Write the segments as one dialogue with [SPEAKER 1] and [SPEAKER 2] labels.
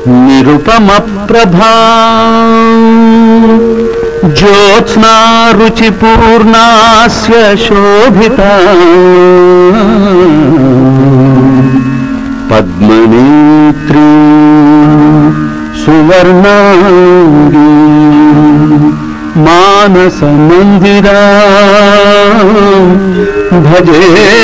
[SPEAKER 1] నిరుపమ ప్రభా జ్యోత్స్నా రుచిపూర్ణాస్య శోభిత పద్మనేత్రీ సువర్ణాంగీ మానస మందిరా భజే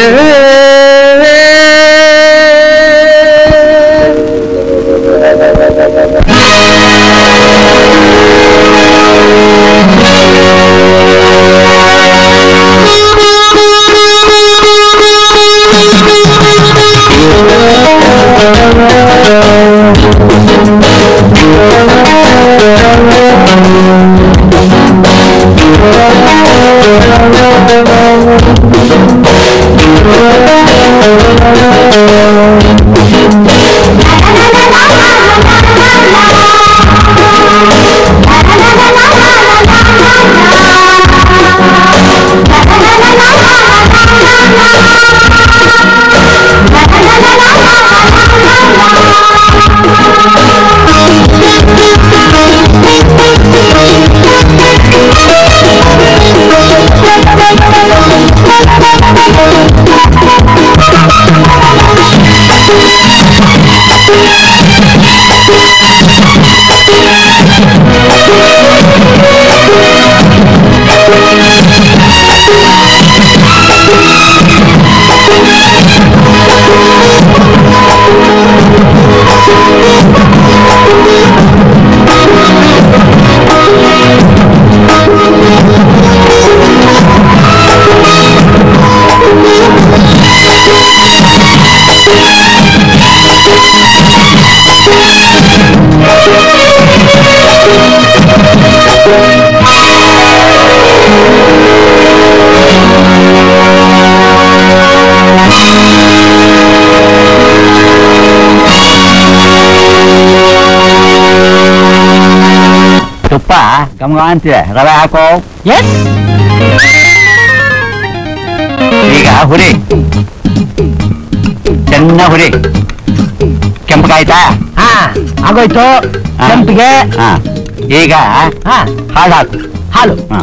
[SPEAKER 1] ತುಪ್ಪ ಗಮಗ ಅಂತಿದೆ ರವೆ ಹಾಕೋ ಎಸ್ ಈಗ ಹುರಿ ಚೆನ್ನಾಗಿ ಹುರಿ ಕೆಂಪಗಾಯ್ತಾ
[SPEAKER 2] ಹಾ ಆಗೋಯ್ತು
[SPEAKER 1] ಹಾ.
[SPEAKER 2] ಕೆಂಪಿಗೆ
[SPEAKER 1] ಹಾ ಈಗ
[SPEAKER 2] ಹಾ
[SPEAKER 1] ಹಾಲು ಹಾಕು
[SPEAKER 2] ಹಾಲು
[SPEAKER 1] ಹಾ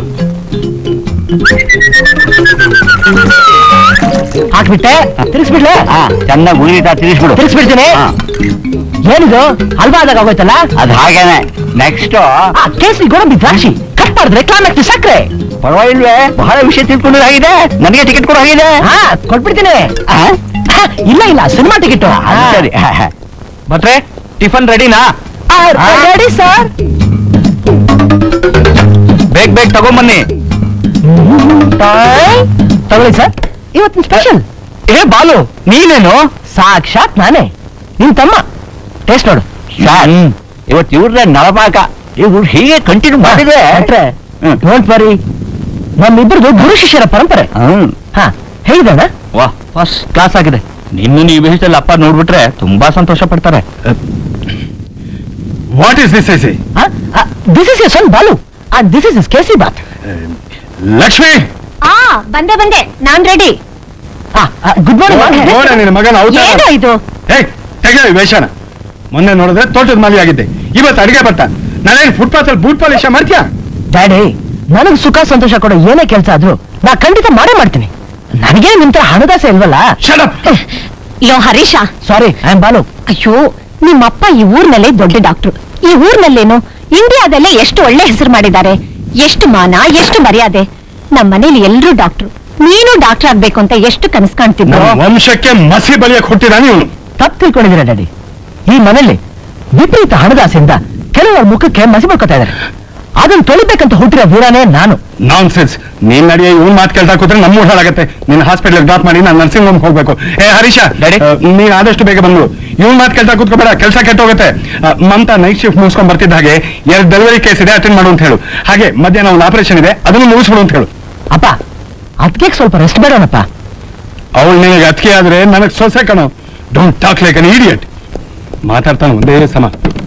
[SPEAKER 2] ಹಾಕ್ಬಿಟ್ಟೆ ತಿರ್ಗಿಸ್ಬಿಡ್ಲೆ
[SPEAKER 1] ಹಾ ಚೆನ್ನಾಗಿ ಹುರಿಟ ತಿರ್ಗಿಸ್ಬಿಡು
[SPEAKER 2] ತಿರ್ಗಿಸ್ಬಿಡ್ತೀನಿ
[SPEAKER 1] ಹಾ
[SPEAKER 2] ಏನಿದು ಹಲ್ವಾ ಆದಾಗ ಆಗೋಯ್ತಲ್ಲ
[SPEAKER 1] ಅದು ಹಾಗೇನೆ ನೆಕ್ಸ್ಟ್
[SPEAKER 2] ಆ ಕೇಸರಿ ಗೋಡಂಬಿ ದ್ರಾಕ್ಷಿ ಕಟ್ ಮಾಡಿದ್ರೆ ಕ್ಲೈಮ್ಯಾಕ್ಸ್ ಸಕ್ಕರೆ
[SPEAKER 1] ಪರವಾಗಿಲ್ವೇ ಬಹಳ ವಿಷಯ ತಿಳ್ಕೊಂಡಾಗಿದೆ ನನಗೆ ಟಿಕೆಟ್ ಕೊಡೋ ಹಾಗಿದೆ
[SPEAKER 2] ಹಾ ಕೊಟ್ಬಿಡ್ತೀನಿ
[SPEAKER 1] ಆ?
[SPEAKER 2] ಆ, ಇಲ್ಲ ಇಲ್ಲ ಸಿನಿಮಾ ಟಿಕೆಟ್
[SPEAKER 1] ಅದು ಸರಿ
[SPEAKER 3] ಭಟ್ರೆ ಟಿಫನ್ ರೆಡಿನಾ
[SPEAKER 2] ರೆಡಿ ಸರ್
[SPEAKER 3] ಬೇಗ ಬೇಗ ತಗೊಂಬನ್ನಿ
[SPEAKER 2] ತಗೊಳ್ಳಿ ಸರ್ ಇವತ್ತಿನ ಸ್ಪೆಷಲ್
[SPEAKER 3] ಏ ಬಾಲು ನೀನೇನು
[SPEAKER 2] ಸಾಕ್ಷಾತ್ ನಾನೇ ನಿನ್ ತಮ್ಮ ಟೇಸ್ಟ್ ನೋಡು
[SPEAKER 1] ಸರ್ ಇವತ್ತು ಇವ್ರದೇ ನಳಪಾಕ ಇವ್ರು ಹೀಗೆ ಕಂಟಿನ್ಯೂ ಮಾಡಿದ್ರೆ ಹ್ಮ್.
[SPEAKER 2] ಡೋಂಟ್ ವರಿ ನಮ್ಮಿಬ್ಬರದು ಗುರು ಶಿಷ್ಯರ ಪರಂಪರೆ
[SPEAKER 1] ಹ್ಮ್
[SPEAKER 2] ಹಾ ಹೇಗಿದಣ್ಣ
[SPEAKER 3] ವಾ ಫಸ್ಟ್ ಕ್ಲಾಸ್ ಆಗಿದೆ ನಿನ್ನು ನೀವು ವೇಷದಲ್ಲಿ ಅಪ್ಪ ನೋಡ್ಬಿಟ್ರೆ ತುಂಬಾ ಸಂತೋಷ ಪಡ್ತಾರೆ
[SPEAKER 4] what is this I see
[SPEAKER 2] this is your son Balu and this is is kesari bath
[SPEAKER 4] Lakshmi
[SPEAKER 5] ಆ ಬಂದೆ ಬಂದೆ ನಾನ್ ರೆಡಿ
[SPEAKER 2] ಗುಡ್ ಮಾರ್ನಿಂಗ್
[SPEAKER 4] ನೋಡ ನಿನ್ನ ಮಗನ
[SPEAKER 5] ಏನೋ
[SPEAKER 4] ಅವತಾರ
[SPEAKER 5] ಇದು
[SPEAKER 4] ಹೇ ತೆಗೆ ವೇಷನ ಮೊನ್ನೆ ನೋಡಿದ್ರೆ ತೋಟದ ಮಾಲಿ ಆಗಿದ್ದೆ ಇವತ್ತು ಅಡಿಗೆ ಬರ್ತಾ ನಾನೇನು ಫುಟ್ಪಾತ್ ಅಲ್ಲಿ ಬೂಟ್ ಪಾಲಿಶ ಮಾಡ್ತೀಯಾ
[SPEAKER 2] ಡ್ಯಾಡಿ ನನಗ್ ಸುಖ ಸಂತೋಷ ಕೊಡೋ ಏನೇ ಕೆಲಸ ಆದ್ರೂ ನಾ ಖಂಡಿತ ಮಾಡೇ ಮಾಡ್ತೀನಿ ನನಗೆ ನಿಮ್ ತರ ಹಣದಾಸೆ ಇಲ್ವಲ್ಲ
[SPEAKER 4] ಶಡಪ್
[SPEAKER 5] ಲೋ Harish
[SPEAKER 2] sorry I am Balu
[SPEAKER 5] ಅಯ್ಯೋ ನಿಮ್ಮಪ್ಪ ಈ ಊರ್ನಲ್ಲೇ ದೊಡ್ಡ ಡಾಕ್ಟ್ರು ಈ ಊರ್ನಲ್ಲೇನು ಇಂಡಿಯಾದಲ್ಲೇ ಎಷ್ಟು ಒಳ್ಳೆ ಹೆಸರು ಮಾಡಿದ್ದಾರೆ ಎಷ್ಟು ಮಾನ ಎಷ್ಟು ಮರ್ಯಾದೆ ನಮ್ಮ ಮನೇಲಿ ಎಲ್ರೂ ಡಾಕ್ಟ್ರು ನೀನು ಡಾಕ್ಟರ್ ಆಗ್ಬೇಕು ಅಂತ ಎಷ್ಟು ಕನಸು ಕಾಣ್ತಿದ್ರು
[SPEAKER 4] ನಮ್ಮ ವಂಶಕ್ಕೆ ಮಸಿ ಬಲಿಯಕ್ಕೆ ಹುಟ್ಟಿದಾನೆ ಇವನು
[SPEAKER 2] ತಪ್ಪು ತಿಳ್ಕೊಂಡಿದ್ದೀರಾ ಡ್ಯಾಡಿ ಈ ಮನೇಲಿ ವಿಪರೀತ ಹಣದಾಸೆಯಿಂದ ಕೆಲವರ ಮುಖಕ್ಕೆ ಮಸಿ ಮಾಡ್ಕೊತಾ ಇದ್ದಾರೆ ಅದನ್ನ ತೊಳಿಬೇಕಂತ ಹುಟ್ಟಿರೋ ವೀರನೇ ನಾನು
[SPEAKER 4] ನಾನ್ ಸೆನ್ಸ್ ನೀನ್ ನಡೆಯ ಇವನ್ ಮಾತು ಕೇಳ್ತಾ ಕೂತ್ರೆ ನಮ್ಮ ಹಾಳಾಗತ್ತೆ ನಿನ್ನ ಹಾಸ್ಪಿಟಲ್ ಡ್ರಾಪ್ ಮಾಡಿ ನಾನು ನರ್ಸಿಂಗ್ ಹೋಮ್ ಹೋಗ್ಬೇಕು ಏ ಹರೀಶ
[SPEAKER 3] Daddy?
[SPEAKER 4] ಆ, ನೀನ್ ಆದಷ್ಟು ಬೇಗ ಬಂದು ಇವನ್ ಮಾತು ಕೇಳ್ತಾ ಕೂತ್ಕೋಬೇಡ ಕೆಲಸ ಕೆಟ್ಟೋಗುತ್ತೆ ಆ, ಮಮತಾ ನೈಟ್ ಶಿಫ್ಟ್ ಮುಗಿಸ್ಕೊಂಡ್ ಬರ್ತಿದ್ದ ಹಾಗೆ ಎರಡು ಡೆಲಿವರಿ ಕೇಸ್ ಇದೆ ಅಟೆಂಡ್ ಮಾಡು ಅಂತ ಹೇಳು ಹಾಗೆ ಮಧ್ಯಾಹ್ನ ಒಂದು ಆಪರೇಷನ್ ಇದೆ ಅದನ್ನು ಮುಗಿಸ್ಬಿಡು ಅಂತ ಹೇಳು
[SPEAKER 2] ಅಪ್ಪ ಅದಕ್ಕೆ ಸ್ವಲ್ಪ ರೆಸ್ಟ್ ಬೇಡವನಪ್ಪ
[SPEAKER 4] ಅವಳು ನಿನಗೆ ಅತಿಗೆ ಆದ್ರೆ ನನಗೆ ಸೊಸೆ ಕಣೋ don't talk like an idiot ಮಾತಾಡ್ತಾನೆ ಒಂದೇ ಸಮ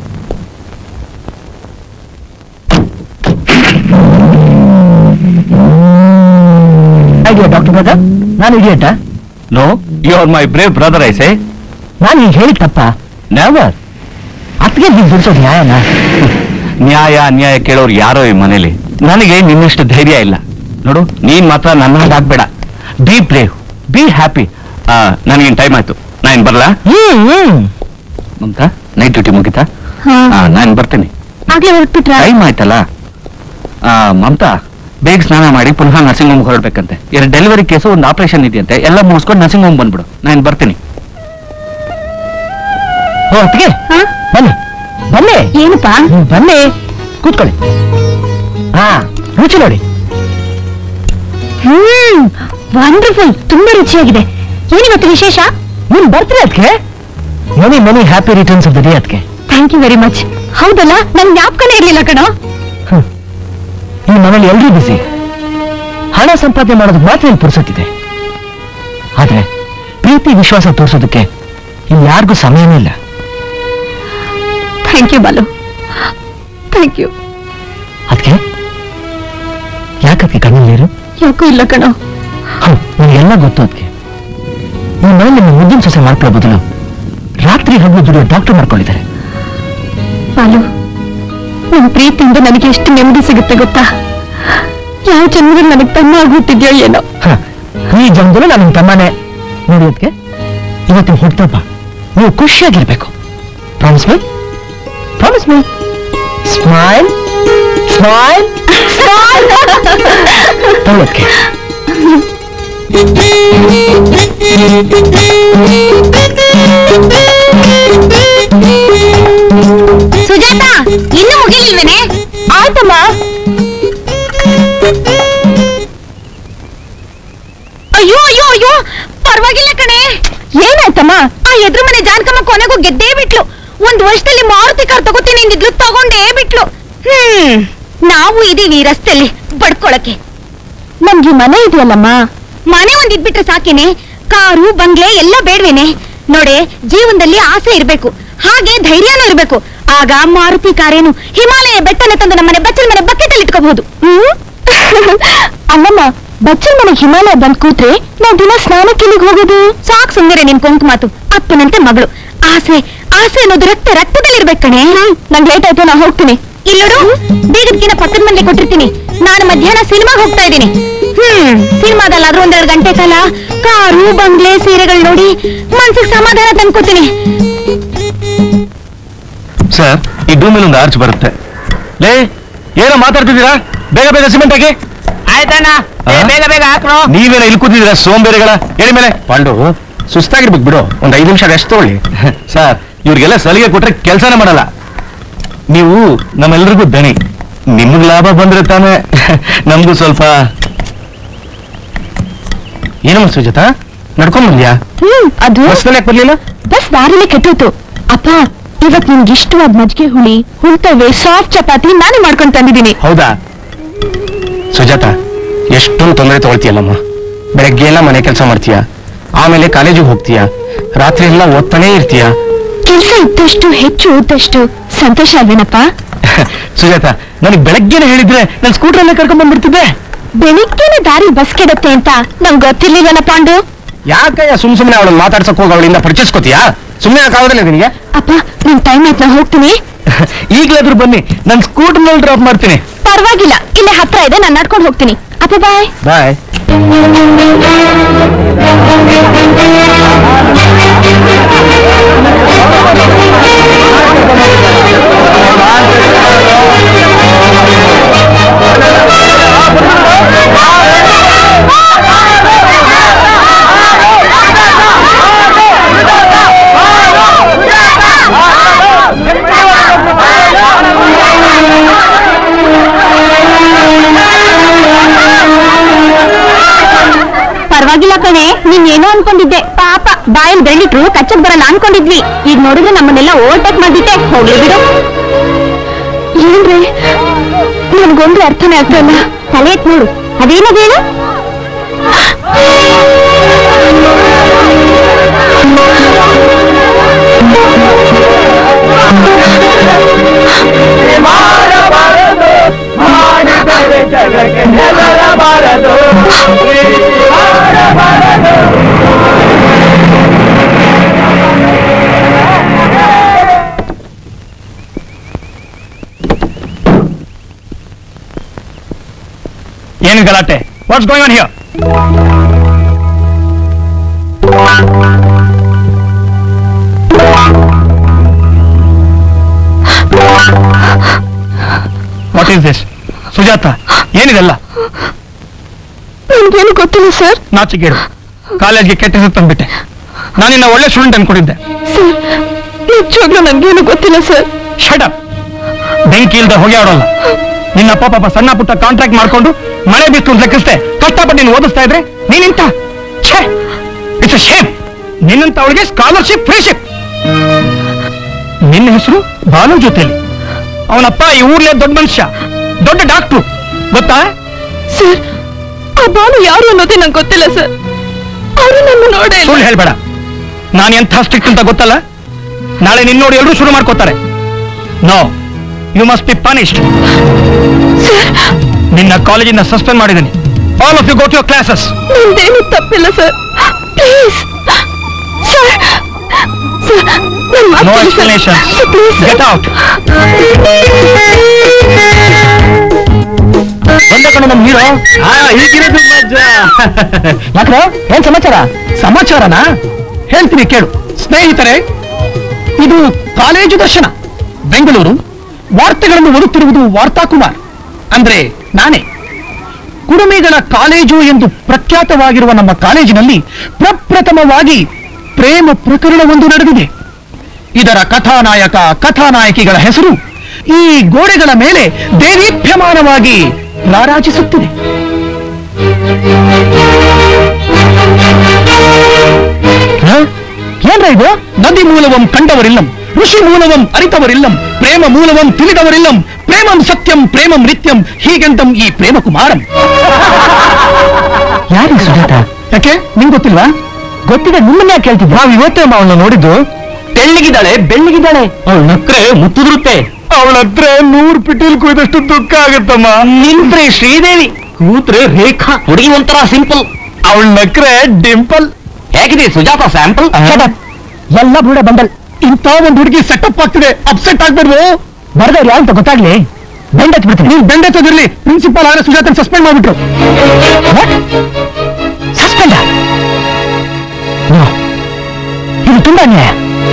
[SPEAKER 2] ಐಡಿಯಾ ಡಾಕ್ಟರ್ ಬ್ರದರ್ ನಾನು ಇಡಿಯಟ
[SPEAKER 3] no you are my brave brother ಐಸೆ
[SPEAKER 2] ನಾನು ಈಗ ಹೇಳಿ ತಪ್ಪ
[SPEAKER 3] ನೆವರ್
[SPEAKER 2] ಅದಕ್ಕೆ ನೀವು ಬಿಡಿಸೋದು ನ್ಯಾಯನ
[SPEAKER 3] ನ್ಯಾಯ ಅನ್ಯಾಯ ಕೇಳೋರು ಯಾರೋ ಈ ಮನೇಲಿ ನನಗೆ ನಿನ್ನಷ್ಟು ಧೈರ್ಯ ಇಲ್ಲ ನೋಡು ನೀನ್ ಮಾತ್ರ ನನ್ನ ಹಾಗಾಗ್ಬೇಡ ಬಿ ಬ್ರೇವ್ ಬಿ ಹ್ಯಾಪಿ ನನಗೇನು ಟೈಮ್ ಆಯ್ತು ನಾನು ಬರ್ಲಾ
[SPEAKER 2] ಹ್ಮ್ ಹ್ಮ್
[SPEAKER 3] ಮಮತಾ ನೈಟ್ ಡ್ಯೂಟಿ ಮುಗಿತಾ ನಾನು ಬರ್ತೀನಿ
[SPEAKER 5] ಆಗ್ಲೇ ಹೊರಟ್ಬಿಟ್ರ
[SPEAKER 3] ಟೈಮ್ ಆಯ್ತಲ್ಲ ಆ, ಮಮತಾ ಬೇಗ ಸ್ನಾನ ಮಾಡಿ ಪುನಃ ನರ್ಸಿಂಗ್ ಹೋಮ್ ಹೊರಡ್ಬೇಕಂತೆ ಎರಡು ಡೆಲಿವರಿ ಕೇಸು ಒಂದು ಆಪರೇಷನ್ ಇದೆಯಂತೆ ಎಲ್ಲ ಮುಗಿಸ್ಕೊಂಡು ನರ್ಸಿಂಗ್ ಹೋಮ್ ಬಂದ್ಬಿಡು ನಾನು ಬರ್ತೀನಿ
[SPEAKER 2] ಓ ಅದಕ್ಕೆ ಬನ್ನಿ ಬನ್ನಿ
[SPEAKER 5] ಏನಪ್ಪಾ
[SPEAKER 2] ಹ್ಮ್, ಬನ್ನಿ ಕೂತ್ಕೊಳ್ಳಿ ಹಾ ರುಚಿ ನೋಡಿ
[SPEAKER 5] ಹ್ಮ್ ವಂಡರ್ಫುಲ್ ತುಂಬಾ ರುಚಿಯಾಗಿದೆ ಏನಿವತ್ತು ವಿಶೇಷ
[SPEAKER 2] ನಿಮ್ ಬರ್ತೀರಿ ಅದಕ್ಕೆ many many happy returns of the day ಅದಕ್ಕೆ
[SPEAKER 5] ಥ್ಯಾಂಕ್ ಯು ವೆರಿ ಮಚ್ ಹೌದಲ್ಲ ನನ್ ಜ್ಞಾಪಕನೇ ಇರ್ಲಿಲ್ಲ ಕಣೋ
[SPEAKER 2] ಈ ಮನೇಲಿ ಎಲ್ರೂ ಬಿಸಿ ಹಣ ಸಂಪಾದನೆ ಮಾಡೋದಕ್ಕೆ ಮಾತ್ರ ಇಲ್ಲಿ ಪುರ್ಸೊತ್ತಿದೆ ಆದ್ರೆ ಪ್ರೀತಿ ವಿಶ್ವಾಸ ತೋರಿಸೋದಕ್ಕೆ ಇಲ್ಲಿ ಯಾರಿಗೂ ಸಮಯನೇ ಇಲ್ಲ
[SPEAKER 5] thank you Balu thank you
[SPEAKER 2] ಅದಕ್ಕೆ ಯಾಕದಕ್ಕೆ ಕಣ್ಣಲ್ಲಿ ನೀರು
[SPEAKER 5] ಯಾಕೂ ಇಲ್ಲ ಕಣೋ
[SPEAKER 2] ಹೌದು ನನಗೆಲ್ಲ ಗೊತ್ತು ಅದಕ್ಕೆ ಈ ಮನೆ ನಿಮ್ಮ ಮುದ್ದಿನ ಸೊಸೆ ಮಾಡ್ಕೊಳ್ಳೋ ಬದಲು ರಾತ್ರಿ ಹಗಲು ದುಡಿಯೋ ಡಾಕ್ಟರ್ ಮಾಡ್ಕೊಂಡಿದ್ದಾರೆ
[SPEAKER 5] ಬಾಲು ನಿಮ್ ಪ್ರೀತಿಯಿಂದ ನನಗೆ ಎಷ್ಟು ನೆಮ್ಮದಿ ಸಿಗುತ್ತೆ ಗೊತ್ತಾ ಯಾವ ಜನ್ಮದಲ್ಲಿ ನನಗೆ ತಮ್ಮ ಆಗ್ಬಿಟ್ಟಿದ್ಯೋ ಏನೋ
[SPEAKER 2] ಹ, ಈ ಜನ್ಮದಲ್ಲೂ ನಾನು ನಿಮ್ಮ ತಮ್ಮನೇ ನೋಡಿ ಅದಕ್ಕೆ ಇವತ್ತಿನ ಹುಟ್ಟಪ್ಪ ನೀವು ಖುಷಿಯಾಗಿರ್ಬೇಕು promise me promise me smile smile ತಗೊಳಕ್ಕೆ
[SPEAKER 5] ಸುಜಾತ ಇನ್ನು ಮುಗಿಲಿಲ್ವೇನೆ ಆಯ್ತಮ್ಮ ಅಯ್ಯೋ ಅಯ್ಯೋ ಅಯ್ಯೋ ಪರವಾಗಿಲ್ಲ ಕಣೆ ಏನಾಯ್ತಮ್ಮ ಆ ಎದುರು ಮನೆ ಜಾನಕಮ್ಮ ಕೊನೆಗೂ ಗೆದ್ದೇ ಬಿಟ್ಲು ಒಂದ್ ವರ್ಷದಲ್ಲಿ ಮಾರುತಿ ಕಾರ್ ತಗೋತೀನಿ ಅಂದಿದ್ಲು ತಗೊಂಡೇ ಬಿಟ್ಲು ಹ್ಮ್ ನಾವು ಇದೀವಿ ಈ ರಸ್ತೆಯಲ್ಲಿ ಬಡ್ಕೊಳಕ್ಕೆ ನಮ್ಗೆ ಮನೆ ಇದೆಯಲ್ಲಮ್ಮ ಮನೆ ಒಂದ್ ಇದ್ಬಿಟ್ರೆ ಸಾಕೇನೆ ಕಾರು ಬಂಗ್ಲೆ ಎಲ್ಲ ಬೇಡ್ವೇನೆ ನೋಡೆ ಜೀವನದಲ್ಲಿ ಆಸೆ ಇರ್ಬೇಕು ಹಾಗೆ ಧೈರ್ಯನೂ ಇರ್ಬೇಕು ಆಗ ಮಾರುತಿ ಕಾರೇನು ಹಿಮಾಲಯ ಬೆಟ್ಟನ ತಂದು ನಮ್ಮನೆ ಬಚ್ಚಲ್ ಮನೆ ಬಕೆಟ್ ಅಲ್ಲಿ ಇಟ್ಕೋಬಹುದು ಅಲ್ಲಮ್ಮ ಬಚ್ಚಲ್ ಮನೆ ಹಿಮಾಲಯ ಬಂದ್ ಕೂತ್ರೆ ನಾವ್ ದಿನ ಸ್ನಾನಕ್ಕೆ ಎಲ್ಲಿಗ್ ಹೋಗೋದು ಸಾಕ್ ಸುಂದರ ನಿನ್ ಕೊಂಕು ಮಾತು ಅಪ್ಪನಂತೆ ಮಗಳು ಆಸೆ ಆಸೆ ಅನ್ನೋದು ರಕ್ತ ರಕ್ತದಲ್ಲಿ ಇರ್ಬೇಕು ಕಣೆ ನಂಗೆ ಲೇಟ್ ಆಯ್ತು ನಾ ಹೋಗ್ತೀನಿ ಇಲ್ಲೋಡು ಬೀಗದ್ಕಿನ ಪಕ್ಕದ ಮನೆ ಕೊಟ್ಟಿರ್ತೀನಿ ನಾನು ಮಧ್ಯಾಹ್ನ ಸಿನಿಮಾಗೆ ಹೋಗ್ತಾ ಇದ್ದೀನಿ ಹ್ಮ್ ಸಿನಿಮಾದಲ್ಲಾದ್ರೂ ಒಂದೆರಡು ಗಂಟೆ ಕಾಲ ಕಾರು ಬಂಗ್ಲೆ ಸೀರೆಗಳು ನೋಡಿ ಮನ್ಸಿಗೆ ಸಮಾಧಾನ ತಂದ್ಕೊತೀನಿ
[SPEAKER 3] ಸರ್ ಈ ಡೂಮಿಲ್ ಒಂದು ಆರ್ಚ್ ಬರುತ್ತೆ ಲೇ ಏನೋ ಮಾತಾಡ್ತಿದ್ದೀರಾ ಬೇಗ ಬೇಗ ಸಿಮೆಂಟ್ ಹಾಕಿ
[SPEAKER 1] ಆಯ್ತಣ್ಣ
[SPEAKER 3] ಏ, ಬೇಗ
[SPEAKER 1] ಬೇಗ ಹಾಕ್ರು
[SPEAKER 3] ನೀವೇನ ಇಲ್ಲಿ ಕೂತಿದ್ದೀರಾ ಸೋಂಬೇರಿಗಳ ಹೇಳಿ ಮೇಲೆ
[SPEAKER 4] ಪಾಂಡು ಸುಸ್ತಾಗಿರ್ಬೇಕು ಬಿಡು ಒಂದ್ ಐದು ನಿಮಿಷ ರೆಸ್ಟ್ ತಗೊಳ್ಳಿ
[SPEAKER 3] ಸರ್ ಇವ್ರಿಗೆಲ್ಲ ಸಲಿಗೆ ಕೊಟ್ರೆ ಕೆಲಸನೇ ಮಾಡಲ್ಲ ನೀವು ನಮ್ಮೆಲ್ರಿಗೂ ದಣಿ ನಿಮ್ಗ್ ಲಾಭ ಬಂದ್ರೆ ತಾನೇ ನಮಗೂ ಸ್ವಲ್ಪ
[SPEAKER 4] ಏನಮ್ಮ ಸುಜಾತ ನಡ್ಕೊಂಡ್ ಬಂದ್ಯಾ
[SPEAKER 5] ಹ್ಮ್ ಅದು
[SPEAKER 4] ಬಸ್ನಲ್ಲಿ ಯಾಕೆ ಬರ್ಲಿಲ್ಲ
[SPEAKER 5] ಬಸ್ ದಾರಿಲೇ ಕೆಟ್ಟೋಯ್ತು ಅಪ್ಪ ಇವತ್ ನಿಮ್ಗೆ ಇಷ್ಟವಾದ ಮಜ್ಜಿಗೆ ಹುಳಿ ಹುಳ್ತವೆ ಸಾಫ್ಟ್ ಚಪಾತಿ ನಾನೇ ಮಾಡ್ಕೊಂಡ್ ತಂದಿದ್ದೀನಿ
[SPEAKER 4] ಹೌದಾ ಸುಜಾತ ಎಷ್ಟೊಂದು ತೊಂದರೆ ತಗೊಳ್ತೀಯಲ್ಲಮ್ಮ ಬೆಳಗ್ಗೆ ಎಲ್ಲ ಮನೆ ಕೆಲಸ ಮಾಡ್ತೀಯ ಆಮೇಲೆ ಕಾಲೇಜಿಗೆ ಹೋಗ್ತೀಯ ರಾತ್ರಿ ಎಲ್ಲ ಓದ್ತಾನೇ ಇರ್ತೀಯ
[SPEAKER 5] ಕೆಲ್ಸ ಇದ್ದಷ್ಟು ಹೆಚ್ಚು ಓದಷ್ಟು ಸಂತೋಷ ಅಲ್ವೇನಪ್ಪ
[SPEAKER 3] ಸುಜಾತ ನನಗೆ ಬೆಳಗ್ಗೆನೆ ಹೇಳಿದ್ರೆ ನಾನು ಸ್ಕೂಟರಲ್ಲೇ ಕರ್ಕೊಂಡ್ ಬಂದ್ಬಿಡ್ತಿದ್ದೆ
[SPEAKER 5] ಬೆಳಿಗ್ಗೆನೆ ದಾರಿ ಬಸ್ ಕೆಡುತ್ತೆ ಅಂತ ನಂಗೆ ಗೊತ್ತಿರ್ಲಿಲ್ವಲ್ಲ ಪಾಂಡು
[SPEAKER 4] ಯಾಕಯ್ಯ ಸುಮ್ ಸುಮ್ಮನೆ ಅವಳನ್ನ ಮಾತಾಡ್ಸಕ್ ಹೋಗಿ ಅವಳಿಂದ ಪರಿಚಯಿಸ್ಕೋತೀಯಾ ಸುಮ್ಮನೆ ಯಾಕಾಗೋದಿಲ್ಲ ನಿನಗೆ
[SPEAKER 5] ಅಪ್ಪ ನಿನ್ ಟೈಮ್ ಆಯ್ತು ನಾ ಹೋಗ್ತೀನಿ
[SPEAKER 3] ಈಗ್ಲಾದ್ರೂ ಬನ್ನಿ ನಾನು ಸ್ಕೂಟರ್ನಲ್ಲಿ ಡ್ರಾಪ್ ಮಾಡ್ತೀನಿ
[SPEAKER 5] ಪರವಾಗಿಲ್ಲ ಇಲ್ಲೇ ಹತ್ರ ಇದೆ ನಾನು ನಡ್ಕೊಂಡು ಹೋಗ್ತೀನಿ ಅಪ್ಪ ಬಾಯ್
[SPEAKER 3] ಬಾಯ್
[SPEAKER 5] ಪರವಾಗಿಲ್ಲ ಕಣೆ ನೀನ್ ಏನೋ ಅನ್ಕೊಂಡಿದ್ದೆ ಪಾಪ ಬಾಯಲ್ಲಿ ಬೆಳ್ಳಿಟ್ರು ಕಚ್ಚಕ್ ಬರಲ್ಲ ಅನ್ಕೊಂಡಿದ್ವಿ ಈಗ ನೋಡಿದ್ರೆ ನಮ್ಮನ್ನೆಲ್ಲ ಓವರ್ಟೇಕ್ ಮಾಡಿದ್ದೆ ಹೋಗ್ಲಿ ಬಿಡು ಏನ್ರಿ ನನ್ಗೊಂದು ಅರ್ಥನೇ ಆಗ್ತಾ ಇಲ್ಲ ತಲೆ ಎತ್ ನೋಡು ಅದೇನದು ಹೇಳು
[SPEAKER 4] ಏನು ಗಲಾಟೆ what's going on here what is this Sujata ಏನಿದೆಲ್ಲ
[SPEAKER 5] ನನ್ಗೇನು ಗೊತ್ತಿಲ್ಲ ಸರ್
[SPEAKER 4] ನಾಚಿಗೇಡು ಕಾಲೇಜ್ಗೆ ಕೆಟ್ಟ ಹೆಸರು ತಂದ್ಬಿಟ್ಟೆ ನಾನಿನ್ನ ಒಳ್ಳೆ ಸ್ಟೂಡೆಂಟ್ ಅನ್ಕೊಂಡಿದ್ದೆ
[SPEAKER 5] ಸರ್ ನಿಜವಾಗ್ಲೂ ನನ್ಗೇನು ಗೊತ್ತಿಲ್ಲ ಸರ್
[SPEAKER 4] ಶಟಪ್ ಬೆಂಕಿ ಇಲ್ದ ಹೊಗೆ ಆಡೋಲ್ಲ ನಿನ್ನ ಅಪ್ಪ ಪಾಪ ಸಣ್ಣ ಪುಟ್ಟ ಕಾಂಟ್ರಾಕ್ಟ್ ಮಾಡ್ಕೊಂಡು ಮಳೆ ಬಿತ್ತು ಲೆಕ್ಕಿಸ್ದೆ ಕಷ್ಟಪಟ್ಟು ನೀನು ಓದಿಸ್ತಾ ಇದ್ರೆ ನೀನಿಂತ ಛೇ ಇಟ್ಸ್ ಶೇಪ್ ನಿನ್ನಂತ ಅವಳಿಗೆ ಸ್ಕಾಲರ್ಶಿಪ್ ಫ್ರೀಶಿಪ್ ನಿನ್ನ ಹೆಸರು ಬಾಲು ಜೊತೆಲಿ ಅವನಪ್ಪ ಈ ಊರ್ಲೇ ದೊಡ್ಡ ಮನುಷ್ಯ ದೊಡ್ಡ ಡಾಕ್ಟ್ರು ಗೊತ್ತಾ
[SPEAKER 5] ಸರ್ ಆ ಬಾನು ಯಾರು ಅನ್ನೋದೇ ನಂಗೆ ಗೊತ್ತಿಲ್ಲ ಸರ್ ಅವರು ನನ್ನ ನೋಡೇ
[SPEAKER 4] ಸುಳ್ಳು ಹೇಳ್ಬೇಡ ನಾನು ಎಂಥ ಸ್ಟ್ರಿಕ್ಟ್ ಅಂತ ಗೊತ್ತಲ್ಲ ನಾಳೆ ನಿನ್ನ ನೋಡಿ ಎಲ್ಲರೂ ಶುರು ಮಾಡ್ಕೋತಾರೆ no you must be punished ನಿನ್ನ ಕಾಲೇಜಿಂದ ಸಸ್ಪೆಂಡ್ ಮಾಡಿದ್ದೀನಿ all of you go to your classes
[SPEAKER 5] ನಂದೇನು ತಪ್ಪಿಲ್ಲ ಸರ್ ಪ್ಲೀಸ್ ಸರ್ ಸರ್ ನನ್ನ ಮಾತು
[SPEAKER 4] ನೋ
[SPEAKER 5] ಕೇಳಿ sir.
[SPEAKER 4] Explanation
[SPEAKER 5] sir, please, sir.
[SPEAKER 4] Get out
[SPEAKER 2] ಬಂದ ಕಣ ನಮ್ ಹೀರೋ ಯಾಕ್ರೆ ಏನ್ ಸಮಾಚಾರ
[SPEAKER 4] ಸಮಾಚಾರನ ಹೇಳ್ತೀನಿ ಕೇಳು ಸ್ನೇಹಿತರೆ ಇದು ಕಾಲೇಜು ದರ್ಶನ ಬೆಂಗಳೂರು ವಾರ್ತೆಗಳನ್ನು ಓದುತ್ತಿರುವುದು ವಾರ್ತಾಕುಮಾರ್ ಅಂದ್ರೆ ನಾನೇ ಕುಡುಮೆಗಳ ಕಾಲೇಜು ಎಂದು ಪ್ರಖ್ಯಾತವಾಗಿರುವ ನಮ್ಮ ಕಾಲೇಜಿನಲ್ಲಿ ಪ್ರಪ್ರಥಮವಾಗಿ ಪ್ರೇಮ ಪ್ರಕರಣವೊಂದು ನಡೆದಿದೆ ಇದರ ಕಥಾನಾಯಕ ಕಥಾನಾಯಕಿಗಳ ಹೆಸರು ಈ ಗೋಡೆಗಳ ಮೇಲೆ ದೇದೀಪ್ಯಮಾನವಾಗಿ ರಾರಾಜಿಸುತ್ತಿದೆ
[SPEAKER 2] ಏನ್ರ ಇದು
[SPEAKER 4] ನದಿ ಮೂಲವಂ ಕಂಡವರಿಲ್ಲಂ ಋಷಿ ಮೂಲವಂ ಅರಿತವರಿಲ್ಲಂ ಪ್ರೇಮ ಮೂಲವಂ ತಿಳಿದವರಿಲ್ಲಂ ಪ್ರೇಮಂ ಸತ್ಯಂ ಪ್ರೇಮಂ ನಿತ್ಯಂ ಹೀಗೆಂತಂ ಈ ಪ್ರೇಮ ಕುಮಾರಂ
[SPEAKER 2] ಯಾರಿಗೆ ಸುಜಾತ
[SPEAKER 4] ಯಾಕೆ ನಿಂಗ್ ಗೊತ್ತಿಲ್ವಾ
[SPEAKER 2] ಗೊತ್ತಿದೆ ನಿಮ್ಮನ್ನ ಯಾಕೆ ಕೇಳ್ತಿದ್ದೆ ನಾವು ಇವತ್ತೇ ಅವಳನ್ನ ನೋಡಿದ್ದು
[SPEAKER 3] ತೆಳ್ಳಗಿದ್ದಾಳೆ
[SPEAKER 2] ಬೆಳ್ಳಿಗಿದ್ದಾಳೆ
[SPEAKER 3] ಅವಳು ನಕ್ರೆ ಮುತ್ತುದುರುತ್ತೆ
[SPEAKER 4] ಅವಳ ಹತ್ರ ನೂರು ಪಿಟೀಲ್ ಕುಯ್ದಷ್ಟು ದುಃಖ ಆಗುತ್ತಮ್ಮ
[SPEAKER 3] ನಿಂತ್ರೆ ಶ್ರೀದೇವಿ ಕೂತ್ರೆ ರೇಖಾ ಹುಡುಗಿ ಒಂಥರ ಸಿಂಪಲ್
[SPEAKER 4] ಅವಳ ನಕ್ರೆ ಡಿಂಪಲ್
[SPEAKER 3] ಹೇಗಿದೆ ಸುಜಾತ ಸ್ಯಾಂಪಲ್
[SPEAKER 2] Shut up. ಎಲ್ಲ ಬುಡ ಬಂಡಲ್
[SPEAKER 4] ಇಂಥ ಒಂದು ಹುಡುಗಿ ಸೆಟಪ್ ಆಗ್ತಿದೆ ಅಪ್ಸೆಟ್ ಆಗ್ಬಿಡ್ವು
[SPEAKER 2] ಬರ್ದವ್ರು ಯಾವ ಅಂತ ಗೊತ್ತಾಗ್ಲಿ ಬೆಂಡ್ ಹಚ್ಬಿಡ್ತೀನಿ
[SPEAKER 4] ನೀನ್ ಬೆಂಡೆತ್ತದಿರ್ಲಿ ಪ್ರಿನ್ಸಿಪಾಲ್ ಆದ್ರೆ ಸುಜಾತನ್ ಸಸ್ಪೆಂಡ್ ಮಾಡ್ಬಿಟ್ರು
[SPEAKER 2] ಸಸ್ಪೆಂಡ ಇದು ತುಂಬಾ ಅನ್ಯಾಯ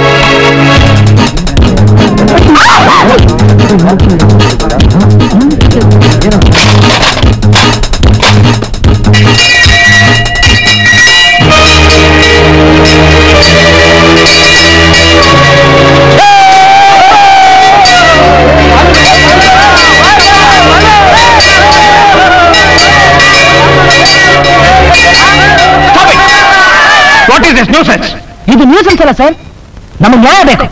[SPEAKER 4] what is this nuisance
[SPEAKER 2] ಇದು ನ್ಯೂಸ್ ಅನ್ಸಲ್ಲ ಸರ್ ನಮಗೆ ನ್ಯಾಯ ಬೇಕು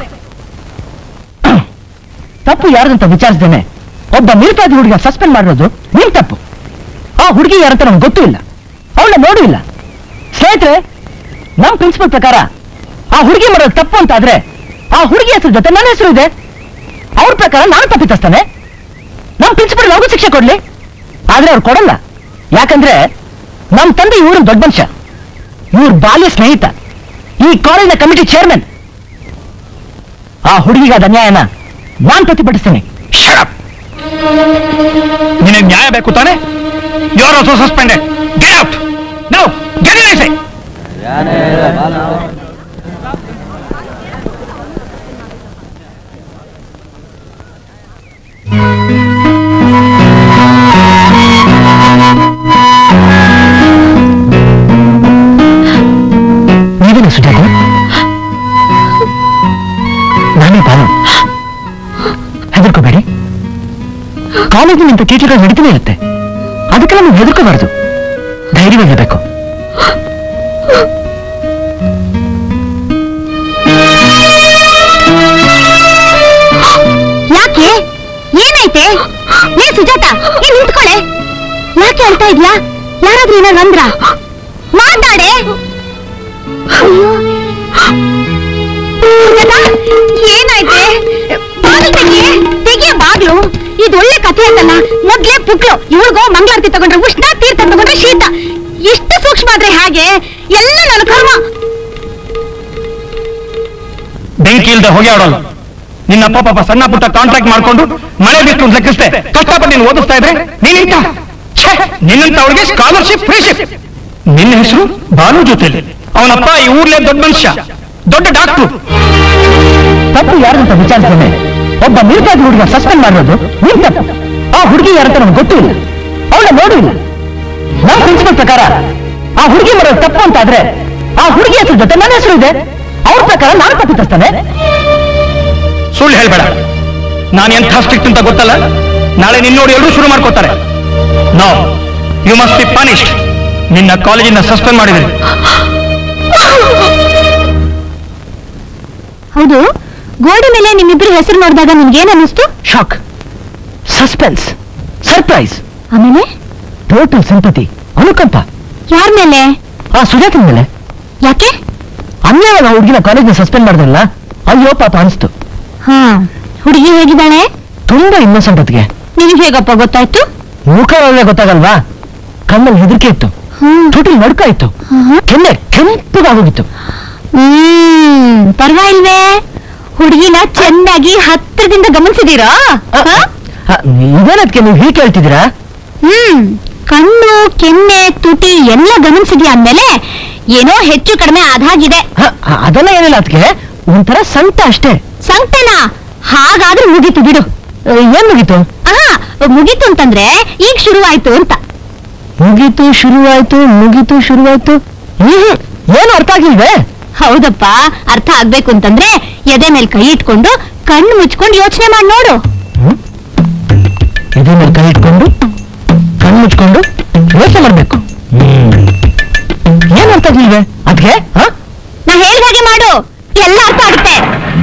[SPEAKER 2] ತಪ್ಪು ಯಾರ್ದಂತ ವಿಚಾರಿಸ್ದೇನೆ ಒಬ್ಬ ನಿರುಪಾದಿ ಹುಡುಗ ಸಸ್ಪೆಂಡ್ ಮಾಡಿರೋದು ನಿಮ್ ತಪ್ಪು ಆ ಹುಡುಗಿ ಯಾರಂತ ನಮ್ಗೆ ಗೊತ್ತೂ ಇಲ್ಲ ಅವಳನ್ನ ನೋಡೂ ಇಲ್ಲ ಸ್ನೇಹಿತರೆ ನಮ್ ಪ್ರಿನ್ಸಿಪಲ್ ಪ್ರಕಾರ ಆ ಹುಡುಗಿ ಮಾಡೋದು ತಪ್ಪು ಅಂತ ಆದ್ರೆ ಆ ಹುಡುಗಿ ಹೆಸರು ಜೊತೆ ನನ್ನ ಹೆಸರು ಇದೆ ಅವ್ರ ಪ್ರಕಾರ ನಾನು ತಪ್ಪಿತಸ್ತಾನೆ ನಮ್ ಪ್ರಿನ್ಸಿಪಲ್ ಅವ್ರಿಗೂ ಶಿಕ್ಷೆ ಕೊಡ್ಲಿ ಆದ್ರೆ ಅವ್ರು ಕೊಡಲ್ಲ ಯಾಕಂದ್ರೆ ನಮ್ ತಂದೆ ಇವರು ದೊಡ್ಡ ಮನುಷ್ಯ ಇವ್ರ ಬಾಲ್ಯ ಸ್ನೇಹಿತ ಈ ಕಾಲೇಜಿನ ಕಮಿಟಿ ಚೇರ್ಮನ್ ಆ ಹುಡುಗಿಗಾದ ಅನ್ಯಾಯನ ನಾನ್ ಪ್ರತಿಭಟಿಸ್ತೀನಿ
[SPEAKER 4] ಶರಪ್ ನಿನಗೆ ನ್ಯಾಯ ಬೇಕು ತಾನೆ you are also suspended get out no get it I
[SPEAKER 2] ನೀವೇನ ಸುಜಾತ ನಾನೇ ಬಾನು ಹೆದರ್ಕೋಬೇಡಿ ಕಾಲೇಜಿನಂತ ಕೀಟಗಳು ನಡೀತಾನೆ ಇರುತ್ತೆ ಅದಕ್ಕೆಲ್ಲ ನೀವು ಹೆದರ್ಕೋಬಾರ್ದು ಧೈರ್ಯವಾಗಿರಬೇಕು
[SPEAKER 5] ಯಾಕೆ ಏನಾಯ್ತೆ ಏ ಸುಜಾತ ಏ ನಿಂತ್ಕೊಳೆ ಯಾಕೆ ಅಳ್ತಾ ಇದ್ಯಾ ಯಾರಾದ್ರೂ ಏನಾದ್ರು ಅಂದ್ರ ಮಾತಾಡೆ ಅಯ್ಯೋ. ಸುಜಾತ, ಏನಾಯ್ತೆ ಬಾಗಿಲು ತೆಗಿ ತೆಗಿಯ ಬಾಗ್ಲು ಇದು ಒಳ್ಳೆ ಕಥೆ ಅಂತಲ್ಲ ಮೊದ್ಲೇ ಪುಕ್ಲು ಇವಳಿಗೋ ಮಂಗಳಾರತಿ ತಗೊಂಡ್ರೆ ಉಷ್ಣ ತೀರ್ಥ ತಗೊಂಡ್ರೆ ಶೀತ ಎಷ್ಟು ಸೂಕ್ಷ್ಮ ಆದ್ರೆ ಹಾಗೆ ಎಲ್ಲ ನನ್ನ ಕರ್ಮ
[SPEAKER 4] ಬೆಂಕಿ ಇಲ್ದೆ ಹೊಗೆ ಆಡೋಲ್ಲ ನಿನ್ನ ಅಪ್ಪ ಪಾಪ ಸಣ್ಣ ಪುಟ್ಟ ಕಾಂಟ್ರಾಕ್ಟ್ ಮಾಡ್ಕೊಂಡು ಮಳೆ ಬಿತ್ತು ಅಂತ ಲೆಕ್ಕಿಸ್ದೆ ಕಷ್ಟಪಟ್ಟು ನೀನು ಓದಿಸ್ತಾ ಇದ್ರೆ ನೀನಿಂತ ಛೇ ನಿನ್ನಂತ ಅವಳಿಗೆ ಸ್ಕಾಲರ್ಶಿಪ್ ಫ್ರೀಶಿಪ್ ನಿನ್ನ ಹೆಸರು ಬಾನು ಜೊತೆಲಿ ಅವನಪ್ಪ ಈ ಊರ್ಲೆ ದೊಡ್ಡ ಮನುಷ್ಯ ದೊಡ್ಡ ಡಾಕ್ಟ್ರು
[SPEAKER 2] ತಪ್ಪು ಯಾರಂತ ವಿಚಾರಿಸಿದ್ರೆ ಒಬ್ಬ ನಿರ್ಭಾಗಿ ಹುಡುಗ ಸಸ್ಪೆಂಡ್ ಮಾಡಿರೋದು ನಿನ್ ತಪ್ಪು ಆ ಹುಡುಗಿ ಯಾರಂತ ನಮ್ಗೆ ಗೊತ್ತೂ ಇಲ್ಲ ಅವಳ ನೋಡೂ ಇಲ್ಲ ನಮ್ಮ ಪ್ರಿನ್ಸಿಪಲ್ ಪ್ರಕಾರ ಆ ಹುಡುಗಿ ಮಾಡೋದು ತಪ್ಪು ಅಂತ ಆದ್ರೆ ಆ ಹುಡುಗಿ ಹೆಸರು ಜೊತೆ ನನ್ನ ಹೆಸರು ಇದೆ ಅವ್ರ ಪ್ರಕಾರ ನಾನು ತಪ್ಪಿತಸ್ತಾನೆ
[SPEAKER 4] ಸುಳ್ಳು ಹೇಳ್ಬೇಡ ನಾನು ಎಂಥ ಸ್ಟ್ರಿಕ್ಟ್ ಅಂತ ಗೊತ್ತಲ್ಲ ನಾಳೆ ನಿನ್ನೋಡು ಎಲ್ಲರೂ ಶುರು ಮಾಡ್ಕೋತಾರೆ no you must be punished ನಿನ್ನ ಕಾಲೇಜಿಂದ ಸಸ್ಪೆಂಡ್ ಮಾಡಿದ್ರೆ
[SPEAKER 5] ಹೌದು ಗೋಡೆ ಮೇಲೆ ನಿಮ್ಮಿಬ್ರು ಹೆಸರು ನೋಡಿದಾಗ ನಿಮ್ಗೇನ್ ಅನ್ನಿಸ್ತು
[SPEAKER 2] ಶಾಕ್ ಸಸ್ಪೆನ್ಸ್ ಸರ್ಪ್ರೈಸ್
[SPEAKER 5] ಆಮೇಲೆ
[SPEAKER 2] ಟೋಟಲ್ ಸಿಂಪತಿ ಅನುಕಂಪ
[SPEAKER 5] ಯಾರ ಮೇಲೆ
[SPEAKER 2] ಆ ಸುಜಾತನ ಮೇಲೆ
[SPEAKER 5] ಯಾಕೆ
[SPEAKER 2] ಅನ್ಯಾಯ ಆ ಹುಡುಗಿನ ಕಾಲೇಜ್ನ ಸಸ್ಪೆಂಡ್ ಮಾಡಿದ್ರಲ್ಲ ಅಯ್ಯೋ ಪಾಪ ಅನಿಸ್ತು
[SPEAKER 5] ಹಾ ಹುಡುಗಿ ಹೇಗಿದ್ದಾಳೆ
[SPEAKER 2] ತುಂಬಾ ಇನ್ನೋಸೆಂಟ್ ಹೊತ್ತಿಗೆ
[SPEAKER 5] ನಿನಗೆ ಹೇಗಪ್ಪ ಗೊತ್ತಾಯ್ತು
[SPEAKER 2] ಮುಖ ಒಳ್ಳೆ ಗೊತ್ತಾಗಲ್ವಾ ಕಣ್ಣಲ್ಲಿ ಹೆದರಿಕೆ ಇತ್ತು
[SPEAKER 5] ಹ್ಮ್
[SPEAKER 2] ತುಟಿ ನಡ್ಕ ಇತ್ತು
[SPEAKER 5] ಆಹಾ.
[SPEAKER 2] ಕೆನ್ನೆ ಕೆಂಪಗಾಗೋಗಿತ್ತು
[SPEAKER 5] ಹ್ಮ್ ಪರವಾಗಿಲ್ವೇ ಹುಡುಗಿನ ಚೆನ್ನಾಗಿ ಹತ್ತಿರದಿಂದ ಗಮನಿಸಿದೀರಾ ಹ?
[SPEAKER 2] ಇದೇನದ್ಕೆ ನೀವು ಹೀಗೆ ಕೇಳ್ತಿದ್ದೀರಾ
[SPEAKER 5] ಹ್ಮ್ ಕಣ್ಣು ಕೆನ್ನೆ ತುಟಿ ಎಲ್ಲ ಗಮನಿಸಿದ್ಯಾ ಅಂದ್ಮೇಲೆ ಏನೋ ಹೆಚ್ಚು ಕಡಿಮೆ ಆದಾಗಿದೆ
[SPEAKER 2] ಹ, ಅ- ಅದೆಲ್ಲ ಏನಿಲ್ಲ ಅದಕ್ಕೆ ಒಂಥರ ಸಂತ ಅಷ್ಟೇ
[SPEAKER 5] ಸಂಕಟನ ಹಾಗಾದ್ರೆ ಮುಗೀತು ಬಿಡು
[SPEAKER 2] ಅ, ಏನ್ ಮುಗೀತು
[SPEAKER 5] ಆಹಾ ಮುಗೀತು ಅಂತಂದ್ರೆ ಈಗ ಶುರುವಾಯ್ತು ಅಂತ
[SPEAKER 2] ಮುಗೀತು ಶುರುವಾಯ್ತು ಮುಗೀತು ಶುರುವಾಯ್ತು ಹ್ಮ್ ಏನು ಅರ್ಥ ಆಗಿಲ್ವೇ
[SPEAKER 5] ಹೌದಪ್ಪ ಅರ್ಥ ಆಗ್ಬೇಕು ಅಂತಂದ್ರೆ ಎದೆ ಮೇಲೆ ಕೈ ಇಟ್ಕೊಂಡು ಕಣ್ಣು ಮುಚ್ಕೊಂಡು ಯೋಚನೆ ಮಾಡಿ ನೋಡು
[SPEAKER 2] ಇದ್ರ ಮೇಲೆ ಕೈ ಇಟ್ಕೊಂಡು ಕಣ್ಣು ಮುಚ್ಕೊಂಡು ಯೋಚನೆ ಮಾಡ್ಬೇಕು ಏನ್ ಅರ್ಥ ಆಗಿಲ್ವೇ ಅದ್ಕೆ ಹ?
[SPEAKER 5] ನಾ ಹೇಳ್ದ ಹಾಗೆ ಮಾಡು ಎಲ್ಲ ಅರ್ಥ ಆಗುತ್ತೆ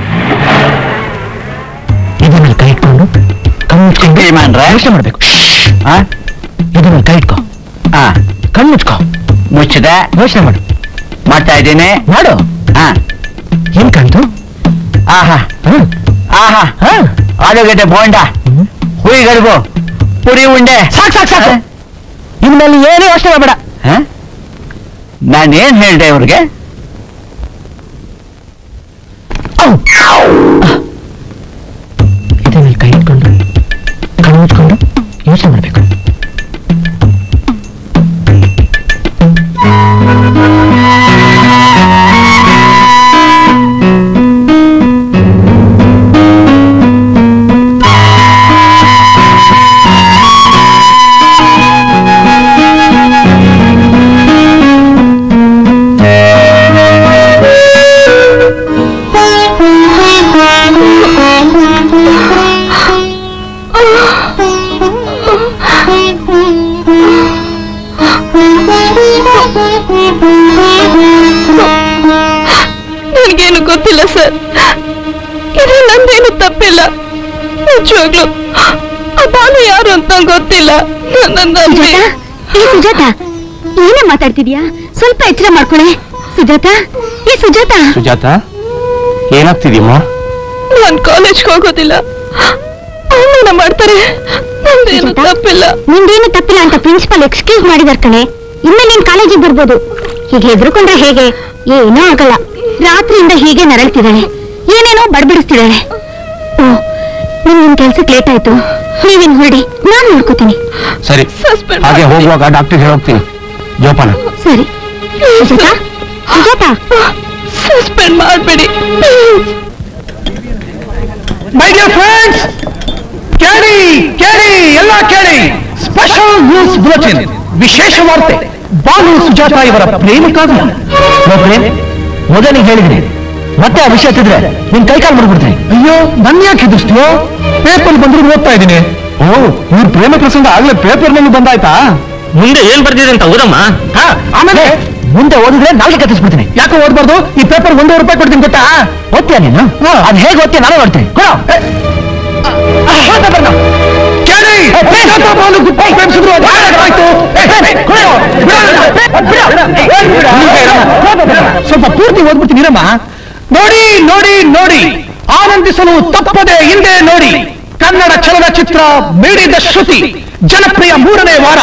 [SPEAKER 2] ಇದ್ರ ಮೇಲೆ ಕೈ ಇಟ್ಕೊಂಡು ಕಣ್ಣು ಮುಚ್ಕೊಂಡು
[SPEAKER 1] ಯಜಮಾನ್ರೆ?
[SPEAKER 2] ಯೋಚನೆ ಮಾಡ್ಬೇಕು
[SPEAKER 1] ಆ?
[SPEAKER 2] ಇದ್ರ ಮೇಲೆ ಕೈ ಇಟ್ಕೋ
[SPEAKER 1] ಆ,
[SPEAKER 2] ಕಣ್ಣು ಮುಚ್ಕೋ
[SPEAKER 1] ಮುಚ್ಚಿದೆ
[SPEAKER 2] ಯೋಚನೆ ಮಾಡು
[SPEAKER 1] ಮಾಡ್ತಾ ಇದ್ದೀನಿ
[SPEAKER 2] ಮಾಡು
[SPEAKER 1] ಹಾ
[SPEAKER 2] ಏನ್ ಕಾಣ್ತು
[SPEAKER 1] ಆಹಾ
[SPEAKER 2] ಹ?
[SPEAKER 1] ಆಹಾ
[SPEAKER 2] ಹ?
[SPEAKER 1] ಆಲೂಗಡ್ಡೆ ಬೋಂಡ
[SPEAKER 2] ಹ್ಮ್.
[SPEAKER 1] ಹುಳಿ ಗಡುಬು ಪುರಿ ಉಂಡೆ
[SPEAKER 2] ಸಾಕ್ ಸಾಕ್ ಸಾಕು ಇನ್ಮೇಲೆ ಏನೂ ಯೋಚನೆ ಮಾಡಬೇಡ
[SPEAKER 1] ಹ? ನಾನೇನ್ ಹೇಳ್ದೆ ಇವ್ರಿಗೆ
[SPEAKER 2] ಇದ್ರ ಮೇಲೆ ಕೈ ಇಟ್ಕೊಂಡು ಕಣ್ಣು ಮುಚ್ಕೊಂಡು ಯೋಚನೆ ಮಾಡ್ಬೇಕು
[SPEAKER 6] ನನಗೇನು ಗೊತ್ತಿಲ್ಲ ಸರ್ ಇದು ನಂದೇನು ತಪ್ಪಿಲ್ಲ ನಿಜವಾಗ್ಲು ಆ ಬಾನು ಯಾರು ಅಂತ ನಂಗ್ ಗೊತ್ತಿಲ್ಲ ನನ್ನ
[SPEAKER 5] ಸುಜಾತ ಏ ಸುಜಾತ ಏನೇ ಮಾತಾಡ್ತಿದ್ಯಾ ಸ್ವಲ್ಪ ಎಚ್ಚರ ಮಾಡ್ಕೊಳೆ ಸುಜಾತ ಏ ಸುಜಾತ
[SPEAKER 4] ಸುಜಾತ ಏನಾಗ್ತಿದೀಮ್ಮ
[SPEAKER 6] ನಾನ್ ಕಾಲೇಜ್ಗೆ ಹೋಗೋದಿಲ್ಲ ಅವಮಾನ ಮಾಡ್ತಾರೆ ನಂದೇನು
[SPEAKER 5] ಸುಜಾತ?
[SPEAKER 6] ತಪ್ಪಿಲ್ಲ
[SPEAKER 5] ನಿಂದೇನು ತಪ್ಪಿಲ್ಲ ಅಂತ ಪ್ರಿನ್ಸಿಪಲ್ ಎಕ್ಸ್ಕ್ಯೂಸ್ ಮಾಡಿದಾರ್ ಕಣೆ ಇನ್ನು ನೀನ್ ಕಾಲೇಜಿಗೆ ಬರ್ಬೋದು ಹೀಗೆ ಹೆದರ್ಕೊಂಡ್ರೆ ಹೇಗೆ ಏನೂ ಆಗಲ್ಲ ರಾತ್ರಿಯಿಂದ ಹೀಗೆ ನರಳ್ತಿದ್ದಾಳೆ ಏನೇನೋ ಬಡ್ಬಿಡಿಸ್ತಿದ್ದಾಳೆ ಓ ನಿಮ್ ನಿಮ್ ಕೆಲ್ಸಕ್ಕೆ ಲೇಟ್ ಆಯ್ತು ನೀವಿನ್ ಹೊರಡಿ ನಾನ್ ನೋಡ್ಕೋತೀನಿ
[SPEAKER 4] ಸರಿ
[SPEAKER 6] Suspend
[SPEAKER 4] ಹಾಗೆ
[SPEAKER 6] ಮಾಡಿ.
[SPEAKER 4] ಹೋಗುವಾಗ ಡಾಕ್ಟರ್ ಹೋಗ್ತೀನಿ ಜೋಪಾನ
[SPEAKER 5] ಸರಿ ಸುಜಾತ ಸುಜಾತ
[SPEAKER 6] ಸಸ್ಪೆಂಡ್ ಮಾಡಬೇಡಿ
[SPEAKER 4] ಮೈ ಡಿಯರ್ ಫ್ರೆಂಡ್ಸ್ ಕೇಳಿ ಕೇಳಿ ಎಲ್ಲ ಕೇಳಿ ಸ್ಪೆಷಲ್ ನ್ಯೂಸ್ ಬುಲೆಟಿನ್ ವಿಶೇಷ ವಾರ್ತೆ ಬಾಲು ಸುಜಾತ ಇವರ ಪ್ರೇಮ ಕಾವ್ಯ
[SPEAKER 2] ನೋಡ್ರಿ ಮೊದಲಿಗೆ ಹೇಳಿದ್ರಿ ಮತ್ತೆ ಆ ವಿಷಯ ತಿದ್ರೆ ನಿನ್ ಕೈಕಾಲು ಮಾಡ್ಬಿಡ್ತೀನಿ
[SPEAKER 4] ಅಯ್ಯೋ ನನ್ ಯಾಕೆ ಹೆದರ್ಸ್ತೀಯೋ ಪೇಪರ್ ಬಂದ್ರು ಓದ್ತಾ ಇದ್ದೀನಿ ಓ ಇವ್ರ ಪ್ರೇಮ ಪ್ರಸಂಗ ಆಗ್ಲೇ ಪೇಪರ್ ನಲ್ಲಿ ಬಂದಾಯ್ತಾ
[SPEAKER 3] ಮುಂದೆ ಏನ್ ಬರ್ದಿದೆ ಅಂತ ಓದಮ್ಮ
[SPEAKER 4] ಹಾ ಆಮೇಲೆ
[SPEAKER 2] ಮುಂದೆ ಓದಿದ್ರೆ ನಾಲ್ಗೆ ಕತ್ತಿಸ್ಬಿಡ್ತೀನಿ
[SPEAKER 4] ಯಾಕೆ ಓದ್ಬಾರ್ದು ಈ ಪೇಪರ್ ಒಂದೂವರೆ ರೂಪಾಯಿ ಕೊಡ್ತೀನಿ ಗೊತ್ತಾ
[SPEAKER 2] ಓದ್ತೀಯ ನೀನು
[SPEAKER 4] ಹಾ.
[SPEAKER 2] ಅದ್ ಹೇಗೆ ಓದ್ತೀಯ ನಾನು ನೋಡ್ತೀನಿ ಕೊಡು
[SPEAKER 4] ಕೇಳಿ ಸುಜಾತ ಬಾಲು ಗುಪ್ತ ಪ್ರೇಮಿಸಿದ್ರು ಅದು ಏನಾಯ್ತು? ಏ, ಏ, ಕೊಡು. ಸ್ವಲ್ಪ ಪೂರ್ತಿ ಓದ್ಬಿಡ್ತೀನಿ ಇರಮ್ಮ ನೋಡಿ ನೋಡಿ ನೋಡಿ ಆನಂದಿಸಲು ತಪ್ಪದೆ ಹಿಂದೆ ನೋಡಿ ಕನ್ನಡ ಚಲನಚಿತ್ರ ಮೀಡಿದ ಶ್ರುತಿ ಜನಪ್ರಿಯ ಮೂರನೇ ವಾರ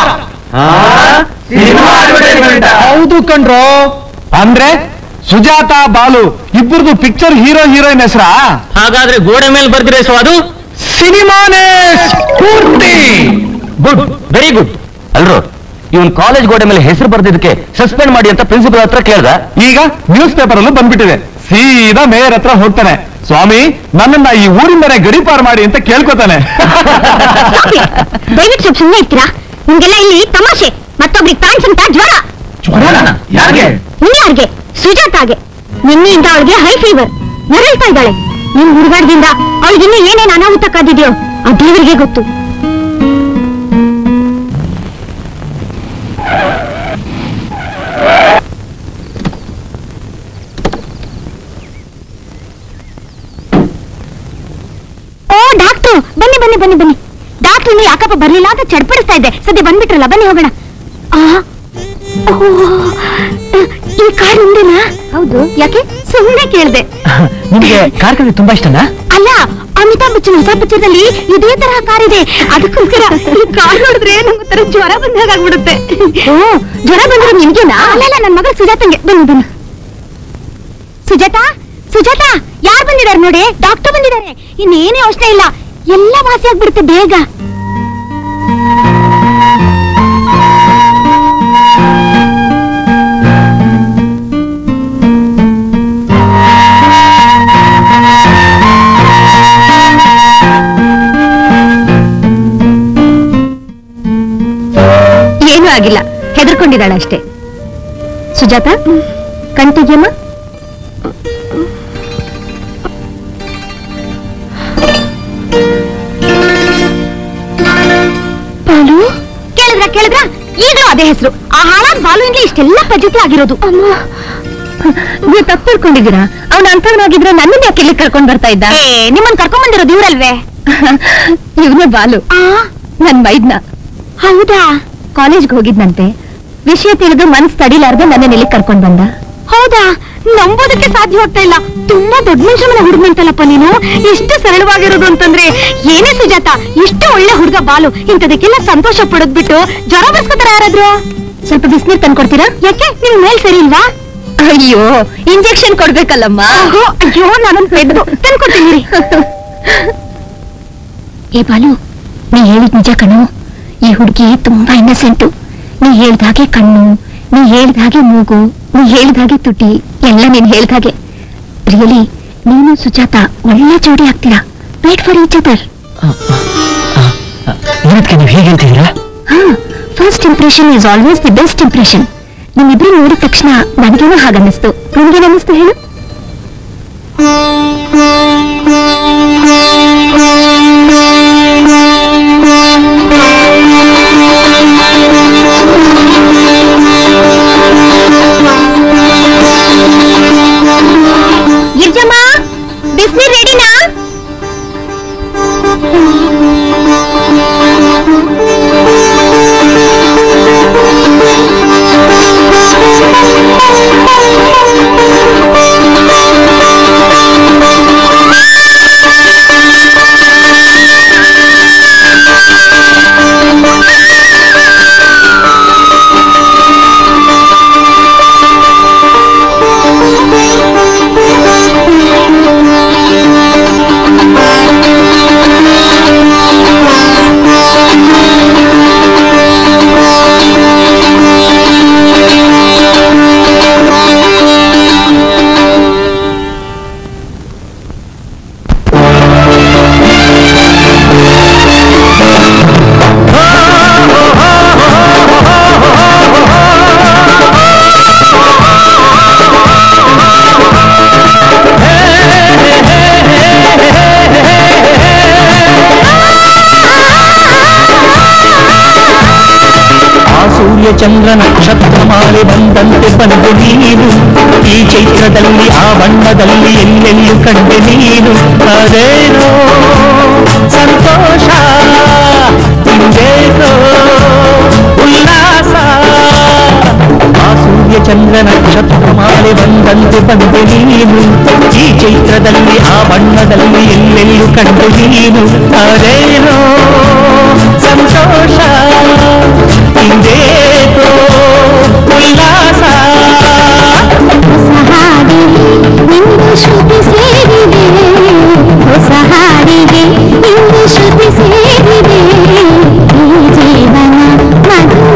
[SPEAKER 4] ಹೌದು ಕಣ್ರೋ ಅಂದ್ರೆ ಸುಜಾತ ಬಾಲು ಇಬ್ಬರದು ಪಿಕ್ಚರ್ ಹೀರೋ ಹೀರೋಯಿನ್ ಹೆಸರಾ
[SPEAKER 3] ಹಾಗಾದ್ರೆ ಗೋಡೆ ಮೇಲೆ ಬರ್ದಿರೋ ಸೊ ಅದು
[SPEAKER 4] ಸಿನಿಮಾನೇ ಸ್ಫೂರ್ತಿ
[SPEAKER 3] ಗುಡ್ ವೆರಿ ಗುಡ್ ಅಲ್ರು ಇವನ್ ಕಾಲೇಜ್ ಗೋಡೆ ಮೇಲೆ ಹೆಸರು ಬರ್ದಿದ್ದಕ್ಕೆ ಸಸ್ಪೆಂಡ್ ಮಾಡಿ ಅಂತ ಪ್ರಿನ್ಸಿಪಲ್ ಹತ್ರ ಕೇಳ್ದ
[SPEAKER 4] ಈಗ ನ್ಯೂಸ್ ಪೇಪರ್ ಅಲ್ಲೂ ಬಂದ್ಬಿಟ್ಟಿದೆ ಸೀದಾ ಮೇಯರ್ ಹತ್ರ ಹೋಗ್ತಾನೆ ಸ್ವಾಮಿ ನನ್ನನ್ನ ಈ ಊರಿಂದನೇ ಗಡಿಪಾರ್ ಮಾಡಿ ಅಂತ ಕೇಳ್ಕೊತಾನೆ
[SPEAKER 5] ದಯವಿಟ್ಟು ಸ್ವಲ್ಪ ಸುಮ್ಮನೆ ಇರ್ತೀರಾ ನಿಮ್ಗೆಲ್ಲ ಇಲ್ಲಿ ತಮಾಷೆ ಮತ್ತೊಬ್ರಿಗೆ ಪ್ಯಾಂಟ್ಸ್ ಅಂತ ಜ್ವರ
[SPEAKER 3] ಯಾರಿಗೆ
[SPEAKER 5] ಇನ್ಯಾರ್ಗೆ ಸುಜಾತಾಗೆ ನಿನ್ನೆಯಿಂದ ಅವಳಿಗೆ ಹೈ ಫೀವರ್ ನರಳ್ತಾ ಇದ್ದಾಳೆ ನಿಮ್ ಹುಡುಗಾಟದಿಂದ ಅವಳಿಗಿನ್ನೂ ಏನೇನ್ ಅನಾಹುತ ಕಾದಿದ್ಯೋ ಆ ದೇವರಿಗೆ ಗೊತ್ತು ಓ ಡಾಕ್ಟ್ರು ಬನ್ನಿ ಬನ್ನಿ ಬನ್ನಿ ಬನ್ನಿ ಡಾಕ್ಟ್ರು ನೀವು ಯಾಕಪ್ಪ ಬರ್ಲಿಲ್ಲ ಅಂತ ಚಡ್ಪಡಿಸ್ತಾ ಇದ್ದೆ ಸದ್ಯ ಬಂದ್ಬಿಟ್ರಲ್ಲ ಬನ್ನಿ ಹೋಗೋಣ ಆ ಓ, ಈ ಕಾರ್ ನಿಮ್ದೇನಾ ಹೌದು ಯಾಕೆ ಸುಮ್ಮನೆ ಕೇಳ್ದೆ
[SPEAKER 2] ನಿಮಗೆ ಕಾರ್ ಕಡೆ ತುಂಬಾ ಇಷ್ಟನಾ
[SPEAKER 5] ಅಲ್ಲ ಅಮಿತಾಬ್ ಬಚ್ಚನ್ ಹೊಸ ಪಿಕ್ಚರ್ದಲ್ಲಿ ಇದೇ ತರಹ ಕಾರ್ ಇದೆ ಅದಕ್ಕೋಸ್ಕರ ಈ ಕಾರ್ ನೋಡಿದ್ರೆ ನಂಗೆ ತರ ಜ್ವರ ಬಂದಾಗ ಆಗ್ಬಿಡುತ್ತೆ ಓ ಜ್ವರ ಬಂದ್ರೆ ನಿಮ್ಗೇನಾ ಅಲ್ಲಲ್ಲ ನನ್ನ ಮಗಳು ಸುಜಾತಂಗೆ ಬನ್ನಿ ಬನ್ನಿ ಸುಜಾತ ಸುಜಾತ ಯಾರು ಬಂದಿದ್ದಾರೆ ನೋಡಿ ಡಾಕ್ಟರ್ ಬಂದಿದ್ದಾರೆ ಇನ್ನೇನೇ ಯೋಚನೆ ಇಲ್ಲ ಎಲ್ಲ ವಾಸಿ ಆಗ್ಬಿಡುತ್ತೆ ಬೇಗ ಏನೂ ಆಗಿಲ್ಲ ಹೆದರ್ಕೊಂಡಿದ್ದಾಳೆ ಅಷ್ಟೇ ಸುಜಾತ ಕಣ್ತಿದ್ಯಮ್ಮ ಬಾಲು ಕೇಳಿದ್ರ ಕೇಳಿದ್ರ ಈಗಲೂ ಅದೇ ಹೆಸರು ಆ ಹಾಳಾದ ಬಾಲುವಿಂದ ಇಷ್ಟೆಲ್ಲ ಪದ್ಧತಿ ಆಗಿರೋದು ಅಮ್ಮ ನೀವು ತಪ್ಪು ತಿಳ್ಕೊಂಡಿದ್ದೀರಾ ಅವ್ನ ಅಂತವನಾಗಿದ್ರೆ ನನ್ನನ್ನ ಯಾಕೆ ಇಲ್ಲಿ ಕರ್ಕೊಂಡ್ ಬರ್ತಾ ಇದ್ದ ನಿಮ್ಮನ್ನ ಕರ್ಕೊಂಡ್ ಬಂದಿರೋದು ಇವ್ರಲ್ವೇ ಇವನೇ ಬಾಲು ನನ್ ಮೈದ್ನ ಹೌದಾ ಕಾಲೇಜ್ಗೆ ಹೋಗಿದ್ನಂತೆ ವಿಷಯ ತಿಳಿದು ಮನ್ಸ್ ತಡಿಲಾರ್ದೆ ನನ್ನ ಇಲ್ಲಿ ಕರ್ಕೊಂಡ್ ಬಂದ ಹೌದಾ ನಂಬೋದಕ್ಕೆ ಸಾಧ್ಯವಾಗ್ತಾ ಇಲ್ಲ ತುಂಬಾ ದೊಡ್ಡ ಮನುಷ್ಯನ ಹುಡುಗಂತಲ್ಲಪ್ಪ ನೀನು ಎಷ್ಟು ಸರಳವಾಗಿರೋದು ಅಂತಂದ್ರೆ ಏನೇ ಸುಜಾತ ಇಷ್ಟು ಒಳ್ಳೆ ಹುಡುಗ ಬಾಲು ಇಂಥದಕ್ಕೆಲ್ಲ ಸಂತೋಷ ಪಡೋದ್ ಬಿಟ್ಟು ಜ್ವರ ಬರ್ಸ್ಕೊತಾರ ಯಾರಾದ್ರೂ ಸ್ವಲ್ಪ ಬಿಸಿನೀರ್ ತಂದ್ಕೊಡ್ತೀರಾ ಯಾಕೆ ನಿಮ್ ಮೇಲ್ ಸರಿ ಇಲ್ವಾ ಅಯ್ಯೋ ಇಂಜೆಕ್ಷನ್ ಕೊಡ್ಬೇಕಲ್ಲಮ್ಮ ಅಯ್ಯೋ ನಾನೊಂದು ಪೆದ್ದು ತಂದ್ಕೊಡ್ತೀನಿ ಏ ಬಾಲು ನೀ ಹೇಳಿದ್ ನಿಜ ಕಣು ಈ ಹುಡುಗಿ ತುಂಬಾ ಇನ್ನಸೆಂಟು ನೀ ಹೇಳ್ದ ಹಾಗೆ ಕಣ್ಣು ನೀ ಹೇಳ್ದ ಹಾಗೆ ಮೂಗು ನೀ ಹೇಳ್ದ ಹಾಗೆ ತುಟಿ ಎಲ್ಲ ನೀನ್ ಹೇಳ್ದ ಹಾಗೆ ರಿಯಲಿ ನೀನು ಸುಜಾತ ಒಳ್ಳೆ ಜೋಡಿ ಆಗ್ತೀರಾ ವೇಟ್ ಫಾರ್ ಈಚ್ ಅದರ್
[SPEAKER 2] ಇವತ್ತಿಗೆ ನೀವು ಹೇಗೆ ಹೇಳ್ತಿದ್ದೀರಾ
[SPEAKER 5] ಹಾ first impression is always the best impression ನಿಮ್ಮಿಬ್ರು ನೋಡಿದ ತಕ್ಷಣ ನನಗೇನೋ ಹಾಗನ್ನಿಸ್ತು ನಿಮ್ಗೇನನ್ನಿಸ್ತು ಹೇಳು ಗಿರ್ಜಮ್ಮ ಬಿಸ್ನೀರ್ ರೆಡಿನಾ
[SPEAKER 7] ಆ ಸೂರ್ಯ ಚಂದ್ರ ನಕ್ಷತ್ರ ಮಾಲೆ ಬಂದಂತೆ ಬಂದು ನೀನು ಈ ಚೈತ್ರದಲ್ಲಿ ಆ ಬಣ್ಣದಲ್ಲಿ ಎಲ್ಲೆಲ್ಲೂ ಕಂಡೆ ನೀನು ಅದೇನೋ ಸಂತೋಷ ಹಿಂದೇನೋ ಉಲ್ಲಾಸ ಆ ಸೂರ್ಯ ಚಂದ್ರ ನಕ್ಷತ್ರ ಮಾಲೆ ಬಂದಂತೆ ಬಂದೆ ನೀನು ಈ ಚೈತ್ರದಲ್ಲಿ ಆ ಬಣ್ಣದಲ್ಲಿ ಎಲ್ಲೆಲ್ಲೂ ಕಂಡು ನೀನು ಅದೇನೋ ಸಂತೋಷ ಹಿಂದೇನೋ ಉಲ್ಲಾಸ
[SPEAKER 5] ಹೊಸ ಹಾಡಿಗೆ ನಿಂದು ಶ್ರುತಿ ಸೇರಿದೆ ಹೊಸ ಹಾಡಿಗೆ ನಿಂದು ಶ್ರುತಿ ಸೇರಿದೆ ಈ ಜೀವನ ಮಧುರ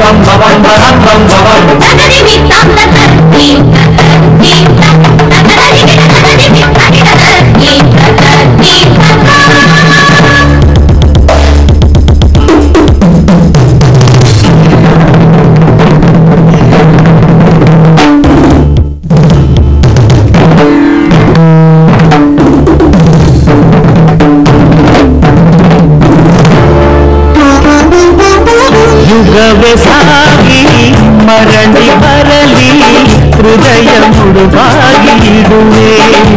[SPEAKER 7] ಯುಗವೇ ಸಾಗಿ ಮರಳಿ ಬರಲಿ ಹೃದಯ ಮುಡುಗಾಗಿ ಇಡುವೆ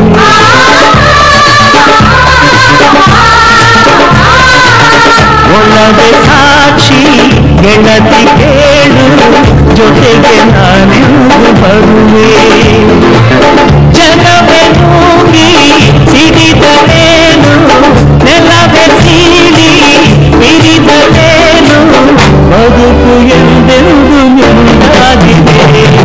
[SPEAKER 7] ಒಳಗೆ ಸಾಕ್ಷಿ ಗೆಳತಿ ಕೇಳು ಜೊತೆಗೆ ನಾನೆಂದು ಬರುವೆ ಜನವೇ ನೂಗಿ ಸಿಡಿದರೇನು ನೆಲವೇ ಸೀಳಿ ಬಿರಿದರೇನು ಬದುಕು ಎಂದೆಂದು ನಿಂದಾಗಿದೆ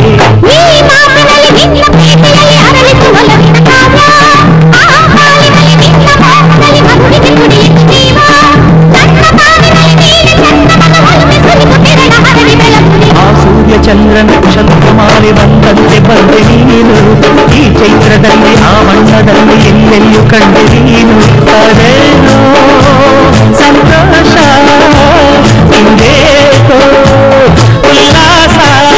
[SPEAKER 7] ಆ ಸೂರ್ಯ ಚಂದ್ರನ ಚಂದ್ರಮಾಲೆ ಬಂದಂತೆ ಬಂದೆ ನೀನು ಈ ಚೈತ್ರದಲ್ಲಿ ಆ ಬಣ್ಣದಲ್ಲಿ ಎಲ್ಲೆಲ್ಲೂ ಕಂಡೆ ನೀನು ಅದೇನೋ ಸಂತೋಷ ಹಿಂದೇಕೋ ಉಲ್ಲಾಸ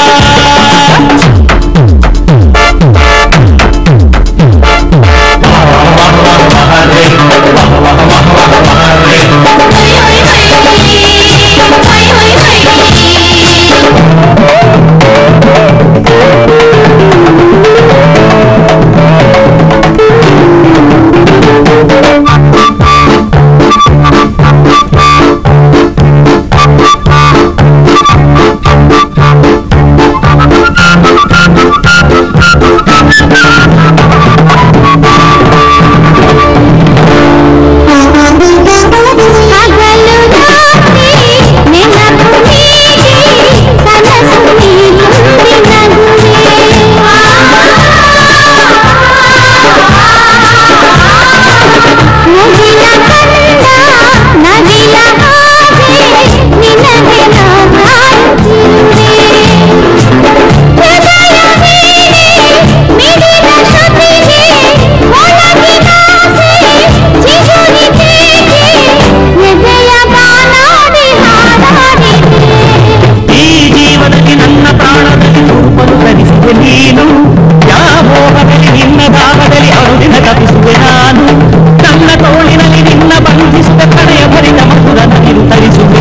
[SPEAKER 7] ಈ ಜೀವನದಲ್ಲಿ ನನ್ನ ಪ್ರಾಣದಲ್ಲಿ ರೂಪಲು ಧರಿಸುವೆ ನೀನು ವ್ಯಾಮೋಹದಲ್ಲಿ ನಿನ್ನ ದಾಹದಲ್ಲಿ ಅರುದಿನ ತಪ್ಪಿಸುವೆ ನಾನು ನನ್ನ ತೋಳಿನಲ್ಲಿ ನಿನ್ನ ಬಂಧಿಸುವ ಕಡೆಯ ಭರಿತ ಮಧುರ ನೀರು ತರಿಸುವೆ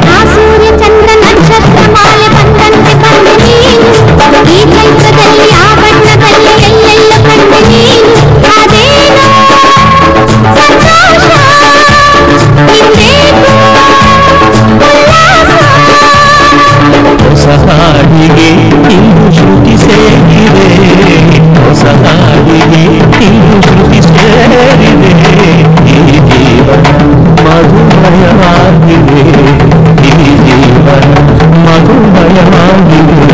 [SPEAKER 7] ಹೊಸ ಹಾಡಿಗೆ ಇಂದು ಶ್ರುತಿ ಸೇರಿದೆ ಹೊಸ ಹಾಡಿಗೆ ಇಂದು ಶ್ರುತಿ ಸೇರಿದೆ ಈ ಜೀವನ ಮಧುಮಯವಾಗಿದೆ ಈ ಜೀವನ ಮಧುಮಯವಾಗಿದೆ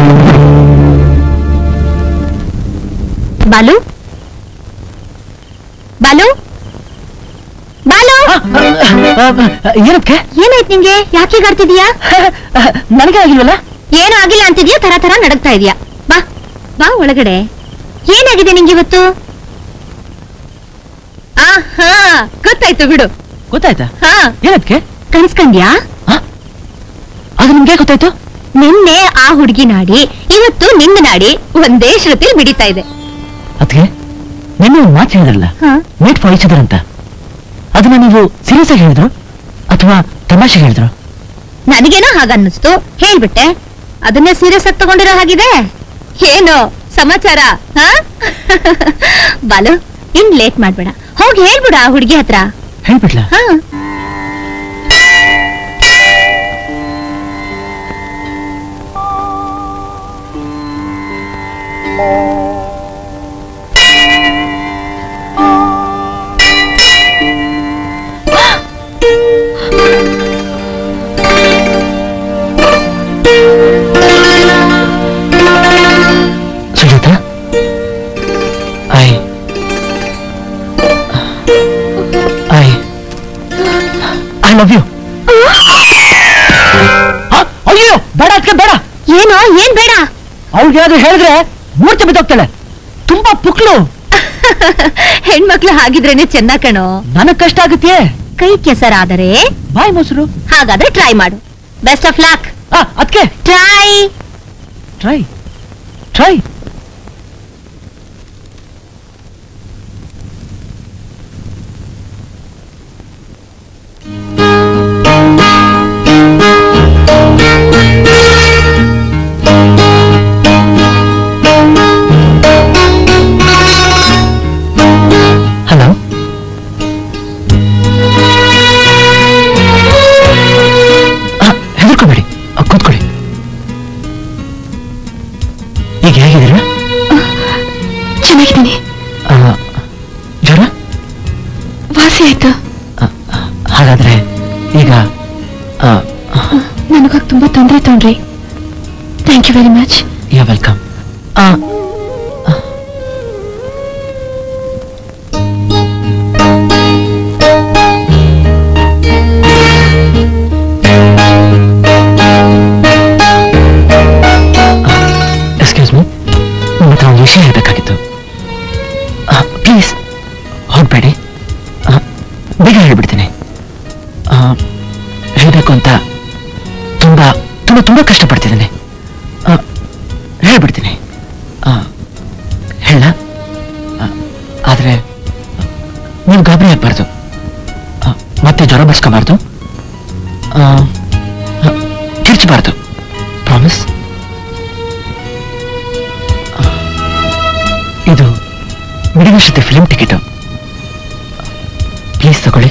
[SPEAKER 5] ಬಾಲು ಬಾಲು ಬಾಲು
[SPEAKER 2] ಏನಕ್ಕೆ
[SPEAKER 5] ಏನಾಯ್ತು ನಿಂಗೆ ಯಾಕೆ ಹೀಗಾಡ್ತಿದೀಯಾ
[SPEAKER 2] ನನಗೆ ಆಗಿಲ್ವಲ್ಲ
[SPEAKER 5] ಏನು ಆಗಿಲ್ಲ ಅಂತಿದ್ಯಾ ತರ ತರ ನಡಕ್ತಾ ಇದೀಯಾ ಬಾ ಬಾ ಒಳಗಡೆ ಏನಾಗಿದೆ ನಿಂಗೆ ಇವತ್ತು ಆಹಾ ಗೊತ್ತಾಯ್ತು ಬಿಡು
[SPEAKER 2] ಗೊತ್ತಾಯ್ತಾ
[SPEAKER 5] ಹಾ
[SPEAKER 2] ಏನಕ್ಕೆ
[SPEAKER 5] ಕನ್ಸ್ಕಂಡ್ಯಾ
[SPEAKER 2] ಅದು ನಿಮ್ಗೆ ಗೊತ್ತಾಯ್ತು
[SPEAKER 5] ನಿನ್ನೆ ಆ ಹುಡುಗಿ ನಾಡಿ ಇವತ್ತು ನಿನ್ನ ನಾಡಿ ಒಂದೇ ಶ್ರುತಿಲ್ ಬಿಡಿತಾ ಇದೆ
[SPEAKER 2] ಅದಕ್ಕೆ ನಿನ್ನೆ ಒಂದು ಮಾತು ಹೇಳಿದ್ರಲ್ಲ
[SPEAKER 5] ಹಾ
[SPEAKER 2] ಮೇಟ್ ಫಾರ್ ಈಚ್ ಅದರ್ ಅಂತ ಅದನ್ನ ನೀವು ಸೀರಿಯಸ್ ಆಗಿ ಹೇಳಿದ್ರು ಅಥವಾ ತಮಾಷೆಗೆ ಹೇಳಿದ್ರು
[SPEAKER 5] ನನಗೇನೋ ಹಾಗನ್ನಿಸ್ತು ಹೇಳ್ಬಿಟ್ಟೆ ಅದನ್ನೇ ಸೀರಿಯಸ್ ಆಗಿ ತಗೊಂಡಿರೋ ಹಾಗಿದೆ ಏನು ಸಮಾಚಾರ ಹಾ ಬಾಲು ಇನ್ ಲೇಟ್ ಮಾಡ್ಬೇಡ ಹೋಗಿ ಹೇಳ್ಬಿಡ ಆ ಹುಡುಗಿ ಹತ್ರ
[SPEAKER 2] ಹೇಳ್ಬಿಟ್ಲಾ
[SPEAKER 5] ಹಾ
[SPEAKER 2] Sujata I I I love you ಅಯ್ಯೋ ಬೇಡ ಅದಕ್ಕೆ ಬೇಡ
[SPEAKER 5] ಏನೋ ಏನ್ ಬೇಡ
[SPEAKER 2] ಅವ್ಳಿಗೇನಾದ್ರೂ ಹೇಳಿದ್ರೆ ಮೂರ್ಛೆ ಬಿದ್ದೋಗ್ತಾಳೆ ತುಂಬಾ ಪುಕ್ಲು
[SPEAKER 5] ಹೆಣ್ಮಕ್ಳು ಹಾಗಿದ್ರೇನೆ ಚೆನ್ನ ಕಣೋ
[SPEAKER 2] ನನಗ್ ಕಷ್ಟ ಆಗುತ್ತೆ
[SPEAKER 5] ಕೈ ಕೆಸರಾದರೆ
[SPEAKER 2] ಬಾಯ್ ಮೊಸರು
[SPEAKER 5] ಹಾಗಾದ್ರೆ ಟ್ರೈ ಮಾಡು ಬೆಸ್ಟ್ ಆಫ್ ಲಕ್
[SPEAKER 2] ಅದಕ್ಕೆ
[SPEAKER 5] ಟ್ರೈ
[SPEAKER 2] ಟ್ರೈ ಟ್ರೈ ಹಲೋ ಹೆದರ್ಕೋಬೇಡಿ ಆ, ಕೂತ್ಕೊಳ್ಳಿ ಈಗ ಹೇಗಿದ್ದೀರಾ
[SPEAKER 6] ಚೆನ್ನಾಗಿದ್ದೀನಿ
[SPEAKER 2] ಆ, ಜ್ವರ
[SPEAKER 6] ವಾಸಿ ಆಯ್ತು
[SPEAKER 2] ಆ, ಹಾಗಾದ್ರೆ ಈಗ ಆ,
[SPEAKER 6] ನನಗಾಗ ತುಂಬಾ ತೊಂದರೆ ತೊಂದ್ರಿ thank you very much
[SPEAKER 2] you welcome excuse me ನಿಮ್ಮ ಹತ್ರ ಒಂದು ವಿಷಯ ಹೇಳಬೇಕಾಗಿತ್ತು ಪ್ಲೀಸ್ ಹೋಗ್ಬೇಡಿ ಆ, ಬೇಗ ಹೇಳ್ಬಿಡ್ತೀನಿ ಆ, ಹೇಳ್ಬೇಕು ಅಂತ ತುಂಬಾ ತುಂಬಾ ತುಂಬಾ ಕಷ್ಟಪಡ್ತಿದ್ದೀನಿ ಆ, ಹೇಳ್ಬಿಡ್ತೀನಿ ಆ, ಹೇಳ ಆದರೆ ನೀವು ಗಾಬರಿ ಆಗ್ಬಾರ್ದು ಆ, ಮತ್ತೆ ಜ್ವರ ಬರ್ಸ್ಕೋಬಾರ್ದು ಕಿರ್ಚಬಾರ್ದು ಪ್ರಾಮಿಸ್ ಇದು ಮಿಡಿವರ್ಷತೆ ಫಿಲ್ಮ್ ಟಿಕೆಟ್ ಪ್ಲೀಸ್ ತಗೊಳ್ಳಿ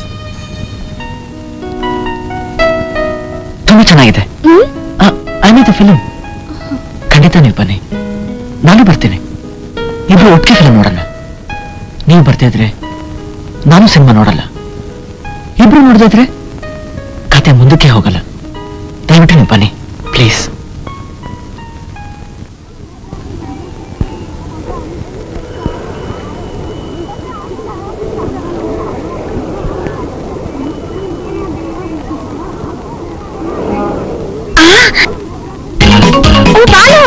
[SPEAKER 2] ತುಂಬಾ ಚೆನ್ನಾಗಿದೆ ಐ ಮೀ ದ ಫಿಲ್ಮ್ ಖಂಡಿತ ನೀವು ಬನ್ನಿ ನಾನು ಬರ್ತೀನಿ ಇಬ್ರು ಒಟ್ಟಿಗೆ ಫಿಲ್ಮ್ ನೋಡೋಣ ನೀವು ಬರ್ತಾ ಇದ್ರೆ ನಾನು ಸಿನಿಮಾ ನೋಡಲ್ಲ ಇಬ್ರು ನೋಡ್ದಿದ್ರೆ ಕತೆ ಮುಂದಕ್ಕೆ ಹೋಗಲ್ಲ ದಯವಿಟ್ಟು ನೀವು ಬನ್ನಿ ಪ್ಲೀಸ್
[SPEAKER 5] ಓ ಬಾಲು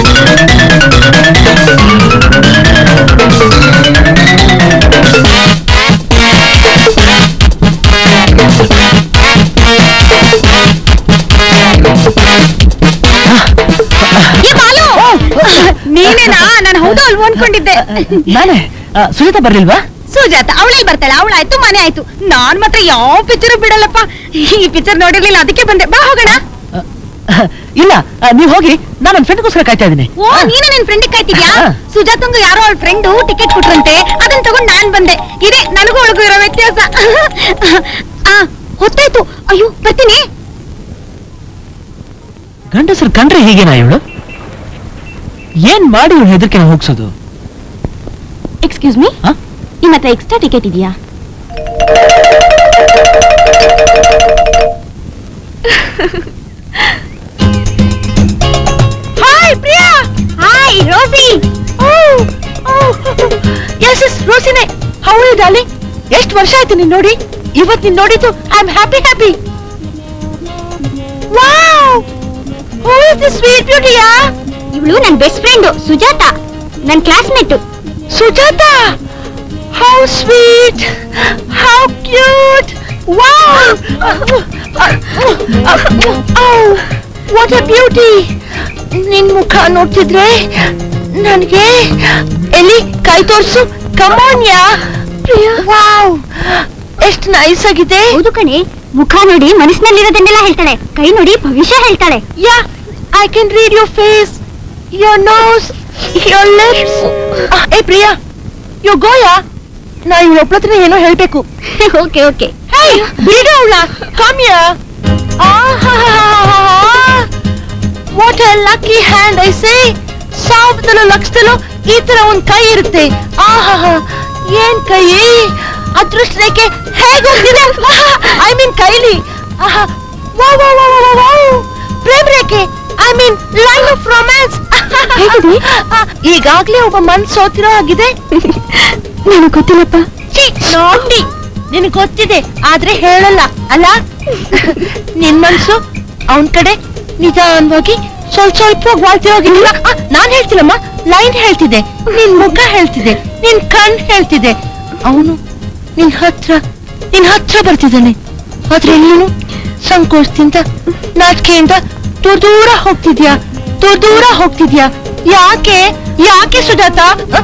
[SPEAKER 5] ಏ ಬಾಲು ನೀನೇನಾ ನಾನು ಹೌದು ಅಲ್ವೋ ಅನ್ಕೊಂಡಿದ್ದೆ
[SPEAKER 2] ನಾನೇ ಆ, ಸುಜಾತ ಬರ್ಲಿಲ್ವಾ
[SPEAKER 5] ಸುಜಾತ ಅವಳೇ ಬರ್ತಾಳೆ ಅವಳಾಯ್ತು ಮನೆ ಆಯ್ತು ನಾನ್ ಮಾತ್ರ ಯಾವ ಪಿಕ್ಚರ್ ಬಿಡಲ್ಲಪ್ಪ ಈ ಪಿಕ್ಚರ್ ನೋಡಿರ್ಲಿಲ್ಲ ಅದಕ್ಕೆ ಬಂದೆ ಬಾ ಹೋಗೋಣ
[SPEAKER 2] ಇಲ್ಲ ಆ, ನೀವ್ ಹೋಗಿ ನಾನು ನನ್ನ ಫ್ರೆಂಡ್ಗೋಸ್ಕರ ಕಾಯ್ತಾ ಇದ್ದೀನಿ
[SPEAKER 5] ಓ ನೀನು ನಿನ್ ಫ್ರೆಂಡ್ ಕಾಯ್ತಿದ್ಯಾ
[SPEAKER 2] ಹಾ.
[SPEAKER 5] ಸುಜಾತಂಗು ಯಾರೋ ಅವಳ ಫ್ರೆಂಡು ಟಿಕೆಟ್ ಕೊಟ್ರಂತೆ ಅದನ್ನ ತಗೊಂಡ್ ನಾನ್ ಬಂದೆ ಇದೇ ನನಗೂ ಒಳಗೂ ಇರೋ ವ್ಯತ್ಯಾಸ ಆ ಹೊತ್ತಾಯ್ತು ಅಯ್ಯೋ ಬರ್ತೀನಿ
[SPEAKER 2] ಗಂಡಸರು ಕಂಡ್ರೆ ಹೀಗೇನಾ ಇವಳು ಏನ್ ಮಾಡಿ ಇವಳು ಹೆದರಿಕೆ ಹೋಗ್ಸೋದು
[SPEAKER 5] ಎಕ್ಸ್ಕ್ಯೂಸ್ ಮೀ
[SPEAKER 2] ಹಾ?
[SPEAKER 5] ನಿಮ್ಮ ಹತ್ರ ಎಕ್ಸ್ಟ್ರಾ ಟಿಕೆಟ್ ಇದೆಯಾ hi Priya hi Rosie
[SPEAKER 2] yes yes ರೋಸಿನೇ ಹೌ ಡಾಲಿ ಎಷ್ಟು ವರ್ಷ ಆಯ್ತು ನೀನ್ ನೋಡಿ ಇವತ್ ನೀನ್ ನೋಡಿದ್ದು I am happy happy wow who is this sweet ಬ್ಯೂಟಿಯಾ
[SPEAKER 5] ಇವಳು ನನ್ನ ಬೆಸ್ಟ್ ಫ್ರೆಂಡ್ ಸುಜಾತ ನನ್ನ classmate
[SPEAKER 2] Sujata how sweet how cute wow what a beauty ನಿನ್ ಮುಖ ನೋಡ್ತಿದ್ರೆ ನನಗೆ ಎಲ್ಲಿ ಕೈ ತೋರ್ಸು ಕಮೋನ್ಯಾ ವಾವ್ ಎಷ್ಟು ನೈಸ್ ಆಗಿದೆ
[SPEAKER 5] ಹೌದು ಕಣೆ ಮುಖ ನೋಡಿ ಮನಸ್ಸಿನಲ್ಲಿರೋದನ್ನೆಲ್ಲ ಹೇಳ್ತಾಳೆ ಕೈ ನೋಡಿ ಭವಿಷ್ಯ ಹೇಳ್ತಾಳೆ
[SPEAKER 2] yeah I can read your face your nose your lips ಏ ಪ್ರಿಯಾ ಯೋ ಗೋಯಾ ನಾ ಇವಳ ಒಬ್ಳತ್ರ ಏನೋ ಹೇಳ್ಬೇಕು
[SPEAKER 5] ಓಕೆ ಓಕೆ
[SPEAKER 2] ಹೇ ಬಿಡು ಅವಳ ಕಾಮ್ಯ what a lucky hand I say ಸಾವಿರದಲ್ಲೂ ಲಕ್ಷದಲ್ಲೂ ಈ ತರ ಒಂದ್ ಕೈ ಇರುತ್ತೆ ಆಹಾ ಏನ್ ಕೈ ಅದೃಷ್ಟ ರೇಖೆ ಹೇಗೋಗ್ತಿದೆ ಐ ಮೀನ್ ಕೈಲಿ ಆಹಾ ವಾ ವಾ ವಾ ವಾ ವಾ ಪ್ರೇಮ್ ರೇಖೆ I mean line of romance
[SPEAKER 5] ಹೇಗಿದೆ?
[SPEAKER 2] ಈಗಾಗ್ಲೇ ಒಬ್ಬ ಮನ್ಸ್ ಸೋತಿರೋ ಆಗಿದೆ
[SPEAKER 5] ನನಗೆ ಗೊತ್ತಿಲ್ಲಪ್ಪ
[SPEAKER 2] ಛೀ, ನೋಡಿ ನಿನಗೆ ಗೊತ್ತಿದೆ ಆದ್ರೆ ಹೇಳಲ್ಲ ಅಲ್ಲ ನಿನ್ ಮನ್ಸು ಅವನ್ ಕಡೆ ನಿಧಾನವಾಗಿ
[SPEAKER 5] ಸ್ವಲ್ಪ ಸ್ವಲ್ಪ ವಾಳ್ತಿರೋಗಿಲ್ಲ ನಾನ್ ಹೇಳ್ತಿಲ್ಲಮ್ಮ ಲೈನ್ ಹೇಳ್ತಿದ್ದೆ ನಿನ್ ಮುಖ ಹೇಳ್ತಿದೆ ನಿನ್ ಕಣ್ ಹೇಳ್ತಿದೆ ಅವನು ನಿನ್ ಹತ್ರ ನಿನ್ ಹತ್ರ ಬರ್ತಿದ್ದಾನೆ ಆದ್ರೆ ನೀನು ಸಂಕೋಚದಿಂದ ನಾಚಿಕೆಯಿಂದ ದೂರ ದೂರ ಹೋಗ್ತಿದ್ಯಾ ದೂರ ದೂರ ಹೋಗ್ತಿದ್ಯಾ ಯಾಕೆ ಯಾಕೆ ಸುಜಾತ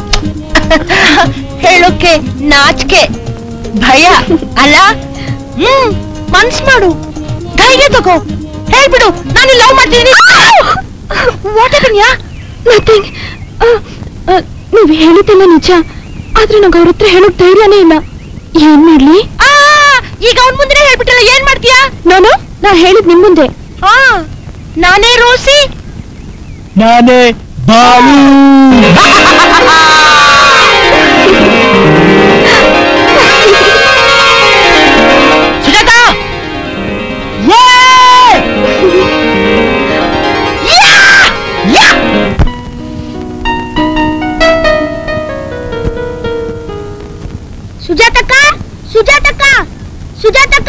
[SPEAKER 5] ಹೇಳೋಕೆ ನಾಚಿಕೆ ಭಯ ಅಲ್ಲ ಹ್ಮ್ ಮನ್ಸ್ ಮಾಡು ಧೈರ್ಯ ತಗೋ ಹೇಳ್ಬಿಡು ನಾನು ಲವ್ ಮಾಡ್ತೀನಿ ವಾಟ್ ಯಾ
[SPEAKER 6] ನಥಿಂಗ್ ನೀವು ಹೇಳಿದ್ದೆಲ್ಲ ನಿಜ ಆದ್ರೆ ನಂಗೆ ಅವ್ರ ಹತ್ರ ಹೇಳೋಕ್ ಧೈರ್ಯನೇ ಇಲ್ಲ ಏನ್ ಮಾಡ್ಲಿ
[SPEAKER 5] ಆ ಈಗ ಅವನ್ ಮುಂದೆ ಹೇಳ್ಬಿಟ್ರಲ್ಲ ಏನ್ ಮಾಡ್ತೀಯಾ
[SPEAKER 6] ನಾನು ನಾ ಹೇಳಿದ್ ನಿಮ್ ಮುಂದೆ
[SPEAKER 5] ಆ ನಾನೇ ರೋಸಿ
[SPEAKER 2] ನಾನೇ ಬಾಲು
[SPEAKER 5] ಸುಜಾತ ಸುಜಾತಕ್ಕ ಸುಜಾತಕ್ಕ ಸುಜಾತಕ್ಕ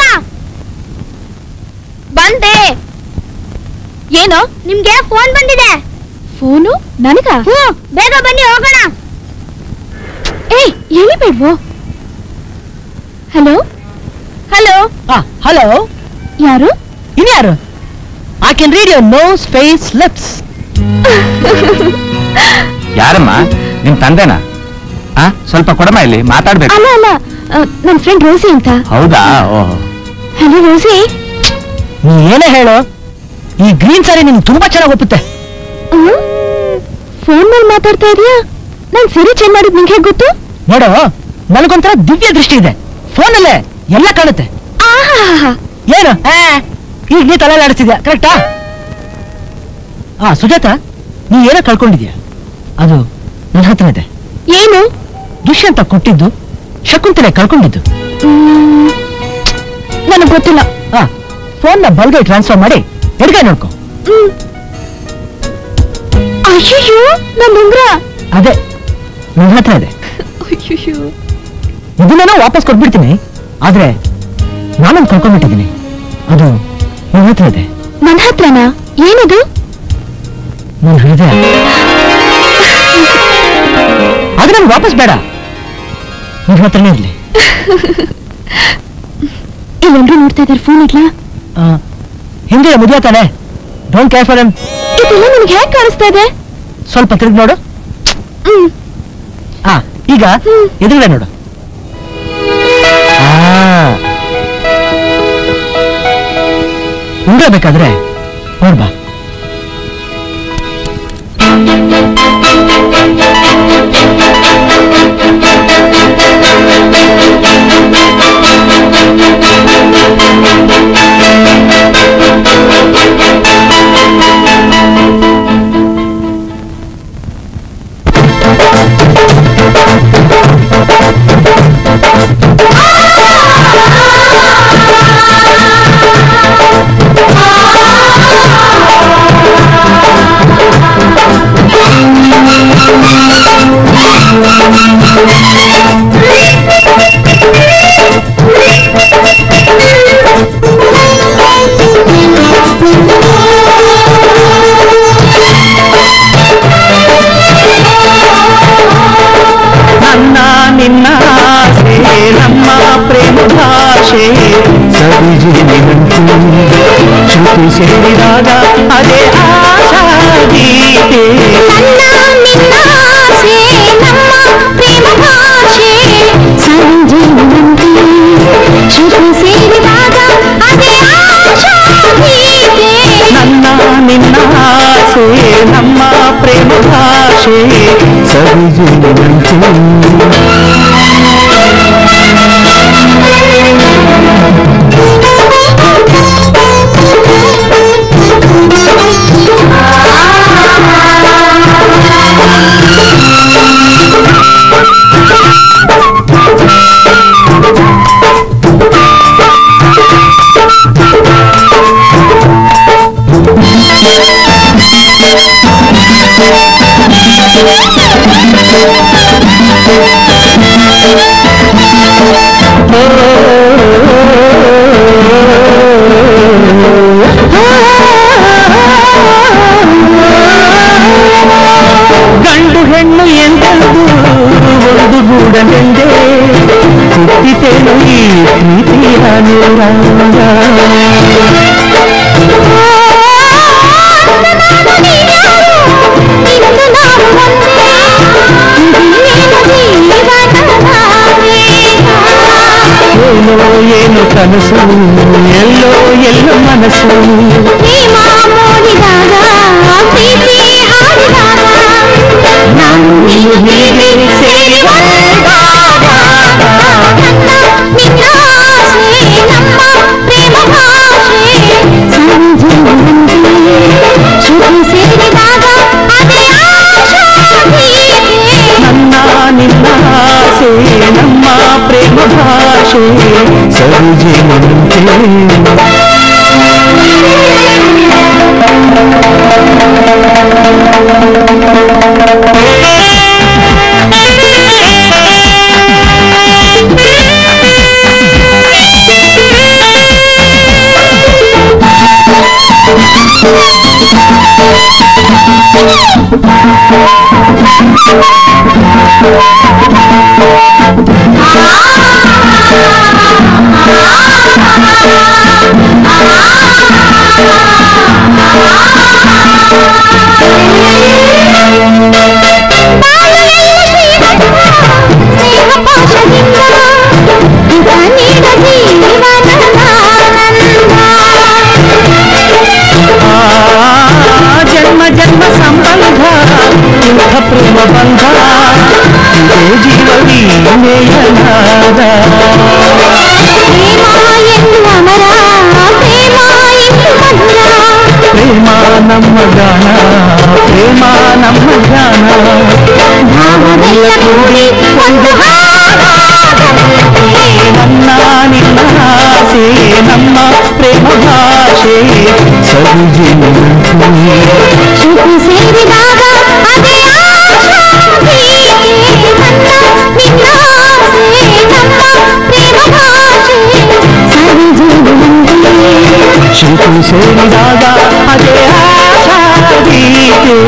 [SPEAKER 5] ಬಂದೆ ಏನು ನಿಮ್ಗೆ ಫೋನ್ ಬಂದಿದೆ
[SPEAKER 6] ಫೋನು ನನಗ
[SPEAKER 5] ಹ್ಮ್ ಬೇಗ ಬನ್ನಿ ಹೋಗೋಣ
[SPEAKER 6] ಏಯ್ ಎಳಿಬೇಡ್ವೋ ಹಲೋ
[SPEAKER 5] ಹಲೋ
[SPEAKER 2] ಹಲೋ
[SPEAKER 6] ಯಾರು
[SPEAKER 2] ಇನ್ಯಾರು I can read your nose face lips
[SPEAKER 3] ಯಾರಮ್ಮ ನಿಮ್ ತಂದೆನಾ ಆ ಸ್ವಲ್ಪ ಕೊಡಮ್ಮ ಇಲ್ಲಿ ಮಾತಾಡ್ಬೇಕು
[SPEAKER 6] ಅಲ್ಲ ಅಲ್ಲ ಆ, ನನ್ ಫ್ರೆಂಡ್ ರೋಸಿ ಅಂತ
[SPEAKER 3] ಹೌದಾ ಓಹ್
[SPEAKER 6] ಹಲೋ ರೋಸಿ
[SPEAKER 2] ನೀ ಏನೇ ಹೇಳು ಈ ಗ್ರೀನ್ ಸಾರಿ ನಿಮ್ಗೆ ತುಂಬಾ ಚೆನ್ನಾಗಿ ಒಪ್ಪುತ್ತೆ
[SPEAKER 6] ಫೋನ್ ಮೇಲೆ ಮಾತಾಡ್ತಾ ಇದೀಯಾ ನಾನ್ ಸರಿ ಚೇಂಜ್ ಮಾಡಿದ್ ನಿಂಗೆ ಹೇಗ್ ಗೊತ್ತು
[SPEAKER 2] ನೋಡು ನನಗೊಂಥರ ದಿವ್ಯ ದೃಷ್ಟಿ ಇದೆ ಫೋನಲ್ಲೇ ಎಲ್ಲ ಕಾಣುತ್ತೆ
[SPEAKER 6] ಆಹಾ
[SPEAKER 2] ಏನು ಆ, ಈಗ ನೀ ತಲೆ ಆಡಿಸ್ತಿದ್ಯಾ ಕರೆಕ್ಟಾ ಆ ಸುಜಾತ ನೀ ಏನೋ ಕಳ್ಕೊಂಡಿದ್ಯಾ ಅದು ನನ್ನ ಹತ್ರ ಇದೆ
[SPEAKER 6] ಏನು
[SPEAKER 2] ದುಷ್ಯಂತ ಕೊಟ್ಟಿದ್ದು ಶಕುಂತಲೆ ಕಳ್ಕೊಂಡಿದ್ದು
[SPEAKER 6] ನನಗ್ ಗೊತ್ತಿಲ್ಲ
[SPEAKER 2] ಆ ಫೋನ್ನ ಬಲ್ಗೈ ಟ್ರಾನ್ಸ್ಫರ್ ಮಾಡಿ ಎಡ್ಗೈ ನೋಡ್ಕೊ
[SPEAKER 6] ಅಯ್ಯೋ ನನ್ ಉಂಗ್ರ
[SPEAKER 2] ಅದೇ ನನ್ನ ಹತ್ರ ಇದೆ ಇದನ್ನೇನೋ ವಾಪಸ್ ಕೊಟ್ಬಿಡ್ತೀನಿ ಆದ್ರೆ ನಾನೊಂದು ಕಳ್ಕೊಂಡ್ಬಿಟ್ಟಿದ್ದೀನಿ ಅದು ನನ್ನ ಹತ್ರ ಇದೆ
[SPEAKER 6] ನನ್ ಹತ್ರನಾ ಏನದು
[SPEAKER 2] ನನ್ನ ಹೃದಯ ಅದು ನನ್ಗೆ ವಾಪಸ್ ಬೇಡ ನಿನ್ ಹತ್ರನೇ ಇರ್ಲಿ
[SPEAKER 6] ಇಲ್ಲೆಲ್ರೂ ನೋಡ್ತಾ ಇದಾರೆ ಫೋನ್ ಇಡ್ಲಾ
[SPEAKER 2] ಆ, ಹಿಂದೆ ಮದುವೆ ತಾನೆ ಡೋಂಟ್ ಕೇರ್ ಫಾರ್
[SPEAKER 6] ಇದೆಲ್ಲ ನಿಮ್ಗೆ ಹೇಗ್ ಕಾಣಿಸ್ತಾ ಇದೆ
[SPEAKER 2] ಸ್ವಲ್ಪ ತಿರುಗಿ ನೋಡು
[SPEAKER 6] ಹ್ಮ್
[SPEAKER 2] ಆ ಈಗ
[SPEAKER 6] ಹ್ಮ್.
[SPEAKER 2] ಎದುರುಗಡೆ ನೋಡು ಆ. ಉಂಗ್ರ ಬೇಕಾದ್ರೆ ನೋಡ್ಬಾ
[SPEAKER 7] ನನ್ನ ನಿನ್ನ ಆಸೆ ನಮ್ಮ ಪ್ರೇಮ ಭಾಷೆ ಸವಿಜಿನಿಗಂತೂ ಶ್ರುತಿ ಸೇರಿದಾಗ ಅದೇ ಆಶಾ ಗೀತೆ ನನ್ನ ನಿನ್ನ ಆಸೆ ನಮ್ಮ ಪ್ರೇಮ ಭಾಷೆ ಸವಿಜಿನಿಗಂತೂ ಏನೋ ಏನು ಕನಸು ಎಲ್ಲೋ ಎಲ್ಲೋ ಮನಸ್ಸು ನಾನು ನೀನು ಹೀಗೆ ಸೇರಿ ನನ್ನ ನಿನ್ನ ಆಸೆ ನಮ್ಮ ಪ್ರೇಮ ಭಾಷೆ ಸರುಜಿನಂತೆ ಆ ಜನ್ಮ ಜನ್ಮ ಸಂಬಂಧ ಇಂಥ ಪ್ರೇಮ ಬಂಧ ಇದೇ ಜೀವ ವೀಣೆಯನಾದ ಪ್ರೇಮ ನಮ್ಮ ಗಾನ ಪ್ರೇಮ ನಮ್ಮ ಗಾನ ಭಾವವೆಲ್ಲ ಕೂಡಿ ಒಂದು ನನ್ನ ನಿನ್ನ ಆಸೆ ನಮ್ಮ ಪ್ರೇಮ ಭಾಷೆ ಸರುಜಿನಂತೆ
[SPEAKER 6] ಸೇರಿದಾಗ ಅದೇ ಆಶಾ ಹೀಗೆ ನನ್ನ ನಿನ್ನ ಆಸೆ ನಮ್ಮ ಪ್ರೇಮ ಭಾಷೆ ಸರಿಜೀವನಂತೆ
[SPEAKER 7] ಶಿಲ್ಪಿ ಸೇರಿದಾಗ ಅದೇ ಆಶಾ ಗೀತೆ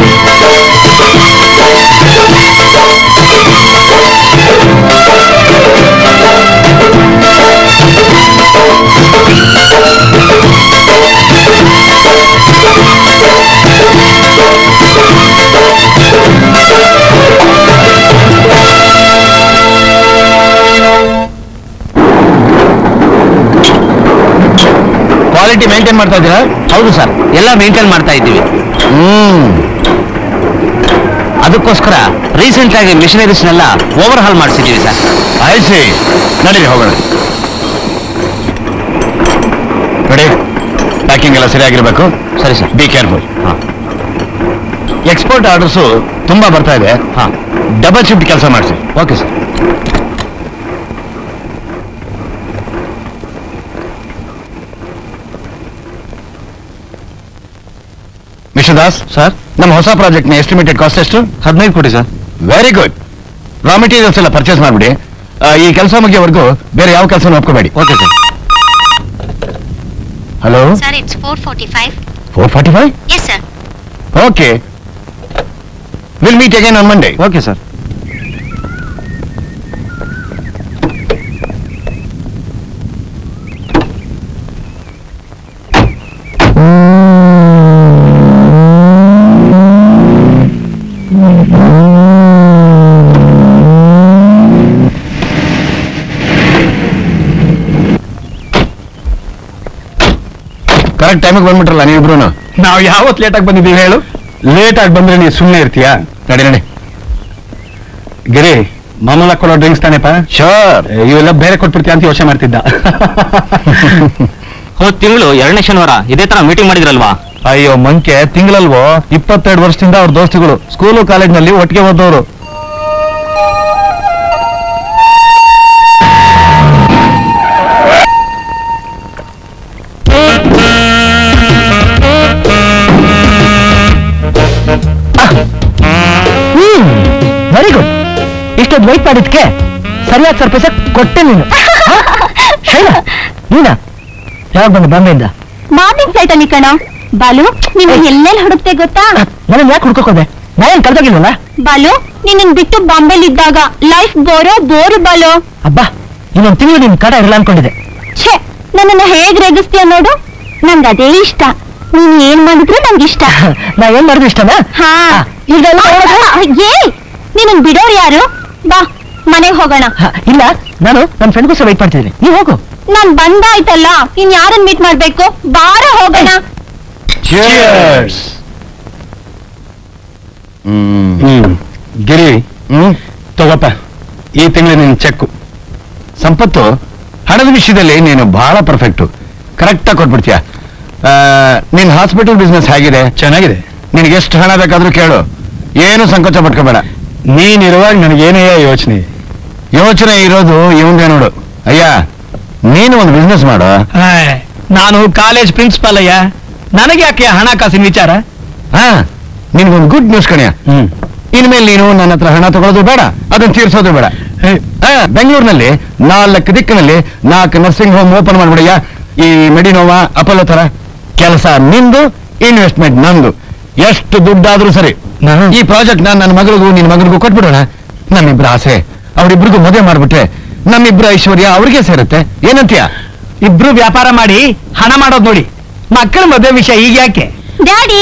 [SPEAKER 3] ಕ್ವಾಲಿಟಿ ಮೇಂಟೈನ್ ಮಾಡ್ತಾ ಇದ್ದೀರಾ ಹೌದು ಸರ್ ಎಲ್ಲ ಮೇಂಟೈನ್ ಮಾಡ್ತಾ ಇದ್ದೀವಿ ಹ್ಮ್ ಅದಕ್ಕೋಸ್ಕರ ರೀಸೆಂಟ್ ಆಗಿ ಮಿಷನರೀಸ್ನೆಲ್ಲ ಓವರ್ ಹಾಲ್ ಮಾಡಿಸಿದ್ದೀವಿ ಸರ್ ಆಯ್ಸಿ ನಡೀರಿ ಹೋಗೋಣ ನೋಡಿ ಪ್ಯಾಕಿಂಗ್ ಎಲ್ಲ ಸರಿಯಾಗಿರ್ಬೇಕು ಸರಿ ಸರ್ ಬಿ ಕೇರ್ಫುಲ್ ಹಾಂ ಎಕ್ಸ್ಪೋರ್ಟ್ ಆರ್ಡರ್ಸು ತುಂಬಾ ಬರ್ತಾ ಇದೆ ಹಾಂ ಡಬಲ್ ಶಿಫ್ಟ್ ಕೆಲಸ ಮಾಡಿಸಿ ಓಕೆ ಸರ್ ವಿಶ್ವದಾಸ್ ಸರ್ ನಮ್ಮ ಹೊಸ ಪ್ರಾಜೆಕ್ಟ್ ನ ಎಸ್ಟಿಮೇಟೆಡ್ ಕಾಸ್ಟ್ ಎಷ್ಟು ಹದಿನೈದು ಕೋಟಿ sir very good raw materials ಎಲ್ಲ ಪರ್ಚೇಸ್ ಮಾಡಿಬಿಡಿ ಈ ಕೆಲಸ ಮುಗಿಯೋವರೆಗೂ ಬೇರೆ ಯಾವ ಕೆಲಸ ಒಪ್ಕೋಬೇಡಿ okay sir hello
[SPEAKER 8] Sir, it's 445.
[SPEAKER 3] Four forty five
[SPEAKER 8] Yes, sir.
[SPEAKER 3] Okay will meet again on Monday okay sir correct ಟೈಮಿಗೆ ಬಂದ್ಬಿಟ್ರಲ್ಲ ನೀವಿಬ್ರು
[SPEAKER 4] ನಾವು ಯಾವತ್ ಲೇಟ್ ಆಗಿ ಬಂದಿದ್ದೀವಿ ಹೇಳು
[SPEAKER 3] ಲೇಟ್ ಆಗಿ ಬಂದ್ರೆ ನೀವು ಸುಮ್ಮನೆ ಇರ್ತೀಯಾ ನಡಿ ನಡಿ
[SPEAKER 4] ಗಿರಿ ಮಾಮೂಲ ಕೊಡೋ ಡ್ರಿಂಕ್ಸ್ ತಾನೇಪ
[SPEAKER 3] ಶೋರ್
[SPEAKER 4] ಇವೆಲ್ಲ ಬೇರೆ ಕೊಟ್ಬಿಡ್ತೀಯ ಅಂತ ಯೋಚನೆ ಮಾಡ್ತಿದ್ದ
[SPEAKER 1] ಹೋದ್ ತಿಂಗಳು ಎರಡನೇ ಶನಿವಾರ ಇದೇ ತರ ಮೀಟಿಂಗ್ ಮಾಡಿದ್ರಲ್ವಾ
[SPEAKER 3] ಅಯ್ಯೋ ಮಂಕೆ ತಿಂಗಳಲ್ವೋ ಇಪ್ಪತ್ತೆರಡು ವರ್ಷದಿಂದ ಅವ್ರ ದೋಸ್ತಿಗಳು ಸ್ಕೂಲು ಕಾಲೇಜ್ನಲ್ಲಿ ಒಟ್ಟಿಗೆ ಓದೋರು
[SPEAKER 2] ಹ್ಮ್ ವೆರಿ ಗುಡ್ ಇಷ್ಟೊಂದು ವೈಟ್ ಮಾಡಿದ್ಕೆ ಸರಿಯಾದ ಸರ್ ಪೈಸೆ ಕೊಟ್ಟೆ ನೀನು ಹ? ಶೈಲಾ ನೀನಾ ಯಾವಾಗ ಬಂದ ಬಾಂಬೆಯಿಂದ
[SPEAKER 5] ಮಾರ್ನಿಂಗ್ ಫ್ಲೈಟ್ ಅಲ್ಲಿ ಕಣ ಬಾಲು ನೀನು ಎಲ್ಲೆಲ್ಲಿ ಹುಡುಕ್ತೆ ಗೊತ್ತಾ
[SPEAKER 2] ನನಗೆ ಯಾಕೆ ಹುಡ್ಕೋಕೋದೆ ನಾನೇನ್ ಕಲ್ತಾಗಿಲ್ವಲ್ಲ
[SPEAKER 5] ಬಾಲು ನಿನ್ನ ಬಿಟ್ಟು ಬಾಂಬೆಲಿ ಇದ್ದಾಗ ಲೈಫ್ ಬೋರೋ ಬೋರು ಬಾಲು
[SPEAKER 2] ಅಬ್ಬಾ ಇನ್ನೊಂದು ತಿಂಗಳು ನಿನ್ ಕಾಟ ಇರಲ್ಲ ಅನ್ಕೊಂಡಿದ್ದೆ
[SPEAKER 5] ಛೇ ನನ್ನನ್ನ ಹೇಗ್ ರೇಗಿಸ್ತೀಯ ನೋಡು ನಂಗ್ ಅದೇ ಇಷ್ಟ ನೀನ್ ಏನ್ ಮಾಡಿದ್ರು ನಂಗೆ ಇಷ್ಟ
[SPEAKER 2] ನಾ ಏನ್ ಮಾಡಿದ್ರು ಇಷ್ಟನಾ
[SPEAKER 5] ಹಾ
[SPEAKER 2] ಈಗ
[SPEAKER 5] ಏ ನೀನನ್ ಬಿಡೋರು ಯಾರು ಬಾ ಮನೆಗ್ ಹೋಗೋಣ
[SPEAKER 2] ಹ, ಇಲ್ಲ ನಾನು ನನ್ನ ಫ್ರೆಂಡ್ಗೋಸ್ಕರ ವೆಯ್ಟ್ ಮಾಡ್ತಿದ್ದೀನಿ ನೀವು ಹೋಗು
[SPEAKER 5] ನಾನ್ ಬಂದಾಯ್ತಲ್ಲ ಇನ್ ಯಾರನ್ ಮೀಟ್ ಮಾಡ್ಬೇಕು ಬಾರ ಹೋಗೋಣ
[SPEAKER 3] Cheers.
[SPEAKER 4] ಹ್ಮ್ ಗಿರಿ ಹ್ಮ್ ತಗೋಪ್ಪ ಈ ತಿಂಗಳು ನಿನ್ ಚೆಕ್ ಸಂಪತ್ತು ಹಣದ ವಿಷಯದಲ್ಲಿ ನೀನು ಬಹಳ ಪರ್ಫೆಕ್ಟು ಕರೆಕ್ಟಾಗಿ ಕೊಟ್ಬಿಡ್ತೀಯ ಆ, ನಿನ್ ಹಾಸ್ಪಿಟಲ್ ಬಿಸ್ನೆಸ್ ಹೇಗಿದೆ ಚೆನ್ನಾಗಿದೆ ನಿನಗೆ ಎಷ್ಟು ಹಣ ಬೇಕಾದ್ರೂ ಕೇಳು ಏನು ಸಂಕೋಚ ಪಟ್ಕೋಬೇಡ ನೀನಿರುವಾಗ ನನಗೇನೇ ಯೋಚನೆ ಯೋಚನೆ ಇರೋದು ಇವಂದೇ ನೋಡು ಅಯ್ಯ ನೀನು ಒಂದು ಬಿಸ್ನೆಸ್ ಮಾಡು
[SPEAKER 2] ನಾನು ಕಾಲೇಜ್ ಪ್ರಿನ್ಸಿಪಾಲ್ ಅಯ್ಯ ನನಗೆ ಯಾಕೆ ಹಣಕಾಸಿನ ವಿಚಾರ
[SPEAKER 4] ಹಾ ನಿನ್ಗೊಂದು ಗುಡ್ ನ್ಯೂಸ್ ಕಣ್ಯ
[SPEAKER 2] ಹ್ಮ್
[SPEAKER 4] ಇನ್ಮೇಲೆ ನೀನು ನನ್ನ ಹತ್ರ ಹಣ ತಗೊಳ್ಳೋದು ಬೇಡ ಅದನ್ನ ತೀರ್ಸೋದು ಬೇಡ ಹಾ, ಬೆಂಗಳೂರಿನಲ್ಲಿ ನಾಲ್ಕು ದಿಕ್ಕಿನಲ್ಲಿ ನಾಲ್ಕು ನರ್ಸಿಂಗ್ ಹೋಮ್ ಓಪನ್ ಮಾಡ್ಬಿಡಯ್ಯ ಈ ಮೆಡಿನೋವಾ ಅಪೋಲೋ ತರ ಕೆಲಸ ನಿಂದು ಇನ್ವೆಸ್ಟ್ಮೆಂಟ್ ನಂದು ಎಷ್ಟು ದುಡ್ಡಾದ್ರೂ ಸರಿ ಈ ಪ್ರಾಜೆಕ್ಟ್ ನಾನು ನನ್ನ ಮಗಳಿಗೂ ನಿನ್ನ ಮಗನಿಗೂ ಕೊಟ್ಬಿಡೋಣ ನಮ್ಮಿಬ್ರ ಆಸೆ ಅವರಿಬ್ರಿಗೂ ಮದುವೆ ಮಾಡ್ಬಿಟ್ರೆ ನಮ್ಮಿಬ್ರ ಐಶ್ವರ್ಯ ಅವ್ರಿಗೆ ಸೇರುತ್ತೆ ಏನಂತೀಯ
[SPEAKER 2] ಇಬ್ರು ವ್ಯಾಪಾರ ಮಾಡಿ ಹಣ ಮಾಡೋದ್ ನೋಡಿ ಮಕ್ಕಳ ಮದುವೆ ವಿಷಯ ಈಗ ಯಾಕೆ
[SPEAKER 5] ಡ್ಯಾಡಿ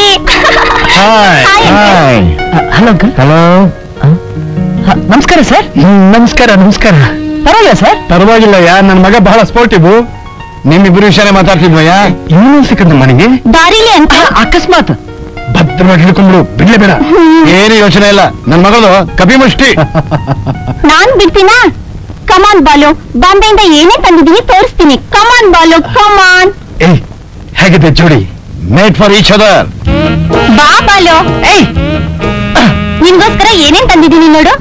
[SPEAKER 2] ಹಲೋ ಅಂಕಲ್
[SPEAKER 4] ಹಲೋ
[SPEAKER 2] ನಮಸ್ಕಾರ ಸರ್
[SPEAKER 4] ನಮಸ್ಕಾರ ನಮಸ್ಕಾರ
[SPEAKER 2] ಪರವಾಗಿಲ್ಲ ಸರ್
[SPEAKER 4] ಪರವಾಗಿಲ್ಲ ಯಾ ನನ್ನ ಮಗ ಬಹಳ ಸ್ಪೋರ್ಟಿವ್ ನಿಮ್ಮಿಬ್ರು ವಿಷಯನೇ ಮಾತಾಡ್ತಿದ್ವಯ್ಯ ಇನ್ನೂ ಸಿಕ್ಕದ ಮನೆಗೆ
[SPEAKER 5] ದಾರಿಲಿ ಅಂತ
[SPEAKER 2] ಅಕಸ್ಮಾತ್
[SPEAKER 4] ಭದ್ರವಾಗಿ ಹಿಡ್ಕೊಂಡ್ಬಿಡು ಬಿಡ್ಲೇ ಬೇಡ ಏನು ಯೋಚನೆ ಇಲ್ಲ ನನ್ನ ಮಗಳು ಕಪಿಮುಷ್ಟಿ
[SPEAKER 5] ನಾನ್ ಬಿಡ್ತೀನಾ ಕಮಾನ್ ಬಾಲು ಬಾಂಬೆಯಿಂದ ಏನೇ ತಂದಿದೀನಿ ತೋರಿಸ್ತೀನಿ ಕಮಾನ್ ಬಾಲು ಕಮಾನ್
[SPEAKER 4] ಏಯ್ ಹೇಗಿದೆ ಜೋಡಿ ಮೇಡ್ ಫಾರ್ ಈಚ್ ಅದರ್
[SPEAKER 5] ಬಾ ಬಾಲು
[SPEAKER 2] ಏಯ್
[SPEAKER 5] ನಿನ್ಗೋಸ್ಕರ ಏನೇನ್ ತಂದಿದೀನಿ ನೋಡು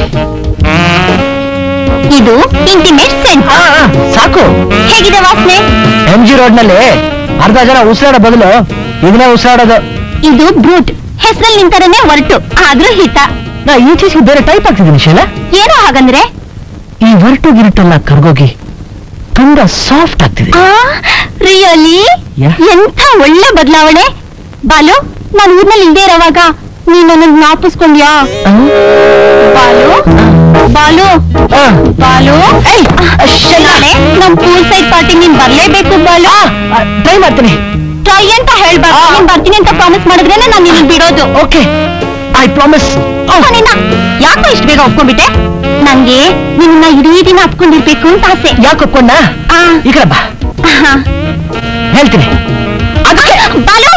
[SPEAKER 5] ಇದು ಇಂಟಿಮೇಟ್ ಸೆಂಟ್
[SPEAKER 2] ಆ, ಆ, ಸಾಕು
[SPEAKER 5] ಹೇಗಿದೆ ವಾಸನೆ
[SPEAKER 2] ಎಂ ಜಿ ರೋಡ್ ನಲ್ಲಿ ಅರ್ಧ ಜನ ಉಸಿರಾಡೋ ಬದಲು ಇದನ್ನೇ ಉಸಿರಾಡೋದು
[SPEAKER 5] ಇದು ಬ್ರೂಟ್ ಹೆಸರಲ್ಲಿ ನಿಂತರನೇ ಹೊರಟು ಆದ್ರೂ ಹಿತ
[SPEAKER 2] ನಾ ಈಚೆಗೆ ಬೇರೆ ಟೈಪ್ ಆಗ್ತಿದ್ದೀನಿ ಶೈಲಾ
[SPEAKER 5] ಏನೋ ಹಾಗಂದ್ರೆ
[SPEAKER 2] ಈ ಹೊರಟು ಗಿರಟೆಲ್ಲ ಕರ್ಗೋಗಿ ತುಂಬಾ ಸಾಫ್ಟ್ ಆಗ್ತಿದೆ
[SPEAKER 5] ರಿಯಲಿ
[SPEAKER 2] ಯಾ.
[SPEAKER 5] ಎಂಥ ಒಳ್ಳೆ ಬದಲಾವಣೆ ಬಾಲು ನಾನು ಊರ್ನಲ್ಲಿ ಇಲ್ದೇ ಇರೋವಾಗ ನೀನ್ ನನ್ನ ಜ್ಞಾಪಿಸ್ಕೊಂಡ್ಯಾ ಬಾಲು ಬಾಲು ಬಾಲು ನಾಳೆ ನಮ್ ಪೂಲ್ ಸೈಡ್ ಪಾರ್ಟಿ ನೀನ್ ಬರ್ಲೇಬೇಕು ಬಾಲು
[SPEAKER 2] ಟ್ರೈ ಮಾಡ್ತೀನಿ
[SPEAKER 5] ಟ್ರೈ ಅಂತ ಹೇಳ್ಬಾರ್ದು ನೀನ್ ಬರ್ತೀನಿ ಅಂತ ಪ್ರಾಮಿಸ್ ಮಾಡಿದ್ರೇನೆ ನಾನು ನಿನ್ನ ಬಿಡೋದು
[SPEAKER 2] ಓಕೆ ಐ ಪ್ರಾಮಿಸ್
[SPEAKER 5] ಓಹ್, ನಿನ್ನ ಯಾಕೋ ಇಷ್ಟು ಬೇಗ ಒಪ್ಕೊಂಡ್ಬಿಟ್ಟೆ ನಂಗೆ ನಿನ್ನ ಇಡೀ ದಿನ ಹತ್ಕೊಂಡಿರ್ಬೇಕು ಅಂತ ಆಸೆ
[SPEAKER 2] ಯಾಕೆ ಒಪ್ಕೊಂಡ
[SPEAKER 5] ಆ,
[SPEAKER 2] ಈ ಕಡೆ ಬಾ
[SPEAKER 5] ಆಹಾ.
[SPEAKER 2] ಹೇಳ್ತೀನಿ
[SPEAKER 5] ಅದಕ್ಕೆ ಬಾಲು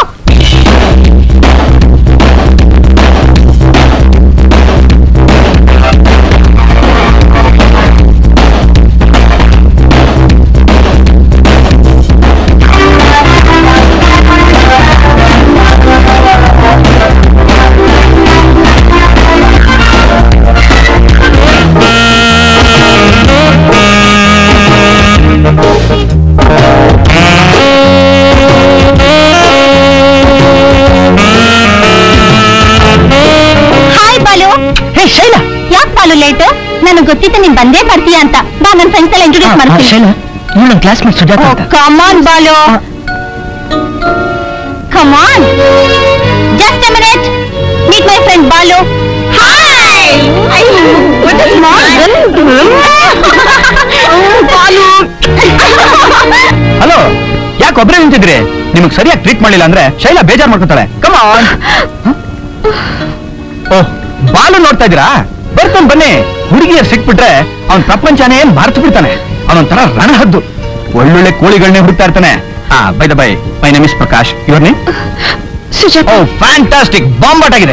[SPEAKER 5] ಹಾಯ್ ಬಾಲು
[SPEAKER 2] ಹೇ ಶೈಲಾ
[SPEAKER 5] ಯಾಕೆ ಬಾಲು ಲೇಟ್ ನನಗೆ ಗೊತ್ತಿತ್ತು ನೀನ್ ಬಂದೇ ಬರ್ತೀಯ ಅಂತ ಬಾ ನನ್ನ ಫ್ರೆಂಡ್ಸ್ ಎಲ್ಲ ಇಂಟ್ರೊಡ್ಯೂಸ್ ಮಾಡ್ತೀನಿ
[SPEAKER 2] ಶೈಲಾ ಇವಳು ನನ್ನ ಕ್ಲಾಸ್ಮೇಟ್ ಸುಜಾತ ಅಂತ
[SPEAKER 5] come on Balu come on just a minute meet my friend Balu hi what is Balu
[SPEAKER 3] hello ಯಾಕೆ ಒಬ್ಬರೇ ನಿಂತಿದ್ರಿ ನಿಮಗೆ ಸರಿಯಾಗಿ ಟ್ರೀಟ್ ಮಾಡಿಲ್ಲ ಅಂದ್ರೆ ಶೈಲಾ ಬೇಜಾರ್ ಮಾಡ್ಕೊತಾಳೆ ಕಮಾನ್ ಓಹ್ ಬಾಲು ನೋಡ್ತಾ ಇದ್ದೀರಾ ಬರ್ತಾನೆ ಬನ್ನಿ ಹುಡುಗಿಯರ್ ಸಿಕ್ಬಿಟ್ರೆ ಅವ್ನ್ ಪ್ರಪಂಚನೇ ಮರ್ತು ಬಿಡ್ತಾನೆ ಅವನೊಂಥರ ರಣಹದ್ದು ಒಳ್ಳೊಳ್ಳೆ ಕೋಳಿಗಳನ್ನೇ ಹುಡುಕ್ತಾ ಇರ್ತಾನೆ ಆ bye the bye my name is Prakash your name
[SPEAKER 5] Sujata
[SPEAKER 3] oh fantastic ಬಾಂಬಾಟ್ ಆಗಿದೆ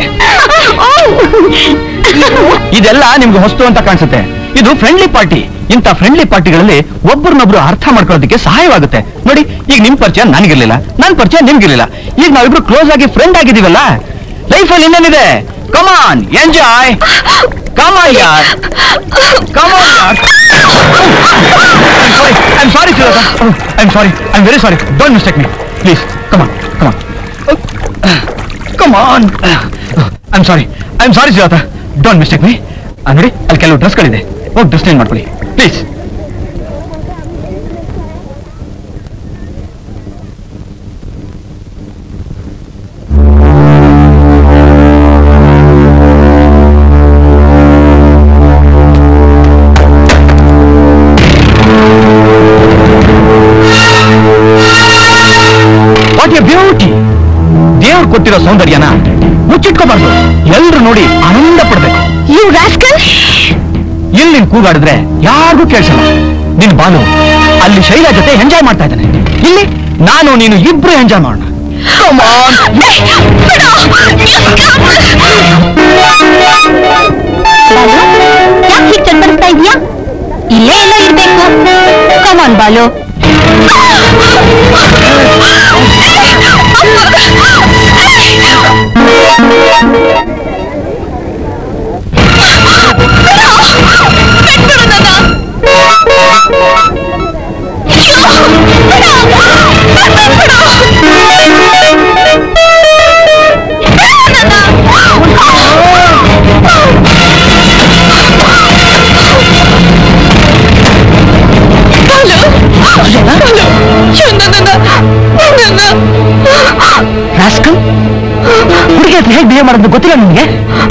[SPEAKER 3] ಇದೆಲ್ಲ ನಿಮ್ಗೆ ಹೊಸ್ತು ಅಂತ ಕಾಣಿಸುತ್ತೆ ಇದು ಫ್ರೆಂಡ್ಲಿ ಪಾರ್ಟಿ ಇಂಥ ಫ್ರೆಂಡ್ಲಿ ಪಾರ್ಟಿಗಳಲ್ಲಿ ಒಬ್ಬರನ್ನೊಬ್ರು ಅರ್ಥ ಮಾಡ್ಕೊಳ್ಳೋದಕ್ಕೆ ಸಹಾಯವಾಗುತ್ತೆ ನೋಡಿ ಈಗ ನಿಮ್ ಪರಿಚಯ ನನಗಿರ್ಲಿಲ್ಲ ನನ್ನ ಪರಿಚಯ ನಿಮ್ಗಿರ್ಲಿಲ್ಲ ಈಗ ನಾವಿಬ್ರು ಕ್ಲೋಸ್ ಆಗಿ ಫ್ರೆಂಡ್ ಆಗಿದೀವಲ್ಲ ಲೈಫಲ್ಲಿ ಇನ್ನೇನಿದೆ ಕಮಾನ್ ಎಂಜಾಯ್ ಕಮಾನ್ ಯಾರ್ ಕಮಾನ್ ಯಾರ್ I'm sorry I'm sorry I'm very sorry don't mistake me please come on come on come on I'm sorry I'm sorry Sujata don't mistake me ನೋಡಿ ಅಲ್ಲಿ ಕೆಲವು ಡ್ರೆಸ್ಗಳಿದೆ ಹೋಗಿ ಡ್ರೆಸ್ ಚೇಂಜ್ ಮಾಡ್ಕೊಳ್ಳಿ ಪ್ಲೀಸ್ ಹುಟ್ಟಿರೋ ಸೌಂದರ್ಯನ ಮುಚ್ಚಿಟ್ಕೋಬಾರ್ದು ಎಲ್ರು ನೋಡಿ ಆನಂದ ಪಡ್ಬೇಕು
[SPEAKER 5] ಯು ರಾಸ್ಕಲ್
[SPEAKER 3] ಇಲ್ಲಿ ನೀನ್ ಕೂಗಾಡಿದ್ರೆ ಯಾರಿಗೂ ಕೇಳಿಸಲ್ಲ ನಿನ್ ಬಾನು ಅಲ್ಲಿ ಶೈಲಾ ಜೊತೆ ಎಂಜಾಯ್ ಮಾಡ್ತಾ ಇದ್ದಾನೆ ಇಲ್ಲಿ ನಾನು ನೀನು ಇಬ್ರು ಎಂಜಾಯ್ ಮಾಡೋಣ Come on.
[SPEAKER 5] ಯಾಕೆ ಹೀಗೆ ಚಡ್ಬಡಿಸ್ತಾ ಇದೀಯಾ ಇಲ್ಲೇ ಎಲ್ಲ ಇರ್ಬೇಕು ಕಮಾನ್ ಬಾಲು
[SPEAKER 2] ರಾಸ್ಕಲ್ ಹುಡುಗಿ ಹತ್ರ ಹೇಗೆ ಬಿಹೇವ್ ಮಾಡೋದು ಗೊತ್ತಿಲ್ಲ ನಿಮಗೆ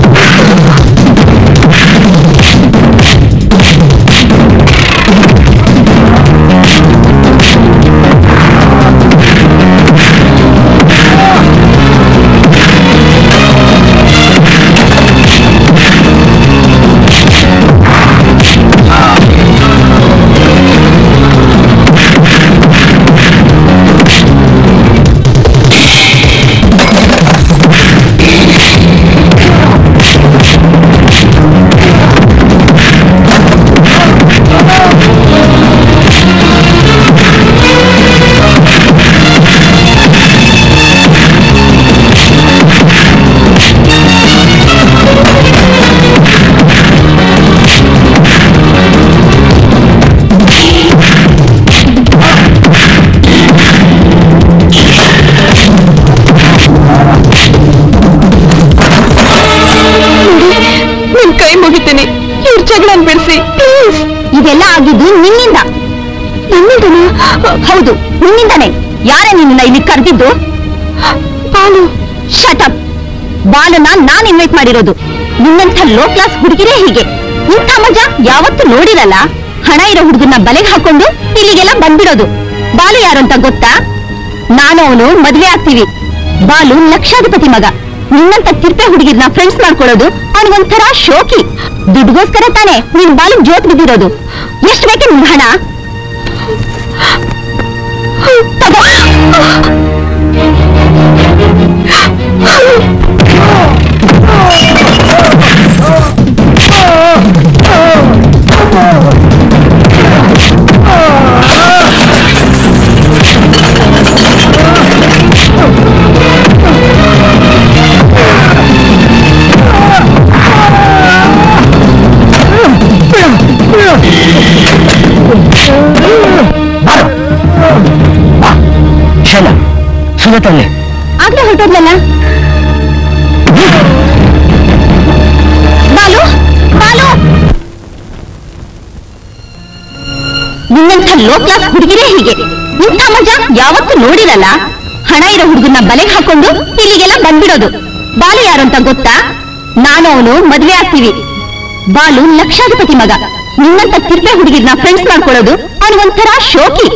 [SPEAKER 6] ನಿಮ್ ಕೈ ಮುಗಿತೀನಿ ಇವ್ರ ಜಗಳನ್ ಬಿಡಿಸಿ ಪ್ಲೀಸ್
[SPEAKER 5] ಇದೆಲ್ಲ ಆಗಿದ್ದು ನಿನ್ನಿಂದ
[SPEAKER 6] ನನ್ನಿಂದನಾ
[SPEAKER 5] ಹೌದು ನಿನ್ನಿಂದಾನೆ ಯಾರೇ ನಿನ್ನ ಇಲ್ಲಿ ಕರೆದಿದ್ದು
[SPEAKER 6] ಬಾಲು
[SPEAKER 5] ಶಟಪ್ ಬಾಲನ ನಾನ್ ಇನ್ವೈಟ್ ಮಾಡಿರೋದು ನಿನ್ನಂಥ ಲೋ ಕ್ಲಾಸ್ ಹುಡುಗಿರೇ ಹೀಗೆ ಇಂಥ ಮಜಾ ಯಾವತ್ತೂ ನೋಡಿರಲ್ಲ ಹಣ ಇರೋ ಹುಡುಗನ್ನ ಬಲೆಗೆ ಹಾಕೊಂಡು ಇಲ್ಲಿಗೆಲ್ಲ ಬಂದ್ಬಿಡೋದು ಬಾಲು ಯಾರು ಅಂತ ಗೊತ್ತಾ ನಾನು ಅವನು ಮದ್ವೆ ಆಗ್ತೀವಿ ಬಾಲು ಲಕ್ಷಾಧಿಪತಿ ಮಗ ನಿನ್ನಂತ ತಿರ್ಪೆ ಹುಡುಗಿರ್ನ ಫ್ರೆಂಡ್ಸ್ ಮಾಡ್ಕೊಳ್ಳೋದು ಅವನಿಗೊಂಥರ ಶೋಕಿ ದುಡ್ಗೋಸ್ಕರ ತಾನೇ ನೀನ್ ಬಾಲು ಜೋತ್ ಬಿದ್ದಿರೋದು ಎಷ್ಟು ಬೇಕೆ ನಿನ್ ಹಣ ತಗೋ.
[SPEAKER 2] ಶೈಲ ಸುಜಾತಲ್ಲೇ
[SPEAKER 5] ಆಗ್ಲೇ ಹೊರಟೋದ್ಲಲ್ಲ ಬಾಲು ಬಾಲು ನಿನ್ನಂಥ ಲೋ ಕ್ಲಾಸ್ ಹುಡುಗಿರೇ ಹೀಗೆ ಇಂಥ ಮಜಾ ಯಾವತ್ತೂ ನೋಡಿರಲ್ಲ ಹಣ ಇರೋ ಹುಡುಗನ್ನ ಬಲೆಗೆ ಹಾಕೊಂಡು ಇಲ್ಲಿಗೆಲ್ಲ ಬಂದ್ಬಿಡೋದು ಬಾಲು ಯಾರು ಅಂತ ಗೊತ್ತಾ ನಾನು ಅವನು ಮದ್ವೆ ಆಗ್ತೀವಿ ಬಾಲು ಲಕ್ಷಾಧಿಪತಿ ಮಗ ನಿನ್ನಂತ ತಿರ್ಪೆ ಹುಡುಗಿರ್ನ ಫ್ರೆಂಡ್ಸ್ ಮಾಡ್ಕೊಳ್ಳೋದು ಅವನಿಗೊಂಥರ ಶೋಕಿ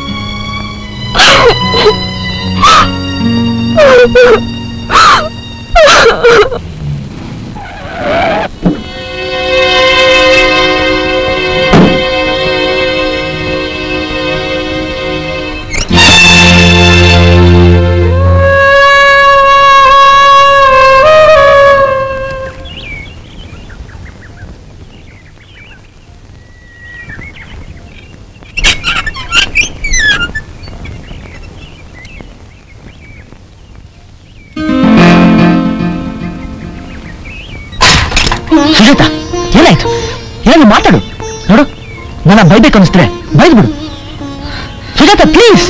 [SPEAKER 2] ಸುಜಾತ ಏನಾಯ್ತು ಏನು ಮಾತಾಡು ನೋಡು ನನ್ನ ಬೈಬೇಕು ಅನಿಸ್ತಾರೆ ಬೈದ್ಬಿಡು ಸುಜಾತ ಪ್ಲೀಸ್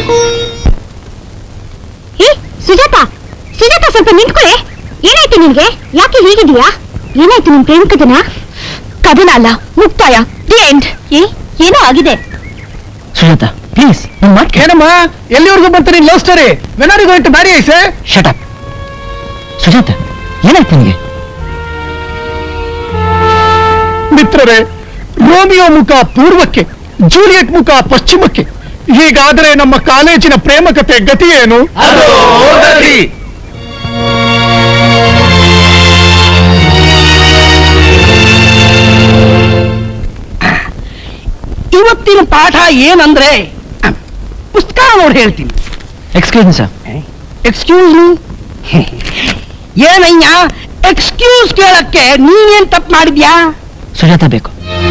[SPEAKER 5] ಏ ಸುಜಾತ ಸುಜಾತ ಸ್ವಲ್ಪ ನಿಂತ್ಕೊಳ್ಳೆ ಏನಾಯ್ತು ನಿನ್ಗೆ ಯಾಕೆ ಹೀಗಿದೀಯಾ ಏನಾಯ್ತು ನಿನ್ ಪ್ರೇಮ ಕಥನ ಕಥನ ಅಲ್ಲ ಮುಕ್ತಾಯ ದಿ ಎಂಡ್ ಏ ಏನೋ ಆಗಿದೆ
[SPEAKER 2] ಸುಜಾತ ಪ್ಲೀಸ್ ನನ್ನ ಮಾತು
[SPEAKER 4] ಏನಮ್ಮ ಎಲ್ಲಿವರೆಗೂ ಬರ್ತೀನಿ love story when are you going to marry ಐಸೆ
[SPEAKER 2] ಶಟಪ್ ಸುಜಾತ ಏನಾಯ್ತು ನಿನಗೆ
[SPEAKER 4] ಮಿತ್ರರೇ ರೋಮಿಯೋ ಮುಖ ಪೂರ್ವಕ್ಕೆ ಜೂಲಿಯಟ್ ಮುಖ ಪಶ್ಚಿಮಕ್ಕೆ ಹೀಗಾದರೆ ನಮ್ಮ ಕಾಲೇಜಿನ ಪ್ರೇಮ ಕಥೆ ಗತಿ ಏನು
[SPEAKER 2] ಪಾಠ ಏನಂದ್ರೆ ಪುಸ್ತಕ ನೋಡಿ ಹೇಳ್ತೀನಿ
[SPEAKER 4] excuse me sir
[SPEAKER 2] excuse me ಏನಯ್ಯ ಎಕ್ಸ್ಕ್ಯೂಸ್ ಕೇಳಕ್ಕೆ ನೀನೇನ್ ತಪ್ಪು ಮಾಡಿದ್ಯಾ
[SPEAKER 4] ಸುಜಾತ ಬೇಕು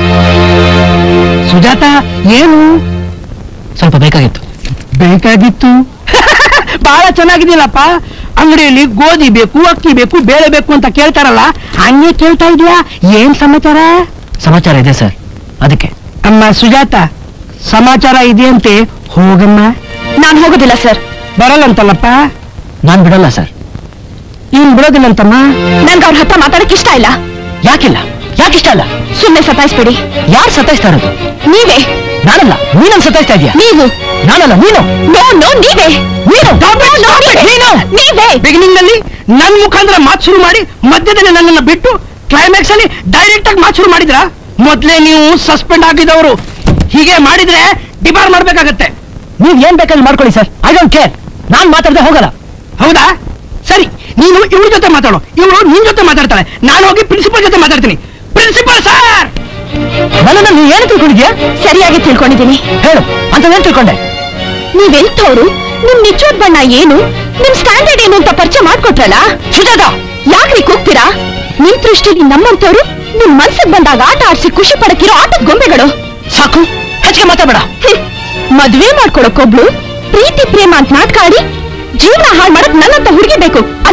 [SPEAKER 2] ಸುಜಾತ ಏನು
[SPEAKER 4] ಸ್ವಲ್ಪ ಬೇಕಾಗಿತ್ತು
[SPEAKER 2] ಬೇಕಾಗಿತ್ತು ಬಹಳ ಚೆನ್ನಾಗಿದೆಯಲ್ಲಪ್ಪ ಅಂಗಡಿಯಲ್ಲಿ ಗೋಧಿ ಬೇಕು ಅಕ್ಕಿ ಬೇಕು ಬೇಳೆ ಬೇಕು ಅಂತ ಕೇಳ್ತಾರಲ್ಲ ಹಂಗೆ ಕೇಳ್ತಾ ಇದೀಯಾ ಏನ್ ಸಮಾಚಾರ
[SPEAKER 4] ಸಮಾಚಾರ ಇದೆ ಸರ್ ಅದಕ್ಕೆ
[SPEAKER 2] ಅಮ್ಮ ಸುಜಾತ ಸಮಾಚಾರ ಇದೆಯಂತೆ ಹೋಗಮ್ಮ
[SPEAKER 5] ನಾನ್ ಹೋಗೋದಿಲ್ಲ ಸರ್
[SPEAKER 2] ಬರಲ್ಲಂತಲ್ಲಪ್ಪ
[SPEAKER 4] ನಾನ್ ಬಿಡಲ್ಲ ಸರ್
[SPEAKER 2] ಇನ್ ಬಿಡೋದಿಲ್ಲಂತಮ್ಮ
[SPEAKER 5] ನನ್ಗೆ ಅವ್ರ ಹತ್ರ ಮಾತಾಡಕ್ ಇಷ್ಟ ಇಲ್ಲ
[SPEAKER 4] ಯಾಕಿಲ್ಲ ಯಾಕಿಷ್ಟ ಅಲ್ಲ
[SPEAKER 5] ಸುಮ್ನೆ ಸತಾಯಿಸ್ಬೇಡಿ
[SPEAKER 4] ಯಾರು ಸತಾಯಿಸ್ತಾ ಇರೋದು
[SPEAKER 5] ನೀವೇ
[SPEAKER 4] ನಾನಲ್ಲ ನೀನನ್ ಸತಾಯಿಸ್ತಾ ಇದೀಯ
[SPEAKER 5] ನೀವು
[SPEAKER 4] ನಾನಲ್ಲ ನೀನು
[SPEAKER 5] ನೋ ನೋ ನೀವೇ
[SPEAKER 2] ನೀನು ನೀನು
[SPEAKER 5] ನೀವೇ
[SPEAKER 2] ಬಿಗಿನಿಂಗ್ ನಲ್ಲಿ ನನ್ ಮುಖಾಂತರ ಮಾತು ಶುರು ಮಾಡಿ ಮಧ್ಯದಲ್ಲಿ ನನ್ನನ್ನ ಬಿಟ್ಟು ಕ್ಲೈಮ್ಯಾಕ್ಸ್ ಅಲ್ಲಿ ಡೈರೆಕ್ಟ್ ಆಗಿ ಮಾತು ಶುರು ಮಾಡಿದ್ರ ಮೊದ್ಲೇ ನೀವು ಸಸ್ಪೆಂಡ್ ಆಗಿದವರು ಹೀಗೆ ಮಾಡಿದ್ರೆ ಡಿಬಾರ್ ಮಾಡ್ಬೇಕಾಗತ್ತೆ
[SPEAKER 4] ನೀವ್ ಏನ್ ಬೇಕಾದ್ರೆ ಮಾಡ್ಕೊಳ್ಳಿ ಸರ್ ಐ ಡೋಂಟ್ ಕೇರ್ ನಾನ್ ಮಾತಾಡದೆ ಹೋಗಲ್ಲ
[SPEAKER 2] ಹೌದಾ ಸರಿ ನೀನು ಇವ್ರ ಜೊತೆ ಮಾತಾಡು ಇವಳು ನಿನ್ ಜೊತೆ ಮಾತಾಡ್ತಾಳೆ ನಾನು ಹೋಗಿ ಪ್ರಿನ್ಸಿಪಲ್ ಜೊತೆ ಮಾತಾಡ್ತೀನಿ ಪ್ರಿನ್ಸಿಪಲ್ ಸರ್
[SPEAKER 4] ನನ್ನನ್ನ ನೀವ್ ಏನು ತಿಳ್ಕೊಂಡಿದ್ಯಾ
[SPEAKER 5] ಸರಿಯಾಗಿ ತಿಳ್ಕೊಂಡಿದ್ದೀನಿ
[SPEAKER 4] ಹೇಳು ಅಂತದೇನ್ ತಿಳ್ಕೊಂಡೆ
[SPEAKER 5] ನೀವೆಂಥವ್ರು ನಿಮ್ ನಿಜವಾದ ಬಣ್ಣ ಏನು ನಿಮ್ ಸ್ಟ್ಯಾಂಡರ್ಡ್ ಏನು ಅಂತ ಪರಿಚಯ ಮಾಡ್ಕೊಟ್ರಲ್ಲ
[SPEAKER 4] ಸುಜಾತ
[SPEAKER 5] ಯಾಕ್ರಿ ಕೂಗ್ತೀರಾ ನಿಮ್ ದೃಷ್ಟಿಲಿ ನಮ್ಮಂತವ್ರು ನಿಮ್ ಮನ್ಸಿಗೆ ಬಂದಾಗ ಆಟ ಆಡ್ಸಿ ಖುಷಿ ಪಡಕ್ಕಿರೋ ಆಟದ ಗೊಂಬೆಗಳು
[SPEAKER 4] ಸಾಕು ಹೆಚ್ಚಿಗೆ ಮಾತಾಡಬೇಡ
[SPEAKER 5] ಹ್ಮ್. ಮದ್ವೆ ಮಾಡ್ಕೊಳಕ್ಕೊಬ್ಳು ಪ್ರೀತಿ ಪ್ರೇಮ ಅಂತ ನಾಟಕ ಆಡಿ ಜೀವನ ಹಾಳು ಮಾಡಕ್ ನನ್ನಂತ ಹುಡುಗಿ ಬೇಕು ಅಲ್ಲ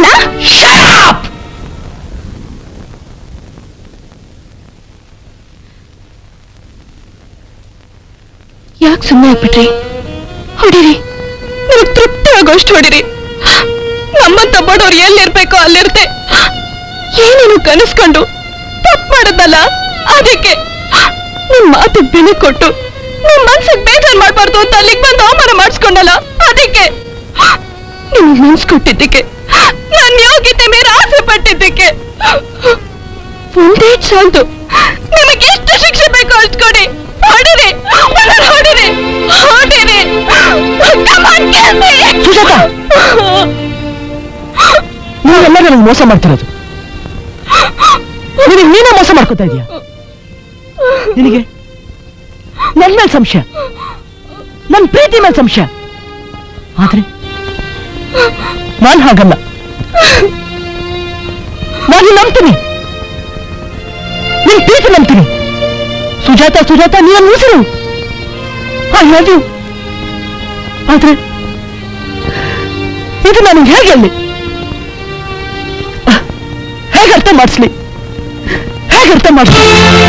[SPEAKER 5] ಯಾಕೆ ಸುಮ್ಮನೆ ಆಗ್ಬಿಟ್ರಿ ಹೊಡಿರಿ ನಿಮಗ್ ತೃಪ್ತಿ ಆಗೋಷ್ಟು ಹೊಡಿರಿ ನಮ್ಮಂತ ಬಡವ್ರು ಎಲ್ಲಿರ್ಬೇಕೋ ಅಲ್ಲಿರ್ತೆ ಏನೇನು ಕನಸ್ಕೊಂಡು ತಪ್ಪು ಮಾಡದಲ್ಲ ಅದಕ್ಕೆ ನಿಮ್ ಮಾತು ಬೆಲೆ ಕೊಟ್ಟು ನಿಮ್ ಮನ್ಸಿಗೆ ಬೇಜಾರ್ ಮಾಡ್ಬಾರ್ದು ಅಂತ ಅಲ್ಲಿಗೆ ಬಂದು ಅವಮಾನ ಮಾಡಿಸ್ಕೊಂಡಲ್ಲ ಅದಕ್ಕೆ ನಿಮ್ ಮನ್ಸ್ ಕೊಟ್ಟಿದ್ದಕ್ಕೆ ನನ್ನ ಯೋಗ್ಯತೆ ಮೇಲೆ ಆಸೆ ಪಟ್ಟಿದ್ದಕ್ಕೆ ಒಂದೇ ಸಾಲ್ದು ನಿಮಗೆ ಎಷ್ಟು ಶಿಕ್ಷೆ ಬೇಕೋ ಅಷ್ಟು ಕೊಡಿ ಹೊಡಿರಿ ನನ್ನನ್ನ ಹೊಡಿರಿ ಹೊಡಿರಿ Come on, kill me.
[SPEAKER 4] Sujata ನೀವೆಲ್ಲ ನನಗೆ ಮೋಸ ಮಾಡ್ತಿರೋದು ನಿನಗೆ ನೀನೇ ಮೋಸ ಮಾಡ್ಕೋತಾ ಇದೀಯ ನಿನಗೆ ನನ್ ಮೇಲೆ ಸಂಶಯ ನನ್ ಪ್ರೀತಿ ಮೇಲೆ ಸಂಶಯ ಆದ್ರೆ ನಾನ್ ಹಾಗಲ್ಲ ನಾನು ನಂಬ್ತೀನಿ ನಿನ್ ಪ್ರೀತಿ ನಂಬ್ತೀನಿ ಸುಜಾತ ಸುಜಾತ ನೀನ ಉಸಿರು ಐ ಲವ್ ಯು ಆದ್ರೆ ಇದು ನನಗೆ ಹೇಗೆ ಹೇಳಿ ಹೇಗೆ ಅರ್ಥ ಮಾಡಿಸ್ಲಿ ಹೇಗೆ ಅರ್ಥ ಮಾಡಿಸ್ಲಿ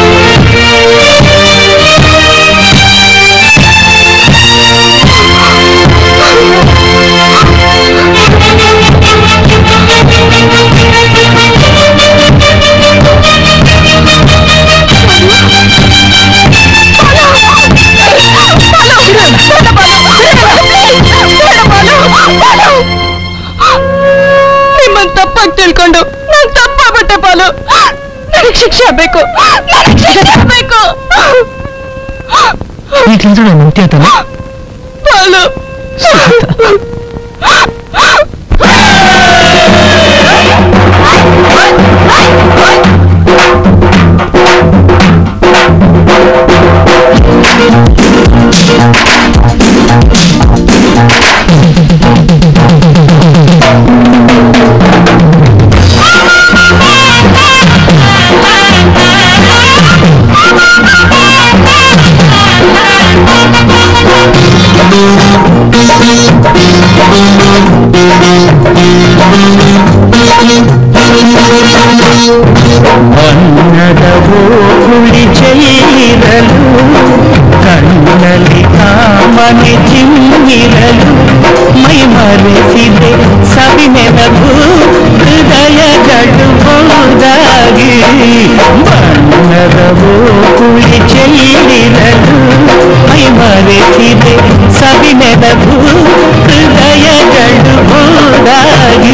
[SPEAKER 5] ನಿಮ್ಮನ್ ತಪ್ಪಾಗಿ ತಿಳ್ಕೊಂಡು ನಾನ್ ತಪ್ಪಾಗ್ಬಿಟ್ಟೆ ಪಾಲು ನನಗ್ ಶಿಕ್ಷೆ ಆಗ್ಬೇಕು ನನಗ್ ಶಿಕ್ಷೆ ಆಗ್ಬೇಕು
[SPEAKER 4] ಈ ಕೆಲಸ ನಾನು ನಂಬ್ತೀಯ ತಾನೆ
[SPEAKER 5] ಪಾಲು
[SPEAKER 7] ಬಣ್ಣದವೋ ಹುಳಿ ಚೆಲ್ಲಿರಲು ಕಣ್ಣಲ್ಲಿ ಕಾಮನೆ ಚಿಮ್ಮಿರಲು ಮೈ ಮರೆಸಿದೆ ಸವಿನೆನದು ಹೃದಯಗಳು ಹೋದಾಗಿ ಬಣ್ಣದವೋ ಹುಳಿ ಚೆಲ್ಲಿರಲು ಮೈ ಮರೆಸಿದೆ ಸವಿನೆನದು ಹೃದಯಗಳು ಹೋದಾಗಿ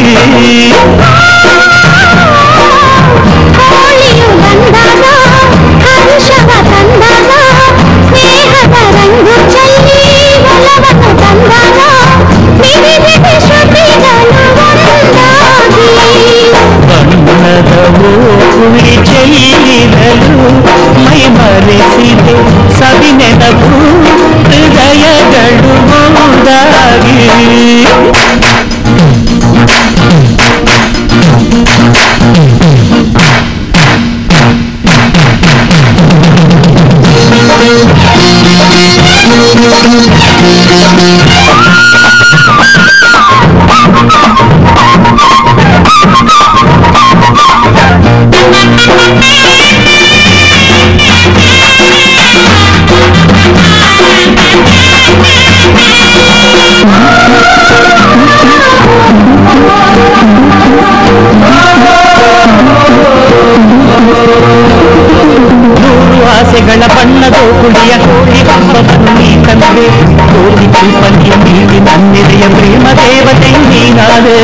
[SPEAKER 6] ಹೋಳಿಯು ಬಂದಾಗ ಹರುಷವ ತಂದಾಗ ಸ್ನೇಹದ ರಂಗು ಚೆಲ್ಲಿ ಒಲವನ್ನು ತಂದಾಗ ವಿವಿಧ ಶ್ರುತಿಗಳು ಒಂದಾಗಿ
[SPEAKER 7] ಬಣ್ಣದವೋ ಹುಳಿ ಚೆಲ್ಲಿರಲು ಮೈ ಮರೆಸಿದೆ ಸವಿನೆನದು ನೂರು ಆಸೆಗಳ ಬಣ್ಣದ ಕುಳಿಯ ಕೋಳಿ ಹಬ್ಬವನ್ನು ನೀ ತಂದೆ ಕೋಟಿ ಕಲ್ಪನೆಯ ನೀಡಿ ನನ್ನೆದೆಯ ಪ್ರೇಮ ದೇವತೆ ನೀನಾದೆ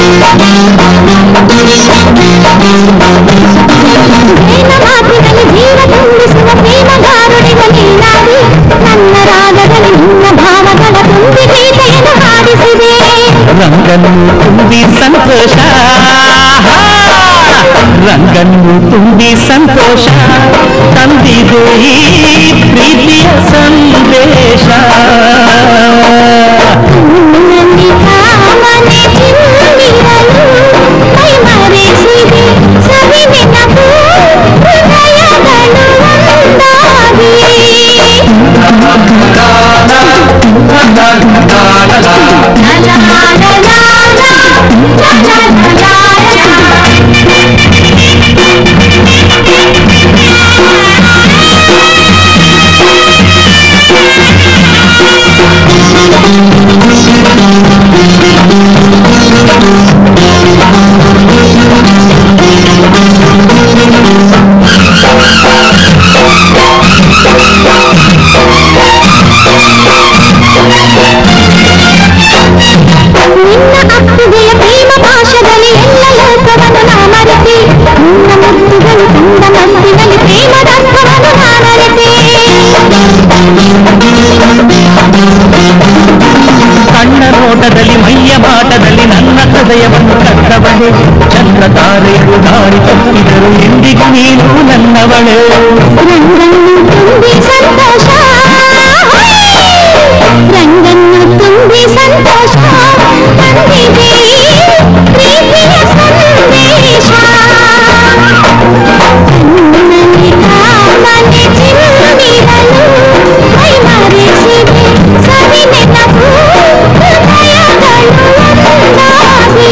[SPEAKER 6] ಪ್ರೇಮ ಮಾತಿನಲ್ಲಿ ಜೀವ ತುಂಬಿಸುವ ಪ್ರೇಮಗಾರುಡಿಗ ನೀನಾದಿ ನನ್ನ ರಾಗದಲ್ಲಿ ನಿನ್ನ ಭಾವಗಳ ತುಂಬಿ ಗೀತೆಯನ್ನು ಹಾಡಿಸಿದೆ
[SPEAKER 7] ರಂಗನ್ನು ತುಂಬಿ ಸಂತೋಷ ರಂಗನ್ನು ತುಂಬಿ ಸಂತೋಷ ತಂದಿದೆ ಈ ಪ್ರೀತಿಯ ಸಂದೇಶ
[SPEAKER 6] ನನ್ನಿ ಕಾಮನೆ ಚಿಮ್ಮಿರಲು ಮೈ ಮರೆಸಿದೆ ಸವಿ ನೆನಪು ಹೃದಯಗಳು ಒಂದಾಗಿ ನಿನ್ನ ಅಪ್ಪುಗೆಯ ಪ್ರೇಮ ಭಾಷದಲ್ಲಿ ಎಲ್ಲ ಲೋಕವನ್ನು ನಾ ಮರೆತೆ ನಿನ್ನ ಮುತ್ತುಗಳು ತಂದ ಮನಸ್ಸಿನಲ್ಲಿ ಪ್ರೇಮದ ಅರ್ಥವನ್ನು ನಾನರಿತೆ
[SPEAKER 7] ಕಣ್ಣ ನೋಟದಲ್ಲಿ ಮೈಯ ಮಾಟದಲ್ಲಿ ನನ್ನ ಹೃದಯವನ್ನು ಕಟ್ಟವಳೆ ಚಂದ್ರ ತಾರೆಯರು ದಾರಿ ತಪ್ಪಿದರು ಎಂದಿಗೂ ನೀನು ನನ್ನವಳು
[SPEAKER 6] ರಂಗನ್ನು ತುಂಬಿ ಸಂತೋಷ ರಂಗನ್ನು ತುಂಬಿ ಸಂತೋಷ ತಂದಿದೆ ಪ್ರೀತಿಯ ಸಂದೇಶ ನನ್ನಿ ಕಾಮನೆ ಚಿಮ್ಮಿರಲು ಮೈ ಮರೆಸಿದೆ ಸವಿ ನೆನಪು ಹೃದಯಗಳು ಒಂದಾಗಿ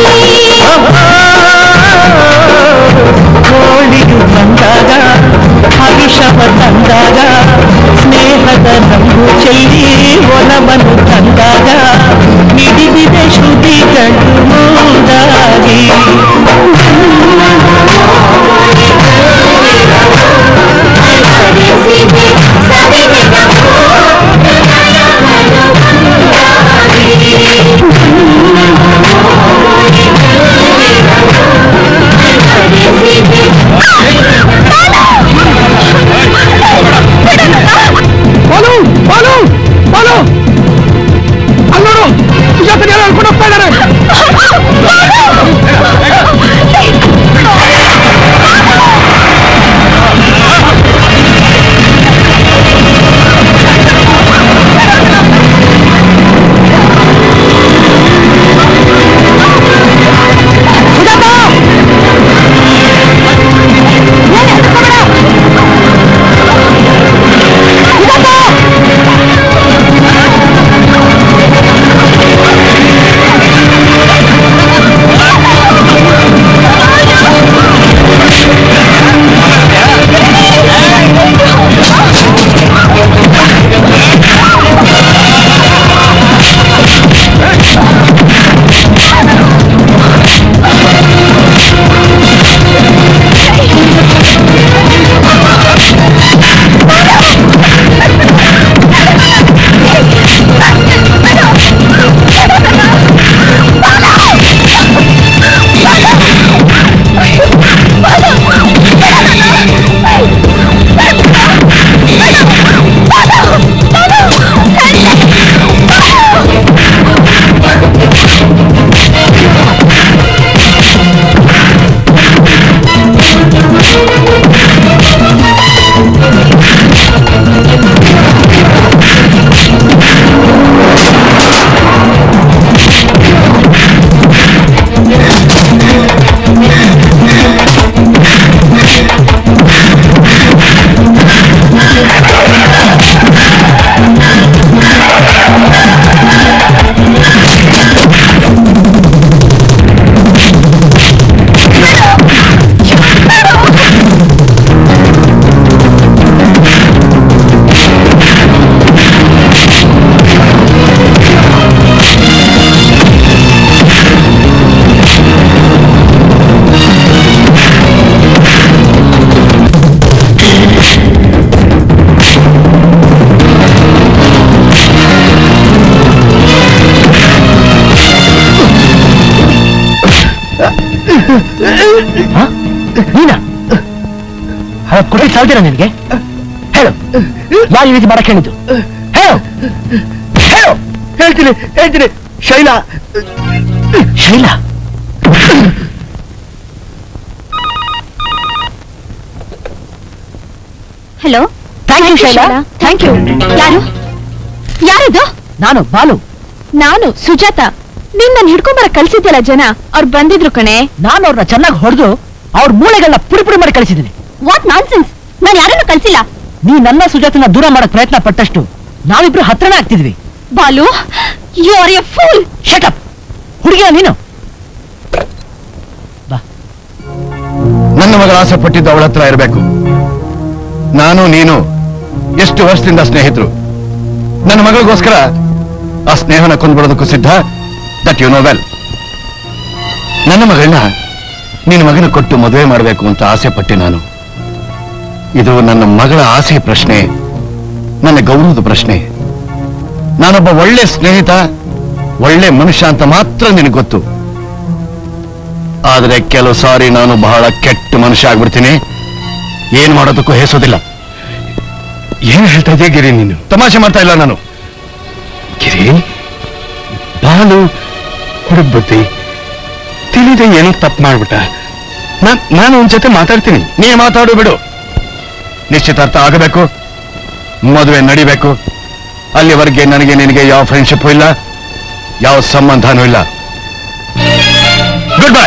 [SPEAKER 7] ಕೋಳಿಯು ಬಂದಾಗ ಹವಿಷವ ತಂದಾಗ ಸ್ನೇಹದ ರಂಗು ಚೆಲ್ಲಿ ಒಲವನ್ನು ತಂದಾಗ ನಿಡಿದಿ
[SPEAKER 2] ಹ? ನೀನಾ ಹಣ ಕೊಟ್ಟಿದ್ದು ಸಾಲ್ತೀರಾ ನಿನಗೆ ಹೇಳು ಯಾರು ಈ ರೀತಿ ಮಾಡಕ್ ಹೇಳಿದ್ದು ಹೇಳು ಹೇಳು
[SPEAKER 4] ಹೇಳ್ತೀನಿ ಹೇಳ್ತೀನಿ Shaila
[SPEAKER 2] Shaila
[SPEAKER 5] hello
[SPEAKER 2] thank you Shaila
[SPEAKER 5] thank you ಯಾರು ಯಾರಿದು
[SPEAKER 2] ನಾನು ಬಾಲು
[SPEAKER 5] ನಾನು ಸುಜಾತ ನಿನ್ನ ಹಿಡ್ಕೊಂಬರ ಕಳ್ಸಿದ್ಯಲ್ಲ ಜನ ಅವ್ರು ಬಂದಿದ್ರು ಕಣೆ
[SPEAKER 2] ನಾನು ಅವ್ರನ್ನ ಚೆನ್ನಾಗಿ ಹೊಡೆದು ಅವ್ರ ಮೂಳೆಗಳನ್ನ ಪುಡಿ ಪುಡಿ ಮಾಡಿ ಕಳಿಸಿದ್ದೀನಿ
[SPEAKER 5] ವಾಟ್ ನಾನ್ಸೆನ್ಸ್ ನಾನು ಯಾರನ್ನು ಕಳ್ಸಿಲ್ಲ
[SPEAKER 2] ನೀ ನನ್ನ ಸುಜಾತನ ದೂರ ಮಾಡಕ್ ಪ್ರಯತ್ನ ಪಟ್ಟಷ್ಟು ನಾವಿಬ್ರು ಹತ್ರನೇ ಆಗ್ತಿದ್ವಿ
[SPEAKER 5] Balu you are a fool
[SPEAKER 2] shut up ಹುಡುಗಿಯ ನೀನು
[SPEAKER 9] ನನ್ನ ಮಗಳ ಆಸೆ ಪಟ್ಟಿದ್ದು ಅವಳ ಹತ್ರ ಇರಬೇಕು ನಾನು ನೀನು ಎಷ್ಟು ವರ್ಷದಿಂದ ಸ್ನೇಹಿತರು ನನ್ನ ಮಗಳಿಗೋಸ್ಕರ ಆ ಸ್ನೇಹನ ಕೊಂದ್ಬಿಡೋದಕ್ಕೂ ಸಿದ್ಧ ದಟ್ ಯು ನೋ ವೆಲ್ ನನ್ನ ಮಗಳನ್ನ ನಿನ್ನ ಮಗನ ಕೊಟ್ಟು ಮದುವೆ ಮಾಡಬೇಕು ಅಂತ ಆಸೆ ಪಟ್ಟೆ ನಾನು ಇದು ನನ್ನ ಮಗಳ ಆಸೆ ಪ್ರಶ್ನೆ ನನ್ನ ಗೌರವದ ಪ್ರಶ್ನೆ ನಾನೊಬ್ಬ ಒಳ್ಳೆ ಸ್ನೇಹಿತ ಒಳ್ಳೆ ಮನುಷ್ಯ ಅಂತ ಮಾತ್ರ ನಿನಗೆ ಗೊತ್ತು ಆದ್ರೆ ಕೆಲವು ಸಾರಿ ನಾನು ಬಹಳ ಕೆಟ್ಟ ಮನುಷ್ಯ ಆಗ್ಬಿಡ್ತೀನಿ ಏನ್ ಮಾಡೋದಕ್ಕೂ ಹೇಸೋದಿಲ್ಲ ಏನ್ ಹೇಳ್ತಾ ಇದೆಯಾ ಗಿರಿ ನೀನು ತಮಾಷೆ ಮಾಡ್ತಾ ಇಲ್ಲ ನಾನು ಗಿರಿ ಬಾಲು ಹುಡುಗ ಬುದ್ಧಿ ತಿಳಿದೆ ಏನೋ ತಪ್ಪು ಮಾಡ್ಬಿಟ್ಟ ನಾನ್- ನಾನು ಅವನ ಜೊತೆ ಮಾತಾಡ್ತೀನಿ ನೀ ಮಾತಾಡು ಬಿಡು ನಿಶ್ಚಿತಾರ್ಥ ಆಗಬೇಕು ಮದುವೆ ನಡಿಬೇಕು ಅಲ್ಲಿವರೆಗೆ ನನಗೆ ನಿನಗೆ ಯಾವ ಫ್ರೆಂಡ್ಶಿಪ್ ಇಲ್ಲ ಯಾವ ಸಂಬಂಧನೂ ಇಲ್ಲ ಗುಡ್ ಬೈ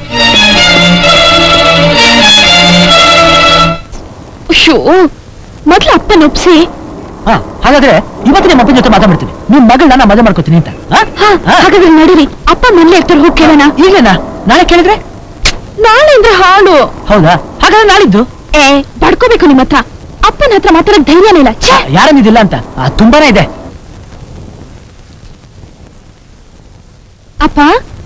[SPEAKER 5] ಶೋ ಮೊದ್ಲು ಅಪ್ಪನ ಒಪ್ಸಿ
[SPEAKER 2] ಹಾ ಹಾಗಾದ್ರೆ ಇವತ್ತು ನಿಮ್ಮ ಅಪ್ಪನ ಜೊತೆ ಮಾತಾಡ್ತೀನಿ ನಿಮ್ ಮಗಳನ್ನ ನಾ ಮದುವೆ ಮಾಡ್ಕೋತೀನಿ ಅಂತ ಹಾ?
[SPEAKER 5] ಹಾ,
[SPEAKER 2] ಹಾ?
[SPEAKER 5] ಹಾಗಾದ್ರೆ ನಡೀರಿ ಅಪ್ಪ ಮನೇಲಿ ಇರ್ತಾರೆ ಹೋಗಿ ಕೇಳೋಣ
[SPEAKER 2] ಈಗೇನಾ ನಾಳೆ ಕೇಳಿದ್ರೆ
[SPEAKER 5] ನಾಳೆ ಅಂದ್ರೆ ಹಾಳು
[SPEAKER 2] ಹೌದಾ ಹಾಗಾದ್ರೆ ನಾಳಿದ್ದು
[SPEAKER 5] ಏ ಪಡ್ಕೋಬೇಕು ನಿಮ್ಮ ಹತ್ರ ಅಪ್ಪನ ಹತ್ರ ಮಾತಾಡಕ್ ಧೈರ್ಯನೇ ಇಲ್ಲ ಛೇ!
[SPEAKER 2] ಯಾರನ್ನಿದಿಲ್ಲ ಅಂತ ಆ, ತುಂಬಾನೇ ಇದೆ
[SPEAKER 5] ಅಪ್ಪ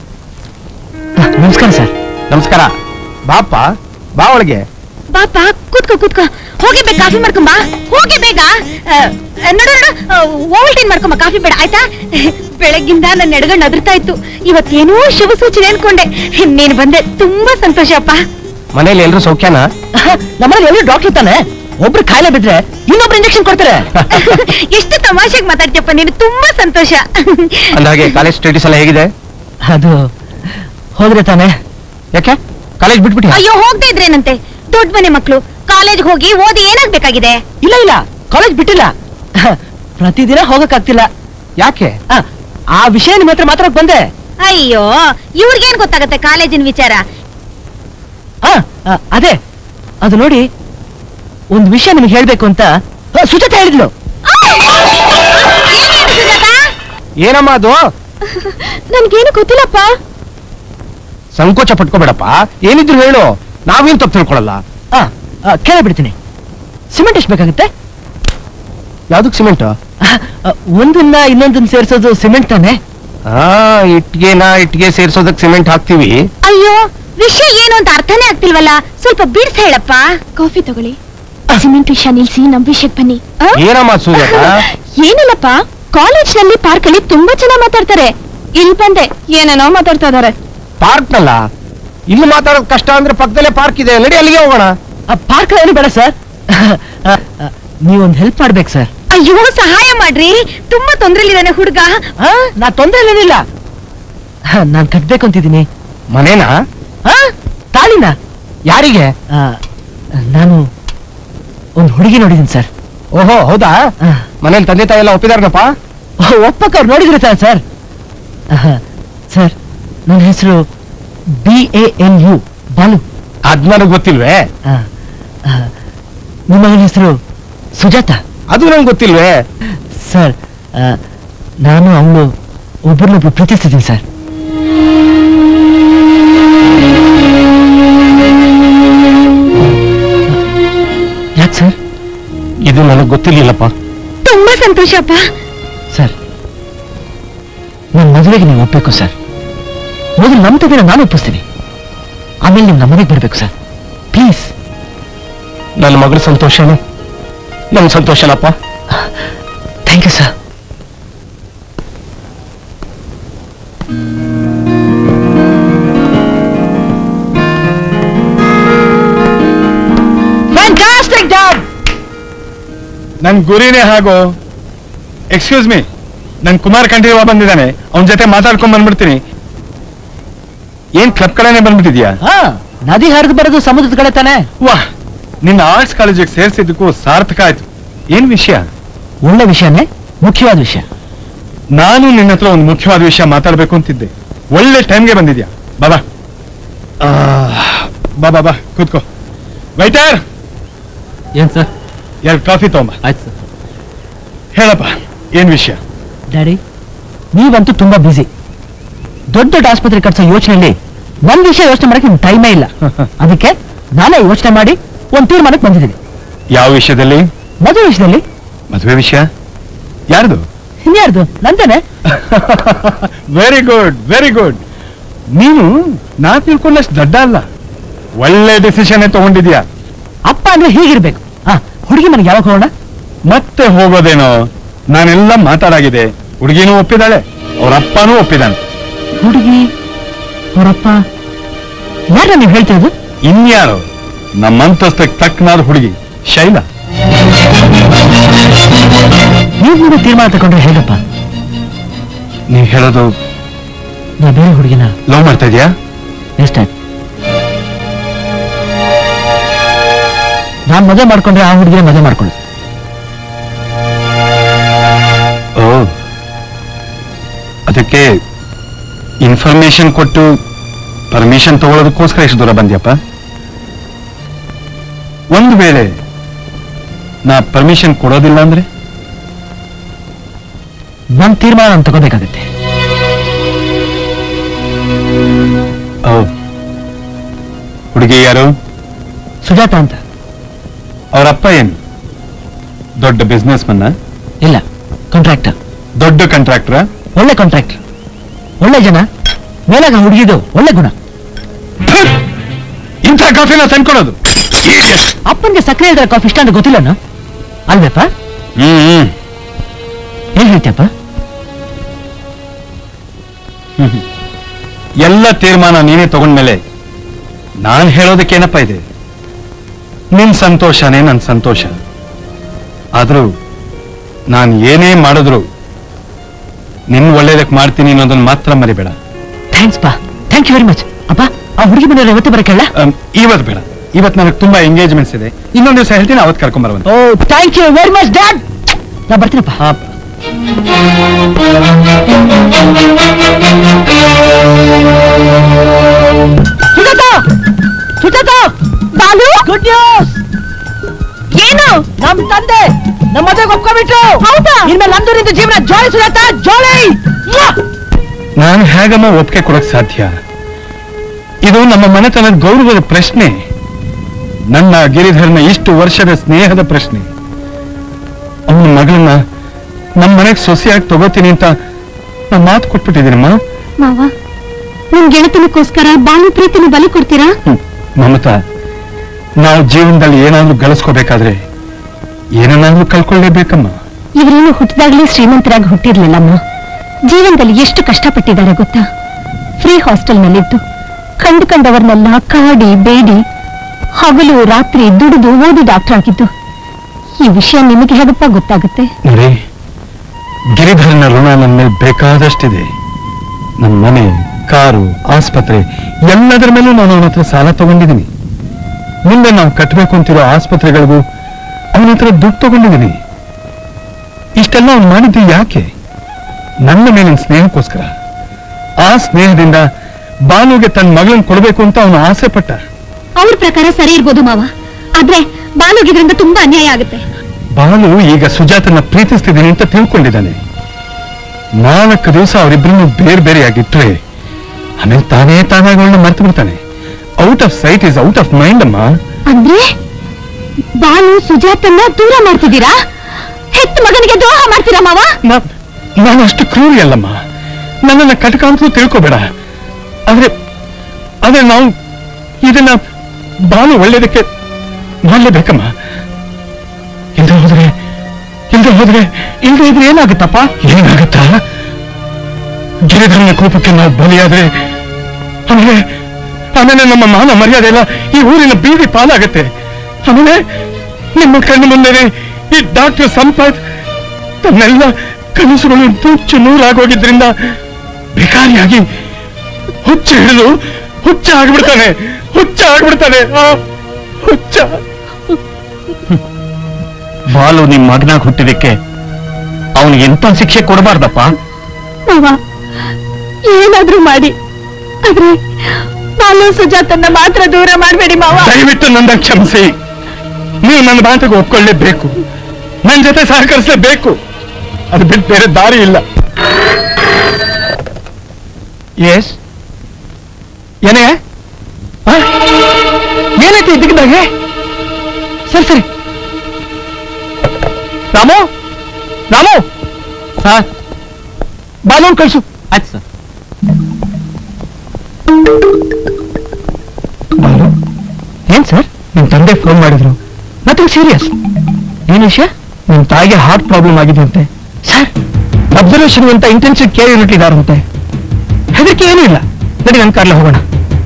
[SPEAKER 2] ಆ, ನಮಸ್ಕಾರ ಸರ್
[SPEAKER 4] ನಮಸ್ಕಾರ ಬಾಪ ಬಾ ಒಳಗೆ
[SPEAKER 5] ಬಾಪ ಕೂತ್ಕೋ ಕೂತ್ಕೋ ಹೋಗಿ ಬೇಗ ಕಾಫಿ ಮಾಡ್ಕೊಂಬ ಹೋಗಿ ಬೇಗ ಆ, ನೋಡು ನೋಡು ಓವಲ್ಟೈನ್ ಮಾಡ್ಕೊಂಬ ಕಾಫಿ ಬೇಡ ಆಯ್ತಾ ಬೆಳಗ್ಗಿಂದ ನನ್ನ ಎಡಗಣ್ಣು ಅದ್ರತಾ ಇತ್ತು ಇವತ್ತೇನೋ ಶುಭ ಸೂಚನೆ ಅನ್ಕೊಂಡೆ ನೀನು ಬಂದೆ ತುಂಬಾ ಸಂತೋಷ ಅಪ್ಪ
[SPEAKER 4] ಮನೇಲಿ ಎಲ್ರು ಸೌಖ್ಯನಾ
[SPEAKER 2] ನಮ್ಮಲ್ಲಿ ಎಲ್ಲರೂ ಡಾಕ್ಟರ್ ತಾನೆ ಒಬ್ರು ಕಾಯಿಲೆ ಬಿಟ್ರೆ ಇನ್ನೊಬ್ರು ಇಂಜೆಕ್ಷನ್ ಕೊಡ್ತಾರೆ
[SPEAKER 5] ಎಷ್ಟು ತಮಾಷೆಗೆ ಮಾತಾಡ್ತೀಯಪ್ಪ ನೀನು ತುಂಬಾ ಸಂತೋಷ
[SPEAKER 4] ಅಂದಾಗೆ ಕಾಲೇಜ್ ಸ್ಟಡೀಸ್ ಎಲ್ಲ ಹೇಗಿದೆ
[SPEAKER 2] ಅದು ಹೋದ್ರೆ ತಾನೆ
[SPEAKER 4] ಯಾಕೆ ಕಾಲೇಜ್ ಬಿಟ್ಬಿಟ್ಟಿ
[SPEAKER 5] ಅಯ್ಯೋ ಹೋಗ್ತಾ ಇದ್ರೇನಂತೆ ದೊಡ್ಡ ಮನೆ ಮಕ್ಕಳು ಕಾಲೇಜ್ ಹೋಗಿ ಓದಿ ಏನಾಗ್ಬೇಕಾಗಿದೆ
[SPEAKER 2] ಇಲ್ಲ ಇಲ್ಲ ಕಾಲೇಜ್ ಬಿಟ್ಟಿಲ್ಲ ಪ್ರತಿದಿನ ಹೋಗಕ್ಕಾಗ್ತಿಲ್ಲ
[SPEAKER 4] ಯಾಕೆ
[SPEAKER 2] ಆ, ಆ ವಿಷಯ ನಿಮ್ಮ ಹತ್ರ ಮಾತಾಡಕ್ ಬಂದೆ
[SPEAKER 5] ಅಯ್ಯೋ ಇವ್ರಿಗೇನ್ ಗೊತ್ತಾಗತ್ತೆ ಕಾಲೇಜಿನ ವಿಚಾರ
[SPEAKER 2] ಆ, ಆ, ಅದೇ ಅದು ನೋಡಿ ಒಂದು ವಿಷಯ ನಿಮ್ಗೆ ಹೇಳ್ಬೇಕು ಅಂತ ಆ, ಸುಜಾತ ಹೇಳಿದ್ಲು
[SPEAKER 5] ಏನೇನು ಸುಜಾತ?
[SPEAKER 4] ಏನಮ್ಮ ಅದು
[SPEAKER 5] ನನ್ಗೇನು ಗೊತ್ತಿಲ್ಲಪ್ಪ
[SPEAKER 4] ಸಂಕೋಚ ಪಟ್ಕೋಬೇಡಪ್ಪ ಏನಿದ್ರು ಹೇಳು ನಾವೇನ್ ತಪ್ಪು ತಿಳ್ಕೊಳಲ್ಲ
[SPEAKER 2] ಆ, ಆ, ಕೇಳೇ ಬಿಡ್ತೀನಿ ಸಿಮೆಂಟ್ ಎಷ್ಟು ಬೇಕಾಗುತ್ತೆ
[SPEAKER 4] ಯಾವ್ದಕ್ ಸಿಮೆಂಟ್
[SPEAKER 2] ಆ, ಆ, ಒಂದನ್ನ ಇನ್ನೊಂದನ್ನ ಸೇರ್ಸೋದು ಸಿಮೆಂಟ್ ತಾನೆ
[SPEAKER 4] ಹಾ ಇಟ್ಗೆನ ಇಟ್ಗೆ ಸೇರ್ಸೋದಕ್ ಸಿಮೆಂಟ್ ಹಾಕ್ತಿವಿ
[SPEAKER 5] ಅಯ್ಯೋ ವಿಷಯ ಏನು ಅಂತ ಅರ್ಥನೇ ಆಗ್ತಿಲ್ವಲ್ಲ ಸ್ವಲ್ಪ ಬಿಡ್ಸ್ ಹೇಳಪ್ಪ ಕಾಫಿ ತಗೊಳ್ಳಿ ಸಿಮೆಂಟ್ ವಿಷಯ ನಿಲ್ಸಿ ನಮ್ ವಿಷಯಕ್ಕೆ ಬನ್ನಿ ಆ?
[SPEAKER 4] ಏನಮ್ಮ ಸುಜಾತ
[SPEAKER 5] ಏನಿಲ್ಲಪ್ಪ ಕಾಲೇಜ್ ನಲ್ಲಿ ಪಾರ್ಕ್ ಅಲ್ಲಿ ತುಂಬಾ ಚೆನ್ನಾಗಿ ಮಾತಾಡ್ತಾರೆ ಇಲ್ಲಿ ಬಂದೆ ಏನೇನೋ ಮಾತಾಡ್ತಾ ಇದಾರೆ
[SPEAKER 4] ಪಾರ್ಕ್ ನಲ್ಲ ಇಲ್ಲಿ ಮಾತಾಡೋದ್ ಕಷ್ಟ ಅಂದ್ರೆ ಪಕ್ಕದಲ್ಲೇ ಪಾರ್ಕ್ ಇದೆ ನಡಿ ಅಲ್ಲಿಗೆ ಹೋಗೋಣ
[SPEAKER 2] ಪಾರ್ಕ್ ಏನು ಬೇಡ ಸರ್ ನೀವೊಂದು ಹೆಲ್ಪ್ ಮಾಡ್ಬೇಕು ಸರ್
[SPEAKER 5] ಅಯ್ಯೋ ಸಹಾಯ ಮಾಡ್ರಿ ತುಂಬಾ ತೊಂದ್ರೆಲಿದ್ದಾನೆ ಹುಡುಗ
[SPEAKER 2] ಆ, ನಾ ತೊಂದ್ರೆ ಏನಿಲ್ಲ ನಾನ್ ಕಟ್ಬೇಕು ಅಂತಿದ್ದೀನಿ
[SPEAKER 4] ಮನೇನಾ
[SPEAKER 2] ಆ, ತಾಳಿನ
[SPEAKER 4] ಯಾರಿಗೆ
[SPEAKER 2] ಆ, ನಾನು ಒಂದು ಹುಡುಗಿ ನೋಡಿದ್ದೀನಿ ಸರ್
[SPEAKER 4] ಓಹೋ ಹೌದಾ
[SPEAKER 2] ಆ,
[SPEAKER 4] ಮನೇಲಿ ತಂದೆ ತಾಯಿ ಎಲ್ಲ ಒಪ್ಪಿದಾರನಪ್ಪ
[SPEAKER 2] ಒಪ್ಪಕ್ಕ ಅವ್ರು ನೋಡಿದ್ರೆ ಸರ್ ಸರ್ ಆಹಾ, ಸರ್ ನನ್ನ ಹೆಸರು B A N U Balu
[SPEAKER 4] ಅದ್ ನನಗ್ ಗೊತ್ತಿಲ್ವೇ
[SPEAKER 2] ಆ, ಆ, ನಿಮ್ಮ ಮಗನ ಹೆಸರು ಸುಜಾತ
[SPEAKER 4] ಅದು ನಂಗೆ ಗೊತ್ತಿಲ್ವೇ
[SPEAKER 2] ಸರ್ ಆ, ನಾನು ಅವಳು ಒಬ್ಬರನ್ನೊಬ್ರು ಪ್ರೀತಿಸ್ತಿದ್ದೀನಿ ಸರ್ ಯಾಕೆ ಸರ್
[SPEAKER 4] ಇದು ನನಗ್ ಗೊತ್ತಿರ್ಲಿಲ್ಲಪ್ಪ
[SPEAKER 5] ತುಂಬಾ ಸಂತೋಷಪ್ಪ
[SPEAKER 2] ಸರ್ ನನ್ನ ಮದುವೆಗೆ ನೀವು ಒಪ್ಪಬೇಕು ಸರ್ ಮೊದಲು ನಮ್ಮ ತಂದೆನ ನಾನು ಒಪ್ಪಿಸ್ತೀನಿ ಆಮೇಲೆ ನೀವು ನಮ್ಮನೆಗೆ ಬರಬೇಕು ಸರ್ ಪ್ಲೀಸ್
[SPEAKER 4] ನನ್ನ ಮಗಳ ಸಂತೋಷನೇ ನಮ್ ಸಂತೋಷನಪ್ಪ
[SPEAKER 2] ಥ್ಯಾಂಕ್ ಯು ಸರ್
[SPEAKER 4] ನನ್ ಗುರಿನೇ ಹಾಗು ಎಕ್ಸ್ಕ್ಯೂಸ್ ಮೀ ನನ್ ಕುಮಾರ್ ಕಂಠೀರವ ಬಂದಿದ್ದಾನೆ ಅವನ ಜೊತೆ ಮಾತಾಡ್ಕೊಂಡ್ ಬಂದ್ಬಿಡ್ತೀನಿ ಏನ್ ಕ್ಲಬ್ ಕಡೆನೆ ಬಂದ್ಬಿಟ್ಟಿದ್ಯಾ
[SPEAKER 2] ಹಾ ನದಿ ಹರಿದು ಬರೋದು ಸಮುದ್ರದ ಕಡೆ ತಾನೆ
[SPEAKER 4] ವಾಹ್ ನಿನ್ನ ಆರ್ಟ್ಸ್ ಕಾಲೇಜಿಗೆ ಸೇರಿಸಿದ್ದಕ್ಕೂ ಸಾರ್ಥಕ ಆಯ್ತು ಏನ್ ವಿಷಯ
[SPEAKER 2] ಒಳ್ಳೆ ವಿಷಯನೇ ಮುಖ್ಯವಾದ ವಿಷಯ
[SPEAKER 4] ನಾನು ನಿನ್ನ ಹತ್ರ ಒಂದು ಮುಖ್ಯವಾದ ವಿಷಯ ಮಾತಾಡ್ಬೇಕು ಅಂತಿದ್ದೆ ಒಳ್ಳೆ ಟೈಮ್ಗೆ ಬಂದಿದ್ಯಾ ಬಾಬಾ ಆ, ಬಾ ಬಾ ಬಾ ಕೂತ್ಕೋ ವೈಟರ್
[SPEAKER 2] ಏನ್ ಸರ್
[SPEAKER 4] ಎರಡು ಕಾಫಿ ತಗೊಂಬ
[SPEAKER 2] ಆಯ್ತು ಸರ್
[SPEAKER 4] ಹೇಳಪ್ಪ ಏನ್ ವಿಷಯ
[SPEAKER 2] ಡ್ಯಾಡಿ ನೀವಂತೂ ತುಂಬಾ ಬಿಸಿ ದೊಡ್ಡ ದೊಡ್ಡ ಆಸ್ಪತ್ರೆ ಕಟ್ಸೋ ಯೋಚನೆಯಲ್ಲಿ ಒಂದ್ ವಿಷಯ ಯೋಚನೆ ಮಾಡಕ್ಕೆ ನಿಮ್ ಟೈಮೇ ಇಲ್ಲ ಅದಕ್ಕೆ ನಾನೇ ಯೋಚನೆ ಮಾಡಿ ಒಂದ್ ತೀರ್ಮಾನಕ್ಕೆ ಬಂದಿದ್ದೀನಿ
[SPEAKER 4] ಯಾವ ವಿಷಯದಲ್ಲಿ
[SPEAKER 2] ಮದುವೆ ವಿಷಯದಲ್ಲಿ
[SPEAKER 4] ಮದುವೆ ವಿಷಯ ಯಾರ್ದು
[SPEAKER 2] ಇನ್ಯಾರ್ದು ನಂದೇನೆ
[SPEAKER 4] ವೆರಿ ಗುಡ್ ವೆರಿ ಗುಡ್ ನೀನು ನಾ ತಿಳ್ಕೊಂಡಷ್ಟು ದಡ್ಡ ಅಲ್ಲ ಒಳ್ಳೆ ಡಿಸಿಷನ್ ತಗೊಂಡಿದ್ಯಾ
[SPEAKER 2] ಅಪ್ಪ ಅಂದ್ರೆ ಹೀಗಿರ್ಬೇಕು ಹಾ ಹುಡುಗಿ ಮನೆಗೆ ಯಾವಾಗ ಹೋಗೋಣ
[SPEAKER 4] ಮತ್ತೆ ಹೋಗೋದೇನೋ ನಾನೆಲ್ಲ ಮಾತಾಡಾಗಿದೆ ಹುಡುಗಿನೂ ಒಪ್ಪಿದಾಳೆ ಅವ್ರ ಅಪ್ಪನೂ ಒಪ್ಪಿದಾನೆ
[SPEAKER 2] ಹುಡುಗಿ ಅವರಪ್ಪ ಯಾರ ನೀವು ಹೇಳ್ತಾ ಇದ್ದು
[SPEAKER 4] ಇನ್ಯಾರು ನಮ್ಮಂತಸ್ತಕ್ಕೆ ತಕ್ಕನಾದ ಹುಡುಗಿ ಶೈಲಾ
[SPEAKER 2] ನೀವು ಮುಂದೆ ತೀರ್ಮಾನ ತಗೊಂಡ್ರೆ ಹೇಗಪ್ಪ
[SPEAKER 4] ನೀವ್ ಹೇಳೋದು
[SPEAKER 2] ನಾ ಬೇರೆ ಹುಡುಗಿನ
[SPEAKER 4] ಲವ್ ಮಾಡ್ತಾ ಇದೀಯಾ
[SPEAKER 2] ಎಷ್ಟಾಯ್ತು ನಾನ್ ಮದುವೆ ಮಾಡ್ಕೊಂಡ್ರೆ ಆ ಹುಡುಗಿನ ಮದುವೆ ಮಾಡ್ಕೊಳ್ಳಿ
[SPEAKER 4] ಓ ಅದಕ್ಕೆ ಇನ್ಫಾರ್ಮೇಶನ್ ಕೊಟ್ಟು ಪರ್ಮಿಷನ್ ತಗೊಳ್ಳೋದಕ್ಕೋಸ್ಕರ ಎಷ್ಟು ದೂರ ಬಂದ್ಯಪ್ಪ ಒಂದು ವೇಳೆ ನಾ ಪರ್ಮಿಷನ್ ಕೊಡೋದಿಲ್ಲ ಅಂದ್ರೆ
[SPEAKER 2] ಒಂದ್ ತೀರ್ಮಾನ ನಾನು ತಗೋಬೇಕಾಗತ್ತೆ
[SPEAKER 4] ಓ ಹುಡುಗಿ ಯಾರು
[SPEAKER 2] ಸುಜಾತ ಅಂತ
[SPEAKER 4] ಅವರಪ್ಪ ಏನು ದೊಡ್ಡ ಬಿಸ್ನೆಸ್ ಮನ್ನ
[SPEAKER 2] ಇಲ್ಲ ಕಾಂಟ್ರಾಕ್ಟರ್
[SPEAKER 4] ದೊಡ್ಡ ಕಾಂಟ್ರಾಕ್ಟ್ರ
[SPEAKER 2] ಒಳ್ಳೆ ಕಾಂಟ್ರಾಕ್ಟರ್ ಒಳ್ಳೆ ಜನ ಮೇಲಾಗ ಹುಡುಗಿದು ಒಳ್ಳೆ ಗುಣ
[SPEAKER 4] ಇಂಥ ಕಾಫಿನ ತಂದ್ಕೊಡೋದು
[SPEAKER 2] ಅಪ್ಪನ್ಗೆ ಸಕ್ಕರೆ ಇದ್ರೆ ಕಾಫಿ ಇಷ್ಟ ಅಂತ ಗೊತ್ತಿಲ್ಲನ ಅಲ್ವೇಪ್ಪ
[SPEAKER 4] ಹ್ಮ್ ಹ್ಮ್
[SPEAKER 2] ಏನ್ ಹೇಳ್ತೀಯಪ್ಪ
[SPEAKER 4] ಎಲ್ಲ ತೀರ್ಮಾನ ನೀನೇ ತಗೊಂಡ್ಮೇಲೆ ನಾನ್ ಹೇಳೋದಕ್ಕೇನಪ್ಪ ಇದೆ ನಿನ್ ಸಂತೋಷನೇ ನನ್ ಸಂತೋಷ ಆದ್ರೂ ನಾನು ಏನೇ ಮಾಡಿದ್ರು ನಿನ್ ಒಳ್ಳೇದಕ್ ಮಾಡ್ತೀನಿ ಅನ್ನೋದನ್ನ ಮಾತ್ರ ಮರಿಬೇಡ
[SPEAKER 2] ಥ್ಯಾಂಕ್ಸ್ ಪಾ ಥ್ಯಾಂಕ್ ಯು ವೆರಿ ಮಚ್ ಅಪ್ಪ ಆ ಹುಡುಗಿ ಮನೆಯವ್ರು ಯಾವತ್ತೂ ಬರಕಲ್ಲ
[SPEAKER 4] ಅಮ್, ಇವತ್ ಬೇಡ ಇವತ್ ನನಗೆ ತುಂಬಾ ಎಂಗೇಜ್ಮೆಂಟ್ಸ್ ಇದೆ ಇನ್ನೊಂದ್ ದಿವಸ ಹೇಳ್ತೀನಿ ಅವತ್ ಕರ್ಕೊಂಡ್ ಬರುವಂತ
[SPEAKER 2] ಓ thank you very much dad ನಾ ಬರ್ತೀನಪ್ಪ ಸುಜಾತ ಸುಜಾತ ಬಾಲು ಗುಡ್ ನ್ಯೂಸ್ ಏನು ನಮ್ ತಂದೆ ನಮ್ಮ ಮದುವೆಗೆ ಒಪ್ಕೊಬಿಟ್ರು ಹೌದಾ ಇನ್ಮೇಲೆ ನಮ್ದು ನಿಂದು ಜೀವನ ಜೋಳಿ ಸುಜಾತ ಜೋಳಿ ಮ್ವಾ!
[SPEAKER 4] ನಾನು ಹೇಗಮ್ಮ ಒಪ್ಪಿಗೆ ಕೊಡಕ್ ಸಾಧ್ಯ ಇದು ನಮ್ಮ ಮನೆತನದ ಗೌರವದ ಪ್ರಶ್ನೆ ನನ್ನ ಗಿರಿಧರನ ಇಷ್ಟು ವರ್ಷದ ಸ್ನೇಹದ ಪ್ರಶ್ನೆ ಅವನ ಮಗಳನ್ನ ನಮ್ಮ ಮನೆಗೆ ಸೊಸೆಯಾಗಿ ತಗೋತೀನಿ ಅಂತ ನಾ ಮಾತು ಕೊಟ್ಬಿಟ್ಟಿದ್ದೀನಮ್ಮ
[SPEAKER 6] ಮಾವ ನಿಮ್ ಗೆಳೆತನಕ್ಕೋಸ್ಕರ ಬಾನು ಪ್ರೀತಿನ ಬಲಿ ಕೊಡ್ತೀರಾ
[SPEAKER 4] ಹ್ಮ್. ಮಮತಾ ನಾವು ಜೀವನದಲ್ಲಿ ಏನಾದ್ರೂ ಗಳಿಸ್ಕೋಬೇಕಾದ್ರೆ ಏನನ್ನಾದ್ರೂ ಕಲ್ಕೊಳ್ಳೇಬೇಕಮ್ಮ
[SPEAKER 5] ಇವರೇನು ಹುಟ್ಟಿದಾಗಲೇ ಶ್ರೀಮಂತರಾಗಿ ಹುಟ್ಟಿರ್ಲಿಲ್ಲಮ್ಮ ಜೀವನದಲ್ಲಿ ಎಷ್ಟು ಕಷ್ಟಪಟ್ಟಿದ್ದಾರೆ ಗೊತ್ತಾ ಫ್ರೀ ಹಾಸ್ಟೆಲ್ನಲ್ಲಿದ್ದು ಕಂಡು ಕಂಡವರನ್ನೆಲ್ಲ ಕಾಡಿ ಬೇಡಿ ಹಗಲು ರಾತ್ರಿ ದುಡಿದು ಓದಿ ಡಾಕ್ಟರ್ ಆಗಿದ್ದು ಈ ವಿಷಯ ನಿಮಗೆ ಹೇಗಪ್ಪ ಗೊತ್ತಾಗುತ್ತೆ
[SPEAKER 4] ನೋಡಿ ಗಿರಿಧರನ ಋಣ ನನ್ನ ಮೇಲೆ ಬೇಕಾದಷ್ಟಿದೆ ನನ್ನ ಮನೆ ಕಾರು ಆಸ್ಪತ್ರೆ ಎಲ್ಲದರ ಮೇಲೂ ನಾನು ಅವನ ಹತ್ರ ಸಾಲ ತಗೊಂಡಿದ್ದೀನಿ ಮುಂದೆ ನಾವು ಕಟ್ಟಬೇಕು ಅಂತಿರೋ ಆಸ್ಪತ್ರೆಗಳಿಗೂ ಅವನ ಹತ್ರ ದುಡ್ಡು ತಗೊಂಡಿದ್ದೀನಿ ಇಷ್ಟೆಲ್ಲ ಅವ್ನು ಮಾಡಿದ್ದು ಯಾಕೆ ನನ್ನ ಮೇಲಿನ ಸ್ನೇಹಕ್ಕೋಸ್ಕರ ಆ ಸ್ನೇಹದಿಂದ ಬಾನುಗೆ ತನ್ನ ಮಗಳನ್ನ ಕೊಡಬೇಕು ಅಂತ ಅವನು ಆಸೆ ಪಟ್ಟ
[SPEAKER 6] ಅವ್ರ ಪ್ರಕಾರ ಸರಿ ಇರ್ಬೋದು ಮಾವ ಆದ್ರೆ ಬಾನುಗೆ ಇದರಿಂದ ತುಂಬಾ ಅನ್ಯಾಯ ಆಗುತ್ತೆ
[SPEAKER 4] ಬಾಲು ಈಗ ಸುಜಾತನ ಪ್ರೀತಿಸ್ತಿದ್ದೀನಿ ಅಂತ ತಿಳ್ಕೊಂಡಿದ್ದಾನೆ ನಾಲ್ಕು ದಿವಸ ಅವರಿಬ್ಬರನ್ನು ಬೇರೆ ಬೇರೆಯಾಗಿಟ್ರೆ ಆಮೇಲೆ ತಾನೇ ತಾನಾಗಿ ಅವಳನ್ನ ಮರ್ತು ಬಿಡ್ತಾನೆ out of sight is out of mind ಅಮ್ಮ
[SPEAKER 6] ಅಂದ್ರೆ ಬಾನು ಸುಜಾತನ್ನ ದೂರ ಮಾಡ್ತಿದ್ದೀರಾ ಹೆತ್ತ ಮಗನಿಗೆ ದ್ರೋಹ ಮಾಡ್ತೀರಾ ಮಾವ
[SPEAKER 4] ನಾ- ನಾನು ಅಷ್ಟು ಕ್ರೂರಿ ಅಲ್ಲಮ್ಮ ನನ್ನನ್ನ ಕಟಕ ಅಂತಲೂ ತಿಳ್ಕೊಬೇಡ ಆದ್ರೆ ಆದ್ರೆ ನಾವು ಇದನ್ನ ಬಾನು ಒಳ್ಳೇದಕ್ಕೆ ಮಾಡ್ಲೇಬೇಕಮ್ಮ ಇಲ್ದೆ ಹೋದ್ರೆ ಇಲ್ದೆ ಹೋದ್ರೆ ಇಲ್ದೆ ಇದ್ರೆ ಏನಾಗುತ್ತಪ್ಪ ಏನಾಗುತ್ತಾ ಗಿರಿಧರನ ಕೋಪಕ್ಕೆ ನಾವು ಬಲಿಯಾದ್ರೆ ಆಮೇಲೆ ಆಮೇಲೆ ನಮ್ಮ ಮಾನ ಮರ್ಯಾದೆ ಎಲ್ಲ ಈ ಊರಿನ ಬೀದಿ ಪಾಲಾಗತ್ತೆ ಆಮೇಲೆ ನಿಮ್ಮ ಕಣ್ಣು ಮುಂದೆ ಈ ಡಾಕ್ಟರ್ ಸಂಪತ್ ತನ್ನೆಲ್ಲ ಕನಸುಗಳು ನುಚ್ಚು ನೂರಾಗೋಗಿದ್ರಿಂದ ಭಿಕಾರಿಯಾಗಿ ಹುಚ್ಚ ಹಿಡಿದು ಹುಚ್ಚ ಆಗ್ಬಿಡ್ತಾನೆ ಹುಚ್ಚ ಆಗ್ಬಿಡ್ತಾನೆ ಆ, ಹುಚ್ಚ ಬಾಲು ನಿಮ್ ಮಗನಾಗ ಹುಟ್ಟಿದಕ್ಕೆ ಅವನಿಗೆ ಎಂತ ಶಿಕ್ಷೆ ಕೊಡಬಾರ್ದಪ್ಪ
[SPEAKER 5] ಮಾವ ಏನಾದ್ರೂ ಮಾಡಿ ಆದ್ರೆ ಬಾಲು ಸುಜಾತನ್ನ ಮಾತ್ರ ದೂರ ಮಾಡಬೇಡಿ ಮಾವ
[SPEAKER 4] ದಯವಿಟ್ಟು ನನ್ನ ಕ್ಷಮಿಸಿ ನೀವು ನನ್ನ ಮಾತಿಗೆ ಒಪ್ಕೊಳ್ಳೇಬೇಕು ನನ್ನ ಜೊತೆ ಸಹಕರಿಸಲೇಬೇಕು ಅದು ಬಿಟ್ಟು ಬೇರೆ ದಾರಿ ಇಲ್ಲ ಎಸ್ ಏನೇ ಆ? ಏನೈತಿ ಇದ್ದಕ್ಕಿದ್ದಾಗೆ ಸರಿ ಸರಿ ರಾಮು ರಾಮು ಸರ್ ಬಾಲೂನ್ ಕಳ್ಸು ಆಯ್ತು ಸರ್ ಬಾಲು ಏನ್ ಸರ್ ನಿಮ್ ತಂದೆ ಫೋನ್ ಮಾಡಿದ್ರು ನಥಿಂಗ್ ಸೀರಿಯಸ್ ಏನ್ ವಿಷಯ ನಿಮ್ ತಾಯಿಗೆ ಹಾರ್ಟ್ ಪ್ರಾಬ್ಲಮ್ ಆಗಿದೆ ಅಂತೆ ಸರ್ ಅಬ್ಸರ್ವೇಷನ್ ಅಂತ ಇಂಟೆನ್ಸಿವ್ ಕೇರ್ ಯೂನಿಟ್ ಇದಾರಂತೆ ಹೆದರಿಕೆ ಏನೂ ಇಲ್ಲ ನಡಿ ನನ್ನ ಕಾರ್ಲೆ ಹೋಗೋಣ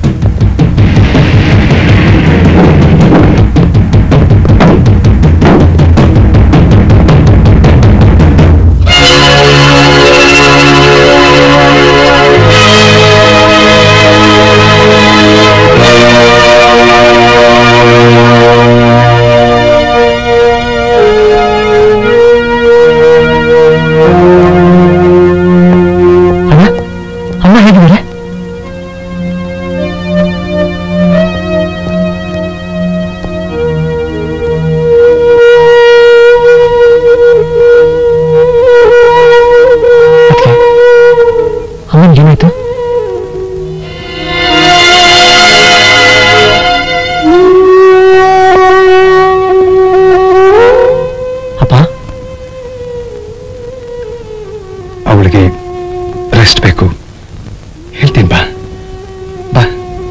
[SPEAKER 4] ಅಮ್ಮ ಅಮ್ಮ ಹೇಗಿದ್ದಾರೆ ಅಮ್ಮನ್ ಏನಾಯ್ತು ಅಪ್ಪ
[SPEAKER 9] ಅವಳಿಗೆ ರೆಸ್ಟ್ ಬೇಕು ಹೇಳ್ತೀನಿ ಬಾ ಬಾ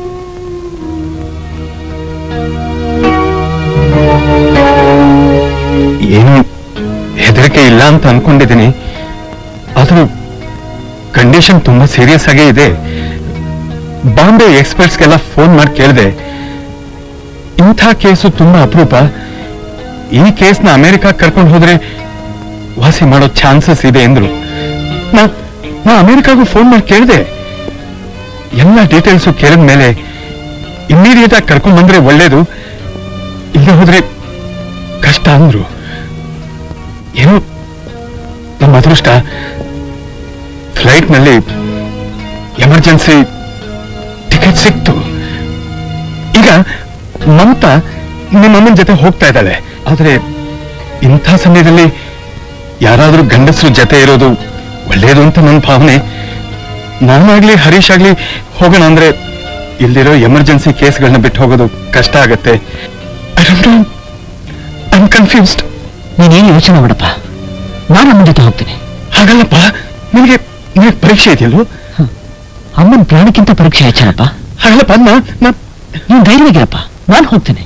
[SPEAKER 9] ಏನು ಹೆದರಿಕೆ ಇಲ್ಲ ಅಂತ ಅನ್ಕೊಂಡಿದ್ದೀನಿ ಆದ್ರೂ ಕಂಡೀಷನ್ ತುಂಬಾ ಸೀರಿಯಸ್ ಆಗೇ ಇದೆ ಬಾಂಬೆ ಎಕ್ಸ್ಪರ್ಟ್ಸ್ಗೆಲ್ಲ ಫೋನ್ ಮಾಡಿ ಕೇಳಿದೆ ಇಂಥ ಕೇಸು ತುಂಬಾ ಅಪರೂಪ ಈ ಕೇಸ್ನ ಅಮೆರಿಕ ಕರ್ಕೊಂಡು ಹೋದ್ರೆ ವಾಸಿ ಮಾಡೋ ಚಾನ್ಸಸ್ ಇದೆ ಎಂದ್ರು ನಾ ನಾ ಅಮೆರಿಕಾಗೂ ಫೋನ್ ಮಾಡಿ ಕೇಳಿದೆ ಎಲ್ಲ ಡೀಟೇಲ್ಸು ಕೇಳಿದ ಮೇಲೆ ಇಮ್ಮಿಡಿಯೇಟ್ ಆಗಿ ಕರ್ಕೊಂಡ್ ಬಂದ್ರೆ ಒಳ್ಳೇದು ಇಲ್ಲದೆ ಹೋದ್ರೆ ಕಷ್ಟ ಅಂದ್ರು ಏನೋ ನಮ್ಮ ಅದೃಷ್ಟ ಫ್ಲೈಟ್ನಲ್ಲಿ ಎಮರ್ಜೆನ್ಸಿ ಟಿಕೆಟ್ ಸಿಕ್ತು ಈಗ ಮಮತಾ ನಿಮ್ಮಮ್ಮನ ಜೊತೆ ಹೋಗ್ತಾ ಇದ್ದಾಳೆ ಆದ್ರೆ ಇಂಥ ಸಮಯದಲ್ಲಿ ಯಾರಾದ್ರೂ ಗಂಡಸರು ಜೊತೆ ಇರೋದು ಒಳ್ಳೇದು ಅಂತ ನನ್ನ ಭಾವನೆ ನಾನಾಗ್ಲಿ ಹರೀಶ್ ಆಗ್ಲಿ ಹೋಗೋಣ ಅಂದ್ರೆ ಇಲ್ಲಿರೋ ಎಮರ್ಜೆನ್ಸಿ ಕೇಸ್ಗಳನ್ನ ಬಿಟ್ಟು ಹೋಗೋದು ಕಷ್ಟ ಆಗತ್ತೆ I don't know I confused
[SPEAKER 2] ನೀನೇನು ಯೋಚನೆ ಮಾಡಪ್ಪ ನಾನು ಅಮ್ಮನ ಜೊತೆ ಹೋಗ್ತೀನಿ
[SPEAKER 9] ಹಾಗಲ್ಲಪ್ಪ ನಿನಗೆ ನಿನಗೆ ಪರೀಕ್ಷೆ ಇದೆಯಲ್ಲೋ
[SPEAKER 2] ಅಮ್ಮನ ಪ್ರಾಣಕ್ಕಿಂತ ಪರೀಕ್ಷೆ ಹೆಚ್ಚನಪ್ಪ
[SPEAKER 9] ಹಾಗಲ್ಲಪ್ಪ ನಾ ನಾ
[SPEAKER 2] ನೀನ್ ಧೈರ್ಯವಾಗಿರಪ್ಪ ನಾನು ಹೋಗ್ತೀನಿ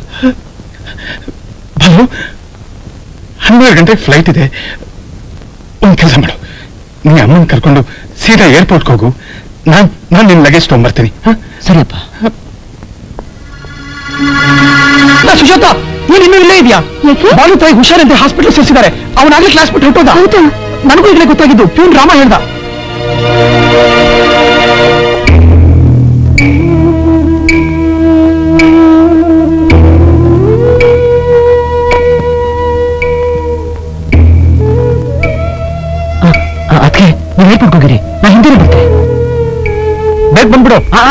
[SPEAKER 9] ಬಾಲು ಹನ್ನೆರಡು ಗಂಟೆಗೆ ಫ್ಲೈಟ್ ಇದೆ ಒಂದು ಕೆಲಸ ಮಾಡು ನೀ ಅಮ್ಮನ ಕರ್ಕೊಂಡು ಸೀದಾ ಏರ್ಪೋರ್ಟ್ಗೆ ಹೋಗು ನಾನ್ ನಾನು ನಿನ್ನ ಲಗೇಜ್ ತೊಗೊಂಬರ್ತೀನಿ ಹಾಂ
[SPEAKER 2] ಸರಿಯಪ್ಪ
[SPEAKER 4] ಸುಜಾತ ನೀನ್ ಇನ್ನೂ ಇಲ್ಲೇ ಇದೆಯಾ ಬಾಲು ತಾಯಿ ಹುಷಾರಂತೆ ಹಾಸ್ಪಿಟಲ್ ಸೇರಿಸಿದ್ದಾರೆ ಅವನಾಗ್ಲೇ ಕ್ಲಾಸ್ ಬಿಟ್ಟು ಹೊಟ್ಟೋದ ನನಗೂ ಈಗಲೇ ಗೊತ್ತಾಗಿದ್ದು ಪ್ಯೂನ್ ರಾಮ ಹೇಳ್ದ
[SPEAKER 2] ಅದಕ್ಕೆ ನೀವು ಏರ್ಪೋರ್ಟ್ ಹೋಗಿರಿ ನಾ ಹಿಂದೆ ಬರ್ತೀನಿ
[SPEAKER 4] ಬೇಗ ಬಂದ್ಬಿಡು
[SPEAKER 2] ಹಾ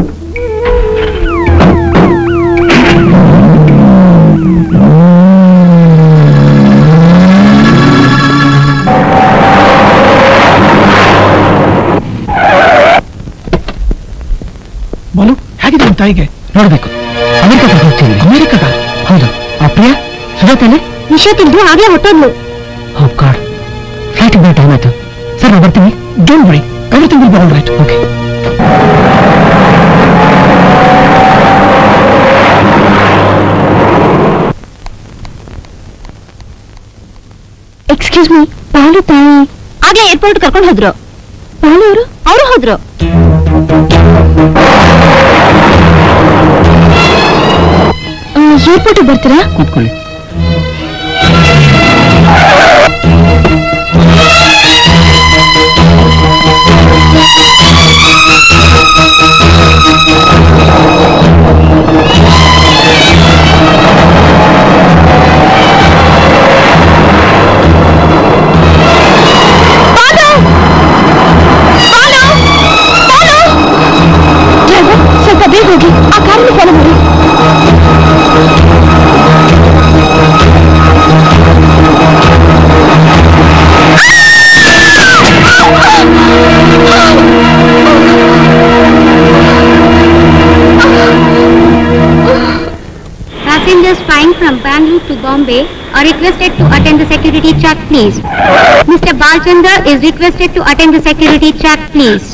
[SPEAKER 4] ಬಾಲು ಹೇಗಿದೆ ನಿಮ್ ತಾಯಿಗೆ
[SPEAKER 2] ನೋಡ್ಬೇಕು ಅಮೆರಿಕ ಹೋಗ್ತೀನಿ
[SPEAKER 4] ಅಮೆರಿಕದ
[SPEAKER 2] ಹೌದು ಆ ಪ್ರಿಯಾ ಸುಜಾತಲ್ಲಿ
[SPEAKER 5] ವಿಷಯ ತಿಳಿದು ಆಗ್ಲೇ ಹೊಟ್ಟೋದ್ಲು
[SPEAKER 2] ಓ ಗಾಡ್ ಫ್ಲೈಟ್ ಬೇರೆ ಟೈಮ್ ಆಯ್ತು ಸರ್ ನಾನು ಬರ್ತೀನಿ
[SPEAKER 4] don't worry everything will be all right
[SPEAKER 2] okay
[SPEAKER 5] excuse me Balu ತಾಯಿ ಆಗ್ಲೇ ಏರ್ಪೋರ್ಟ್ ಕರ್ಕೊಂಡು ಹೋದ್ರು ಬಾಲು ಅವರು ಅವರು ಹೋದ್ರು ಏರ್ಪೋರ್ಟ್ ಬರ್ತೀರಾ
[SPEAKER 2] ಕೂತ್ಕೊಳ್ಳಿ
[SPEAKER 8] Passengers flying from Bangalore to Bombay are requested to attend the security check, please. Mr. Balchandra is requested to attend the security check, please.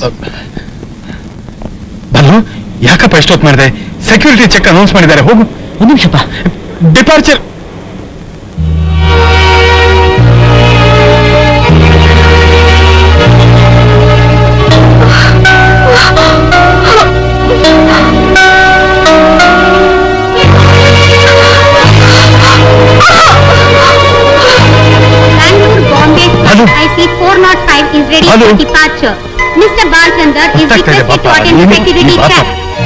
[SPEAKER 9] ಬಲ್ಲು ಯಾಕಪ್ಪ ಎಷ್ಟೊತ್ತು ಮಾಡಿದೆ ಸೆಕ್ಯೂರಿಟಿ ಚೆಕ್ ಅನೌನ್ಸ್ ಮಾಡಿದ್ದಾರೆ ಹೋಗು
[SPEAKER 2] ಒಂದು ನಿಮಿಷಪ್ಪ
[SPEAKER 9] departure
[SPEAKER 8] Bangalore Bombay
[SPEAKER 9] Hello.
[SPEAKER 8] IC 405 is ready
[SPEAKER 9] Hello.
[SPEAKER 8] for departure. Mr. Balchandra is
[SPEAKER 9] ಗೊತ್ತಾಗ್ತಾ ಇದೆ
[SPEAKER 8] requested to
[SPEAKER 9] ಪಾಪ.
[SPEAKER 8] attend the
[SPEAKER 9] ನೀನು-
[SPEAKER 8] security
[SPEAKER 9] ನೀನು ಪಾಪ.
[SPEAKER 8] check.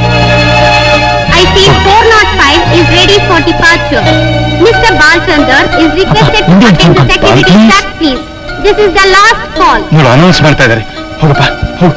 [SPEAKER 8] IC 405 is ready for departure. Mr. Balchandra is requested to
[SPEAKER 2] India,
[SPEAKER 8] attend the
[SPEAKER 2] Papa,
[SPEAKER 8] security
[SPEAKER 2] please.
[SPEAKER 8] check, please. This is the last call.
[SPEAKER 9] ನೋಡು announce ಮಾಡ್ತಾ ಇದ್ದಾರೆ ಹೋಗಪ್ಪ ಹೋಗು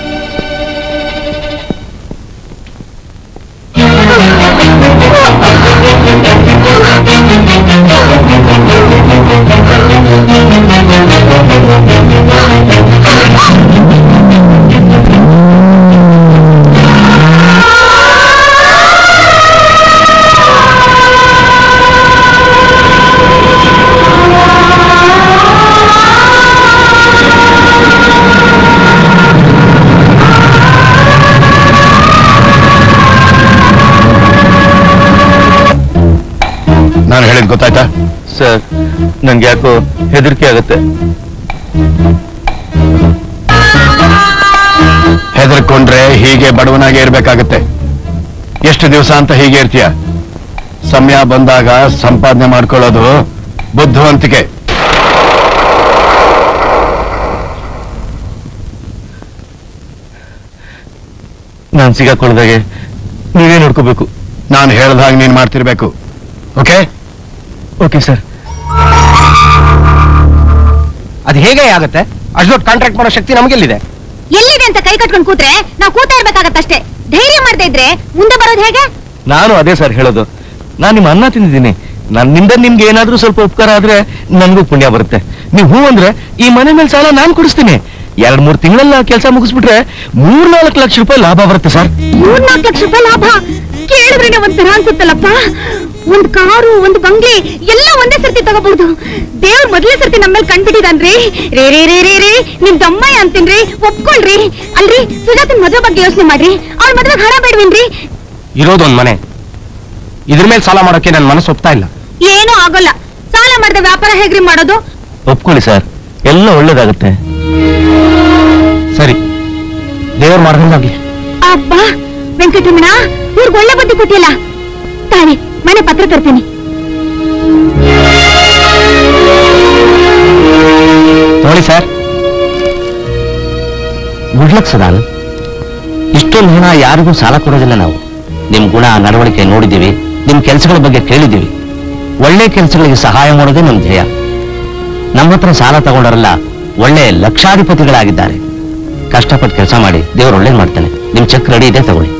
[SPEAKER 9] ನಾನು ಹೇಳಿದ್ ಗೊತ್ತಾಯ್ತಾ
[SPEAKER 3] ಸರ್ ನನ್ಗೆ ಯಾಕೋ ಹೆದರಿಕೆ ಆಗುತ್ತೆ
[SPEAKER 9] ಹೆದರ್ಕೊಂಡ್ರೆ ಹೀಗೆ ಬಡವನಾಗೆ ಇರ್ಬೇಕಾಗತ್ತೆ ಎಷ್ಟು ದಿವಸ ಅಂತ ಹೀಗೆ ಇರ್ತೀಯ ಸಮಯ ಬಂದಾಗ ಸಂಪಾದನೆ ಮಾಡ್ಕೊಳ್ಳೋದು ಬುದ್ಧಿವಂತಿಕೆ
[SPEAKER 3] ನಾನು ಸಿಗಾಕೊಳ್ಳದಾಗೆ ನೀವೇ ನೋಡ್ಕೋಬೇಕು
[SPEAKER 9] ನಾನು ಹೇಳ್ದ ಹಾಗೆ ನೀನ್ ಮಾಡ್ತಿರ್ಬೇಕು ಓಕೆ
[SPEAKER 3] ಓಕೆ ಸರ್
[SPEAKER 2] ಅದು ಹೇಗೆ ಆಗುತ್ತೆ ಅಷ್ಟು ದೊಡ್ಡ ಕಾಂಟ್ರಾಕ್ಟ್ ಮಾಡೋ ಶಕ್ತಿ ನಮಗೆಲ್ಲಿದೆ
[SPEAKER 5] ಎಲ್ಲಿದೆ ಅಂತ ಕೈ ಕಟ್ಕೊಂಡು ಕೂತ್ರೆ ನಾವು ಕೂತಾ ಇರ್ಬೇಕಾಗತ್ತಷ್ಟೇ ಧೈರ್ಯ ಮಾಡದೇ ಇದ್ರೆ ಮುಂದೆ ಬರೋದು ಹೇಗೆ
[SPEAKER 3] ನಾನು ಅದೇ ಸರ್ ಹೇಳೋದು ನಾನು ನಿಮ್ಮ ಅನ್ನ ತಿಂದಿದ್ದೀನಿ ನನ್ನಿಂದ ನಿಮ್ಗೆ ಏನಾದ್ರೂ ಸ್ವಲ್ಪ ಉಪಕಾರ ಆದ್ರೆ ನನ್ಗೂ ಪುಣ್ಯ ಬರುತ್ತೆ ನೀವು ಹೂ ಅಂದ್ರೆ ಈ ಮನೆ ಮೇಲೆ ಸಾಲ ನಾನು ಕೊಡಿಸ್ತೀನಿ ಎರಡ್ ಮೂರ್ ತಿಂಗಳೆಲ್ಲ ಕೆಲಸ ಮುಗಿಸ್ಬಿಟ್ರೆ ಮೂರ್ ನಾಲ್ಕು ಲಕ್ಷ ರೂಪಾಯಿ ಲಾಭ ಬರುತ್ತೆ ಸರ್
[SPEAKER 5] ಮೂರ್ನಾಲ್ಕು ಲಕ್ಷ ರೂಪಾಯಿ ಲಾಭ ಕೇಳಿದ್ರೇನೆ ಒಂಥರ ಅನ್ಸುತ್ತಲ್ಲಪ್ಪ ಒಂದ್ ಕಾರು ಒಂದ್ ಬಂಗ್ಲೆ ಎಲ್ಲ ಒಂದೇ ಸರ್ತಿ ತಗೋಬಹುದು ದೇವ್ರ ಮೊದಲೇ ಸರ್ತಿ ನಮ್ಮಲ್ಲಿ ಕಂಡ್ಬಿಟ್ಟಿದಾನ್ರಿ ರೇ ರೇ ರೇ ರೇ ರೇ ನಿಮ್ ದಮ್ಮಯ್ಯ ಅಂತೀನ್ರಿ ಒಪ್ಕೊಳ್ರಿ ಅಲ್ರಿ ಸುಜಾತನ್ ಮದುವೆ ಬಗ್ಗೆ ಯೋಚನೆ ಮಾಡ್ರಿ ಅವ್ರ ಮದ್ವೆಗ್ ಹಣ ಬೇಡ್ವೇನ್ರಿ
[SPEAKER 2] ಇರೋದೊಂದ್ ಮನೆ ಇದ್ರ ಮೇಲೆ ಸಾಲ ಮಾಡೋಕೆ ನನ್ನ ಮನಸ್ಸು ಒಪ್ತಾ ಇಲ್ಲ
[SPEAKER 5] ಏನೂ ಆಗೋಲ್ಲ ಸಾಲ ಮಾಡಿದ ವ್ಯಾಪಾರ ಹೇಗ್ರಿ ಮಾಡೋದು
[SPEAKER 3] ಒಪ್ಕೊಳ್ಳಿ ಸರ್ ಎಲ್ಲ ಒಳ್ಳೇದಾಗುತ್ತೆ
[SPEAKER 2] ಸರಿ ದೇವ್ರು ಮಾಡ್ದಂಗಾಗ್ಲಿ
[SPEAKER 5] ಅಬ್ಬಾ ವೆಂಕಟರಮಣ ಇವ್ರಿಗೆ ಒಳ್ಳೆ ಬುದ್ಧಿ ಕೊಟ್ಟಿಲ್ಲ ತಾನೆ ಮನೆ ಪತ್ರ ತರ್ತೀನಿ
[SPEAKER 2] ನೋಡಿ ಸರ್
[SPEAKER 1] ಗುಡ್ ಲಕ್ ಸದಾನ್ ಇಷ್ಟೊಂದು ಹಣ ಯಾರಿಗೂ ಸಾಲ ಕೊಡೋದಿಲ್ಲ ನಾವು ನಿಮ್ ಗುಣ ನಡವಳಿಕೆ ನೋಡಿದ್ದೀವಿ ನಿಮ್ ಕೆಲಸಗಳ ಬಗ್ಗೆ ಕೇಳಿದ್ದೀವಿ ಒಳ್ಳೆ ಕೆಲಸಗಳಿಗೆ ಸಹಾಯ ಮಾಡೋದೇ ನಮ್ ಧ್ಯೇಯ ನಮ್ಮ ಹತ್ರ ಸಾಲ ತಗೊಂಡವರೆಲ್ಲ ಒಳ್ಳೆ ಲಕ್ಷಾಧಿಪತಿಗಳಾಗಿದ್ದಾರೆ ಕಷ್ಟಪಟ್ಟು ಕೆಲಸ ಮಾಡಿ ದೇವ್ರು ಒಳ್ಳೇದ್ ಮಾಡ್ತಾನೆ ನಿಮ್ ಚೆಕ್ ರೆಡಿ ಇದೆ ತಗೊಳ್ಳಿ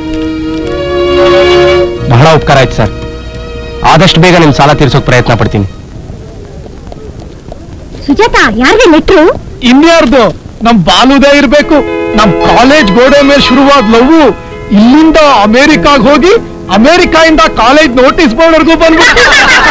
[SPEAKER 2] ಬಹಳ ಉಪಕಾರ ಆಯ್ತು ಸರ್ ಆದಷ್ಟು ಬೇಗ ನಿಮ್ ಸಾಲ ತೀರ್ಸೋಕ್ ಪ್ರಯತ್ನ ಪಡ್ತೀನಿ
[SPEAKER 5] ಸುಜಾತ ಯಾರಿಗೆ ಲೆಟ್ರು
[SPEAKER 4] ಇನ್ಯಾರ್ದು ನಮ್ ಬಾಲುದೇ ಇರ್ಬೇಕು ನಮ್ ಕಾಲೇಜ್ ಗೋಡೆ ಮೇಲೆ ಶುರುವಾದ ಲವ್ ಇಲ್ಲಿಂದ ಅಮೆರಿಕಾಗ್ ಹೋಗಿ ಅಮೆರಿಕಾಯಿಂದ ಕಾಲೇಜ್ ನೋಟಿಸ್ ಬೋರ್ಡ್ವರೆಗೂ ಬಂದ್ಬಿಟ್ಟು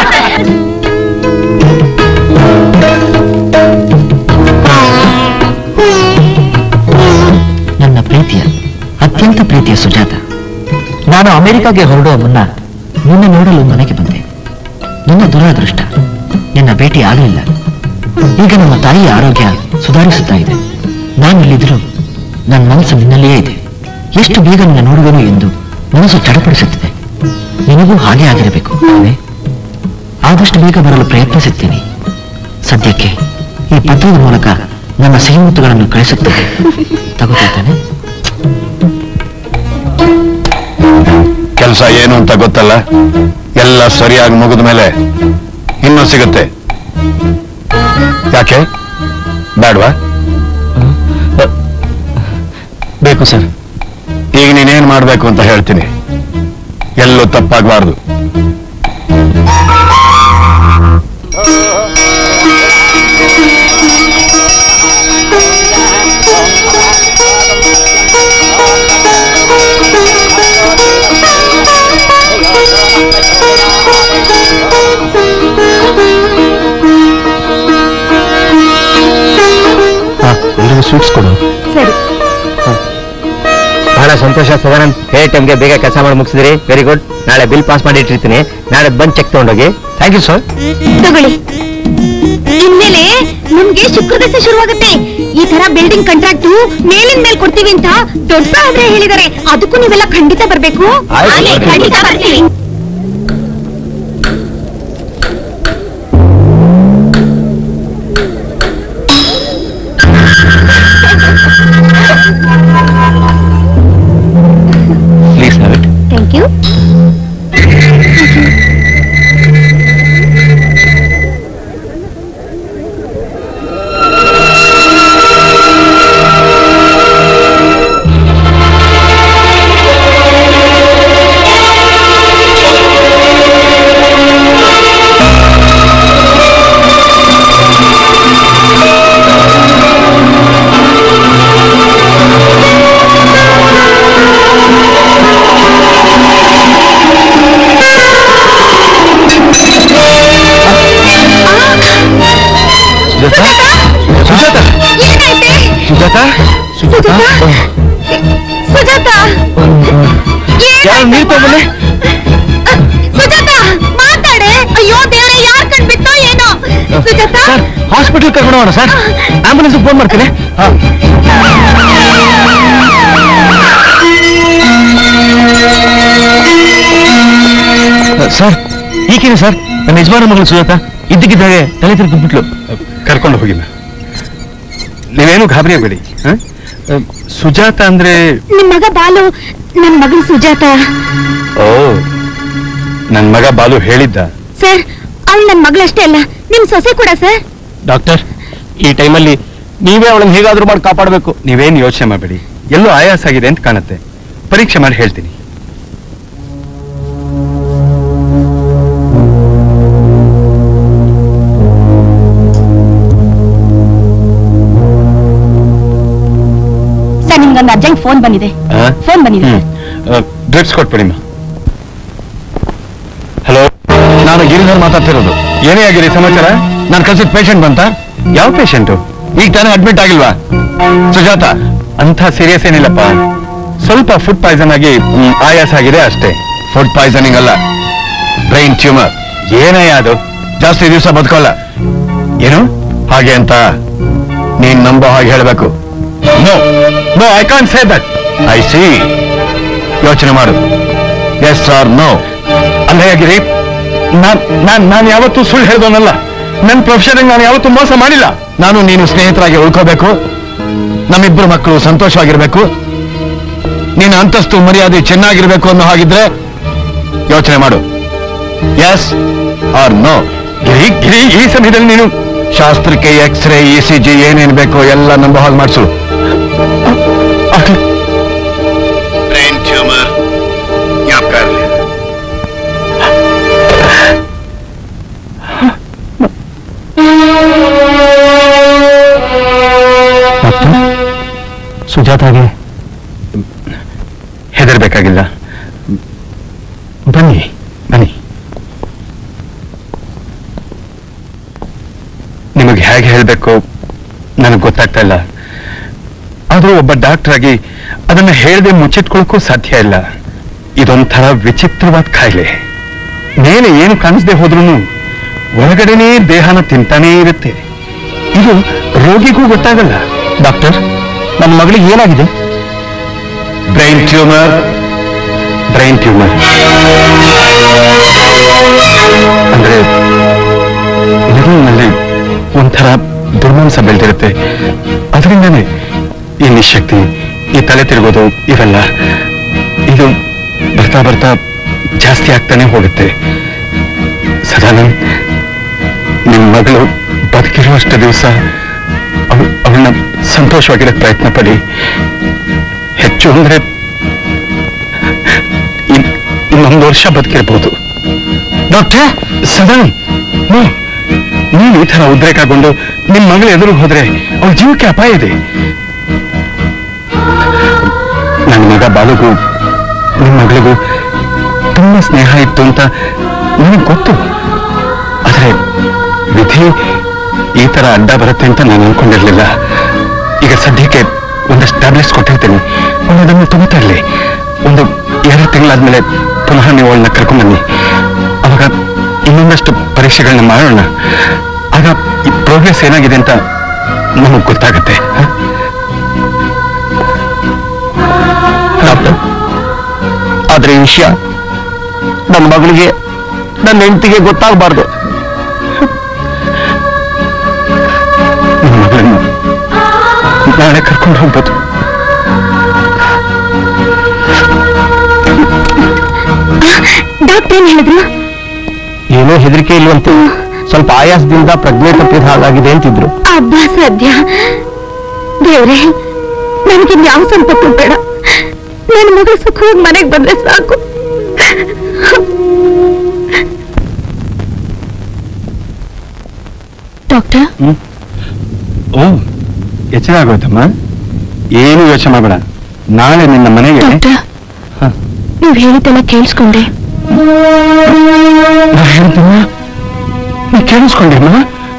[SPEAKER 1] ನನ್ನ ಪ್ರೀತಿಯ ಅತ್ಯಂತ ಪ್ರೀತಿಯ ಸುಜಾತ ನಾನು ಅಮೆರಿಕಾಗೆ ಹೊರಡುವ ಮುನ್ನ ನಿನ್ನ ನೋಡಲು ಮನೆಗೆ ಬಂದೆ ನಿನ್ನ ದುರಾದೃಷ್ಟ ನಿನ್ನ ಭೇಟಿ ಆಗಲಿಲ್ಲ ಈಗ ನಮ್ಮ ತಾಯಿಯ ಆರೋಗ್ಯ ಸುಧಾರಿಸುತ್ತಾ ಇದೆ ನಾನು ಇಲ್ಲಿದ್ದರೂ ನನ್ನ ಮನಸ್ಸು ನಿನ್ನಲ್ಲಿಯೇ ಇದೆ ಎಷ್ಟು ಬೇಗ ನಿನ್ನ ನೋಡುವೆನು ಎಂದು ಮನಸ್ಸು ಚಡಪಡಿಸುತ್ತಿದೆ ನಿನಗೂ ಹಾಗೆ ಆಗಿರಬೇಕು ಅಲ್ವೇ ಆದಷ್ಟು ಬೇಗ ಬರಲು ಪ್ರಯತ್ನಿಸುತ್ತೇನೆ ಸದ್ಯಕ್ಕೆ ಈ ಪತ್ರದ ಮೂಲಕ ನನ್ನ ಸಿಹಿಮುತ್ತುಗಳನ್ನು ಕಳಿಸುತ್ತೇನೆ ತಗೋತಾನೆ
[SPEAKER 9] ಕೆಲಸ ಏನು ಅಂತ ಗೊತ್ತಲ್ಲ ಎಲ್ಲ ಸರಿಯಾಗಿ ಮುಗಿದ ಮೇಲೆ ಇನ್ನೂ ಸಿಗುತ್ತೆ ಯಾಕೆ ಬೇಡವಾ
[SPEAKER 3] ಬೇಕು ಸರ್
[SPEAKER 9] ಈಗ ನೀನೇನ್ ಮಾಡ್ಬೇಕು ಅಂತ ಹೇಳ್ತೀನಿ ಎಲ್ಲೂ ತಪ್ಪಾಗಬಾರ್ದು
[SPEAKER 3] ಎಲ್ರಿಗೂ ಸ್ವೀಟ್ಸ್ ಕೊಡು
[SPEAKER 5] ಸರಿ
[SPEAKER 1] ಬಹಳ ಸಂತೋಷ ಸದಾನಂದ್ ಹೇ ಟೈಮ್ಗೆ ಬೇಗ ಕೆಲಸ ಮಾಡಿ ಮುಗಿಸಿದ್ರಿ ವೆರಿ ಗುಡ್ ನಾಳೆ ಬಿಲ್ ಪಾಸ್ ಮಾಡಿ ಇಟ್ಟಿರ್ತೀನಿ ನಾಳೆ ಬಂದು ಚೆಕ್ ತಗೊಂಡೋಗಿ ಥ್ಯಾಂಕ್ ಯು ಸರ್
[SPEAKER 5] ತಗೊಳ್ಳಿ ಇನ್ಮೇಲೆ ನಿಮ್ಗೆ ಶುಕ್ರದಶ ಶುರುವಾಗುತ್ತೆ ಈ ತರ ಬಿಲ್ಡಿಂಗ್ ಕಾಂಟ್ರಾಕ್ಟ್ ಮೇಲಿನ ಮೇಲ್ ಕೊಡ್ತೀವಿ ಅಂತ ದೊಡ್ಡ ಸಾಹೇಬ್ರೆ ಹೇಳಿದಾರೆ ಅದಕ್ಕೂ ನೀವೆಲ್ಲ ಖಂಡಿತ ಬರ್ಬೇಕು
[SPEAKER 1] ಆಯ್ತು,
[SPEAKER 5] ಆಗ್ಲಿ,
[SPEAKER 1] ಬರ್ತೀನಿ.
[SPEAKER 5] ಖಂಡಿತ ಬರ್ತೀವಿ
[SPEAKER 3] please have it
[SPEAKER 5] thank you
[SPEAKER 3] Sujata
[SPEAKER 5] ಏನಾಯ್ತೆ
[SPEAKER 3] ಸುಜಾತ
[SPEAKER 5] ಸುಜಾತ ಸುಜಾತ
[SPEAKER 3] ಯಾರು ನೀರ್ ತಗೊಂಬಂದೆ
[SPEAKER 5] ಸುಜಾತ ಮಾತಾಡೆ ಅಯ್ಯೋ ದೇವ್ರೆ ಯಾರ್ ಕಂಡ್ಬಿಟ್ಟೋ ಏನೋ ಸುಜಾತ
[SPEAKER 3] ಸರ್ ಹಾಸ್ಪಿಟಲ್ ಕರ್ಕೊಂಡು ಹೋಗೋಣ ಸರ್ ಆಂಬುಲೆನ್ಸ್ ಫೋನ್ ಮಾಡ್ತೀನಿ ಸರ್ ಈಗೇನೆ ಸರ್ ನನ್ನ ಯಜಮಾನ ಮಗಳು ಸುಜಾತ ಇದ್ದಕ್ಕಿದ್ದಾಗೆ ತಲೆ ತಿರುಗಿಬಿಟ್ಲು
[SPEAKER 9] ಕರ್ಕೊಂಡು ಹೋಗಿಲ್ಲ ನೀವೇನು ಗಾಬರಿ ಆಗಬೇಡಿ ಸುಜಾತ ಅಂದ್ರೆ
[SPEAKER 5] ನಿಮ್ ಮಗ ಬಾಲು ನನ್ ಮಗಳು ಸುಜಾತ
[SPEAKER 9] ಓ ನನ್ ಮಗ ಬಾಲು ಹೇಳಿದ್ದ
[SPEAKER 5] ಸರ್ ಅವಳು ನನ್ ಮಗಳಷ್ಟೇ ಅಲ್ಲ ನಿಮ್ ಸೊಸೆ ಕೂಡ ಸರ್
[SPEAKER 3] ಡಾಕ್ಟರ್ ಈ ಟೈಮಲ್ಲಿ ನೀವೇ ಅವಳನ್ನ ಹೇಗಾದ್ರೂ ಮಾಡಿ ಕಾಪಾಡಬೇಕು
[SPEAKER 9] ನೀವೇನು ಯೋಚನೆ ಮಾಡಬೇಡಿ ಎಲ್ಲೋ ಆಯಾಸ ಆಗಿದೆ ಅಂತ ಕಾಣುತ್ತೆ ಪರೀಕ್ಷೆ ಮಾಡಿ ಹೇಳ್ತೀನಿ
[SPEAKER 5] ಸರ್ ನಿಮ್ಗೊಂದು ಅರ್ಜೆಂಟ್ ಫೋನ್ ಬಂದಿದೆ ಫೋನ್ ಬಂದಿದೆ ಸರ್
[SPEAKER 9] ಡ್ರಗ್ಸ್ ಕೊಟ್ಬಿಡಿಮ್ಮ ಹಲೋ ನಾನು ಗಿರಿಧರ್ ಮಾತಾಡ್ತಿರೋದು ಏನೇ ಆಗಿದೆ ಸಮಾಚಾರ ನಾನು ಕಳ್ಸಿದ ಪೇಷಂಟ್ ಬಂತ ಯಾವ ಪೇಷಂಟು ಈಗ ತಾನೇ ಅಡ್ಮಿಟ್ ಆಗಿಲ್ವಾ ಸುಜಾತ ಅಂಥ ಸೀರಿಯಸ್ ಏನಿಲ್ಲಪ್ಪ ಸ್ವಲ್ಪ ಫುಡ್ ಪಾಯ್ಸನ್ ಆಗಿ ಮ್, ಆಯಾಸ ಆಗಿದೆ ಅಷ್ಟೇ ಫುಡ್ ಪಾಯ್ಸನಿಂಗ್ ಅಲ್ಲ ಬ್ರೈನ್ ಟ್ಯೂಮರ್ ಏನೇ ಅದು ಜಾಸ್ತಿ ದಿವಸ ಬದುಕೋಲ್ಲ ಏನು ಹಾಗೆ ಅಂತ ನೀನ್ ನಂಬೋ ಹಾಗೆ ಹೇಳಬೇಕು no no I can't say that I see ಯೋಚನೆ ಮಾಡು ಎಸ್ ಆರ್ ನೋ ಅಲ್ಲೇ ಆಗಿರಿ ನಾನ್ ನಾನ್ ನಾನು ಯಾವತ್ತೂ ಸುಳ್ಳು ಹೇಳ್ದವನಲ್ಲ ನನ್ನ ಪ್ರೊಫೆಷನ್ ನಾನು ಯಾವತ್ತೂ ಮೋಸ ಮಾಡಿಲ್ಲ ನಾನು ನೀನು ಸ್ನೇಹಿತರಾಗಿ ಉಳ್ಕೋಬೇಕು ನಮ್ಮಿಬ್ಬರು ಮಕ್ಕಳು ಸಂತೋಷವಾಗಿರ್ಬೇಕು ನೀನು ಅಂತಸ್ತು ಮರ್ಯಾದೆ ಚೆನ್ನಾಗಿರ್ಬೇಕು ಅನ್ನೋ ಹಾಗಿದ್ರೆ ಯೋಚನೆ ಮಾಡು yes or no Giri Giri ಈ ಸಮಯದಲ್ಲಿ ನೀನು ಶಾಸ್ತ್ರಕ್ಕೆ ಎಕ್ಸ್ರೇ ಇ ಸಿ ಜಿ ಏನೇನ್ ಬೇಕೋ ಎಲ್ಲ ನಂಬೋ ಹಾಗೆ ಮಾಡಿಸು ಬ್ರೈನ್ ಟ್ಯೂಮರ್ ಜ್ಞಾಪಕ ಇರಲಿ
[SPEAKER 3] ಸುಜಾತಾಗೆ
[SPEAKER 9] ಹೆದರ್ಬೇಕಾಗಿಲ್ಲ ಬನ್ನಿ ಬನ್ನಿ ನಿಮಗೆ ಹೇಗೆ ಹೇಳಬೇಕು ನನಗೆ ಗೊತ್ತಾಗ್ತಾ ಇಲ್ಲ ಆದರೂ ಒಬ್ಬ ಡಾಕ್ಟರ್ ಆಗಿ ಅದನ್ನ ಹೇಳದೆ ಮುಚ್ಚಿಟ್ಕೊಳ್ಳೋಕ್ಕೂ ಸಾಧ್ಯ ಇಲ್ಲ ಇದೊಂಥರ ವಿಚಿತ್ರವಾದ ಕಾಯಿಲೆ ಮೇಲೆ ಏನು ಕಾಣಿಸದೆ ಹೋದ್ರೂ ಒಳಗಡೆನೇ ದೇಹನ ತಿಂತಾನೇ ಇರುತ್ತೆ ಇದು ರೋಗಿಗೂ ಗೊತ್ತಾಗಲ್ಲ
[SPEAKER 3] ಡಾಕ್ಟರ್ ನನ್ನ ಮಗಳಿಗೆ ಏನಾಗಿದೆ
[SPEAKER 9] ಬ್ರೈನ್ ಟ್ಯೂಮರ್ ಬ್ರೈನ್ ಟ್ಯೂಮರ್ ಅಂದ್ರೆ ಮೆದುಳಿನಲ್ಲಿ ಒಂಥರ ದುರ್ಮಾಂಸ ಬೆಳೆದಿರುತ್ತೆ ಅದರಿಂದನೇ ಈ ನಿಶಕ್ತಿ ಈ ತಲೆ ತಿರುಗೋದು ಇವೆಲ್ಲ ಇದು ಬರ್ತಾ ಬರ್ತಾ ಜಾಸ್ತಿ ಆಗ್ತಾನೆ ಹೋಗುತ್ತೆ ಸದಾನಂದ್ ನಿಮ್ಮ ಮಗಳು ಬದುಕಿರುವಷ್ಟು ದಿವಸ ಅವಳನ್ನ ಸಂತೋಷವಾಗಿಡಕ್ಕೆ ಪ್ರಯತ್ನ ಪಡಿ ಹೆಚ್ಚು ಅಂದ್ರೆ ಇನ್- ಇನ್ನೊಂದು ವರ್ಷ ಬದುಕಿರ್ಬೋದು ಡಾಕ್ಟರ್ ಸದಾನಂದ್ ನೋ ನೀವು ಈ ತರ ಉದ್ರೇಕಗೊಂಡು ನಿಮ್ ಮಗಳ ಎದುರು ಹೋದ್ರೆ ಅವಳ ಜೀವಕ್ಕೆ ಅಪಾಯ ಇದೆ ನನ್ನ ಮಗ ಬಾಲುಗೂ ನಿಮ್ ಮಗಳಿಗೂ
[SPEAKER 3] ತುಂಬಾ ಸ್ನೇಹ ಇತ್ತು ಅಂತ ನನಗೆ ಗೊತ್ತು ಆದರೆ ವಿಧಿ ಈ ತರ ಅಡ್ಡ ಬರುತ್ತೆ ಅಂತ ನಾನು ಅನ್ಕೊಂಡಿರ್ಲಿಲ್ಲ ಈಗ ಸದ್ಯಕ್ಕೆ ಒಂದಷ್ಟು ಟ್ಯಾಬ್ಲೆಟ್ಸ್ ಕೊಟ್ಟಿರ್ತೀನಿ ಒಂದನ್ನು ತಗೋತಾ ಇರಲಿ ಒಂದು ಎರಡು ತಿಂಗಳಾದ್ಮೇಲೆ ಪುನಃ ನೀವು ಅವಳನ್ನ ಕರ್ಕೊಂಡ್ಬನ್ನಿ ಅವಾಗ ಇನ್ನೊಂದಷ್ಟು ಪರೀಕ್ಷೆಗಳನ್ನ ಮಾಡೋಣ ಆಗ ಈ ಪ್ರೋಗ್ರೆಸ್ ಏನಾಗಿದೆ ಅಂತ ನಮಗೆ ಗೊತ್ತಾಗತ್ತೆ ಹ? ಡಾಕ್ಟರ್ ಆದ್ರೆ ಈ ವಿಷಯ ನನ್ನ ಮಗಳಿಗೆ ನನ್ನ ಹೆಂಡತಿಗೆ ಗೊತ್ತಾಗಬಾರ್ದು ನನ್ನ ಮಗಳನ್ನು ನಾಳೆ ಕರ್ಕೊಂಡು ಹೋಗ್ಬೋದು
[SPEAKER 5] ಡಾಕ್ಟರ್ ಏನ್ ಹೇಳಿದ್ರು
[SPEAKER 3] ಏನೋ ಹೆದರಿಕೆ ಇಲ್ವಂತೆ ಸ್ವಲ್ಪ ಆಯಾಸದಿಂದ ಪ್ರಜ್ಞೆ ತಪ್ಪಿದ ಹಾಗಾಗಿದೆ ಅಂತಿದ್ರು
[SPEAKER 5] ಅಬ್ಬಾ ಸದ್ಯ ದೇವ್ರೆ ನನಗೆ ಯಾವ ಸಂಪತ್ತು ಬೇಡ ನನ್ನ ಮಗಳು ಸುಖವಾಗಿ ಮನೆಗೆ ಬಂದ್ರೆ ಸಾಕು ಡಾಕ್ಟರ್
[SPEAKER 3] ಓ ಎಚ್ಚರ ಆಗೋಯ್ತಮ್ಮ ಏನು ಯೋಚನೆ ಮಾಡಬೇಡ ನಾಳೆ ನಿನ್ನ ಮನೆಗೆ
[SPEAKER 5] ಡಾಕ್ಟರ್
[SPEAKER 3] ಹ.
[SPEAKER 5] ನೀವು ಹೇಳಿದ್ದೆಲ್ಲ ಕೇಳಿಸ್ಕೊಂಡೆ
[SPEAKER 3] ನಾ ಹೇಳ್ತೀನ ನೀ ಕೇಳಿಸ್ಕೊಂಡೇಮ್ಮ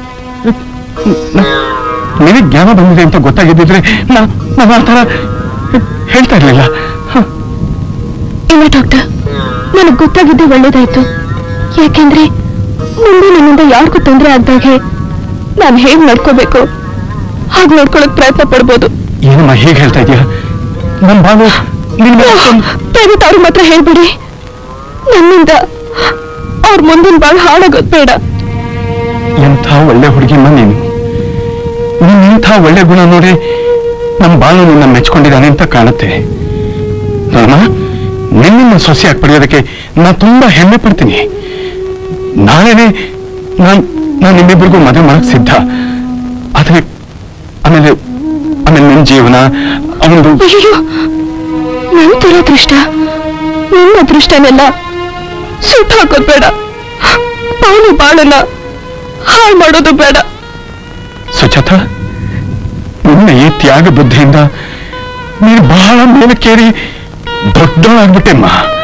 [SPEAKER 3] ನಿನಗೆ ಜ್ಞಾನ ಬಂದಿದೆ ಅಂತ ಗೊತ್ತಾಗಿದ್ದಿದ್ರೆ ನಾ ನಾನು ಆ ಥರ ಹೇಳ್ತಾ ಇರ್ಲಿಲ್ಲ ಹ.
[SPEAKER 5] ಇಲ್ಲ ಡಾಕ್ಟರ್ ನನಗೆ ಗೊತ್ತಾಗಿದ್ದು ಒಳ್ಳೇದಾಯ್ತು ಯಾಕೆಂದ್ರೆ ಮುಂದೆ ನನ್ನಿಂದ ಯಾರಿಗೂ ತೊಂದರೆ ಆಗ್ದಾಗೆ ನಾನು ಹೇಗ್ ನಡ್ಕೋಬೇಕು ಹಾಗೆ ನೋಡ್ಕೊಳಕ್ ಪ್ರಯತ್ನ ಪಡ್ಬೋದು
[SPEAKER 3] ಏನಮ್ಮ ಹೀಗೆ ಹೇಳ್ತಾ ಇದೀಯ ನನ್ನ ಬಾಳು ನಿನ್ನ
[SPEAKER 5] ದಯವಿಟ್ಟು ಅವ್ರ ಮಾತ್ರ ಹೇಳ್ಬಿಡಿ ನನ್ನಿಂದ ಅವ್ರ ಮುಂದಿನ ಬಾಳ್ ಹಾಳಾಗೋದ್ ಬೇಡ
[SPEAKER 3] ಎಂಥ ಒಳ್ಳೆ ಹುಡುಗಿಮ್ಮ ನೀನು ನೀನ್ ಇಂಥ ಒಳ್ಳೆ ಗುಣ ನೋಡಿ ನಮ್ಮ ಬಾಳು ನಿನ್ನ ಮೆಚ್ಕೊಂಡಿದ್ದಾನೆ ಅಂತ ಕಾಣುತ್ತೆ ನೋಡಮ್ಮ ನಿನ್ನ ಸೊಸೆಯಾಗಿ ಪಡೆಯೋದಕ್ಕೆ ನಾ ತುಂಬಾ ಹೆಮ್ಮೆ ಪಡ್ತೀನಿ ನಾಳೆನೆ ನಾನ್ ನಾನು ನಿಮ್ಮಿಬ್ಬರಿಗೂ ಮದುವೆ ಮಾಡಕ್ ಸಿದ್ಧ ಆದ್ರೆ ಆಮೇಲೆ ಆಮೇಲೆ ನಿನ್ ಜೀವನ ಅವನದು
[SPEAKER 5] ಅಯ್ಯೋ ನನ್ ದುರದೃಷ್ಟ ನಿಮ್ಮ ಅದೃಷ್ಟನೆಲ್ಲ ಸುಟ್ಟು ಹಾಕೋದ್ ಬೇಡ ಅವನು ಬಾಳನ್ನ ಹಾಳು ಮಾಡೋದು ಬೇಡ
[SPEAKER 3] ಸುಚೇತ ನಿನ್ನ ಈ ತ್ಯಾಗ ಬುದ್ಧಿಯಿಂದ ನೀನು ಬಹಳ ಮೇಲಕ್ಕೇರಿ ದೊಡ್ಡವಳಾಗ್ಬಿಟ್ಟೆಮ್ಮ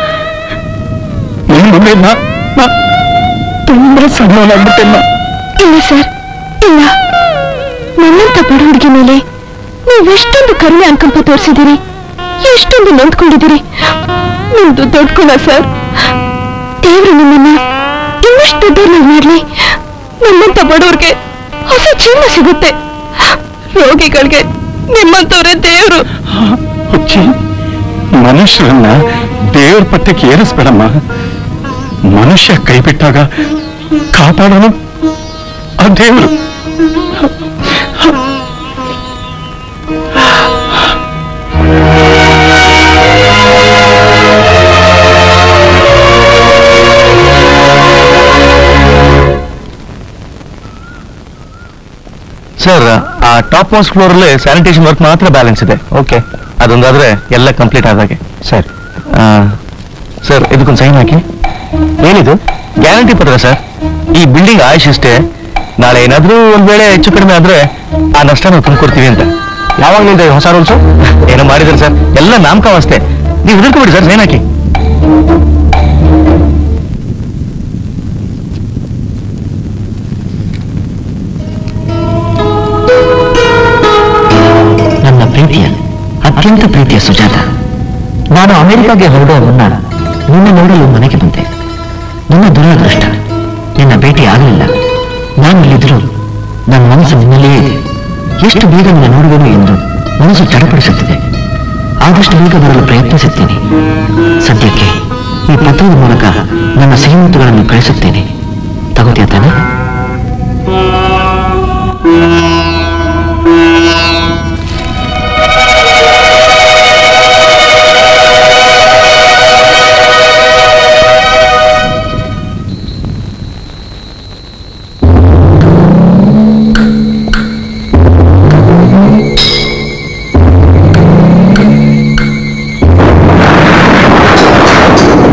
[SPEAKER 3] ನಿನ್ನ ಮುಂದೆ ನಾ ನಾ ತುಂಬಾ ಸಣ್ಣವನಾಗ್ಬಿಟ್ಟೆಮ್ಮ
[SPEAKER 5] ಇಲ್ಲ ಸರ್ ಇಲ್ಲ ನನ್ನಂತ ಬಡ ಹುಡುಗಿ ಮೇಲೆ ನೀವೆಷ್ಟೊಂದು ಕರುಣೆ ಅನುಕಂಪ ತೋರಿಸಿದ್ದೀರಿ ಎಷ್ಟೊಂದು ನೊಂದ್ಕೊಂಡಿದ್ದೀರಿ ನಿಮ್ದು ದೊಡ್ಡ ಗುಣ ಸರ್ ದೇವ್ರು ನಿಮ್ಮನ್ನ ಇನ್ನಷ್ಟು ದೊಡ್ಡವ್ರನ್ನ ಮಾಡ್ಲಿ ನಮ್ಮಂತ ಬಡವ್ರಿಗೆ ಹೊಸ ಜೀವನ ಸಿಗುತ್ತೆ ರೋಗಿಗಳಿಗೆ ನಿಮ್ಮಂತವ್ರೆ ದೇವ್ರು
[SPEAKER 3] ಹುಚ್ಚಿ ಮನುಷ್ಯರನ್ನ ದೇವ್ರ ಪಟ್ಟಕ್ಕೆ ಏರಿಸ್ಬೇಡಮ್ಮ ಮನುಷ್ಯ ಕೈ ಬಿಟ್ಟಾಗ ಕಾಪಾಡೋನು ಆ ದೇವರು ಸರ್ ಆ ಟಾಪ್ ಮೋಸ್ಟ್ ಫ್ಲೋರ್ ಅಲ್ಲಿ ಸ್ಯಾನಿಟೇಷನ್ ವರ್ಕ್ ಮಾತ್ರ ಬ್ಯಾಲೆನ್ಸ್ ಇದೆ ಓಕೆ ಅದೊಂದಾದ್ರೆ ಎಲ್ಲ ಕಂಪ್ಲೀಟ್ ಆದಾಗೆ ಸರ್ ಸರ್ ಇದಕ್ಕೊಂದು ಸೈನ್ ಹಾಕಿ ಏನಿದು ಗ್ಯಾರಂಟಿ ಪತ್ರ ಸರ್ ಈ ಬಿಲ್ಡಿಂಗ್ ಆಯುಷ್ ಇಷ್ಟೇ ನಾಳೆ ಏನಾದ್ರೂ ಒಂದ್ ವೇಳೆ ಹೆಚ್ಚು ಕಡಿಮೆ ಆದ್ರೆ ಆ ನಷ್ಟ ನಾವು ತುಂಬಿಕೊಡ್ತೀವಿ ಅಂತ ಯಾವಾಗಲಿಂದ ಈ ಹೊಸ ರೂಲ್ಸು ಏನೋ ಮಾಡಿದ್ರೆ ಸರ್ ಎಲ್ಲ ನಾಮಕಾವಸ್ಥೆ ನೀವು ಹೆದರ್ಕೊಬಿಡಿ ಸರ್ ಸೈನ್ ಹಾಕಿ
[SPEAKER 1] ನನ್ನ ಪ್ರೀತಿಯ ಅತ್ಯಂತ ಪ್ರೀತಿಯ ಸುಜಾತ ನಾನು ಅಮೆರಿಕಾಗೆ ಹೊರಡುವ ಮುನ್ನ ನಿನ್ನ ನೋಡಲು ಮನೆಗೆ ಬಂದೆ ನಿನ್ನ ದುರಾದೃಷ್ಟ ನಿನ್ನ ಭೇಟಿ ಆಗಲಿಲ್ಲ ನಾನು ಇಲ್ಲಿದ್ದರೂ ನನ್ನ ಮನಸ್ಸು ನಿನ್ನಲ್ಲಿಯೇ ಇದೆ ಎಷ್ಟು ಬೇಗ ನಿನ್ನ ನೋಡುವೆನು ಎಂದು ಮನಸ್ಸು ಚಡಪಡಿಸುತ್ತಿದೆ ಆದಷ್ಟು ಬೇಗ ಬರಲು ಪ್ರಯತ್ನಿಸುತ್ತೇನೆ ಸದ್ಯಕ್ಕೆ ಈ ಪತ್ರದ ಮೂಲಕ ನನ್ನ ಸಿಹಿಮುತ್ತುಗಳನ್ನು ಕಳಿಸುತ್ತೇನೆ ತಗೋತೀಯ ತಾನೆ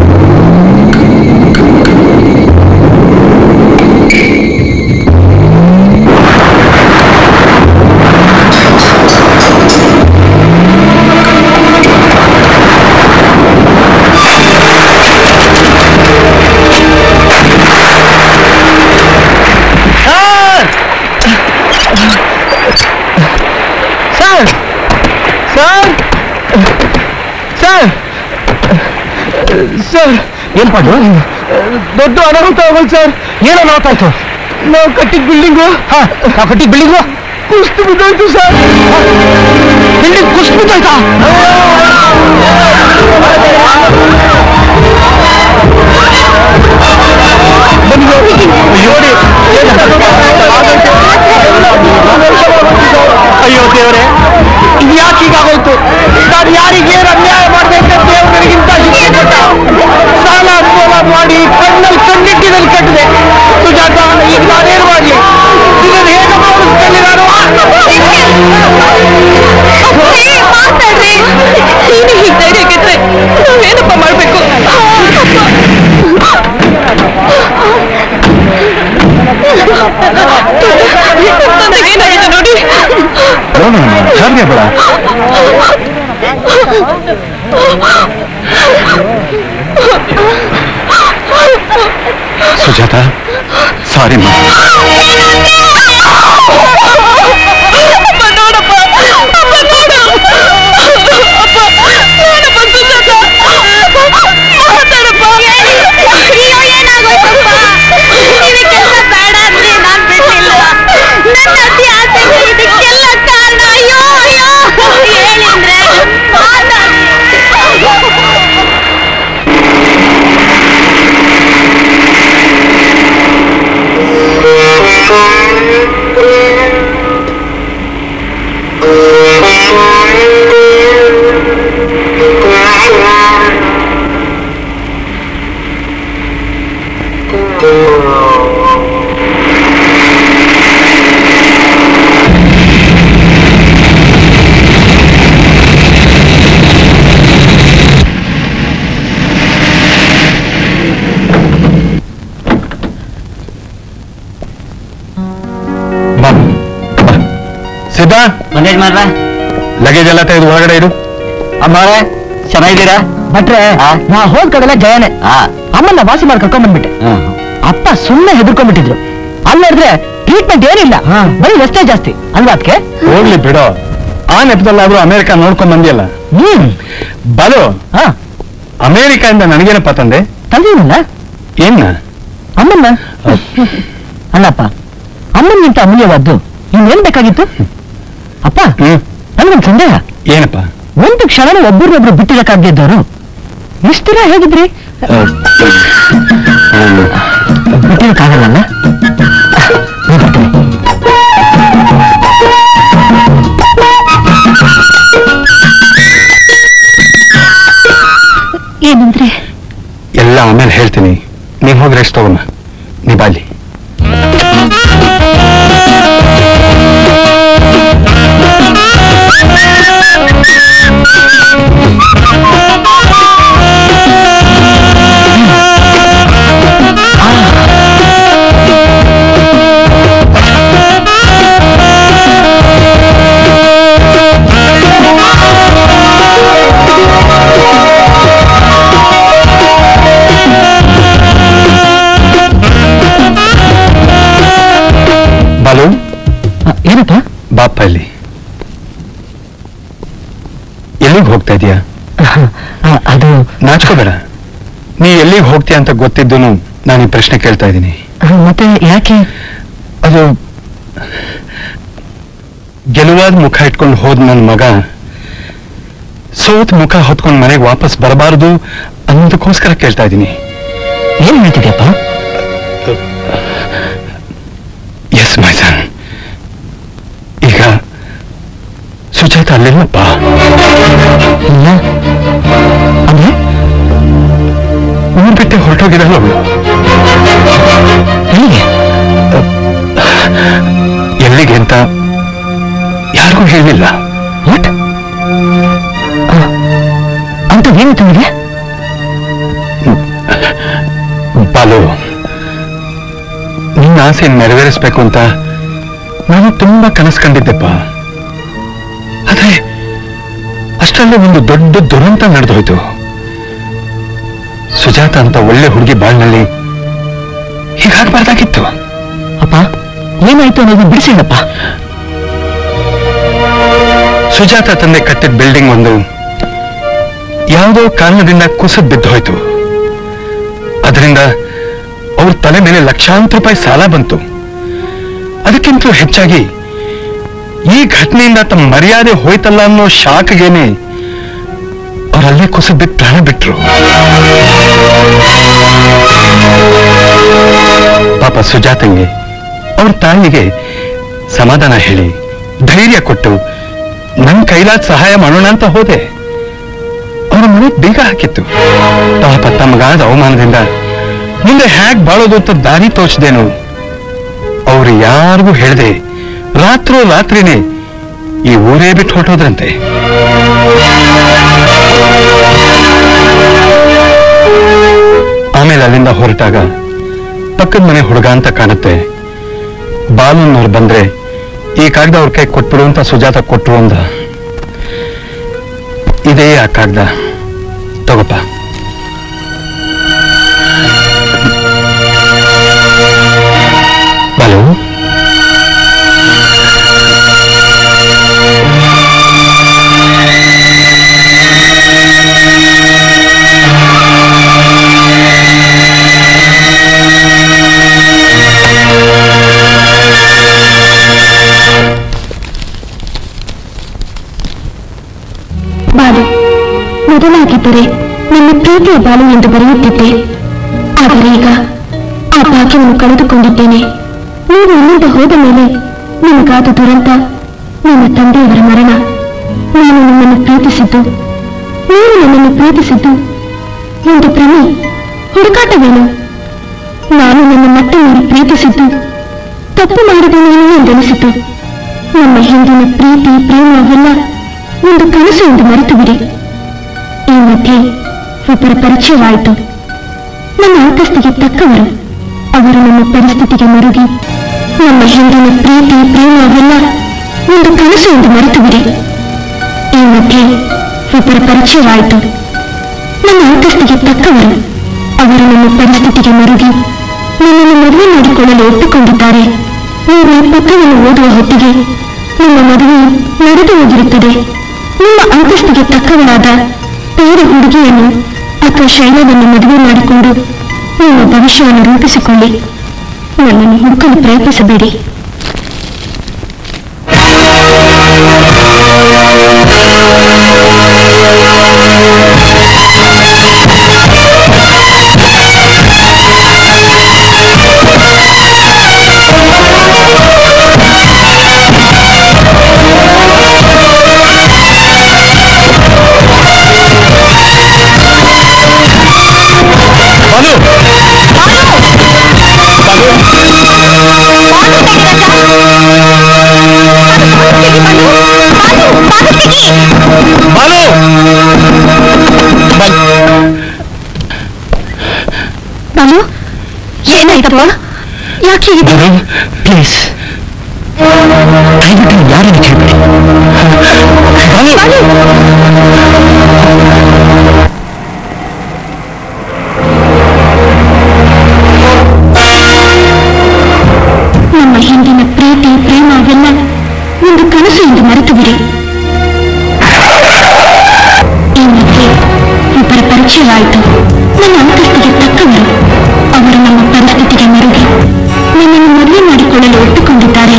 [SPEAKER 5] ಆ
[SPEAKER 2] ಸರ್ ಏನ್ ಪಾಡು ದೊಡ್ಡ ಅನಾಹುತ ಆಗೋಯ್ತು ಸರ್ ಏನು ಅನಾಹುತ ಆಯ್ತು ನಾವು ಕಟ್ಟಿದ ಬಿಲ್ಡಿಂಗು ಹಾ ನಾವು ಕಟ್ಟಿದ ಬಿಲ್ಡಿಂಗು ಕುಸ್ತು ಬಿದ್ದೋಯ್ತು ಸರ್ ಬಿಲ್ಡಿಂಗ್ ಕುಸ್ತು ಬಿದ್ದೋಯ್ತಾ ಅಯ್ಯೋ ದೇವರೇ ಇದು ಯಾಕೆ ಹೀಗಾಗೋಯ್ತು ನಾನು ಯಾರಿಗೆ ಏನು ಅನ್ಯಾಯ ಮಾಡ್ಬೇಕು ದೇವ್ರು ನನಗಿಂತ ಶಿಕ್ಷೆ ಕೊಟ್ಟ ಸಾಲ ಸೋಲ ಮಾಡಿ ಕಣ್ಣಲ್ಲಿ ಕಣ್ಣಿಟ್ಟಿನಲ್ಲಿ ಕಟ್ಟಿದೆ ಸುಜಾತ ಈಗ ನಾನೇನು ಮಾಡ್ಲಿ ಇದನ್ನು ಹೇಗೆ ಮಾಡಿಸ್ಕೊಳ್ಳಿ ನಾನು
[SPEAKER 5] ಮಾತಾಡ್ರಿ ನೀನು ಹೀಗೆ ಧೈರ್ಯ ಗೆದ್ರೆ ನಾವೇನಪ್ಪ ಮಾಡ್ಬೇಕು ಏನಾಗಿದೆ ನೋಡಿ
[SPEAKER 9] ಹಾಗೆ ಬೇಡ ಸುಜಾತ ಸಾರಿ ಮಾ
[SPEAKER 5] ಅಪ್ಪ ನೋಡಪ್ಪ ಅಪ್ಪ ನೋಡು ಅಪ್ಪ ನೋಡಪ್ಪ ಸುಜಾತ ಮಾತಾಡಪ್ಪ ಅಯ್ಯೋ ಏನಾಗೋಯ್ತಪ್ಪ ಇದಕ್ಕೆಲ್ಲ ಬೇಡ ಅಂದ್ರೆ ನಾನ್ ಬಿಟ್ಟಿಲ್ಲ ನನ್ನ ಅತಿ ಆಸೆಗೆ ಇದಕ್ಕೆಲ್ಲ ಕಾರಣ ಅಯ್ಯೋ ಅಯ್ಯೋ ಹೇಳಿದ್ರೆ ಮಾತಾಡಿ
[SPEAKER 9] ಬಾ ಬಾ. ಸಿದ್ಧ
[SPEAKER 1] ಬಂದೇಜ್ ಮಾಡ್ರ
[SPEAKER 9] ಲಗೇಜ್ ಎಲ್ಲ ತೆಗೆದು ಒಳಗಡೆ ಇಡು
[SPEAKER 1] ಅಮ್ಮವ್ರೆ ಚೆನ್ನಾಗಿದ್ದೀರಾ
[SPEAKER 2] ಭಟ್ರೆ ನಾ ಹೋದ್ ಕಡೆಲ್ಲ ಜಯನೆ
[SPEAKER 1] ಹಾ
[SPEAKER 2] ಅಮ್ಮನ್ನ ವಾಸಿ ಮಾಡಿ ಕರ್ಕೊಂಡ್ ಬಂದ್ಬಿಟ್ಟೆ ಅಪ್ಪ ಸುಮ್ಮನೆ ಹೆದರ್ಕೊಂಡ್ಬಿಟ್ಟಿದ್ರು ಅಲ್ಲಿ ನೋಡಿದ್ರೆ ಟ್ರೀಟ್ಮೆಂಟ್ ಏನಿಲ್ಲ ಬರೀ ರಸ್ತೆ ಜಾಸ್ತಿ ಅಲ್ವಾ ಅದಕ್ಕೆ
[SPEAKER 9] ಹೋಗ್ಲಿ ಬಿಡೋ ಆ ನೆಪದಲ್ಲಾದ್ರೂ ಅಮೆರಿಕ ನೋಡ್ಕೊಂಡ್ ಬಂದಿಯಲ್ಲ
[SPEAKER 2] ಹ್ಮ್
[SPEAKER 9] ಬಲು
[SPEAKER 2] ಹಾ
[SPEAKER 9] ಅಮೆರಿಕಾಯಿಂದ ನನಗೇನಪ್ಪ ತಂದೆ
[SPEAKER 2] ತಂದೀನಲ್ಲ
[SPEAKER 9] ಏನ್ನ
[SPEAKER 2] ಅಮ್ಮನ್ನ ಅಲ್ಲಪ್ಪ ಅಮ್ಮನಿಗಿಂತ ಅಮೂಲ್ಯವಾದ್ದು ಇನ್ನೇನ್ ಬೇಕಾಗಿತ್ತು ಅಪ್ಪ
[SPEAKER 9] ಹ್ಮ್
[SPEAKER 2] ನನ್ಗೊಂದು ಸಂದೇಹ
[SPEAKER 9] ಏನಪ್ಪ
[SPEAKER 2] ಒಂದು ಕ್ಷಣ ಒಬ್ಬರನ್ನೊಬ್ರು ಬಿಟ್ಟಿರಕ್ಕಾಗ್ದಿದ್ದವರು ಇಷ್ಟು ದಿನ ಹೇಗಿದ್ರಿ ಬಿಟ್ಟಿರಕ್ಕಾಗಲ್ಲ
[SPEAKER 5] ಏನಂದ್ರೆ
[SPEAKER 9] ಎಲ್ಲ ಆಮೇಲೆ ಹೇಳ್ತೀನಿ ನೀವ್ ಹೋಗಿ ರೆಸ್ಟ್ ತಗೋಣ ನೀ ಬಾಲಿ ಬಾಲು
[SPEAKER 2] ಏನಪ್ಪ
[SPEAKER 9] ಬಾಪ ಇಲ್ಲಿ ಎಲ್ಲಿಗೆ ಹೋಗ್ತಾ ಇದೀಯಾ
[SPEAKER 2] ಆ, ಅದು
[SPEAKER 9] ನಾಚ್ಕೋಬೇಡ ನೀ ಎಲ್ಲಿಗೆ ಹೋಗ್ತೀಯ ಅಂತ ಗೊತ್ತಿದ್ದು ನಾನು ಈ ಪ್ರಶ್ನೆ ಕೇಳ್ತಾ ಇದ್ದೀನಿ
[SPEAKER 2] ಆ, ಮತ್ತೆ ಯಾಕೆ
[SPEAKER 9] ಅದು ಗೆಲುವಾದ ಮುಖ ಇಟ್ಕೊಂಡು ಹೋದ್ ನನ್ನ ಮಗ ಸೋತ್ ಮುಖ ಹೊತ್ಕೊಂಡು ಮನೆಗೆ ವಾಪಸ್ ಬರಬಾರದು ಅನ್ನೋದಕ್ಕೋಸ್ಕರ ಕೇಳ್ತಾ ಇದ್ದೀನಿ
[SPEAKER 2] ಏನ್ ಹೇಳ್ತಿದ್ಯಪ್ಪ
[SPEAKER 9] ಎಸ್ ಮೈ ಸನ್ ಈಗ ಸುಜಾತ ಅಲ್ಲಿಲ್ಲಪ್ಪ
[SPEAKER 2] ಇಲ್ಲ ಅಂದ್ರೆ
[SPEAKER 9] ಊರ್ ಬಿಟ್ಟೆ ಹೊರಟೋಗಿದ್ದಾಳು ಅವಳು
[SPEAKER 2] ಎಲ್ಲಿಗೆ
[SPEAKER 9] ಎಲ್ಲಿಗೆ ಅಂತ ಯಾರಿಗೂ ಹೇಳಿಲ್ಲ
[SPEAKER 2] ವಾಟ್ ಅಂತ ಏನು ನಿಮಗೆ
[SPEAKER 9] ಬಾಲು ನಿನ್ನ ಆಸೆ ನೆರವೇರಿಸ್ಬೇಕು ಅಂತ ನಾನು ತುಂಬಾ ಕನಸು ಕಂಡಿದ್ದೆಪ್ಪ ಆದ್ರೆ ಅಷ್ಟರಲ್ಲಿ ಒಂದು ದೊಡ್ಡ ದುರಂತ ನಡೆದೋಯ್ತು ಸುಜಾತ ಅಂತ ಒಳ್ಳೆ ಹುಡುಗಿ ಬಾಳ್ನಲ್ಲಿ ಹೀಗಾಗಬಾರ್ದಾಗಿತ್ತು
[SPEAKER 2] ಅಪ್ಪ ಏನಾಯ್ತು ಅನ್ನೋದನ್ನ ಬಿಡಿಸಿಲ್ಲಪ್ಪ
[SPEAKER 9] ಸುಜಾತ ತಂದೆ ಕಟ್ಟಿದ ಬಿಲ್ಡಿಂಗ್ ಒಂದು ಯಾವುದೋ ಕಾರಣದಿಂದ ಕುಸಿದ್ ಬಿದ್ದು ಹೋಯ್ತು
[SPEAKER 4] ಅದರಿಂದ ಅವ್ರ ತಲೆ ಮೇಲೆ ಲಕ್ಷಾಂತರ ರೂಪಾಯಿ ಸಾಲ ಬಂತು ಅದಕ್ಕಿಂತ ಹೆಚ್ಚಾಗಿ ಈ ಘಟನೆಯಿಂದ ತಮ್ಮ ಮರ್ಯಾದೆ ಹೋಯ್ತಲ್ಲ ಅನ್ನೋ ಶಾಕ್ಗೇನೆ ಅವರಲ್ಲೇ ಕುಸಿದ್ ಬಿಟ್ಟು ಪ್ರಾಣ ಬಿಟ್ರು ಪಾಪ ಸುಜಾತಂಗೆ ಅವ್ರ ತಾಯಿಗೆ ಸಮಾಧಾನ ಹೇಳಿ ಧೈರ್ಯ ಕೊಟ್ಟು ನನ್ ಕೈಲಾದ ಸಹಾಯ ಮಾಡೋಣ ಅಂತ ಹೋದೆ ಅವರ ಮನೆ ಬೀಗ ಹಾಕಿತ್ತು ಪಾಪ ತಮಗಾದ ಅವಮಾನದಿಂದ ಮುಂದೆ ಹ್ಯಾಕ್ ಬಾಳೋದು ಅಂತ ದಾರಿ ತೋಚದೇನು ಅವ್ರು ಯಾರಿಗೂ ಹೇಳ್ದೆ ರಾತ್ರೋ ರಾತ್ರಿನೇ ಈ ಊರೇ ಬಿಟ್ಟು ಹೊರಟೋದ್ರಂತೆ ಆಮೇಲೆ ಅಲ್ಲಿಂದ ಹೊರಟಾಗ ಪಕ್ಕದ ಮನೆ ಹುಡುಗ ಅಂತ ಕಾಣುತ್ತೆ ಬಾಲನ್ನವ್ರು ಬಂದ್ರೆ ಈ ಕಾಗದ ಅವ್ರ ಕೈ ಕೊಟ್ಬಿಡು ಅಂತ ಸುಜಾತ ಕೊಟ್ರು ಅಂದ ಇದೇ ಆ ಕಾಗದ ತಗೋಪ್ಪ ಬಾಲು
[SPEAKER 6] ಬಾಲು ಮೊದಲಾಗಿದ್ದರೆ ನನ್ನ ಪ್ರೀತಿಯ ಬಾಲು ಎಂದು ಬರೆಯುತ್ತಿದ್ದೆ ಆದರೆ ಈಗ ಆ ಭಾಗ್ಯವನ್ನು ಕಳೆದುಕೊಂಡಿದ್ದೇನೆ ನೀವು ಇಲ್ಲಿಂದ ಹೋದ ಮೇಲೆ ನಿಮಗಾದ ದುರಂತ ನಿಮ್ಮ ತಂದೆಯವರ ಮರಣ ನಾನು ನಿಮ್ಮನ್ನು ಪ್ರೀತಿಸಿದ್ದು ನೀವು ನನ್ನನ್ನು ಪ್ರೀತಿಸಿದ್ದು ಒಂದು ಭ್ರಮೆ ಹುಡುಕಾಟವೇನು ನಾನು ನನ್ನ ಮಟ್ಟ ಮೀರಿ ಪ್ರೀತಿಸಿದ್ದು ತಪ್ಪು ಮಾಡಿದ್ದೇನೇನು ಎಂದೆನಿಸಿತು ನಮ್ಮ ಹಿಂದಿನ ಪ್ರೀತಿ ಪ್ರೇಮ ಅವೆಲ್ಲ ಒಂದು ಕನಸು ಎಂದು ಮರೆತು ಬಿಡಿ ಈ ಮಧ್ಯೆ ಒಬ್ಬರ ಪರಿಚಯವಾಯಿತು ನನ್ನ ಅಂತಸ್ತಿಗೆ ತಕ್ಕವರು ಅವರು ನಮ್ಮ ಪರಿಸ್ಥಿತಿಗೆ ಮರುಗಿ ನಮ್ಮ ಹಿಂದಿನ ಪ್ರೀತಿ ಪ್ರೇಮ ಅವೆಲ್ಲ ಒಂದು ಕನಸು ಎಂದು ಮರೆತು ಬಿಡಿ ಈ ಮಧ್ಯೆ ಒಬ್ಬರ ಪರಿಚಯವಾಯಿತು ನನ್ನ ಅಂತಸ್ತಿಗೆ ತಕ್ಕವರು ಅವರು ನಮ್ಮ ಪರಿಸ್ಥಿತಿಗೆ ಮರುಗಿ ನನ್ನನ್ನು ಮದುವೆ ಮಾಡಿಕೊಳ್ಳಲು ಒಪ್ಪಿಕೊಂಡಿದ್ದಾರೆ ನೀವು ಈ ಪತ್ರವನ್ನು ಓದುವ ಹೊತ್ತಿಗೆ ನಿಮ್ಮ ಮದುವೆ ನಡೆದು ಹೋಗಿರುತ್ತದೆ ನಿಮ್ಮ ಅಂತಸ್ತಿಗೆ ತಕ್ಕವಳಾದ ಬೇರೆ ಹುಡುಗಿಯನ್ನು ಅಥವಾ ಶೈಲವನ್ನು ಮದುವೆ ಮಾಡಿಕೊಂಡು ನಿಮ್ಮ ಭವಿಷ್ಯವನ್ನು ರೂಪಿಸಿಕೊಳ್ಳಿ ನನ್ನನ್ನು ಹುಡುಕಲು ಪ್ರಯತ್ನಿಸಬೇಡಿ
[SPEAKER 4] ಬಾಲು
[SPEAKER 6] ಬಾಲು ಏನಾಯ್ತಪ್ಪ ಯಾಕೆ ಹೀಗಿದೆ
[SPEAKER 1] ಬಾಲು ಪ್ಲೀಸ್ ದಯವಿಟ್ಟು ಯಾರನ್ನು ಕೇಳಬೇಡಿ
[SPEAKER 6] ನಮ್ಮ ಹಿಂದಿನ ಪ್ರೀತಿ ಪ್ರೇಮ ಅವೆಲ್ಲ ಒಂದು ಕನಸು ಎಂದು ಮರೆತು ಬಿಡಿ ಈ ಮಧ್ಯೆ ಒಬ್ಬರ ಪರಿಚಯವಾಯಿತು ನನ್ನ ಅಂತಸ್ತಿಗೆ ತಕ್ಕವರು ಅವರು ನಮ್ಮ ಪರಿಸ್ಥಿತಿಗೆ ಮರುಗಿ ನನ್ನನ್ನು ಮದುವೆ ಮಾಡಿಕೊಳ್ಳಲು ಒಪ್ಪಿಕೊಂಡಿದ್ದಾರೆ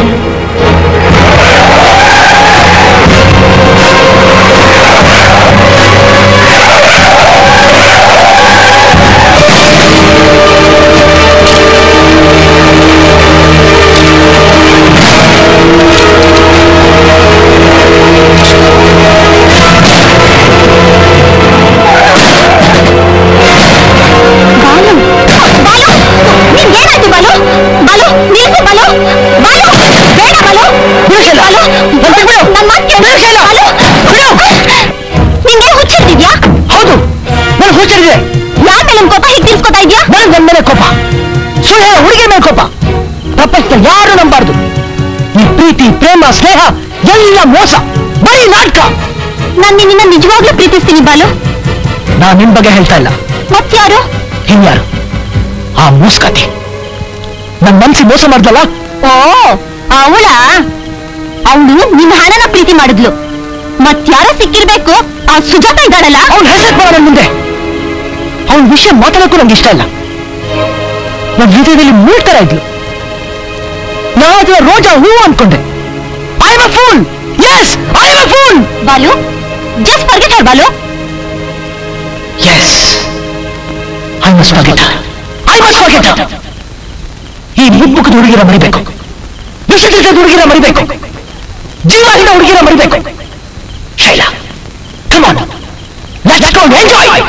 [SPEAKER 6] ಬಾಲು ಬಾಲು ನಿನ್ಗೇನಾಯ್ತು ಬಾಲು ಬಾಲು ನಿಲ್ಸು ಬಾಲು ಬಾಲು ಬೇಡ ಬಾಲು ಬಾಲು ನನ್ನ ಮಾತು ಕೇಳು. ಬಾಲು ನಿಂಗೆ ಹುಚ್ಚಿರ್ತಿದ್ಯಾ
[SPEAKER 2] ಹೌದು ನನಗೆ ಹುಚ್ಚಿರಿದೆ
[SPEAKER 6] ಯಾರ ಮೇಲೆ ನಮ್ ಕೋಪ ಹೀಗೆ ತಿಳ್ಸ್ಕೊತಾ ಇದ್ಯಾ
[SPEAKER 2] ನನಗೆ ನನ್ನ ಮೇಲೆ ಕೋಪ ಸುಳ್ಳು ಹೇಳೋ ಹುಡುಗಿ ಮೇಲೆ ಕೋಪ ಪ್ರಪಂಚದಲ್ಲಿ ಯಾರು ನಂಬಾರ್ದು ಈ ಪ್ರೀತಿ ಪ್ರೇಮ ಸ್ನೇಹ ಎಲ್ಲ ಮೋಸ ಬರೀ ನಾಟಕ
[SPEAKER 6] ನಾನು ನಿನ್ನ ನಿಜವಾಗ್ಲೂ ಪ್ರೀತಿಸ್ತೀನಿ ಬಾಲು
[SPEAKER 2] ನಾನ್ ನಿನ್ ಬಗ್ಗೆ ಹೇಳ್ತಾ ಇಲ್ಲ
[SPEAKER 6] ಮತ್ಯಾರು
[SPEAKER 2] ಇನ್ಯಾರು ಆ ಮೋಸ್ಕತೆ ನನ್ ಮನ್ಸಿಗೆ ಮೋಸ ಮಾಡ್ದಲ್ಲ
[SPEAKER 6] ಓ ಅವಳ ಅವಳು ನಿನ್ನ ಹಣನ ಪ್ರೀತಿ ಮಾಡಿದ್ಲು ಮತ್ಯಾರೋ ಸಿಕ್ಕಿರ್ಬೇಕು ಆ ಸುಜಾತ ಇದ್ದಾಳಲ್ಲ
[SPEAKER 2] ಅವ್ನ ಹೆಸರು ಬರೋ ನನ್ ಮುಂದೆ ಅವನ ವಿಷಯ ಮಾತಾಡಕ್ಕೂ ನಂಗೆ ಇಷ್ಟ ಇಲ್ಲ ನನ್ನ ಹೃದಯದಲ್ಲಿ ಮೂಡ್ತರ ಇದ್ಲು ನಾನು ಅದನ್ನ ರೋಜಾ ಹೂವು ಅನ್ಕೊಂಡೆ I am fool yes I am fool
[SPEAKER 5] Balu just forget her Balu
[SPEAKER 2] yes I must forget I must forget ಈ ಮುಗ್ಮುಖದ ಹುಡುಗಿರ ಮರಿಬೇಕು ವಿಷದ ಹುಡುಗಿರ ಮರಿಬೇಕು ಜೀವನದ ಹುಡುಗಿರ ಮರಿಬೇಕು Shaila come on let's go enjoy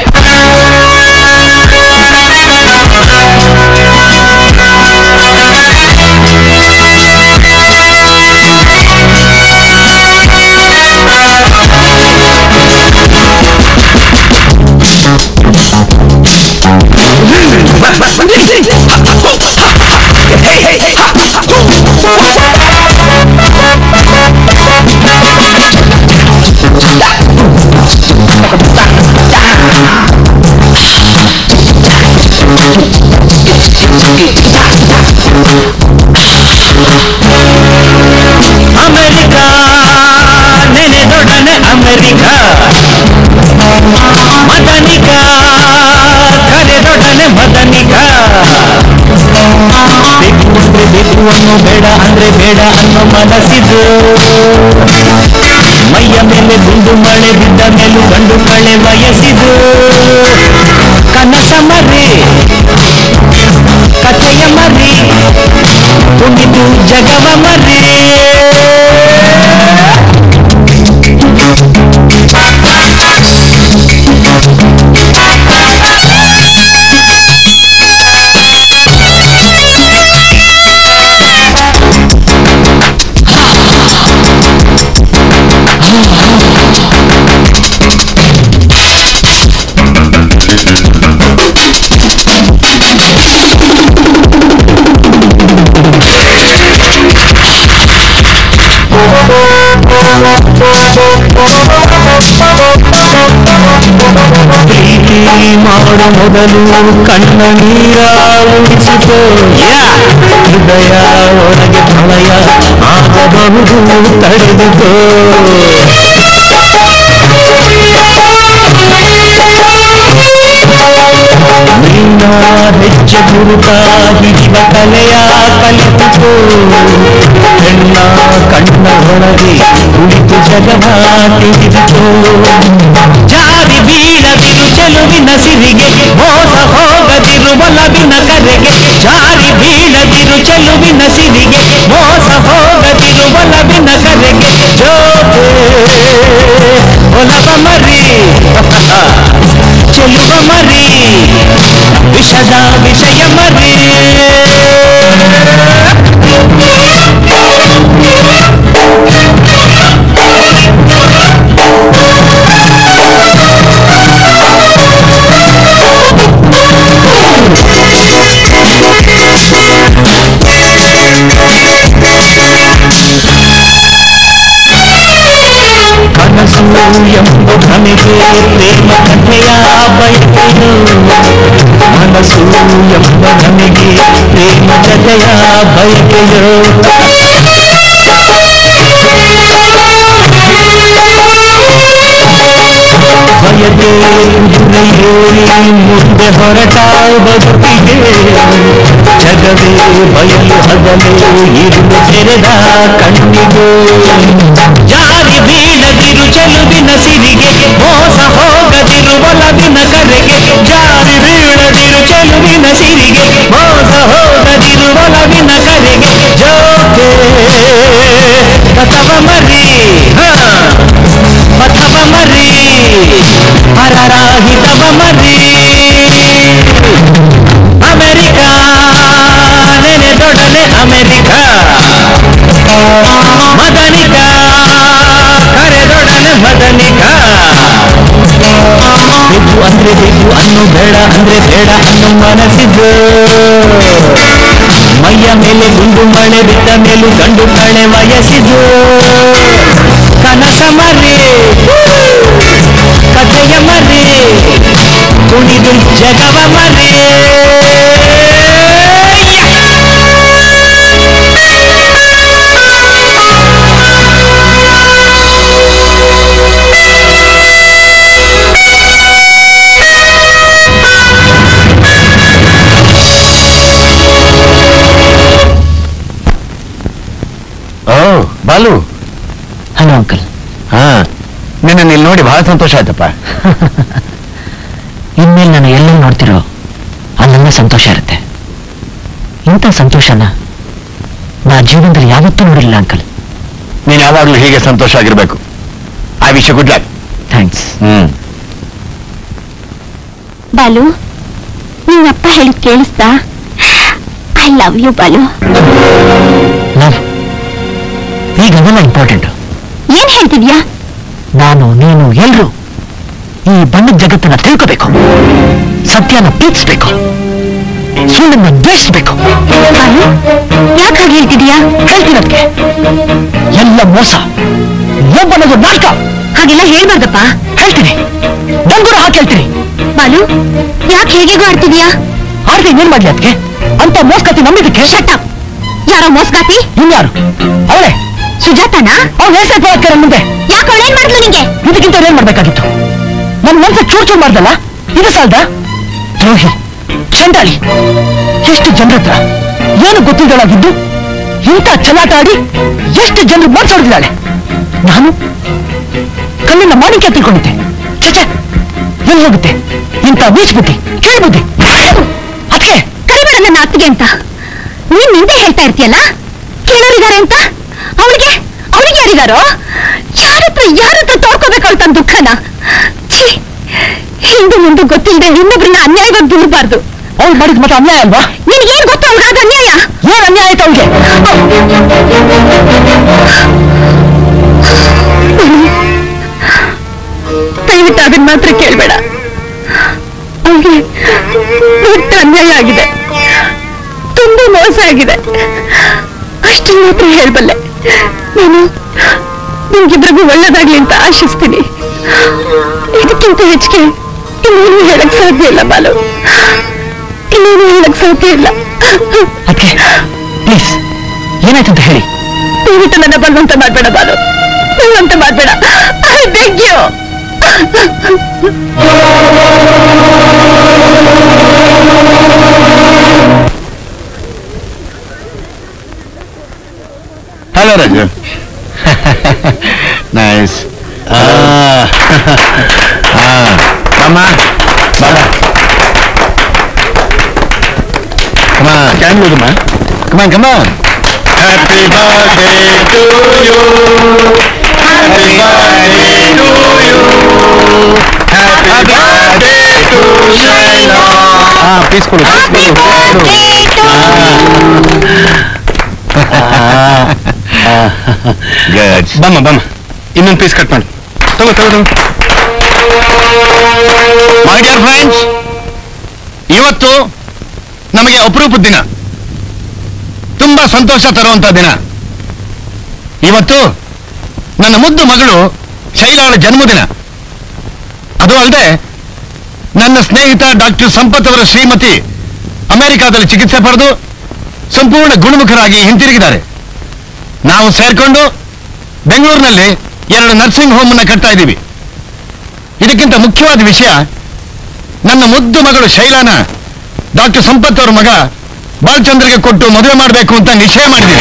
[SPEAKER 7] America ನೆನೆದೊಡನೆ ಅಮೆರಿಕಾ ಮದನಿಕ ಕರೆದೊಡನೆ ಮದನಿಕ ಬೇಕು ಅಂದ್ರೆ ಬೇಕು ಅನ್ನೋ ಬೇಡ ಅಂದ್ರೆ ಬೇಡ ಅನ್ನೋ ಮನಸ್ಸಿದು ಮೈಯ ಮೇಲೆ ಗುಂಡು ಮಳೆ ಬಿದ್ದ ಮೇಲೂ ಗಂಡು ಕಳೆ ವಯಸ್ಸಿದು ಕನಸ ಮರಿ ಕಥೆಯ ಮರಿ ಕುಣಿದು ಜಗವ ಮರಿ ಪ್ರೀತಿ ಮಾಡ ಮೊದಲು ಕಣ್ಣ ನೀರ ಉಳಿಸಿತು ಹೃದಯ ಒಳಗೆ ಪ್ರಳಯ ಆಗಬಹುದು ತಡೆದಿತು ನಿನ್ನ ಹೆಜ್ಜೆ ಗುರುತ ಹಿಡಿವ ಕಲೆಯ ಕಲಿತು ಹೆಣ್ಣ ಕಣ್ಣ ಒಳಗೆ ಕುಳಿತು ಜಗವ ತಿಳಿದಿತು ಜಾರಿ ಬೀಳದಿರು ಚೆಲುವಿನ ಸಿರಿಗೆ ಮೋಸ ಹೋಗದಿರು ಒಲವಿನ ಕರೆಗೆ ಜಾರಿ ಬೀಳದಿರು ಚೆಲುವಿನ ಸಿರಿಗೆ ಮೋಸ ಹೋಗದಿರು ಒಲವಿನ ಕರೆಗೆ ಜೋತೆ ಒಲವ ಮರಿ ಚೆಲುವ ಮರಿ ವಿಷದ ವಿಷಯ ಮರಿ ಕನಸು ಎಂಬ ಭ್ರಮೆಗೆ ಪ್ರೇಮ ಕಥೆಯ ಬಯಕೆಯು ಮನಸ್ಸು ಎಂಬ ಭ್ರಮೆಗೆ ಪ್ರೇಮ ಕಥೆಯ ಬಯಕೆಯು ಬಯಕೆ ಕುದುರೆಯೇರಿ ಮುಂದೆ ಹೊರಟ ಬದುಕಿಗೆ ಜಗವೇ ಬಯಲು ಹಗಲು ಇರುಳು ತೆರೆದ ಕಣ್ಣಿಗೆ ಜಾರಿ ಬೀಳದಿರು ಚೆಲುವಿನ ಸಿರಿಗೆ ಮೋಸ ಹೋಗದಿರು ಒಲವಿನ ಕರೆಗೆ ಜಾರಿ ಬೀಳದಿರು ಚೆಲುವಿನ ಸಿರಿಗೆ ಮೋಸ ಹೋಗದಿರು ಒಲವಿನ ಕರೆಗೆ ಜೋಕೆ ಕಥವ ಮರಿ ಹಾ ಪಥವ ಮರಿ ಪರರಾಹಿತವ ಮರಿ ಅಮೆರಿಕಾ ನೆನೆದೊಡನೆ ಅಮೆರಿಕಾ ಮದನಿಕ ಕರೆದೊಡನೆ ಮದನಿಕ ಬೇಕು ಅಂದ್ರೆ ಬೇಕು ಅನ್ನು ಬೇಡ ಅಂದ್ರೆ ಬೇಡ ಅನ್ನು ಮನಸ್ಸಿದ್ದು ಮೈಯ ಮೇಲೆ ಗುಂಡು ಮಳೆ ಬಿದ್ದ ಮೇಲೂ ಗಂಡು ಕಳೆ ವಯಸ್ಸಿದ್ದು ಕನಸ ಮರಿ ಕಥೆಯ ಮರಿ ಕುಣಿದು ಜಗವ ಮರಿ
[SPEAKER 1] ಅಂಕಲ್
[SPEAKER 9] ಹಾ ನಿನ್ನ ಇಲ್ಲಿ ನೋಡಿ ಬಹಳ ಸಂತೋಷ ಆಯ್ತಪ್ಪ
[SPEAKER 1] ಇನ್ಮೇಲೆ ನಾನು ಎಲ್ಲೆಲ್ಲಿ ನೋಡ್ತಿರೋ ಅಲ್ಲೆಲ್ಲ ಸಂತೋಷ ಇರುತ್ತೆ ಇಂಥ ಸಂತೋಷನ ನಾ ಜೀವನದಲ್ಲಿ ಯಾವತ್ತೂ ನೋಡಿಲ್ಲ ಅಂಕಲ್
[SPEAKER 9] ನೀನ್ ಯಾವಾಗ್ಲೂ ಹೀಗೆ ಸಂತೋಷ ಆಗಿರ್ಬೇಕು ಆ ವಿಷಯ good luck
[SPEAKER 1] thanks
[SPEAKER 9] hmm
[SPEAKER 6] Balu ನಿಮ್ಮಪ್ಪ ಹೇಳಿದ್ ಕೇಳಿಸ್ತಾ I love you Balu
[SPEAKER 1] love ಈಗ ಅದೆಲ್ಲ ಇಂಪಾರ್ಟೆಂಟ್
[SPEAKER 6] ಏನ್ ಹೇಳ್ತಿದ್ಯಾ
[SPEAKER 1] ನಾನು ನೀನು ಎಲ್ರು ಈ ಬಣ್ಣದ ಜಗತ್ತನ್ನ ತಿಳ್ಕೋಬೇಕು ಸತ್ಯನ ಪ್ರೀತಿಸ್ಬೇಕು ಸುಳ್ಳನ್ನ ದ್ವೇಷಿಸ್ಬೇಕು
[SPEAKER 6] ಬಾಲು ಯಾಕೆ ಹಾಗೆ ಹೇಳ್ತಿದ್ಯಾ
[SPEAKER 1] ಹೇಳ್ತೀನದ್ಕೆ ಎಲ್ಲ ಮೋಸ ಒಬ್ಬನದು ನಾಟಕ
[SPEAKER 6] ಹಾಗೆಲ್ಲ ಹೇಳ್ಬಾರ್ದಪ್ಪ
[SPEAKER 1] ಹೇಳ್ತೀನಿ ನಂಗೂರ ಹಾಕಿ ಹೇಳ್ತೀನಿ
[SPEAKER 6] ಬಾಲು ಯಾಕೆ ಹೇಗೆಗೋ ಆಡ್ತಿದ್ಯಾ
[SPEAKER 1] ಆದ್ರೆ ಏನ್ ಮಾಡ್ಲಿ ಅದಕ್ಕೆ ಅಂತ ಮೋಸ್ಕತಿ ನಂಬಿದಕ್ಕೆ
[SPEAKER 6] ಶಟಪ್ ಯಾರೋ ಮೋಸ್ಗಾತಿ
[SPEAKER 1] ಇನ್ಯಾರು ಅವಳೇ
[SPEAKER 6] ಸುಜಾತನ
[SPEAKER 1] ಅವ್ಳು ಹೇಳ್ತಾ ಮುಂದೆ
[SPEAKER 6] ಯಾಕೆ ಅವಳೇನ್ ಮಾಡ್ಲು ನಿಂಗೆ
[SPEAKER 1] ಇದಕ್ಕಿಂತ ಏನ್ ಮಾಡ್ಬೇಕಾಗಿತ್ತು ನನ್ ಮನ್ಸ ಚೂರ್ ಚೂರ್ ಮಾಡ್ದಲ್ಲ ಇದು ಸಾಲ್ದ ದ್ರೋಹಿ ಚಂಡಾಳಿ ಎಷ್ಟು ಜನರ ಹತ್ರ ಏನು ಗೊತ್ತಿದ್ದಳಾಗಿದ್ದು ಇಂಥ ಚಲಾಟ ಆಡಿ ಎಷ್ಟು ಜನರು ಮನ್ಸೊಡ್ದಿದ್ದಾಳೆ ನಾನು ಕಣ್ಣಿನ ಮಾಣಿಕ್ಯ ತಿಳ್ಕೊಂಡಿದ್ದೆ ಚಚೆ ಎಲ್ಲಿ ಹೋಗುತ್ತೆ ಇಂಥ ಬೀಚ್ ಬುದ್ಧಿ ಕೇಳಿ ಬುದ್ಧಿ ಅದಕ್ಕೆ
[SPEAKER 6] ಕರಿಬೇಡ ನನ್ನ ಅತ್ತಿಗೆ ಅಂತ ನೀನ್ ನಿಂದೆ ಹೇಳ್ತಾ ಇರ್ತೀಯಲ್ಲ ಕೇಳೋರಿದ್ದಾರೆ ಅಂತ ಅವಳಿಗೆ ಅವಳಿಗೆ ಯಾರಿದಾರೋ ಯಾರತ್ರ ಯಾರತ್ರ ತೋರ್ಕೋಬೇಕು ತನ್ನ ದುಃಖನ ಛೀ ಹಿಂದೆ ಮುಂದೆ ಗೊತ್ತಿಲ್ಲದೆ ಇನ್ನೊಬ್ರನ್ನ ಅನ್ಯಾಯವಾಗಿ ದೂರಬಾರ್ದು
[SPEAKER 1] ಅವ್ಳು ಮಾಡಿದ ಮತ್ತೆ ಅನ್ಯಾಯ ಅಲ್ವಾ
[SPEAKER 6] ನಿನಗೇನ್ ಗೊತ್ತು ಅವ್ಳಿಗಾದ ಅನ್ಯಾಯ
[SPEAKER 1] ಏನ್ ಅನ್ಯಾಯ ಆಯ್ತು ಅವಳಿಗೆ
[SPEAKER 6] ದಯವಿಟ್ಟು ಅದನ್ನ ಮಾತ್ರ ಕೇಳ್ಬೇಡ ಅವಳಿಗೆ ದೊಡ್ಡ ಅನ್ಯಾಯ ಆಗಿದೆ ತುಂಬಾ ಮೋಸ ಆಗಿದೆ ಅಷ್ಟನ್ನ ಮಾತ್ರ ಹೇಳ್ಬಲ್ಲೆ ನಾನು ನಿಮ್ಗಿಬ್ರಿಗೂ ಒಳ್ಳೇದಾಗ್ಲಿ ಅಂತ ಆಶಿಸ್ತೀನಿ ಇದಕ್ಕಿಂತ ಹೆಚ್ಚಿಗೆ ಇನ್ನೇನು ಹೇಳಕ್ ಸಾಧ್ಯ ಇಲ್ಲ ಬಾಲು ಇನ್ನೇನು ಹೇಳಕ್ ಸಾಧ್ಯ ಇಲ್ಲ
[SPEAKER 1] ಅದಕ್ಕೆ ಪ್ಲೀಸ್ ಏನಾಯ್ತು ಅಂತ ಹೇಳಿ
[SPEAKER 6] ದಯವಿಟ್ಟು ನನ್ನ ಬಲವಂತ ಮಾಡ್ಬೇಡ ಬಾಲು ಬಲವಂತ ಮಾಡ್ಬೇಡ I beg you
[SPEAKER 9] hello Raju nice ಅಮ್ಮ ಬಾಳ ಕಮ ಕ್ಯಾನ್ ಹೋದಮ್ಮ come on come on happy birthday to you happy birthday to you happy birthday to Shaila ಹಾ ಪೀಸ್ ಕೊಡು ಪೀಸ್ ಕೊಡು ಗುಡ್
[SPEAKER 4] ಬಮ್ಮ ಬಮ್ಮ ಇನ್ನೊಂದು ಪೀಸ್ ಕಟ್ ಮಾಡಿ ತಗೋ ತಗೋ ತಗೋ
[SPEAKER 9] ಮೈ ಡಿಯರ್ ಫ್ರೆಂಡ್ಸ್ ಇವತ್ತು ನಮಗೆ ಅಪರೂಪದ ದಿನ ತುಂಬಾ ಸಂತೋಷ ತರುವಂತ ದಿನ ಇವತ್ತು ನನ್ನ ಮುದ್ದು ಮಗಳು ಶೈಲಾಳ ಜನ್ಮದಿನ ಅದು ಅಲ್ಲದೆ ನನ್ನ ಸ್ನೇಹಿತ ಡಾಕ್ಟರ್ ಸಂಪತ್ ಅವರ ಶ್ರೀಮತಿ ಅಮೆರಿಕಾದಲ್ಲಿ ಚಿಕಿತ್ಸೆ ಪಡೆದು ಸಂಪೂರ್ಣ ಗುಣಮುಖರಾಗಿ ಹಿಂತಿರುಗಿದ್ದಾರೆ ನಾವು ಸೇರ್ಕೊಂಡು ಬೆಂಗಳೂರಿನಲ್ಲಿ ಎರಡು ನರ್ಸಿಂಗ್ ಹೋಮ್ ಅನ್ನ ಕಟ್ತಾ ಇದ್ದೀವಿ ಇದಕ್ಕಿಂತ ಮುಖ್ಯವಾದ ವಿಷಯ ನನ್ನ ಮುದ್ದು ಮಗಳು ಶೈಲಾನ ಡಾಕ್ಟರ್ ಸಂಪತ್ ಅವ್ರ ಮಗ ಬಾಲಚಂದ್ರಿಗೆ ಕೊಟ್ಟು ಮದುವೆ ಮಾಡಬೇಕು ಅಂತ ನಿಶ್ಚಯ ಮಾಡಿದ್ದೀನಿ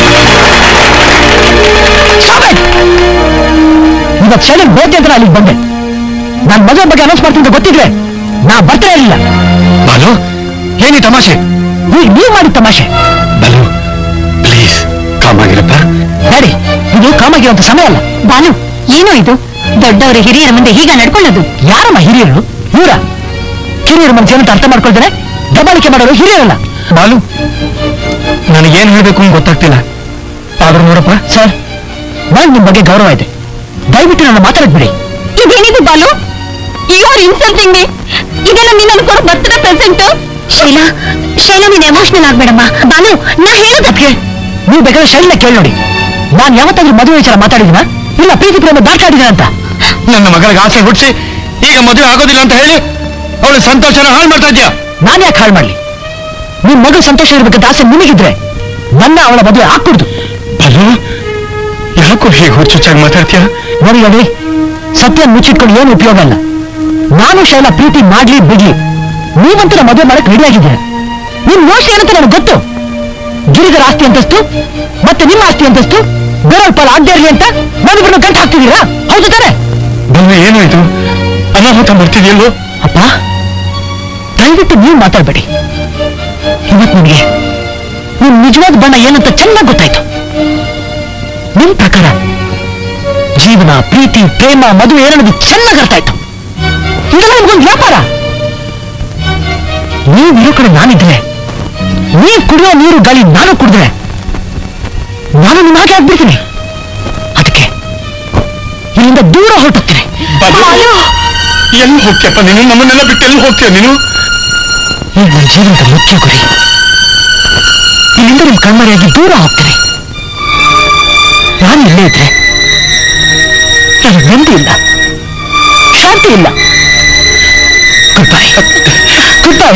[SPEAKER 1] ಇವತ್ತು ಶೈಲಿಗೆ ಬೋತೆ ಅಂತ ಅಲ್ಲಿಗೆ ಬಂದೆ ನಾನು ಮದುವೆ ಬಗ್ಗೆ ಅನೌನ್ಸ್ ಮಾಡ್ತೀನಿ ಅಂತ ಗೊತ್ತಿದ್ರೆ ನಾ ಬರ್ತಾ ಇರಲಿಲ್ಲ
[SPEAKER 9] ಬಾಲು ಏನಿ ತಮಾಷೆ
[SPEAKER 1] ಈಗ ನೀವು ಮಾಡಿದ ತಮಾಷೆ
[SPEAKER 9] ಬಾಲು ಪ್ಲೀಸ್ ಕಾಮಾಗಿರಪ್ಪ
[SPEAKER 1] ಡ್ಯಾಡಿ ಇದು ಕಾಮಾಗಿರುವಂತ ಸಮಯ ಅಲ್ಲ
[SPEAKER 6] ಬಾಲು ಏನೋ ಇದು ದೊಡ್ಡವರ ಹಿರಿಯರ ಮುಂದೆ ಹೀಗ ನಡ್ಕೊಳ್ಳೋದು
[SPEAKER 1] ಯಾರಮ್ಮ ಹಿರಿಯರು ಇವರ ಹಿರಿಯರ ಮನಸ್ಸೇನಂತ ಅರ್ಥ ಮಾಡ್ಕೊಳ್ತಾರೆ ದಬ್ಬಾಳಿಕೆ ಮಾಡೋರು ಹಿರಿಯರಲ್ಲ
[SPEAKER 4] ಬಾಲು ನನಗೇನ್ ಹೇಳ್ಬೇಕು ಅಂತ ಗೊತ್ತಾಗ್ತಿಲ್ಲ ಆದ್ರೂ ನೋಡಪ್ಪ
[SPEAKER 1] ಸರ್ ನಾನು ನಿಮ್ ಬಗ್ಗೆ ಗೌರವ ಇದೆ ದಯವಿಟ್ಟು ನನ್ನ ಮಾತಾಡ್ಬಿಡಿ
[SPEAKER 6] ಇದೇನಿದು Balu you are insulting me ಇದೆಲ್ಲ ನಿನ್ನನ್ನು ಕೊಡೋ ಬರ್ತ್ಡೇ ಪ್ರೆಸೆಂಟ್ ಶೈಲಾ ಶೈಲಾ ನೀನ್ ಎಮೋಷನಲ್ ಆಗ್ಬೇಡಮ್ಮ ಬಾಲು ನಾ ಹೇಳೋದಕ್ಕೆ
[SPEAKER 1] ನೀವು ಬೇಕಾದ್ರೆ ಶೈಲಿನ ಕೇಳಿ ನೋಡಿ ನಾನು ಯಾವತ್ತಾದ್ರೂ ಮದುವೆ ವಿಚಾರ ಮಾತಾಡಿದಿನ ಇಲ್ಲ ಪ್ರೀತಿ ಪ್ರೇಮ ದಾಟಾಡಿದಿನ ಅಂತ
[SPEAKER 9] ನನ್ನ ಮಗಳಿಗೆ ಆಸೆ ಹುಟ್ಟಿಸಿ ಈಗ ಮದುವೆ ಆಗೋದಿಲ್ಲ ಅಂತ ಹೇಳಿ ಅವಳ ಸಂತೋಷನ ಹಾಳು ಮಾಡ್ತಾ ಇದ್ಯಾ
[SPEAKER 1] ನಾನು ಯಾಕೆ ಹಾಳು ಮಾಡ್ಲಿ ನಿಮ್ ಮಗು ಸಂತೋಷ ಇರ್ಬೇಕಂತ ಆಸೆ ನಿಮಗಿದ್ರೆ ನನ್ನ ಅವಳ ಮದುವೆ ಹಾಕೊಡ್ದು
[SPEAKER 4] ಬಾಲು ಯಾಕೋ ಹೀಗೆ ಹುಚ್ಚುಚ್ಚಾಗಿ ಮಾತಾಡ್ತೀಯ
[SPEAKER 1] ನೋಡಿ ನೋಡಿ ಸತ್ಯ ಮುಚ್ಚಿಟ್ಕೊಂಡು ಏನು ಉಪಯೋಗ ಅಲ್ಲ ನಾನು ಶೈಲ ಪ್ರೀತಿ ಮಾಡ್ಲಿ ಬಿಡ್ಲಿ ನೀವಂತೂ ನಮ್ಮ ಮದುವೆ ಮಾಡಕ್ ರೆಡಿ ಆಗಿದ್ದೀರ ನಿಮ್ ಯೋಚನೆ ಏನಂತ ನನಗೆ ಗೊತ್ತು ಗಿರಿಧರ ಆಸ್ತಿ ಅಂತಸ್ತು ಮತ್ತೆ ನಿಮ್ಮ ಆಸ್ತಿ ಅಂತಸ್ತು
[SPEAKER 2] ಬೇರೆಯವ್ರ ಪಾಲ್ ಆಗದೆ ಇರಲಿ ಅಂತ ನಾವಿಬ್ಬರನ್ನ ಗಂಟು ಹಾಕ್ತಿದ್ದೀರಾ ಹೌದು ತಾನೆ
[SPEAKER 4] ಬಂದು ಏನು ಇದು ಅನಾಹುತ ಬರ್ತಿದೆಯಲ್ಲೋ
[SPEAKER 2] ಅಪ್ಪ ದಯವಿಟ್ಟು ನೀವು ಮಾತಾಡ್ಬೇಡಿ ಇವತ್ತು ನಿಮಗೆ ನಿಮ್ ನಿಜವಾದ ಬಣ್ಣ ಏನಂತ ಚೆನ್ನಾಗಿ ಗೊತ್ತಾಯ್ತು ನಿಮ್ ಪ್ರಕಾರ ಜೀವನ ಪ್ರೀತಿ ಪ್ರೇಮ ಮದುವೆ ಏನನ್ನೋದು ಚೆನ್ನಾಗಿ ಅರ್ಥ ಆಯ್ತು ಇದೆಲ್ಲ ನಿಮ್ಗೊಂದು ವ್ಯಾಪಾರ ನೀವು ಇರೋ ಕಡೆ ನಾನಿದ್ರೆ ನೀವು ಕುಡಿಯೋ ನೀರು ಗಾಳಿ ನಾನು ಕುಡಿದ್ರೆ ನಾನು ನಿಮ್ಮ ಹಾಗೆ ಆಗ್ಬಿಡ್ತೀನಿ ಅದಕ್ಕೆ ಇಲ್ಲಿಂದ ದೂರ ಹೊರಟೋಗ್ತೀನಿ
[SPEAKER 4] ಎಲ್ಲಿ ಹೋಗ್ತೀಯಪ್ಪ ನೀನು ನಮ್ಮನ್ನೆಲ್ಲ ಬಿಟ್ಟು ಎಲ್ಲಿ ಹೋಗ್ತೀಯ ನೀನು
[SPEAKER 2] ಈ ನನ್ನ ಜೀವನದ ಮುಖ್ಯ ಗುರಿ ಇಲ್ಲಿಂದ ನಿಮ್ ಕಣ್ಮರೆಯಾಗಿ ದೂರ ಹೋಗ್ತೀನಿ ನಾನು ಇಲ್ಲೇ ಇದ್ರೆ ನನಗೆ ನೆಮ್ಮದಿ ಇಲ್ಲ ಶಾಂತಿ ಇಲ್ಲ ಗುಡ್ ಬೈ ಗುಡ್ ಬೈ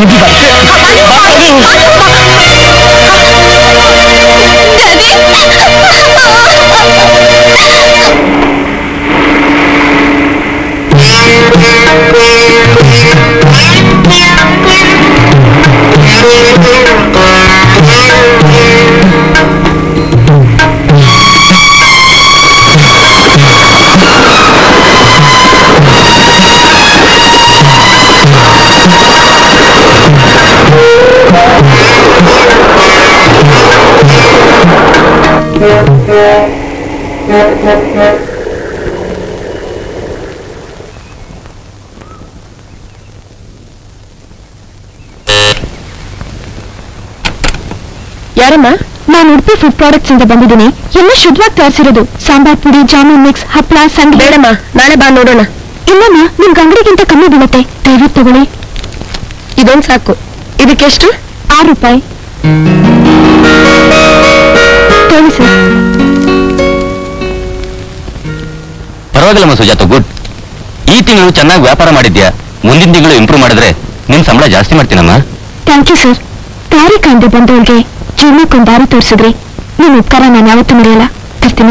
[SPEAKER 6] ಯಾರಮ್ಮ ನಾನು ಉಡುಪಿ ಫುಡ್ ಪ್ರಾಡಕ್ಟ್ಸ್ ಇಂದ ಬಂದಿದ್ದೀನಿ ಎಲ್ಲ ಶುದ್ಧವಾಗಿ ತಯಾರಿಸಿರೋದು ಸಾಂಬಾರ್ ಪುಡಿ ಜಾಮೂನ್ ಮಿಕ್ಸ್ ಹಪ್ಪಳ ಸಂಗ್ ಬೇಡಮ್ಮ ನಾಳೆ ಬಾ ನೋಡೋಣ ಇಲ್ಲಮ್ಮ ನಿಮ್ಗೆ ಅಂಗಡಿಗಿಂತ ಕಮ್ಮಿ ಬೀಳುತ್ತೆ ದಯವಿಟ್ಟು ತಗೊಳ್ಳಿ ಇದೊಂದು ಸಾಕು ಇದಕ್ಕೆಷ್ಟು ಆರು ರೂಪಾಯಿ ತಗೊಳ್ಳಿ ಸರ್
[SPEAKER 3] ಪರವಾಗಿಲ್ಲಮ್ಮ ಸುಜಾತ ಗುಡ್ ಈ ತಿಂಗಳು ಚೆನ್ನಾಗಿ ವ್ಯಾಪಾರ ಮಾಡಿದ್ಯಾ ಮುಂದಿನ ತಿಂಗಳು ಇಂಪ್ರೂವ್ ಮಾಡಿದ್ರೆ ನಿನ್ ಸಂಬಳ ಜಾಸ್ತಿ ಮಾಡ್ತೀನಮ್ಮ
[SPEAKER 6] ಥ್ಯಾಂಕ್ ಯು ಸರ್ ದಾರಿ ಕಾಣ್ದೆ ಬಂದವಳಿಗೆ ಜೀವನಕ್ಕೊಂದು ದಾರಿ ತೋರಿಸಿದ್ರಿ ನಿಮ್ಮ ಉಪಕಾರ ನಾನು ಯಾವತ್ತೂ ಮರೆಯಲ್ಲ ತರ್ತೀನಿ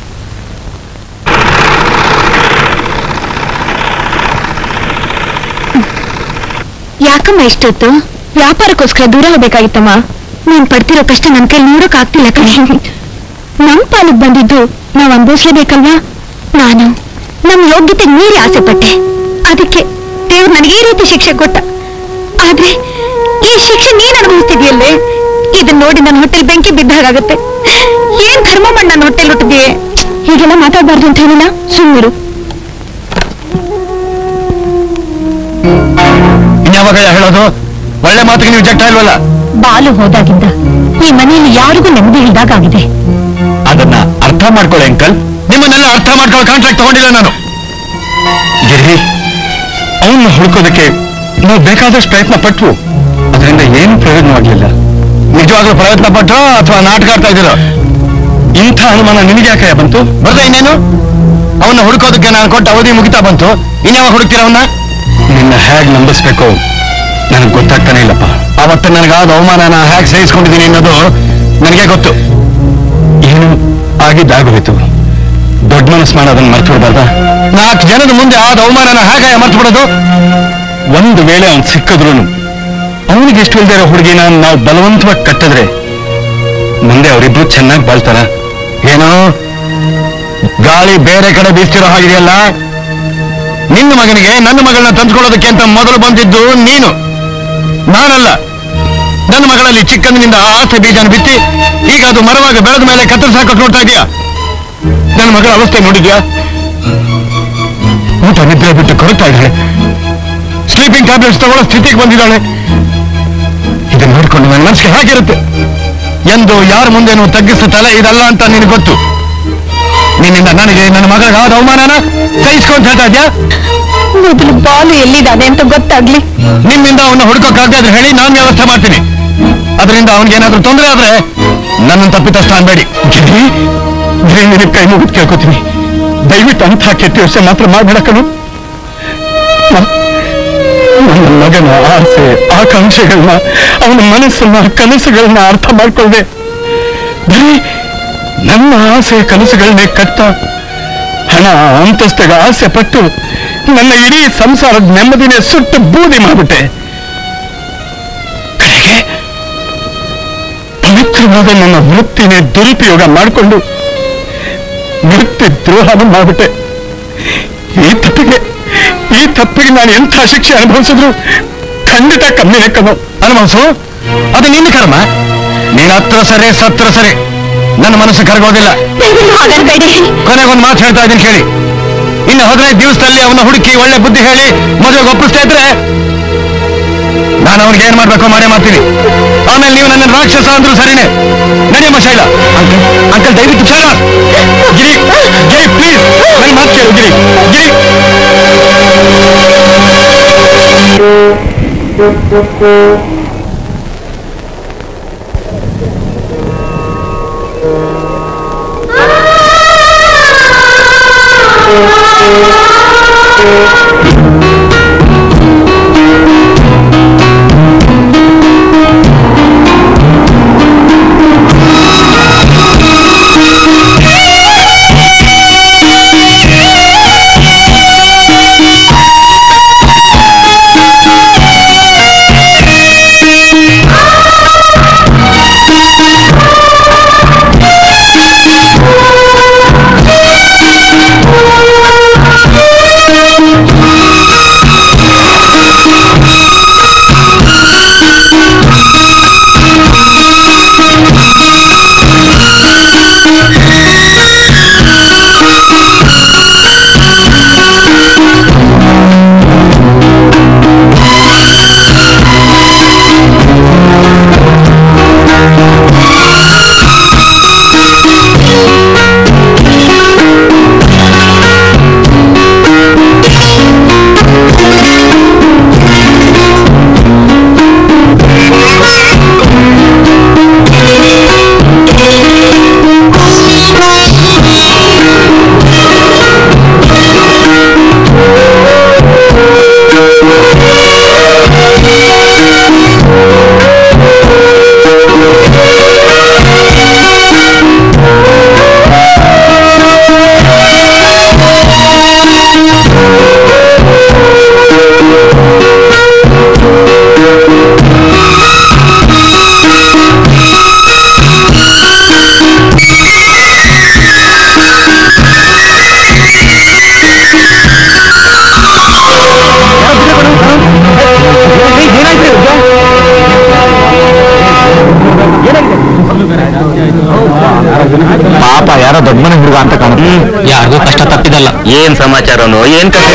[SPEAKER 6] ಯಾಕಮ್ಮ ಇಷ್ಟೊತ್ತು ವ್ಯಾಪಾರಕ್ಕೋಸ್ಕರ ದೂರ ಹೋಗ್ಬೇಕಾಗಿತ್ತಮ್ಮ ನೀನ್ ಪಡ್ತಿರೋ ಕಷ್ಟ ನನ್ ಕೈ ನೋಡಕ್ ಆಗ್ತಿಲ್ಲ ಕಣೆ ನಮ್ ಪಾಲಿಗೆ ಬಂದಿದ್ದು ನಾವ್ ಅನುಭವಿಸ್ಲೇಬೇಕಲ್ವಾ ನಾನು ನಮ್ ಯೋಗ್ಯತೆ ಮೀರಿ ಆಸೆ ಪಟ್ಟೆ ಅದಕ್ಕೆ ದೇವ್ರು ನನಗೆ ಈ ರೀತಿ ಶಿಕ್ಷೆ ಕೊಟ್ಟ ಆದ್ರೆ ಈ ಶಿಕ್ಷೆ ನೀನ್ ಅನುಭವಿಸ್ತಿದ್ಯಲ್ಲೇ ಇದನ್ನ ನೋಡಿ ನನ್ನ ಹೊಟ್ಟೆಲ್ ಬೆಂಕಿ ಬಿದ್ದಾಗುತ್ತೆ ಏನ್ ಧರ್ಮ ಮಾಡಿ ನನ್ನ ಹೊಟ್ಟೆಲ್ ಹುಟ್ಟಿದೆಯೇ ಹೀಗೆಲ್ಲ ಮಾತಾಡ್ಬಾರ್ದು ಅಂತ ಹೇಳಿಲ್ಲ ಸುಮ್ಮನಿರು
[SPEAKER 9] ಇನ್ಯಾವಾಗ ಹೇಳೋದು ಒಳ್ಳೆ ಮಾತಿಗೆ ನೀವು ಜಗ್ತಾ ಇಲ್ವಲ್ಲ
[SPEAKER 5] ಬಾಲು ಹೋದಾಗಿಂದ ಈ ಮನೆಯಲ್ಲಿ ಯಾರಿಗೂ ನೆಮ್ಮದಿ ಇಲ್ದಾಗಿದೆ
[SPEAKER 3] ಅದನ್ನ ಅರ್ಥ ಮಾಡ್ಕೊಳ್ಳಿ ಅಂಕಲ್
[SPEAKER 9] ನಿಮ್ಮನ್ನೆಲ್ಲ ಅರ್ಥ ಮಾಡ್ಕೊಳ್ಳೋ ಕಾಂಟ್ರಾಕ್ಟ್ ತಗೊಂಡಿಲ್ಲ ನಾನು
[SPEAKER 4] ಗಿರಿ ಅವನ್ನ ಹುಡುಕೋದಕ್ಕೆ ನಾವು ಬೇಕಾದಷ್ಟು ಪ್ರಯತ್ನ ಪಟ್ವು ಅದರಿಂದ ಏನು ಪ್ರಯೋಜನವಾಗಲಿಲ್ಲ
[SPEAKER 9] ನಿಜವಾಗ್ಲೂ ಪ್ರಯತ್ನ ಪಟ್ಟರೋ ಅಥವಾ ನಾಟಕ ಆಡ್ತಾ ಇದ್ದೀರೋ
[SPEAKER 4] ಇಂಥ ಅನುಮಾನ ನಿನಗೆ ಯಾಕೆ ಬಂತು
[SPEAKER 9] ಬರ್ದ ಇನ್ನೇನು ಅವನ್ನ ಹುಡುಕೋದಕ್ಕೆ ನಾನು ಕೊಟ್ಟ ಅವಧಿ ಮುಗಿತಾ ಬಂತು ಇನ್ಯಾವಾಗ ಹುಡುಕ್ತೀರ ಅವನ್ನ
[SPEAKER 4] ನಿನ್ನ ಹೇಗ್ ನಂಬಿಸ್ಬೇಕು ನನಗೆ ಗೊತ್ತಾಗ್ತಾನೆ ಇಲ್ಲಪ್ಪ
[SPEAKER 9] ಅವತ್ತು ನನಗಾದ ಅವಮಾನನ ಹೇಗೆ ಸಹಿಸ್ಕೊಂಡಿದ್ದೀನಿ ಅನ್ನೋದು ನನಗೆ ಗೊತ್ತು
[SPEAKER 4] ಏನು ಆಗಿದ್ದಾಗೋಯ್ತು ದೊಡ್ಡ ಮನಸ್ಸು ಮಾಡಿ ಅದನ್ನ ಮರ್ತು ಬಿಡ್ಬಾರ್ದ
[SPEAKER 9] ನಾಲ್ಕು ಜನದ ಮುಂದೆ ಆದ ಅವಮಾನನ ಹೇಗೆ ಮರ್ತು ಬಿಡೋದು
[SPEAKER 4] ಒಂದು ವೇಳೆ ಅವ್ನು ಸಿಕ್ಕಿದ್ರು ಅವನಿಗೆ ಎಷ್ಟು ಇಲ್ದೇ ಇರೋ ಹುಡುಗಿನ ನಾವು ಬಲವಂತವಾಗಿ ಕಟ್ಟಿದ್ರೆ ಮುಂದೆ ಅವರಿಬ್ರು ಚೆನ್ನಾಗಿ ಬಾಳ್ತಾರ
[SPEAKER 9] ಏನು ಗಾಳಿ ಬೇರೆ ಕಡೆ ಬೀಸ್ತಿರೋ ಹಾಗಿದೆಯಲ್ಲ ನಿನ್ನ ಮಗನಿಗೆ ನನ್ನ ಮಗಳನ್ನ ತಂದ್ಕೊಳ್ಳೋದಕ್ಕೆ ಅಂತ ಮೊದಲು ಬಂದಿದ್ದು ನೀನು ನಾನಲ್ಲ ನನ್ನ ಮಗಳಲ್ಲಿ ಚಿಕ್ಕಂದಿನಿಂದ ಆ ಆಸೆ ಬೀಜನ ಬಿತ್ತಿ ಈಗ ಅದು ಮರವಾಗಿ ಬೆಳೆದ ಮೇಲೆ ಕತ್ತರಿಸಿ ಹಾಕೋಕ್ ನೋಡ್ತಾ ಇದೀಯಾ ನನ್ನ ಮಗಳ ಅವಸ್ಥೆ ನೋಡಿದ್ಯಾ ಊಟ ನಿದ್ರೆ ಬಿಟ್ಟು ಕೊರತಾ ಇದ್ದಾಳೆ ಸ್ಲೀಪಿಂಗ್ ಟ್ಯಾಬ್ಲೆಟ್ಸ್ ತಗೊಳ್ಳೋ ಸ್ಥಿತಿಗೆ ಬಂದಿದ್ದಾಳೆ ಇದನ್ನ ನೋಡ್ಕೊಂಡು ನನ್ನ ಮನಸ್ಸಿಗೆ ಹೇಗಿರುತ್ತೆ ಎಂದು ಯಾರ ಮುಂದೇನು ತಗ್ಗಿಸ ತಲೆ ಇದಲ್ಲ ಅಂತ ನಿನಗೆ ಗೊತ್ತು ನಿನ್ನಿಂದ ನನಗೆ ನನ್ನ ಮಗಳಿಗೆ ಆದ ಅವಮಾನನ ಸಹಿಸ್ಕೊಂತ ಹೇಳ್ತಾ ಇದ್ಯಾ
[SPEAKER 5] ಮೊದಲು ಬಾಲು ಎಲ್ಲಿದ್ದಾನೆ ಅಂತ ಗೊತ್ತಾಗ್ಲಿ
[SPEAKER 9] ನಿಮ್ಮಿಂದ ಅವನ್ನ ಹುಡುಕೋಕ್ಕಾಗದೆ ಆದ್ರೆ ಹೇಳಿ ನಾನು ವ್ಯವಸ್ಥೆ ಮಾಡ್ತೀನಿ ಅದರಿಂದ ಅವನಿಗೇನಾದ್ರೂ ತೊಂದರೆ ಆದ್ರೆ ನನ್ನನ್ನು ತಪ್ಪಿತಸ್ಥ ಅನ್ಬೇಡಿ
[SPEAKER 4] ಗಿರಿ ಗಿರಿ ನಿನಗೆ ಕೈ ಮುಗಿದು ಕೇಳ್ಕೊತೀನಿ ದಯವಿಟ್ಟು ಅಂಥ ಕೆಟ್ಟ ಯೋಚನೆ ಮಾತ್ರ ಮಾಡಬೇಡ ಕಣು ನ- ನನ್ನ ಮಗನ ಆಸೆ ಆಕಾಂಕ್ಷೆಗಳನ್ನ ಅವನ ಮನಸ್ಸನ್ನ ಕನಸುಗಳನ್ನ ಅರ್ಥ ಮಾಡ್ಕೊಳ್ಳದೆ ಬರೀ ನನ್ನ ಆಸೆ ಕನಸುಗಳನ್ನೇ ಕಟ್ಟ ಹಣ ಅಂತಸ್ತಿಗೆ ಆಸೆ ಪಟ್ಟು ನನ್ನ ಇಡೀ ಸಂಸಾರದ ನೆಮ್ಮದಿನೇ ಸುಟ್ಟು ಬೂದಿ ಮಾಡಿಬಿಟ್ಟೆ ಕಡೆಗೆ ಪವಿತ್ರವಾದ ನನ್ನ ವೃತ್ತಿನೇ ದುರುಪಯೋಗ ಮಾಡಿಕೊಂಡು
[SPEAKER 9] ವ್ಯಕ್ತಿ ದ್ರೋಹನ ಮಾಡ್ಬಿಟ್ಟೆ ಈ ತಪ್ಪಿಗೆ ಈ ತಪ್ಪಿಗೆ ನಾನು ಎಂಥ ಶಿಕ್ಷೆ ಅನುಭವಿಸಿದ್ರು ಖಂಡಿತ ಕಮ್ಮಿನೇ ಕಮ್ಮು ಅನುಭವಿಸು ಅದು ನಿನ್ನ ಕರ್ಮ ನೀನ್ ಹತ್ರ ಸರಿ ಸತ್ರ ಸರಿ ನನ್ನ ಮನಸ್ಸು ಕರಗೋದಿಲ್ಲ
[SPEAKER 5] ಹಾಗನ್ಬೇಡಿ
[SPEAKER 9] ಕೊನೆಗೊಂದು ಮಾತು ಹೇಳ್ತಾ ಇದ್ದೀನಿ ಕೇಳಿ ಇನ್ನು ಹದಿನೈದು ದಿವಸದಲ್ಲಿ ಅವನ ಹುಡುಕಿ ಒಳ್ಳೆ ಬುದ್ಧಿ ಹೇಳಿ ಮದುವೆಗೆ ಒಪ್ಪಿಸ್ತಾ ಇದ್ರೆ ನಾನು ಅವ್ನಿಗೆ ಏನ್ ಮಾಡ್ಬೇಕು ಮಾಡೇ ಮಾಡ್ತೀನಿ ಆಮೇಲೆ ನೀವು ನನ್ನ ರಾಕ್ಷಸ ಅಂದ್ರು ಸರಿನೇ ನಡೆಯಮ್ಮ ಶೈಲ ಅಂಕಲ್ ಅಂಕಲ್ ದಯವಿಟ್ಟು ಶೈಲ ಗಿರಿ ಗಿರಿ ಪ್ಲೀಸ್ ನನ್ನ ಮಾತು ಕೇಳು ಗಿರಿ ಗಿರಿ ಪಾಪ ಯಾರೋ ದೊಡ್ಡ ಮನೆ ಹುಡುಗ ಅಂತ ಕಾಣುತ್ತೆ
[SPEAKER 3] ಯಾರಿಗೂ ಕಷ್ಟ ತಪ್ಪಿದಲ್ಲ ಏನ್ ಸಮಾಚಾರನೋ ಏನ್ ಕಥೆ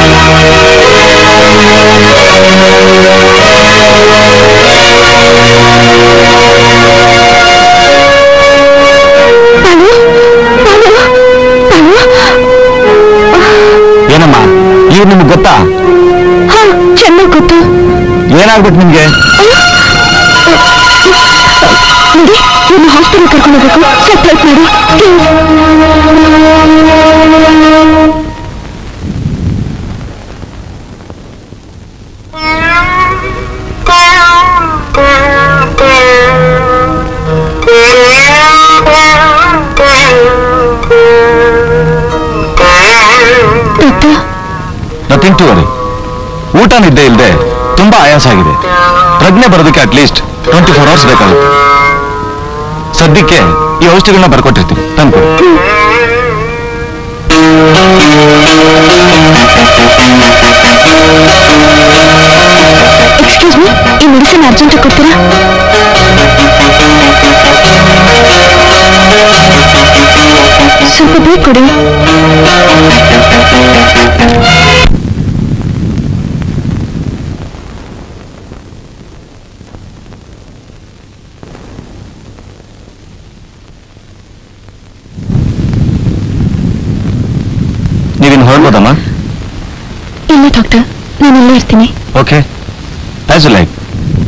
[SPEAKER 9] ಏನಮ್ಮ ಇವ್ರು ನಿಮ್ಗೆ ಗೊತ್ತಾ
[SPEAKER 6] ಹಾ ಚೆನ್ನಾಗಿ ಗೊತ್ತು
[SPEAKER 9] ಏನಾಗ್ಬಿಟ್ಟು ನಿಮ್ಗೆ
[SPEAKER 6] ನೋಡಿ ಇನ್ನು ಹಾಸ್ಪಿಟಲ್ ಕರ್ಕೊಂಡು ಹೋಗ್ಬೇಕು ಸೆಪ್ರೇಟ್ ಮಾಡಿ please Datta
[SPEAKER 9] nothing to worry ಊಟ ನಿದ್ದೆ ಇಲ್ಲದೆ ತುಂಬಾ ಆಯಾಸ ಆಗಿದೆ ಪ್ರಜ್ಞೆ ಬರೋದಕ್ಕೆ ಅಟ್ಲೀಸ್ಟ್ ಟ್ವೆಂಟಿ ಫೋರ್ ಅವರ್ಸ್ ಬೇಕಾಗುತ್ತೆ ಸದ್ಯಕ್ಕೆ ಈ ಔಷಧಿಗಳನ್ನ ಬರ್ಕೊಟ್ಟಿರ್ತೀನಿ ತಂದ್ಕೊಡಿ
[SPEAKER 6] ಎಕ್ಸ್ಕ್ಯೂಸ್ ಮೀ ಈ ಮೆಡಿಸಿನ್ ಅರ್ಜೆಂಟ್ ಕೊಡ್ತೀರಾ ಸ್ವಲ್ಪ ಬೇಗ ಕೊಡಿ
[SPEAKER 9] ನೀವಿನ್ ಹೊರಡ್ಬೋದಮ್ಮ
[SPEAKER 6] ಇಲ್ಲ ಡಾಕ್ಟರ್ ನಾನು ಇಲ್ಲೇ ಇರ್ತೀನಿ
[SPEAKER 9] ಓಕೆ ಆಸ್ ಯು ಲೈಕ್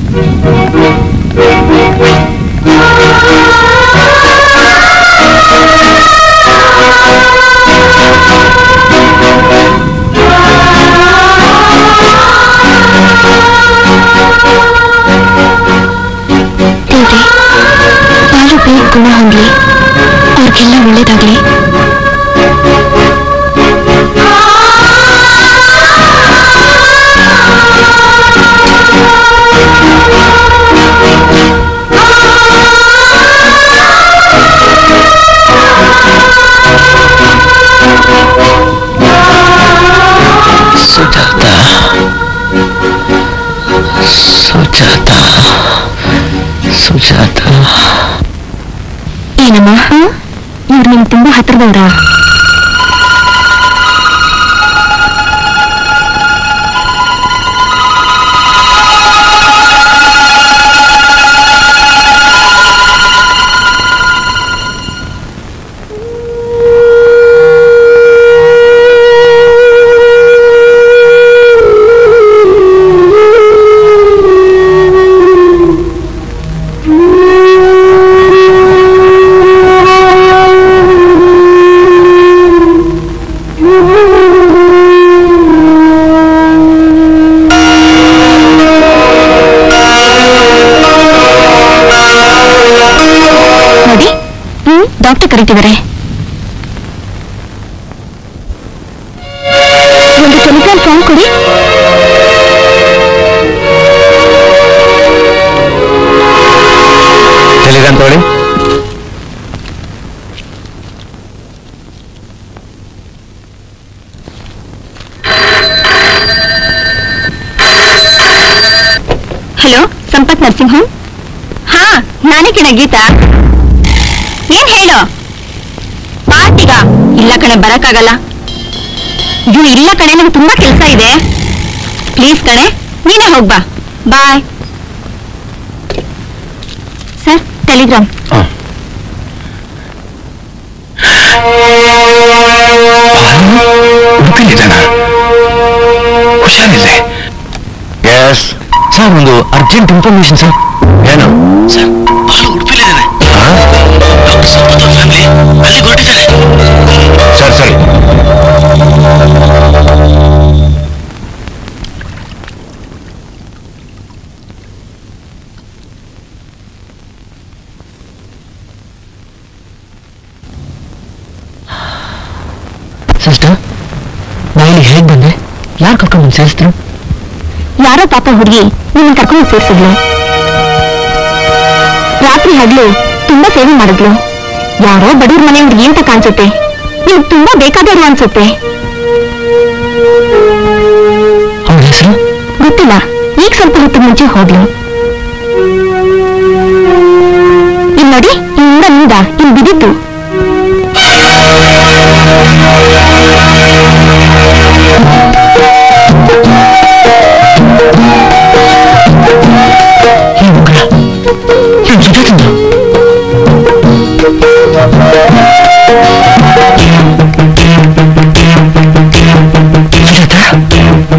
[SPEAKER 6] ದೇವ್ರೆ ಬಾಲು ಬೇಗ ಗುಣ ಹೊಂದ್ಲಿ ಅವ್ರಿಗೆಲ್ಲ ಒಳ್ಳೇದಾಗ್ಲಿ
[SPEAKER 10] ಆ
[SPEAKER 1] ಸುಜಾತ ಸುಜಾತ
[SPEAKER 6] ಏನಮ್ಮ ಇವ್ರು ನಿಮ್ಗೆ ತುಂಬಾ ಹತ್ರದವ್ರಾ ನೋಡಿ ಹ್ಮ್ ಡಾಕ್ಟರ್ ಕರೀತಿದ್ದಾರೆ ಒಂದು ಟೆಲಿಗ್ರಾಮ್ ಫಾರ್ಮ್ ಕೊಡಿ
[SPEAKER 3] ಟೆಲಿಗ್ರಾಮ್ ತಗೊಳ್ಳಿ
[SPEAKER 5] ಹಲೋ ಸಂಪತ್ ನರ್ಸಿಂಗ್ ಹೋಮ್ ಹಾ ನಾನೇ ಕಣ ಗೀತಾ ಏನ್ ಹೇಳು ಪಾರ್ಟಿಗ ಇಲ್ಲ ಕಣೆ ಬರಕ್ಕಾಗಲ್ಲ ಇದು ಇಲ್ಲ ಕಣೆ ನಂಗೆ ತುಂಬಾ ಕೆಲಸ ಇದೆ ಪ್ಲೀಸ್ ಕಣೆ ನೀನೇ ಹೋಗ್ಬಾ ಬಾಯ್ ಸರ್ ಟೆಲಿಗ್ರಾಮ್
[SPEAKER 9] ಉಡುಪಿಲಿದ್ದಾನ ಹುಷಾರಿಲ್ಲೆ ಎಸ್
[SPEAKER 1] ಸರ್ ಒಂದು ಅರ್ಜೆಂಟ್ ಇನ್ಫಾರ್ಮೇಶನ್ ಸರ್
[SPEAKER 9] ಏನು
[SPEAKER 1] ಸರ್ ಬಾಲು ಉಡುಪಿಲಿದ್ದಾನೆ ಡಾಕ್ಟರ್ ಸಂಪತ್ ಅವ್ರ ಫ್ಯಾಮಿಲಿ ಅಲ್ಲಿ ಹೊರಟಿದ್ದಾರೆ
[SPEAKER 9] ಸರಿ ಸರಿ
[SPEAKER 1] ಸಿಸ್ಟರ್ ನಾ ಇಲ್ಲಿ ಹೇಗ್ ಬಂದೆ ಯಾರು ಕರ್ಕೊಂಡು ಬಂದು ಸೇರಿಸಿದ್ರು
[SPEAKER 6] ಯಾರೋ ಪಾಪ ಹುಡುಗಿ ನಿಮ್ಮನ್ನ ಕರ್ಕೊಂಡು ಸೇರಿಸಿದ್ಲು ರಾತ್ರಿ ಹಗ್ಲು ತುಂಬಾ ಸೇವೆ ಮಾಡಿದ್ಲು ಯಾರೋ ಬಡವ್ರ ಮನೆ ಹುಡುಗಿ ಅಂತ ಕಾಣಿಸುತ್ತೆ ನೀವು ತುಂಬಾ ಬೇಕಾದವರು ಅನ್ಸುತ್ತೆ
[SPEAKER 1] ಅವಳ ಹೆಸರು
[SPEAKER 6] ಗೊತ್ತಿಲ್ಲ ಈಗ ಸ್ವಲ್ಪ ಹೊತ್ತು ಮುಂಚೆ ಹೋಗ್ಲು ಇಲ್ಲಿ ನೋಡಿ ಇಲ್ಲಿಂದ ನಿಂದ ಇಲ್ಲಿ ಬಿದ್ದಿತ್ತು
[SPEAKER 1] ಈ ಉಗ್ರ ನನ್ ಜೊತೆ ತಿಂದ್ರು ಸುಜಾತ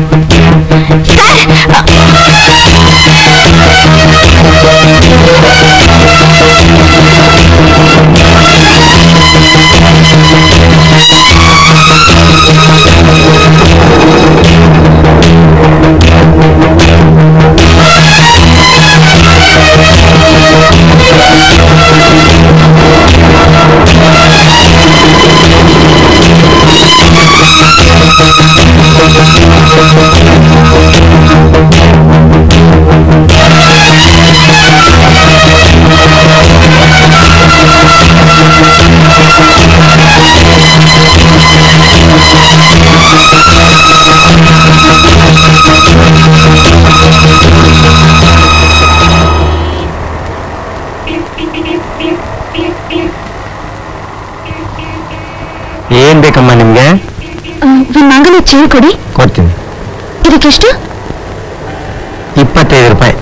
[SPEAKER 3] ಏನ್ ಬೇಕಮ್ಮ ನಿಮ್ಗೆ
[SPEAKER 6] ಒಂದು ಮಂಗನ ಚೇಳು ಕೊಡಿ
[SPEAKER 3] ಕೊಡ್ತೀನಿ
[SPEAKER 6] ಇದಕ್ಕೆಷ್ಟು
[SPEAKER 3] ಇಪ್ಪತ್ತೈದು ರೂಪಾಯಿ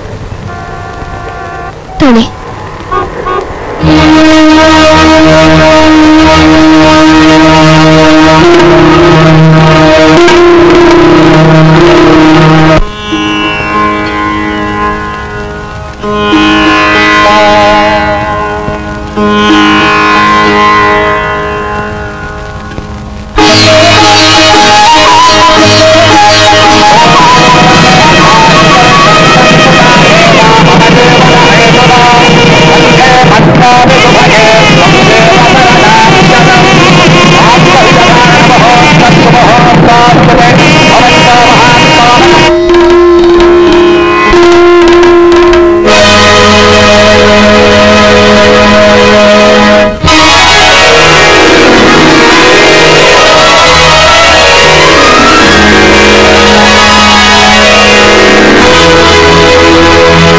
[SPEAKER 6] ತೊಳಿ
[SPEAKER 9] ಆ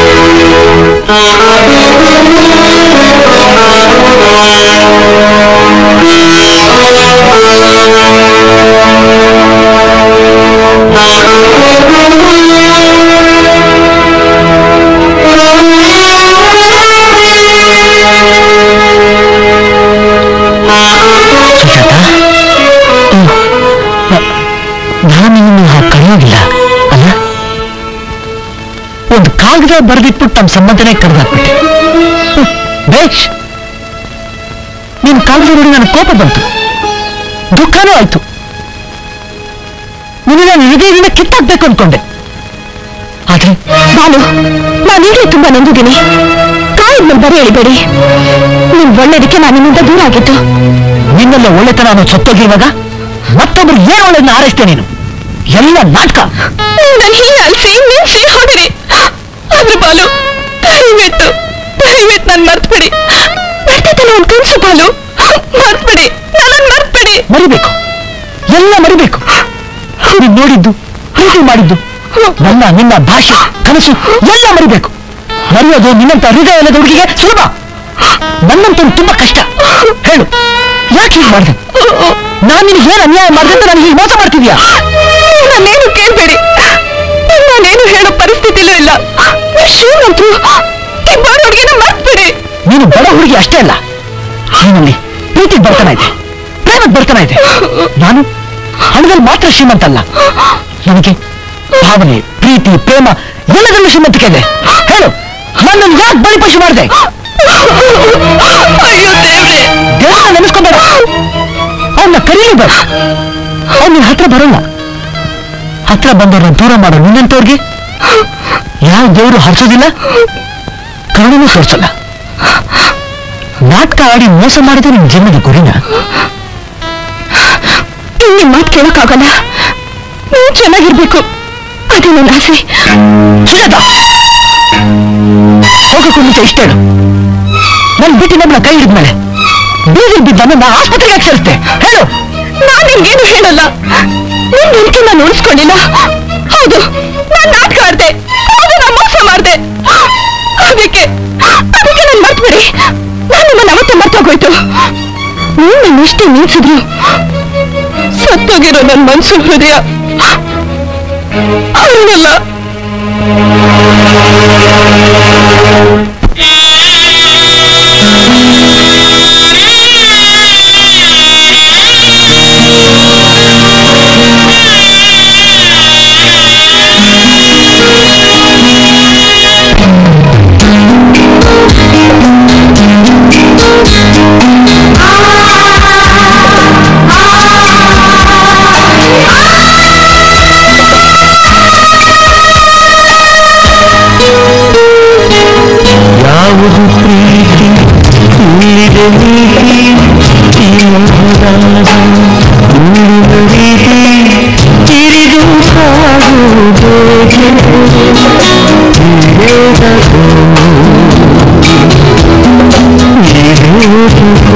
[SPEAKER 2] ಕಾಗದ ಬರೆದಿಟ್ಬಿಟ್ಟು ನಮ್ಮ ಸಂಬಂಧನೇ ಕಡ್ದಾಕ್ಬಿಟ್ಟೆ ಹ್ಮ್, ಬೇಷ್ ನಿನ್ ಕಾಗದ ನೋಡಿ ನನಗೆ ಕೋಪ ಬಂತು ದುಃಖನೂ ಆಯ್ತು ನಿನ್ನ ನಾನು ಹೃದಯದಿಂದ ಕಿತ್ತಾಕ್ಬೇಕು ಅನ್ಕೊಂಡೆ ಆದ್ರೆ
[SPEAKER 6] ಬಾಲು ನಾನೀಗಲೇ ತುಂಬಾ ನೊಂದಿದ್ದೀನಿ ಕಾಯಿದ ಮೇಲೆ ಬರೀ ಎಳಿಬೇಡಿ ನಿಮ್ ಒಳ್ಳೇದಕ್ಕೆ ನಾನು ನಿಮ್ಮಿಂದ ದೂರ ಆಗಿದ್ದು
[SPEAKER 2] ನಿನ್ನೆಲ್ಲ ಒಳ್ಳೆತನ ನಾನು ಸತ್ತೋಗಿರುವಾಗ ಮತ್ತೊಬ್ರು ಏನ್ ಒಳ್ಳೆದನ್ನ ಆರೈಸ್ತೇ ನೀನು ಎಲ್ಲ ನಾಟಕ
[SPEAKER 6] ನನ್ನ ಹೀಗೆ ಅಲ್ಸಿ ನಿಲ್ಸಿ ಹೋಗಿರಿ ಆದ್ರೆ ಬಾಲು ದಯವಿಟ್ಟು ದಯವಿಟ್ಟು ನನ್ ಮರ್ತ್ಬಿಡಿ ಬರ್ತಿದ್ದಾನೆ ಒಂದ್ ಕನ್ಸು ಬಾಲು ಮರ್ತ್ಬಿಡಿ ನನ್ನ ಮರ್ತ್ಬಿಡಿ
[SPEAKER 2] ಮರಿಬೇಕು ಎಲ್ಲ ಮರಿಬೇಕು ನೀನ್ ನೋಡಿದ್ದು ಪ್ರೀತಿ ಮಾಡಿದ್ದು ನನ್ನ ನಿನ್ನ ಭಾಷೆ ಕನಸು ಎಲ್ಲ ಮರಿಬೇಕು ಮರೆಯೋದು ನಿನ್ನಂತ ಹೃದಯ ಇಲ್ಲದ ಹುಡುಗಿಗೆ ಸುಲಭ ನನ್ನಂತ ತುಂಬಾ ಕಷ್ಟ ಹೇಳು ಯಾಕೆ ಹೀಗೆ ಮಾಡಿದೆ ನಾನು ನಿನಗೆ ಏನು ಅನ್ಯಾಯ ಮಾಡಿದೆ ಅಂತ ನನಗೆ ಹೀಗೆ ಮೋಸ ಮಾಡ್ತಿದ್ಯಾ
[SPEAKER 6] ನಾನೇನು ಕೇಳ್ಬೇಡಿ ನಾನೇನು ಹೇಳೋ ಪರಿಸ್ಥಿತಿಲೂ ಇಲ್ಲ ಶ್ರೀಮಂತರು ಈ ಬಡ ಹುಡುಗಿನ ಮರ್ತ್ಬಿಡಿ
[SPEAKER 2] ನೀನು ಬಡ ಹುಡುಗಿ ಅಷ್ಟೇ ಅಲ್ಲ ನಿನ್ನಲ್ಲಿ ಪ್ರೀತಿಗೆ ಬರ್ತಾನ ಇದೆ ಪ್ರೇಮಕ್ಕೆ ಬರ್ತಾನ ಇದೆ ನಾನು ಹಣದಲ್ಲಿ ಮಾತ್ರ ಶ್ರೀಮಂತ ಅಲ್ಲ ನನಗೆ ಭಾವನೆ ಪ್ರೀತಿ ಪ್ರೇಮ ಎಲ್ಲದರಲ್ಲೂ ಶ್ರೀಮಂತಿಕೆ ಇದೆ ಹೇಳು ನನ್ನನ್ನು ಯಾಕೆ ಬಲಿಪಶು ಮಾಡಿದೆ
[SPEAKER 6] ಅಯ್ಯೋ ದೇವ್ರೆ
[SPEAKER 2] ದೇವರನ್ನ ನೆನೆಸ್ಕೊಂಬೇಡ ಅವನ್ನ ಕರೀಲಿ ಬೇಡ ಅವ್ನ ನಿನ್ ಹತ್ರ ಬರಲ್ಲ ಹತ್ರ ಬಂದವ್ರನ್ನ ದೂರ ಮಾಡೋ ನಿನ್ನಂತವ್ರಿಗೆ ಯಾವ ದೇವರು ಹರಿಸೋದಿಲ್ಲ ಕರುಣನೂ ತೋರಿಸಲ್ಲ ನಾಟಕ ಆಡಿ ಮೋಸ ಮಾಡಿದ್ರೆ ನಿನ್ ಜನ್ಮದ ಗುರಿನ
[SPEAKER 6] ಇನ್ ನಿಮ್ ಮಾತು ಕೇಳಕ್ಕಾಗಲ್ಲ ನೀವು ಚೆನ್ನಾಗಿರ್ಬೇಕು ಅದೇ ನನ್ನ ಆಸೆ
[SPEAKER 2] ಸುಜಾತ ಹೋಗಕ್ಕೂ ಮುಂಚೆ ಇಷ್ಟ ಹೇಳು ನನ್ ಬಿಟ್ಟು ನಮ್ಮನ್ನ ಕೈ ಹಿಡಿದ್ಮೇಲೆ ಬೀದಿಲ್ ಬಿದ್ದ ನನ್ನ ಆಸ್ಪತ್ರೆಗೆ ಯಾಕೆ ಸೇರಿಸ್ತೆ ಹೇಳು
[SPEAKER 6] ನಾನ್ ನಿಮ್ಗೇನು ಹೇಳಲ್ಲ ನಿಮ್ ನಂಬಿಕೆ ನಾನು ಉಳಿಸ್ಕೊಂಡಿಲ್ಲ ಹೌದು ನಾನ್ ನಾಟಕ ಆಡ್ದೆ ಹೌದು ನಾ ಮೋಸ ಮಾಡ್ದೆ ಅದಕ್ಕೆ ಅದಕ್ಕೆ ನನ್ ಮರ್ತ್ಬಿಡಿ ನಾನು ನಿಮ್ಮನ್ನ ಅವತ್ತೇ ಮರ್ತೋಗೋಯ್ತು ನೀವು ನನ್ನ ಎಷ್ಟೇ ನಿಲ್ಸಿದ್ರು ಸತ್ತೋಗಿರೋ ನನ್ನ ಮನ್ಸು ಹೃದಯ ಅವನಲ್ಲ
[SPEAKER 7] ಯಾವುದು ಪ್ರೀತಿ ಇಲ್ಲಿದೆ ನೀತಿ ಈ ಮೋಹದಾಸ ಉಳಿದ ರೀತಿ ತಿರಿದು ಸಾಗುವುದೇಕೆ ಇದೇದಕೋ ಇದೇದಕೋ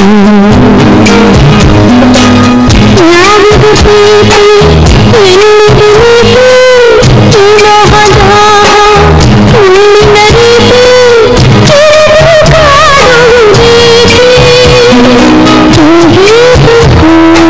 [SPEAKER 6] ಯಾವುದು ಪ್ರೀತಿ ಎನ್ನುವುದು ನೀತಿ ಈ ಮೋಹದ ಹುಣ್ಣಿನ ರೀತಿ ತಿರುಗಿ ಕಾಡುವುದೇಕೆ? ಹೀಗೇತಕೋ?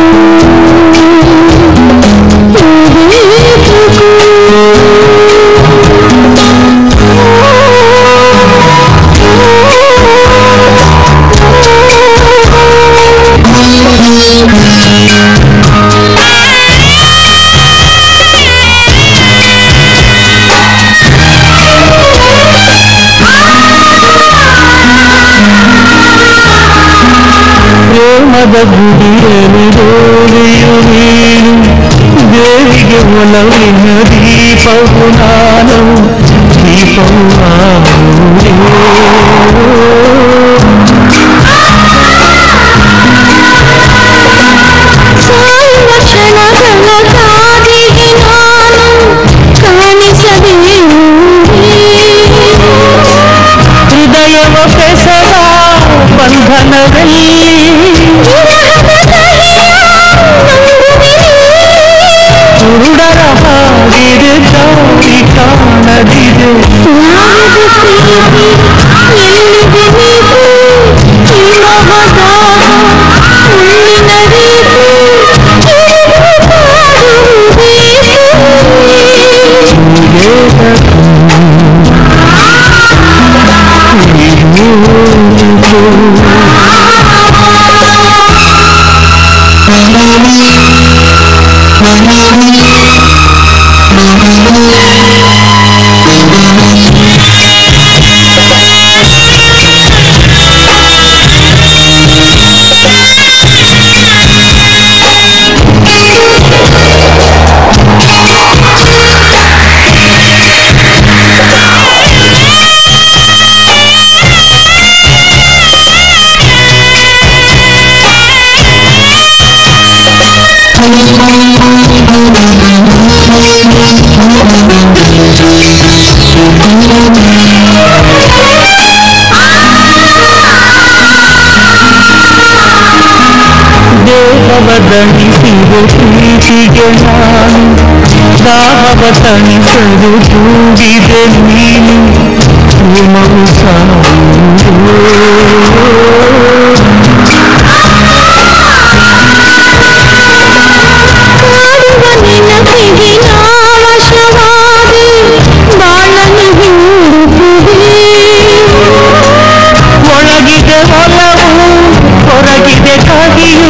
[SPEAKER 7] ಪ್ರೇಮದ ಗುಡಿಯಲ್ಲಿ ರೋಗಿಯು ನೀನು ದೇವಿಗೆ ಒಲವಿನ ದೀಪವು ನಾನು ದೀಪವು ಆಗುವೆ.
[SPEAKER 6] ಸಾಯುವ ಕ್ಷಣಗಳ ಕಾದಿಗೆ ನಾನು ಕಾಣಿಸಬೇಕು
[SPEAKER 7] ಹೃದಯವ ಬೆಸದ ಬಂಧನದಲ್ಲಿ ಕುರುಡರ ಹಾಗಿದೆ ದಾರಿ ಕಾಣದಿದೆ
[SPEAKER 6] Thank you.
[SPEAKER 7] ಜೀವ ದಣಿಸಿದೆ ಪ್ರೀತಿಗೆ ನಾನು ದಾಹವ ತಣಿಸಲು ಕೂಗಿದೆ ನೀನು ಪ್ರೇಮವು ಸಾವು
[SPEAKER 6] ಕಾಡುವ ನೆನಪಿಗೆ ನಾವಶವಾದೆ ಬಾಳನ್ನು ಹಿಂಡುತ್ತಿದೆ
[SPEAKER 7] ಒಳಗಿದೆ ಒಲವು ಹೊರಗಿದೆ ಕಹಿಯು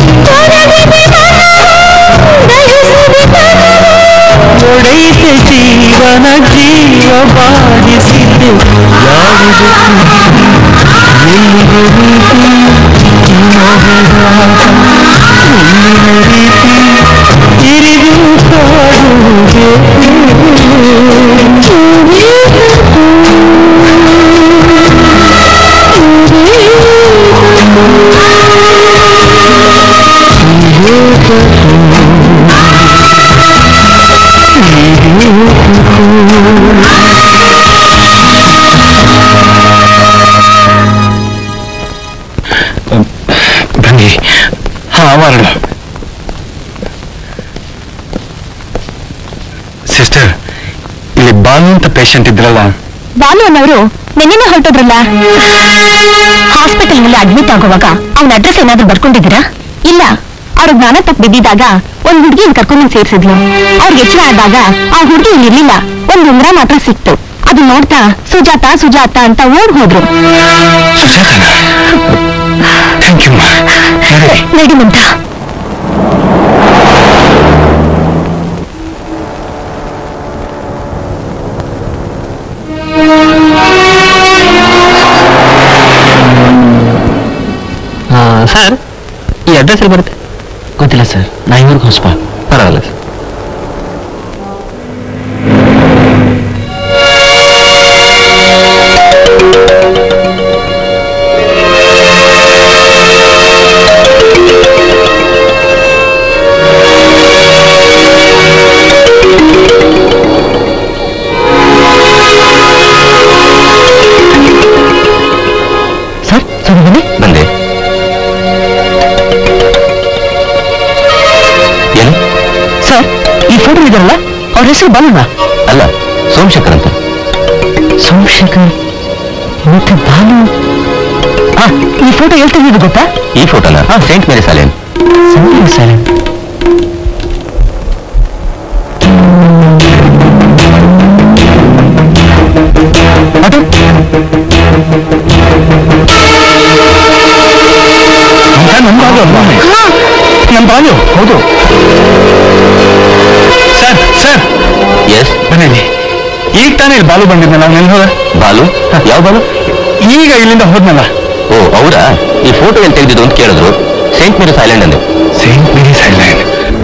[SPEAKER 7] ಒಡೆಯಿತೆ ಜೀವನ ಜೀವ ಬಾಡಿಸಿದೆ ಯಾರಿಗೂ ಎಲ್ಲಿಗೆ ರೀತಿ ಮೋಹರಾಟ ಮುಂದಿನ ರೀತಿ ಇರಿದು ಕಾಡುವುದೇ
[SPEAKER 9] ಬನ್ನಿ ಹಾ ಮಾರಣ ಸಿಸ್ಟರ್ ಇಲ್ಲಿ ಬಾನು ಅಂತ ಪೇಷಂಟ್ ಇದ್ರಲ್ಲ
[SPEAKER 5] ಬಾಲು ಅನ್ನೋರು ನಿನ್ನೆ ಹೊರಟೋದ್ರಲ್ಲ ಹಾಸ್ಪಿಟಲ್ ನಲ್ಲಿ ಅಡ್ಮಿಟ್ ಆಗುವಾಗ ಅವನ ಅಡ್ರೆಸ್ ಏನಾದ್ರೂ ಬರ್ಕೊಂಡಿದ್ದೀರಾ ಇಲ್ಲ ಅವ್ರು ಜ್ಞಾನ ತಪ್ಪು ಬಿದ್ದಿದ್ದಾಗ ಒಂದ್ ಹುಡುಗಿನ ಕರ್ಕೊಂಡು ಸೇರಿಸಿದ್ಲು ಅವ್ರಿಗೆ ಎಚ್ಚರ ಆದಾಗ ಆ ಹುಡುಗಿ ಇಲ್ಲಿ ಇರ್ಲಿಲ್ಲ ಒಂದ್ ಉಂಗ್ರ ಮಾತ್ರ ಸಿಕ್ತು ಅದು ನೋಡ್ತಾ ಸುಜಾತ ಸುಜಾತ ಅಂತ ಓಡ್ ಹೋದ್ರು
[SPEAKER 9] ಸುಜಾತನ ಥ್ಯಾಂಕ್ ಯು
[SPEAKER 5] ನಡಿ ಮಂತ
[SPEAKER 1] ಸರ್ ಈ ಅಡ್ರೆಸ್ ಎಲ್ಲಿ ಬರುತ್ತೆ ಗೊತ್ತಿಲ್ಲ ಸರ್ ನಾ ಇವ್ರಿಗೆ ಹೊಸಪ ಪರವಾಗಿಲ್ಲ ಸರ್ ಸರ್ ಸರ್ ಬನ್ನಿ
[SPEAKER 3] ಬಂದೆ ಏನು
[SPEAKER 1] ಸರ್ ಈ ಫೋಟೋ ಇದಾರಲ್ಲ ಅವ್ರ ಹೆಸರು ಬಾಲಣ್ಣ
[SPEAKER 3] ಅಲ್ಲ ಸೋಮಶೇಖರ್ ಅಂತ
[SPEAKER 1] ಸೋಮಶೇಖರ್ ಮತ್ತೆ ಬಾಲು ಆ ಈ ಫೋಟೋ ಎಲ್ಲಿ ತೆಗೆದು ಗೊತ್ತಾ
[SPEAKER 3] ಈ ಫೋಟೋನ ಸೈಂಟ್ ಮೇರಿ ಸಾಲೇನ್
[SPEAKER 1] ಸಂಜೀವ್ ಸರ್ ಅದು
[SPEAKER 9] ನಮ್ಮ ಬಾಲು ಅಲ್ವಾ ನಮ್ಮ ಬಾಲು ಹೌದು ಸರ್ ಸರ್
[SPEAKER 3] ಎಸ್
[SPEAKER 9] ಮನೇಲಿ ಈಗ ತಾನೇ ಇಲ್ಲಿ ಬಾಲು ಬಂದಿದ್ದ ನಾವು ನೆನ್ ಹೋದ
[SPEAKER 3] ಬಾಲು ಯಾವ ಬಾಲು
[SPEAKER 9] ಈಗ ಇಲ್ಲಿಂದ ಹೋದ್ನಲ್ಲ
[SPEAKER 3] ಓ ಅವರಾ ಈ ಫೋಟೋ ಎಲ್ಲಿ ತೆಗೆದಿದ್ದು ಅಂತ ಕೇಳಿದ್ರು ಸೈಂಟ್ ಮೇರಿಸ್ ಐಲ್ಯಾಂಡ್ ಅಂದೆ
[SPEAKER 9] ಸೇಂಟ್ ಮೇರೀಸ್ ಐಲ್ಯಾಂಡ್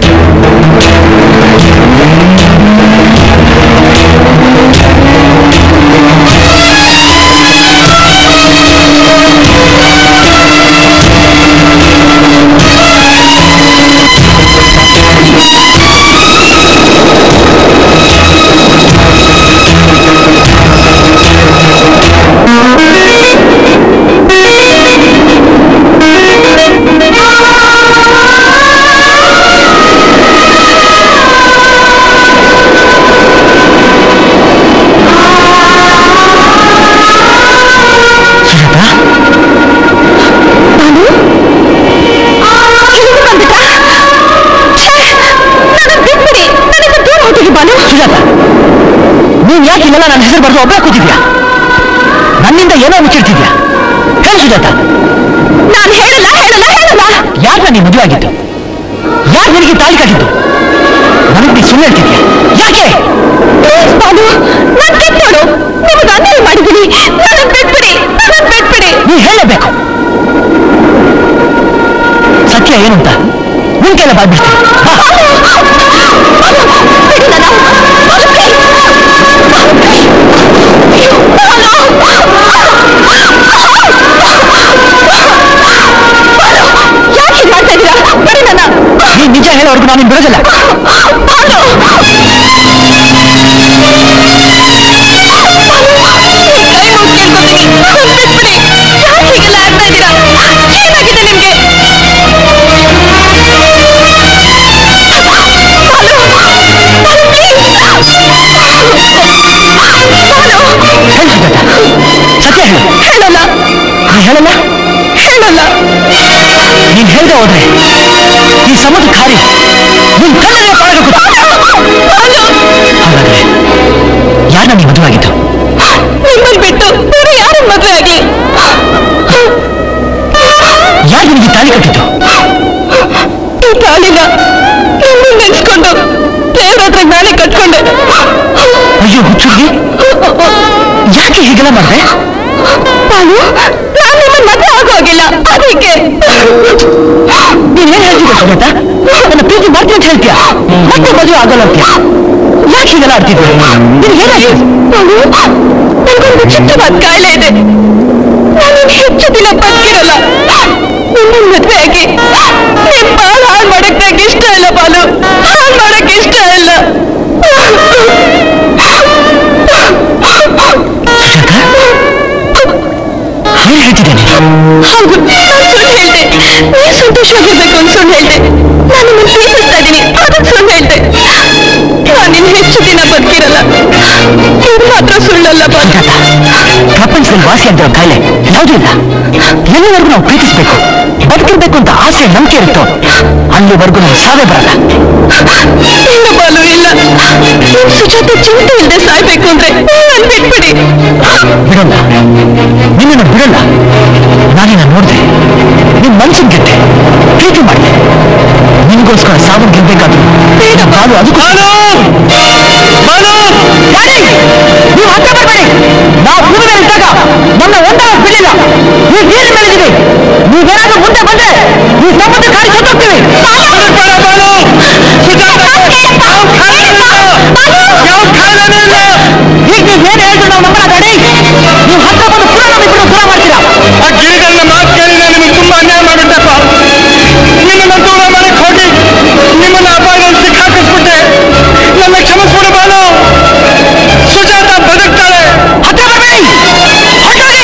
[SPEAKER 1] ಸುಜಾತ ನೀನ್ ಯಾಕೆ ಇಲ್ಲೆಲ್ಲ ನನ್ನ ಹೆಸರು ಬರೆದು ಒಬ್ಬ ಕೂತಿದ್ಯಾ ನನ್ನಿಂದ ಏನೋ ಮುಚ್ಚಿಡ್ತಿದ್ಯಾ ಹೇಳು ಸುಜಾತ
[SPEAKER 5] ನಾನು ಹೇಳಲ್ಲ ಹೇಳಲ್ಲ ಹೇಳಲ್ಲ
[SPEAKER 1] ಯಾಕೆ ನೀನ್ ಮದುವೆ ಆಗಿದ್ದು ಯಾಕೆ ನಿನಗೆ ತಾಳಿ ಕಟ್ಟಿದ್ದು ನನಗೆ ನೀ ಸುಳ್ಳು ಹೇಳ್ತಿದ್ಯಾ ಯಾಕೆ
[SPEAKER 5] ಪ್ಲೀಸ್ ಬಾಲು ನಾನ್ ಕೆಟ್ಟೋಳು ನಿಮ್ಗೆ ಅನ್ಯಾಯ ಮಾಡಿದ್ದೀನಿ ನನ್ನ ಬಿಟ್ಬಿಡಿ ನನ್ನ ಬಿಟ್ಬಿಡಿ
[SPEAKER 1] ನೀ ಹೇಳಲೇಬೇಕು ಸತ್ಯ ಏನು ಅಂತ ನಿನ್ ಕೈಲ ಬಾಯ್ಬಿಡ್ತೀನಿ ಬಾ.
[SPEAKER 5] ಬಿಡಿ ನನ್ನ ಬಾಲು please. ಬಾಲು please. ಅಯ್ಯೋ, ಬಾಲು. ಬಾಲು, ಯಾಕ್ ಹೀಗ್ ಮಾಡ್ತಾ ಇದ್ದೀರಾ ಬಿಡಿ ನನ್ನ
[SPEAKER 1] ನೀನ್ ನಿಜ ಹೇಳೋವರೆಗೂ ನಾನು ನಿನ್ ಬಿಡೋದಿಲ್ಲ
[SPEAKER 5] ಬಾಲು ಕೈ ಮುಗ್ದು ಕೇಳ್ಕೊತೀನಿ ನನ್ನನ್ನ ಬಿಟ್ಬಿಡಿ ಯಾಕೆ ಹೀಗೆಲ್ಲ ಆಗ್ತಾ ಇದ್ದೀರಾ ಏನಾಗಿದೆ ನಿಮ್ಗೆ
[SPEAKER 1] ಹೇಳ್ದೆ ಹೋದ್ರೆ ಈ ಸಮುದ್ರ ಖಾರಿ ನಿನ್ ಕಣ್ಣಲ್ಲಿ ಪಾಳಬೇಕು ಹಾಗಾದ್ರೆ ಯಾರನ್ನ ನೀವು ಮದುವೆ ಆಗಿದ್ದು
[SPEAKER 5] ನಿಮ್ಮಲ್ಲಿ ಬಿಟ್ಟು ಬೇರೆ ಯಾರು ಮದುವೆ ಆಗಿ
[SPEAKER 1] ಯಾರು ನಿನಗೆ ತಾಳಿ ಕಟ್ಟಿದ್ದು
[SPEAKER 5] ಈ ತಾಳಿನ ನಿಮ್ಮನ್ನ ನೆನ್ಸ್ಕೊಂಡು ದೇವ್ರ ಹತ್ರ ನಾನೇ ಕಟ್ಕೊಂಡೆ
[SPEAKER 1] ಅಯ್ಯೋ ಹುಚ್ಚುಗಿ ಯಾಕೆ ಹೀಗೆಲ್ಲ ಮಾಡಿದೆ
[SPEAKER 5] ಬಾಲು ನಾನು ನಿಮ್ಮನ್ನ ಮದುವೆ ಆಗೋಗಿಲ್ಲ ಅದಕ್ಕೆ
[SPEAKER 1] ನೀನೇನ್ ಹೇಳ್ತಿದ್ದೆ ಸುಜಾತ ನನ್ನ ಪ್ರೀತಿ ಮಾಡ್ತೀನಿ ಅಂತ ಹೇಳ್ತೀಯ ಮತ್ತೆ ಮದುವೆ ಆಗೋಲ್ಲ ಅಂತೀಯ ಯಾಕೆ ಹೀಗೆಲ್ಲ ಆಡ್ತಿದ್ದೆ ನಿನಗೇನಾಯ್ತು
[SPEAKER 5] ಬಾಲು ನನಗೊಂದು ವಿಚಿತ್ರವಾದ ಕಾಯಿಲೆ ಇದೆ ನಾನು ಹೆಚ್ಚು ದಿನ ಬದುಕಿರಲ್ಲ ನಿಮ್ಮನ್ನ ಮದುವೆ ಆಗಿ ನಿಮ್ ಬಾಳ ಹಾಳು ಮಾಡಕ್ ನಂಗೆ ಇಷ್ಟ ಇಲ್ಲ ಬಾಲು ಹಾಳು ಮಾಡಕ್ ಇಷ್ಟ ಇಲ್ಲ
[SPEAKER 1] ಸುಜಾತ ಏನ್ ಹೇಳ್ತಿದ್ದೇನೆ
[SPEAKER 5] ಹೌದು ನಾನು ಸುಳ್ಳು ಹೇಳ್ದೆ ನೀವ್ ಸಂತೋಷವಾಗಿರ್ಬೇಕು ಅಂತ ಸುಳ್ಳು ಹೇಳ್ದೆ ನಾನು ನಿಮ್ಮನ್ನ ಪ್ರೀತಿಸ್ತಾ ಇದ್ದೀನಿ ಅದಕ್ಕೆ ಸುಳ್ಳು ಹೇಳ್ದೆ ನಾನು ಇನ್ನು ಹೆಚ್ಚು ದಿನ ಬದುಕಿರಲ್ಲ ಇದು ಮಾತ್ರ ಸುಳ್ಳಲ್ಲ ಬಾಲು
[SPEAKER 1] ಸುಜಾತ ಪ್ರಪಂಚದಲ್ಲಿ ವಾಸಿ ಅಂತ ಕಾಯಿಲೆ ಯಾವುದೂ ಇಲ್ಲ ಎಲ್ಲಿವರೆಗೂ ನಾವು ಪ್ರೀತಿಸ್ಬೇಕು ಬದುಕಿರ್ಬೇಕು ಅಂತ ಆಸೆ ನಂಬಿಕೆ ಇರುತ್ತೋ ಅಲ್ಲಿವರೆಗೂ ನಾವು ಸಾವೇ ಬರಲ್ಲ
[SPEAKER 5] ಇಲ್ಲ ಬಾಲು ಇಲ್ಲ ನಿಮ್ ಸುಜಾತ ಚಿಂತೆ ಇಲ್ಲದೆ ಸಾಯ್ಬೇಕು ಅಂದ್ರೆ ನನ್ ಬಿಟ್ಬಿಡಿ
[SPEAKER 1] ಬಿಡಲ್ಲ ನಿನ್ನನ್ನು ಬಿಡಲ್ಲ ನಾನಿನ್ನ ನೋಡಿದೆ ನಿನ್ ಮನ್ಸಿನ ಗೆದ್ದೆ ಪ್ರೀತಿ ಮಾಡಿದೆ ನಿನ್ಗೋಸ್ಕರ ಸಾವು ಗೆಲ್ಬೇಕಾದ್ರು ಬೇಡ ಬಾಲು ಅದಕ್ಕೂ ಡ್ಯಾಡಿ, ನೀವು ಹತ್ರ ಬರಬೇಡಿ ನಾವು ಭೂಮಿ ಮೇಲೆ ಇದ್ದಾಗ ನನ್ನ ಒಂದಾಗ ಬಿಡಲಿಲ್ಲ ನೀವು ನೀರಿನ ಮೇಲಿದ್ದೀವಿ ನೀವೇನಾದ್ರೂ ಮುಂದೆ ಬಂದ್ರೆ ಈ ಸಮುದ್ರ ಕಾಡಿ ಸತ್ತೋಗ್ತೀವಿ ಈಗ ನೀವು ಏನು ಹೇಳಿದ್ರು ನಾವು ನಂಬಲ್ಲ ಡ್ಯಾಡಿ ನೀವು ಹತ್ರ ಬಂದು ಪುನಃ ನಮ್ಮಿಬ್ರು ದೂರ ಮಾಡ್ತೀರಾ
[SPEAKER 4] ಆ ಗಿರಿಗಳನ್ನ ಮಾತು ಕೇಳಿ ನಾನು ನಿಮಗೆ ತುಂಬಾ ಅನ್ಯಾಯ ಮಾಡಿಬಿಟ್ಟೆಪ್ಪ ನಿನ್ನನ್ನು ದೂರ ಮಾಡಕ್ ಹೋಗಿ ನಿಮ್ಮನ್ನ ಅಪಾಯದಲ್ಲಿ ಸಿಕ್ಕಾಕಿಸ್ಬಿಟ್ಟೆ ನನ್ನ ಕ್ಷಮಿಸ್ಬಿಡು ಬಾಲು ಸುಜಾತ ಬದುಕ್ತಾಳೆ
[SPEAKER 1] ಹತ್ರ ಬರಬೇಡಿ ಹೊರಟೋಗಿ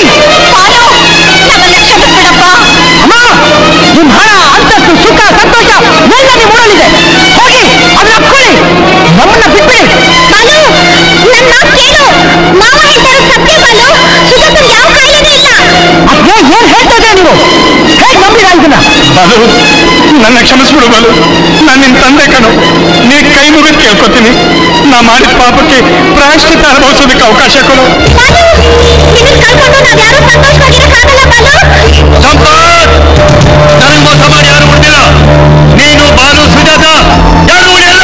[SPEAKER 1] ಅಮ್ಮ ನಿಮ್ಮ ಹಣ ಅಂತಸ್ತು ಸುಖ ಸಂತೋಷ ಎಲ್ಲ ನಿಮ್ಮ ಊರಲ್ಲಿದೆ ಹೋಗಿ ಅದನ್ನ ಅಪ್ಕೊಳ್ಳಿ ನಮ್ಮನ್ನ ಬಿಟ್ಬಿಡಿ
[SPEAKER 6] ಬಾಲು ನನ್ನ ಮಾತು ಕೇಳು ಮಾವ ಹೇಳ್ತಾರೆ ಸತ್ಯ ಬಾಲು ಸುಜಾತನ್ ಯಾವ ಕಾಯಿಲೆನೂ ಇಲ್ಲ
[SPEAKER 1] ಅದ್ನೇ ಏನ್ ಹೇಳ್ತಾ ಇದ್ದೀರಾ ನೀವು ಹೇಗೆ ನಂಬಿದ ಇದನ್ನ
[SPEAKER 4] ಬಾಲು ನನ್ನ ಕ್ಷಮಿಸ್ಬಿಡು ಬಾಲು ನಾನು ನಿನ್ನ ತಂದೆ ಕಣು ನೀ ಕೈ ಮುಗಿದು ಕೇಳ್ಕೊತೀನಿ ನಾ ಮಾಡಿದ ಪಾಪಕ್ಕೆ ಪ್ರಾಯಶ್ಚಿತ್ತ ಅನುಭವಿಸೋದಕ್ಕೆ ಅವಕಾಶ ಕೊಡು
[SPEAKER 6] ಬಾಲು ನಿನ್ನ ಕಳ್ಕೊಂಡು ನಾವ್ ಯಾರು ಸಂತೋಷವಾಗಿರಕ್ಕಾಗಲ್ಲ ಬಾಲು
[SPEAKER 9] ಸಂಪತ್ ನನಗೆ ಮೋಸ ಮಾಡಿ ಯಾರು ಉಳಿದಿಲ್ಲ ನೀನು ಬಾಲು ಸುಜಾತ ಯಾರು ಉಳಿಯಲ್ಲ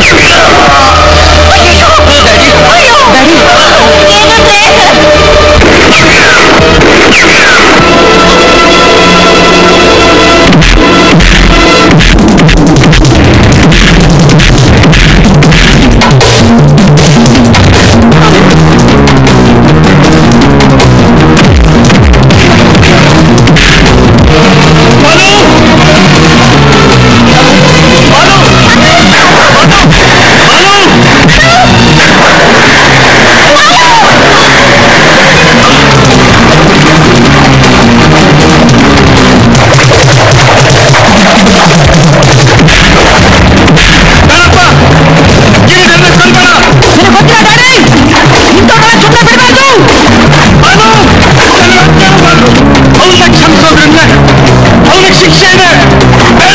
[SPEAKER 9] ಬೇಡಪ್ಪ ಗಿರಿ ನನ್ನ ಕಲ್ಪನ
[SPEAKER 1] ನಿನಗೆ ಗೊತ್ತಿಲ್ಲ ಡ್ಯಾಡಿ ಇಂಥವ್ರನ್ನ ಸುಮ್ಮನೆ ಬಿಡಬಾರ್ದು
[SPEAKER 4] ಬಾಲು ನನ್ನ ಅಜ್ಞಾನ ಬಾಲು ಅವನ್ನ ಕ್ಷಮಿಸೋದ್ರಿಂದ ಅವನಿಗೆ ಶಿಕ್ಷೆ ಇದೆ ಬೇಡ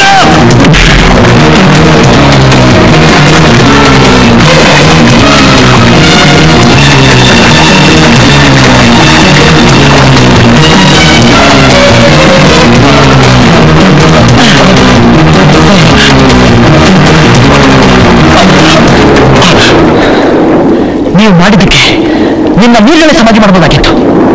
[SPEAKER 1] ನೀವು ಮಾಡಿದ್ದಕ್ಕೆ ನಿನ್ನ ನೀರಲ್ಲೇ ಸಮಾಧಿ ಮಾಡಬಹುದಾಗಿತ್ತು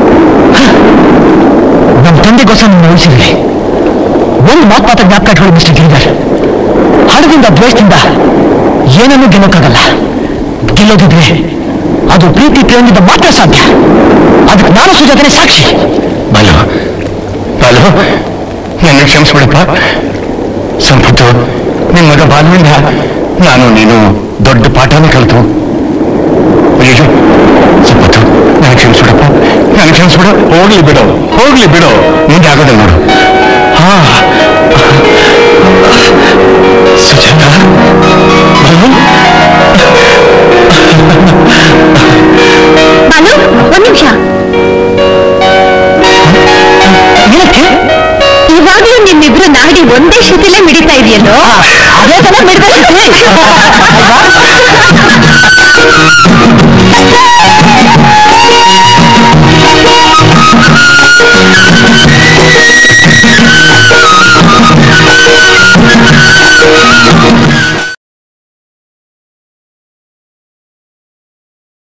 [SPEAKER 1] ನಮ್ಮ ತಂದೆಗೋಸ್ಕರ ನಿನ್ನ ಉಳಿಸಿದ್ವಿ ಒಂದು ಮಾತು ಮಾತ್ರ ಜ್ಞಾಪಕ ಇಟ್ಕೊಳ್ಳಿ ಮಿಸ್ಟರ್ ಗಿರಿಧರ್ ಹಣದಿಂದ ದ್ವೇಷದಿಂದ ಏನನ್ನೂ ಗೆಲ್ಲೋಕ್ಕಾಗಲ್ಲ ಗೆಲ್ಲೋದಿದ್ರೆ ಅದು ಪ್ರೀತಿ ಪ್ರೇಮದಿಂದ ಮಾತ್ರ ಸಾಧ್ಯ ಅದಕ್ಕೆ ನಾನು ಸುಜಾತನೇ ಸಾಕ್ಷಿ
[SPEAKER 9] ಬಾಲು ಬಾಲು ನನ್ನ ಕ್ಷಮಿಸ್ಬಿಡಪ್ಪ ಸಂಪತ್ತು ನಿನ್ ಮಗ ಬಾಲುವಿಂದ ನಾನು ನೀನು ದೊಡ್ಡ ಪಾಠನ ಕಲಿತು ಅಯ್ಯೋ ಸಂಪತ್ತು ನನಗೆ ಕ್ಷಮಿಸ್ಬಿಡಪ್ಪ ನನಗೆ ಕ್ಷಮಿಸ್ಬಿಡ ಹೋಗ್ಲಿ ಬಿಡು ಹೋಗ್ಲಿ ಬಿಡು ಮುಂದೆ ಆಗೋದಿಲ್ಲ ನೋಡು ಹಾ ಸುಜಾತ ಬಾಲು
[SPEAKER 6] ಬಾಲು ಒಂದ್ ನಿಮಿಷ
[SPEAKER 1] ಏನಕ್ಕೆ
[SPEAKER 6] ಇವಾಗ
[SPEAKER 5] ಈಗಲೂ ನಿಮ್ಮಿಬ್ರು ನಾಡಿ ಒಂದೇ ಶಿತಿಲೇ ಮಿಡಿತಾ ಇದೆಯಲ್ಲೋ
[SPEAKER 2] ಅದೇ ತರ ಮಿಡ್ದ ಶಿತಿ. ಅಲ್ವಾ?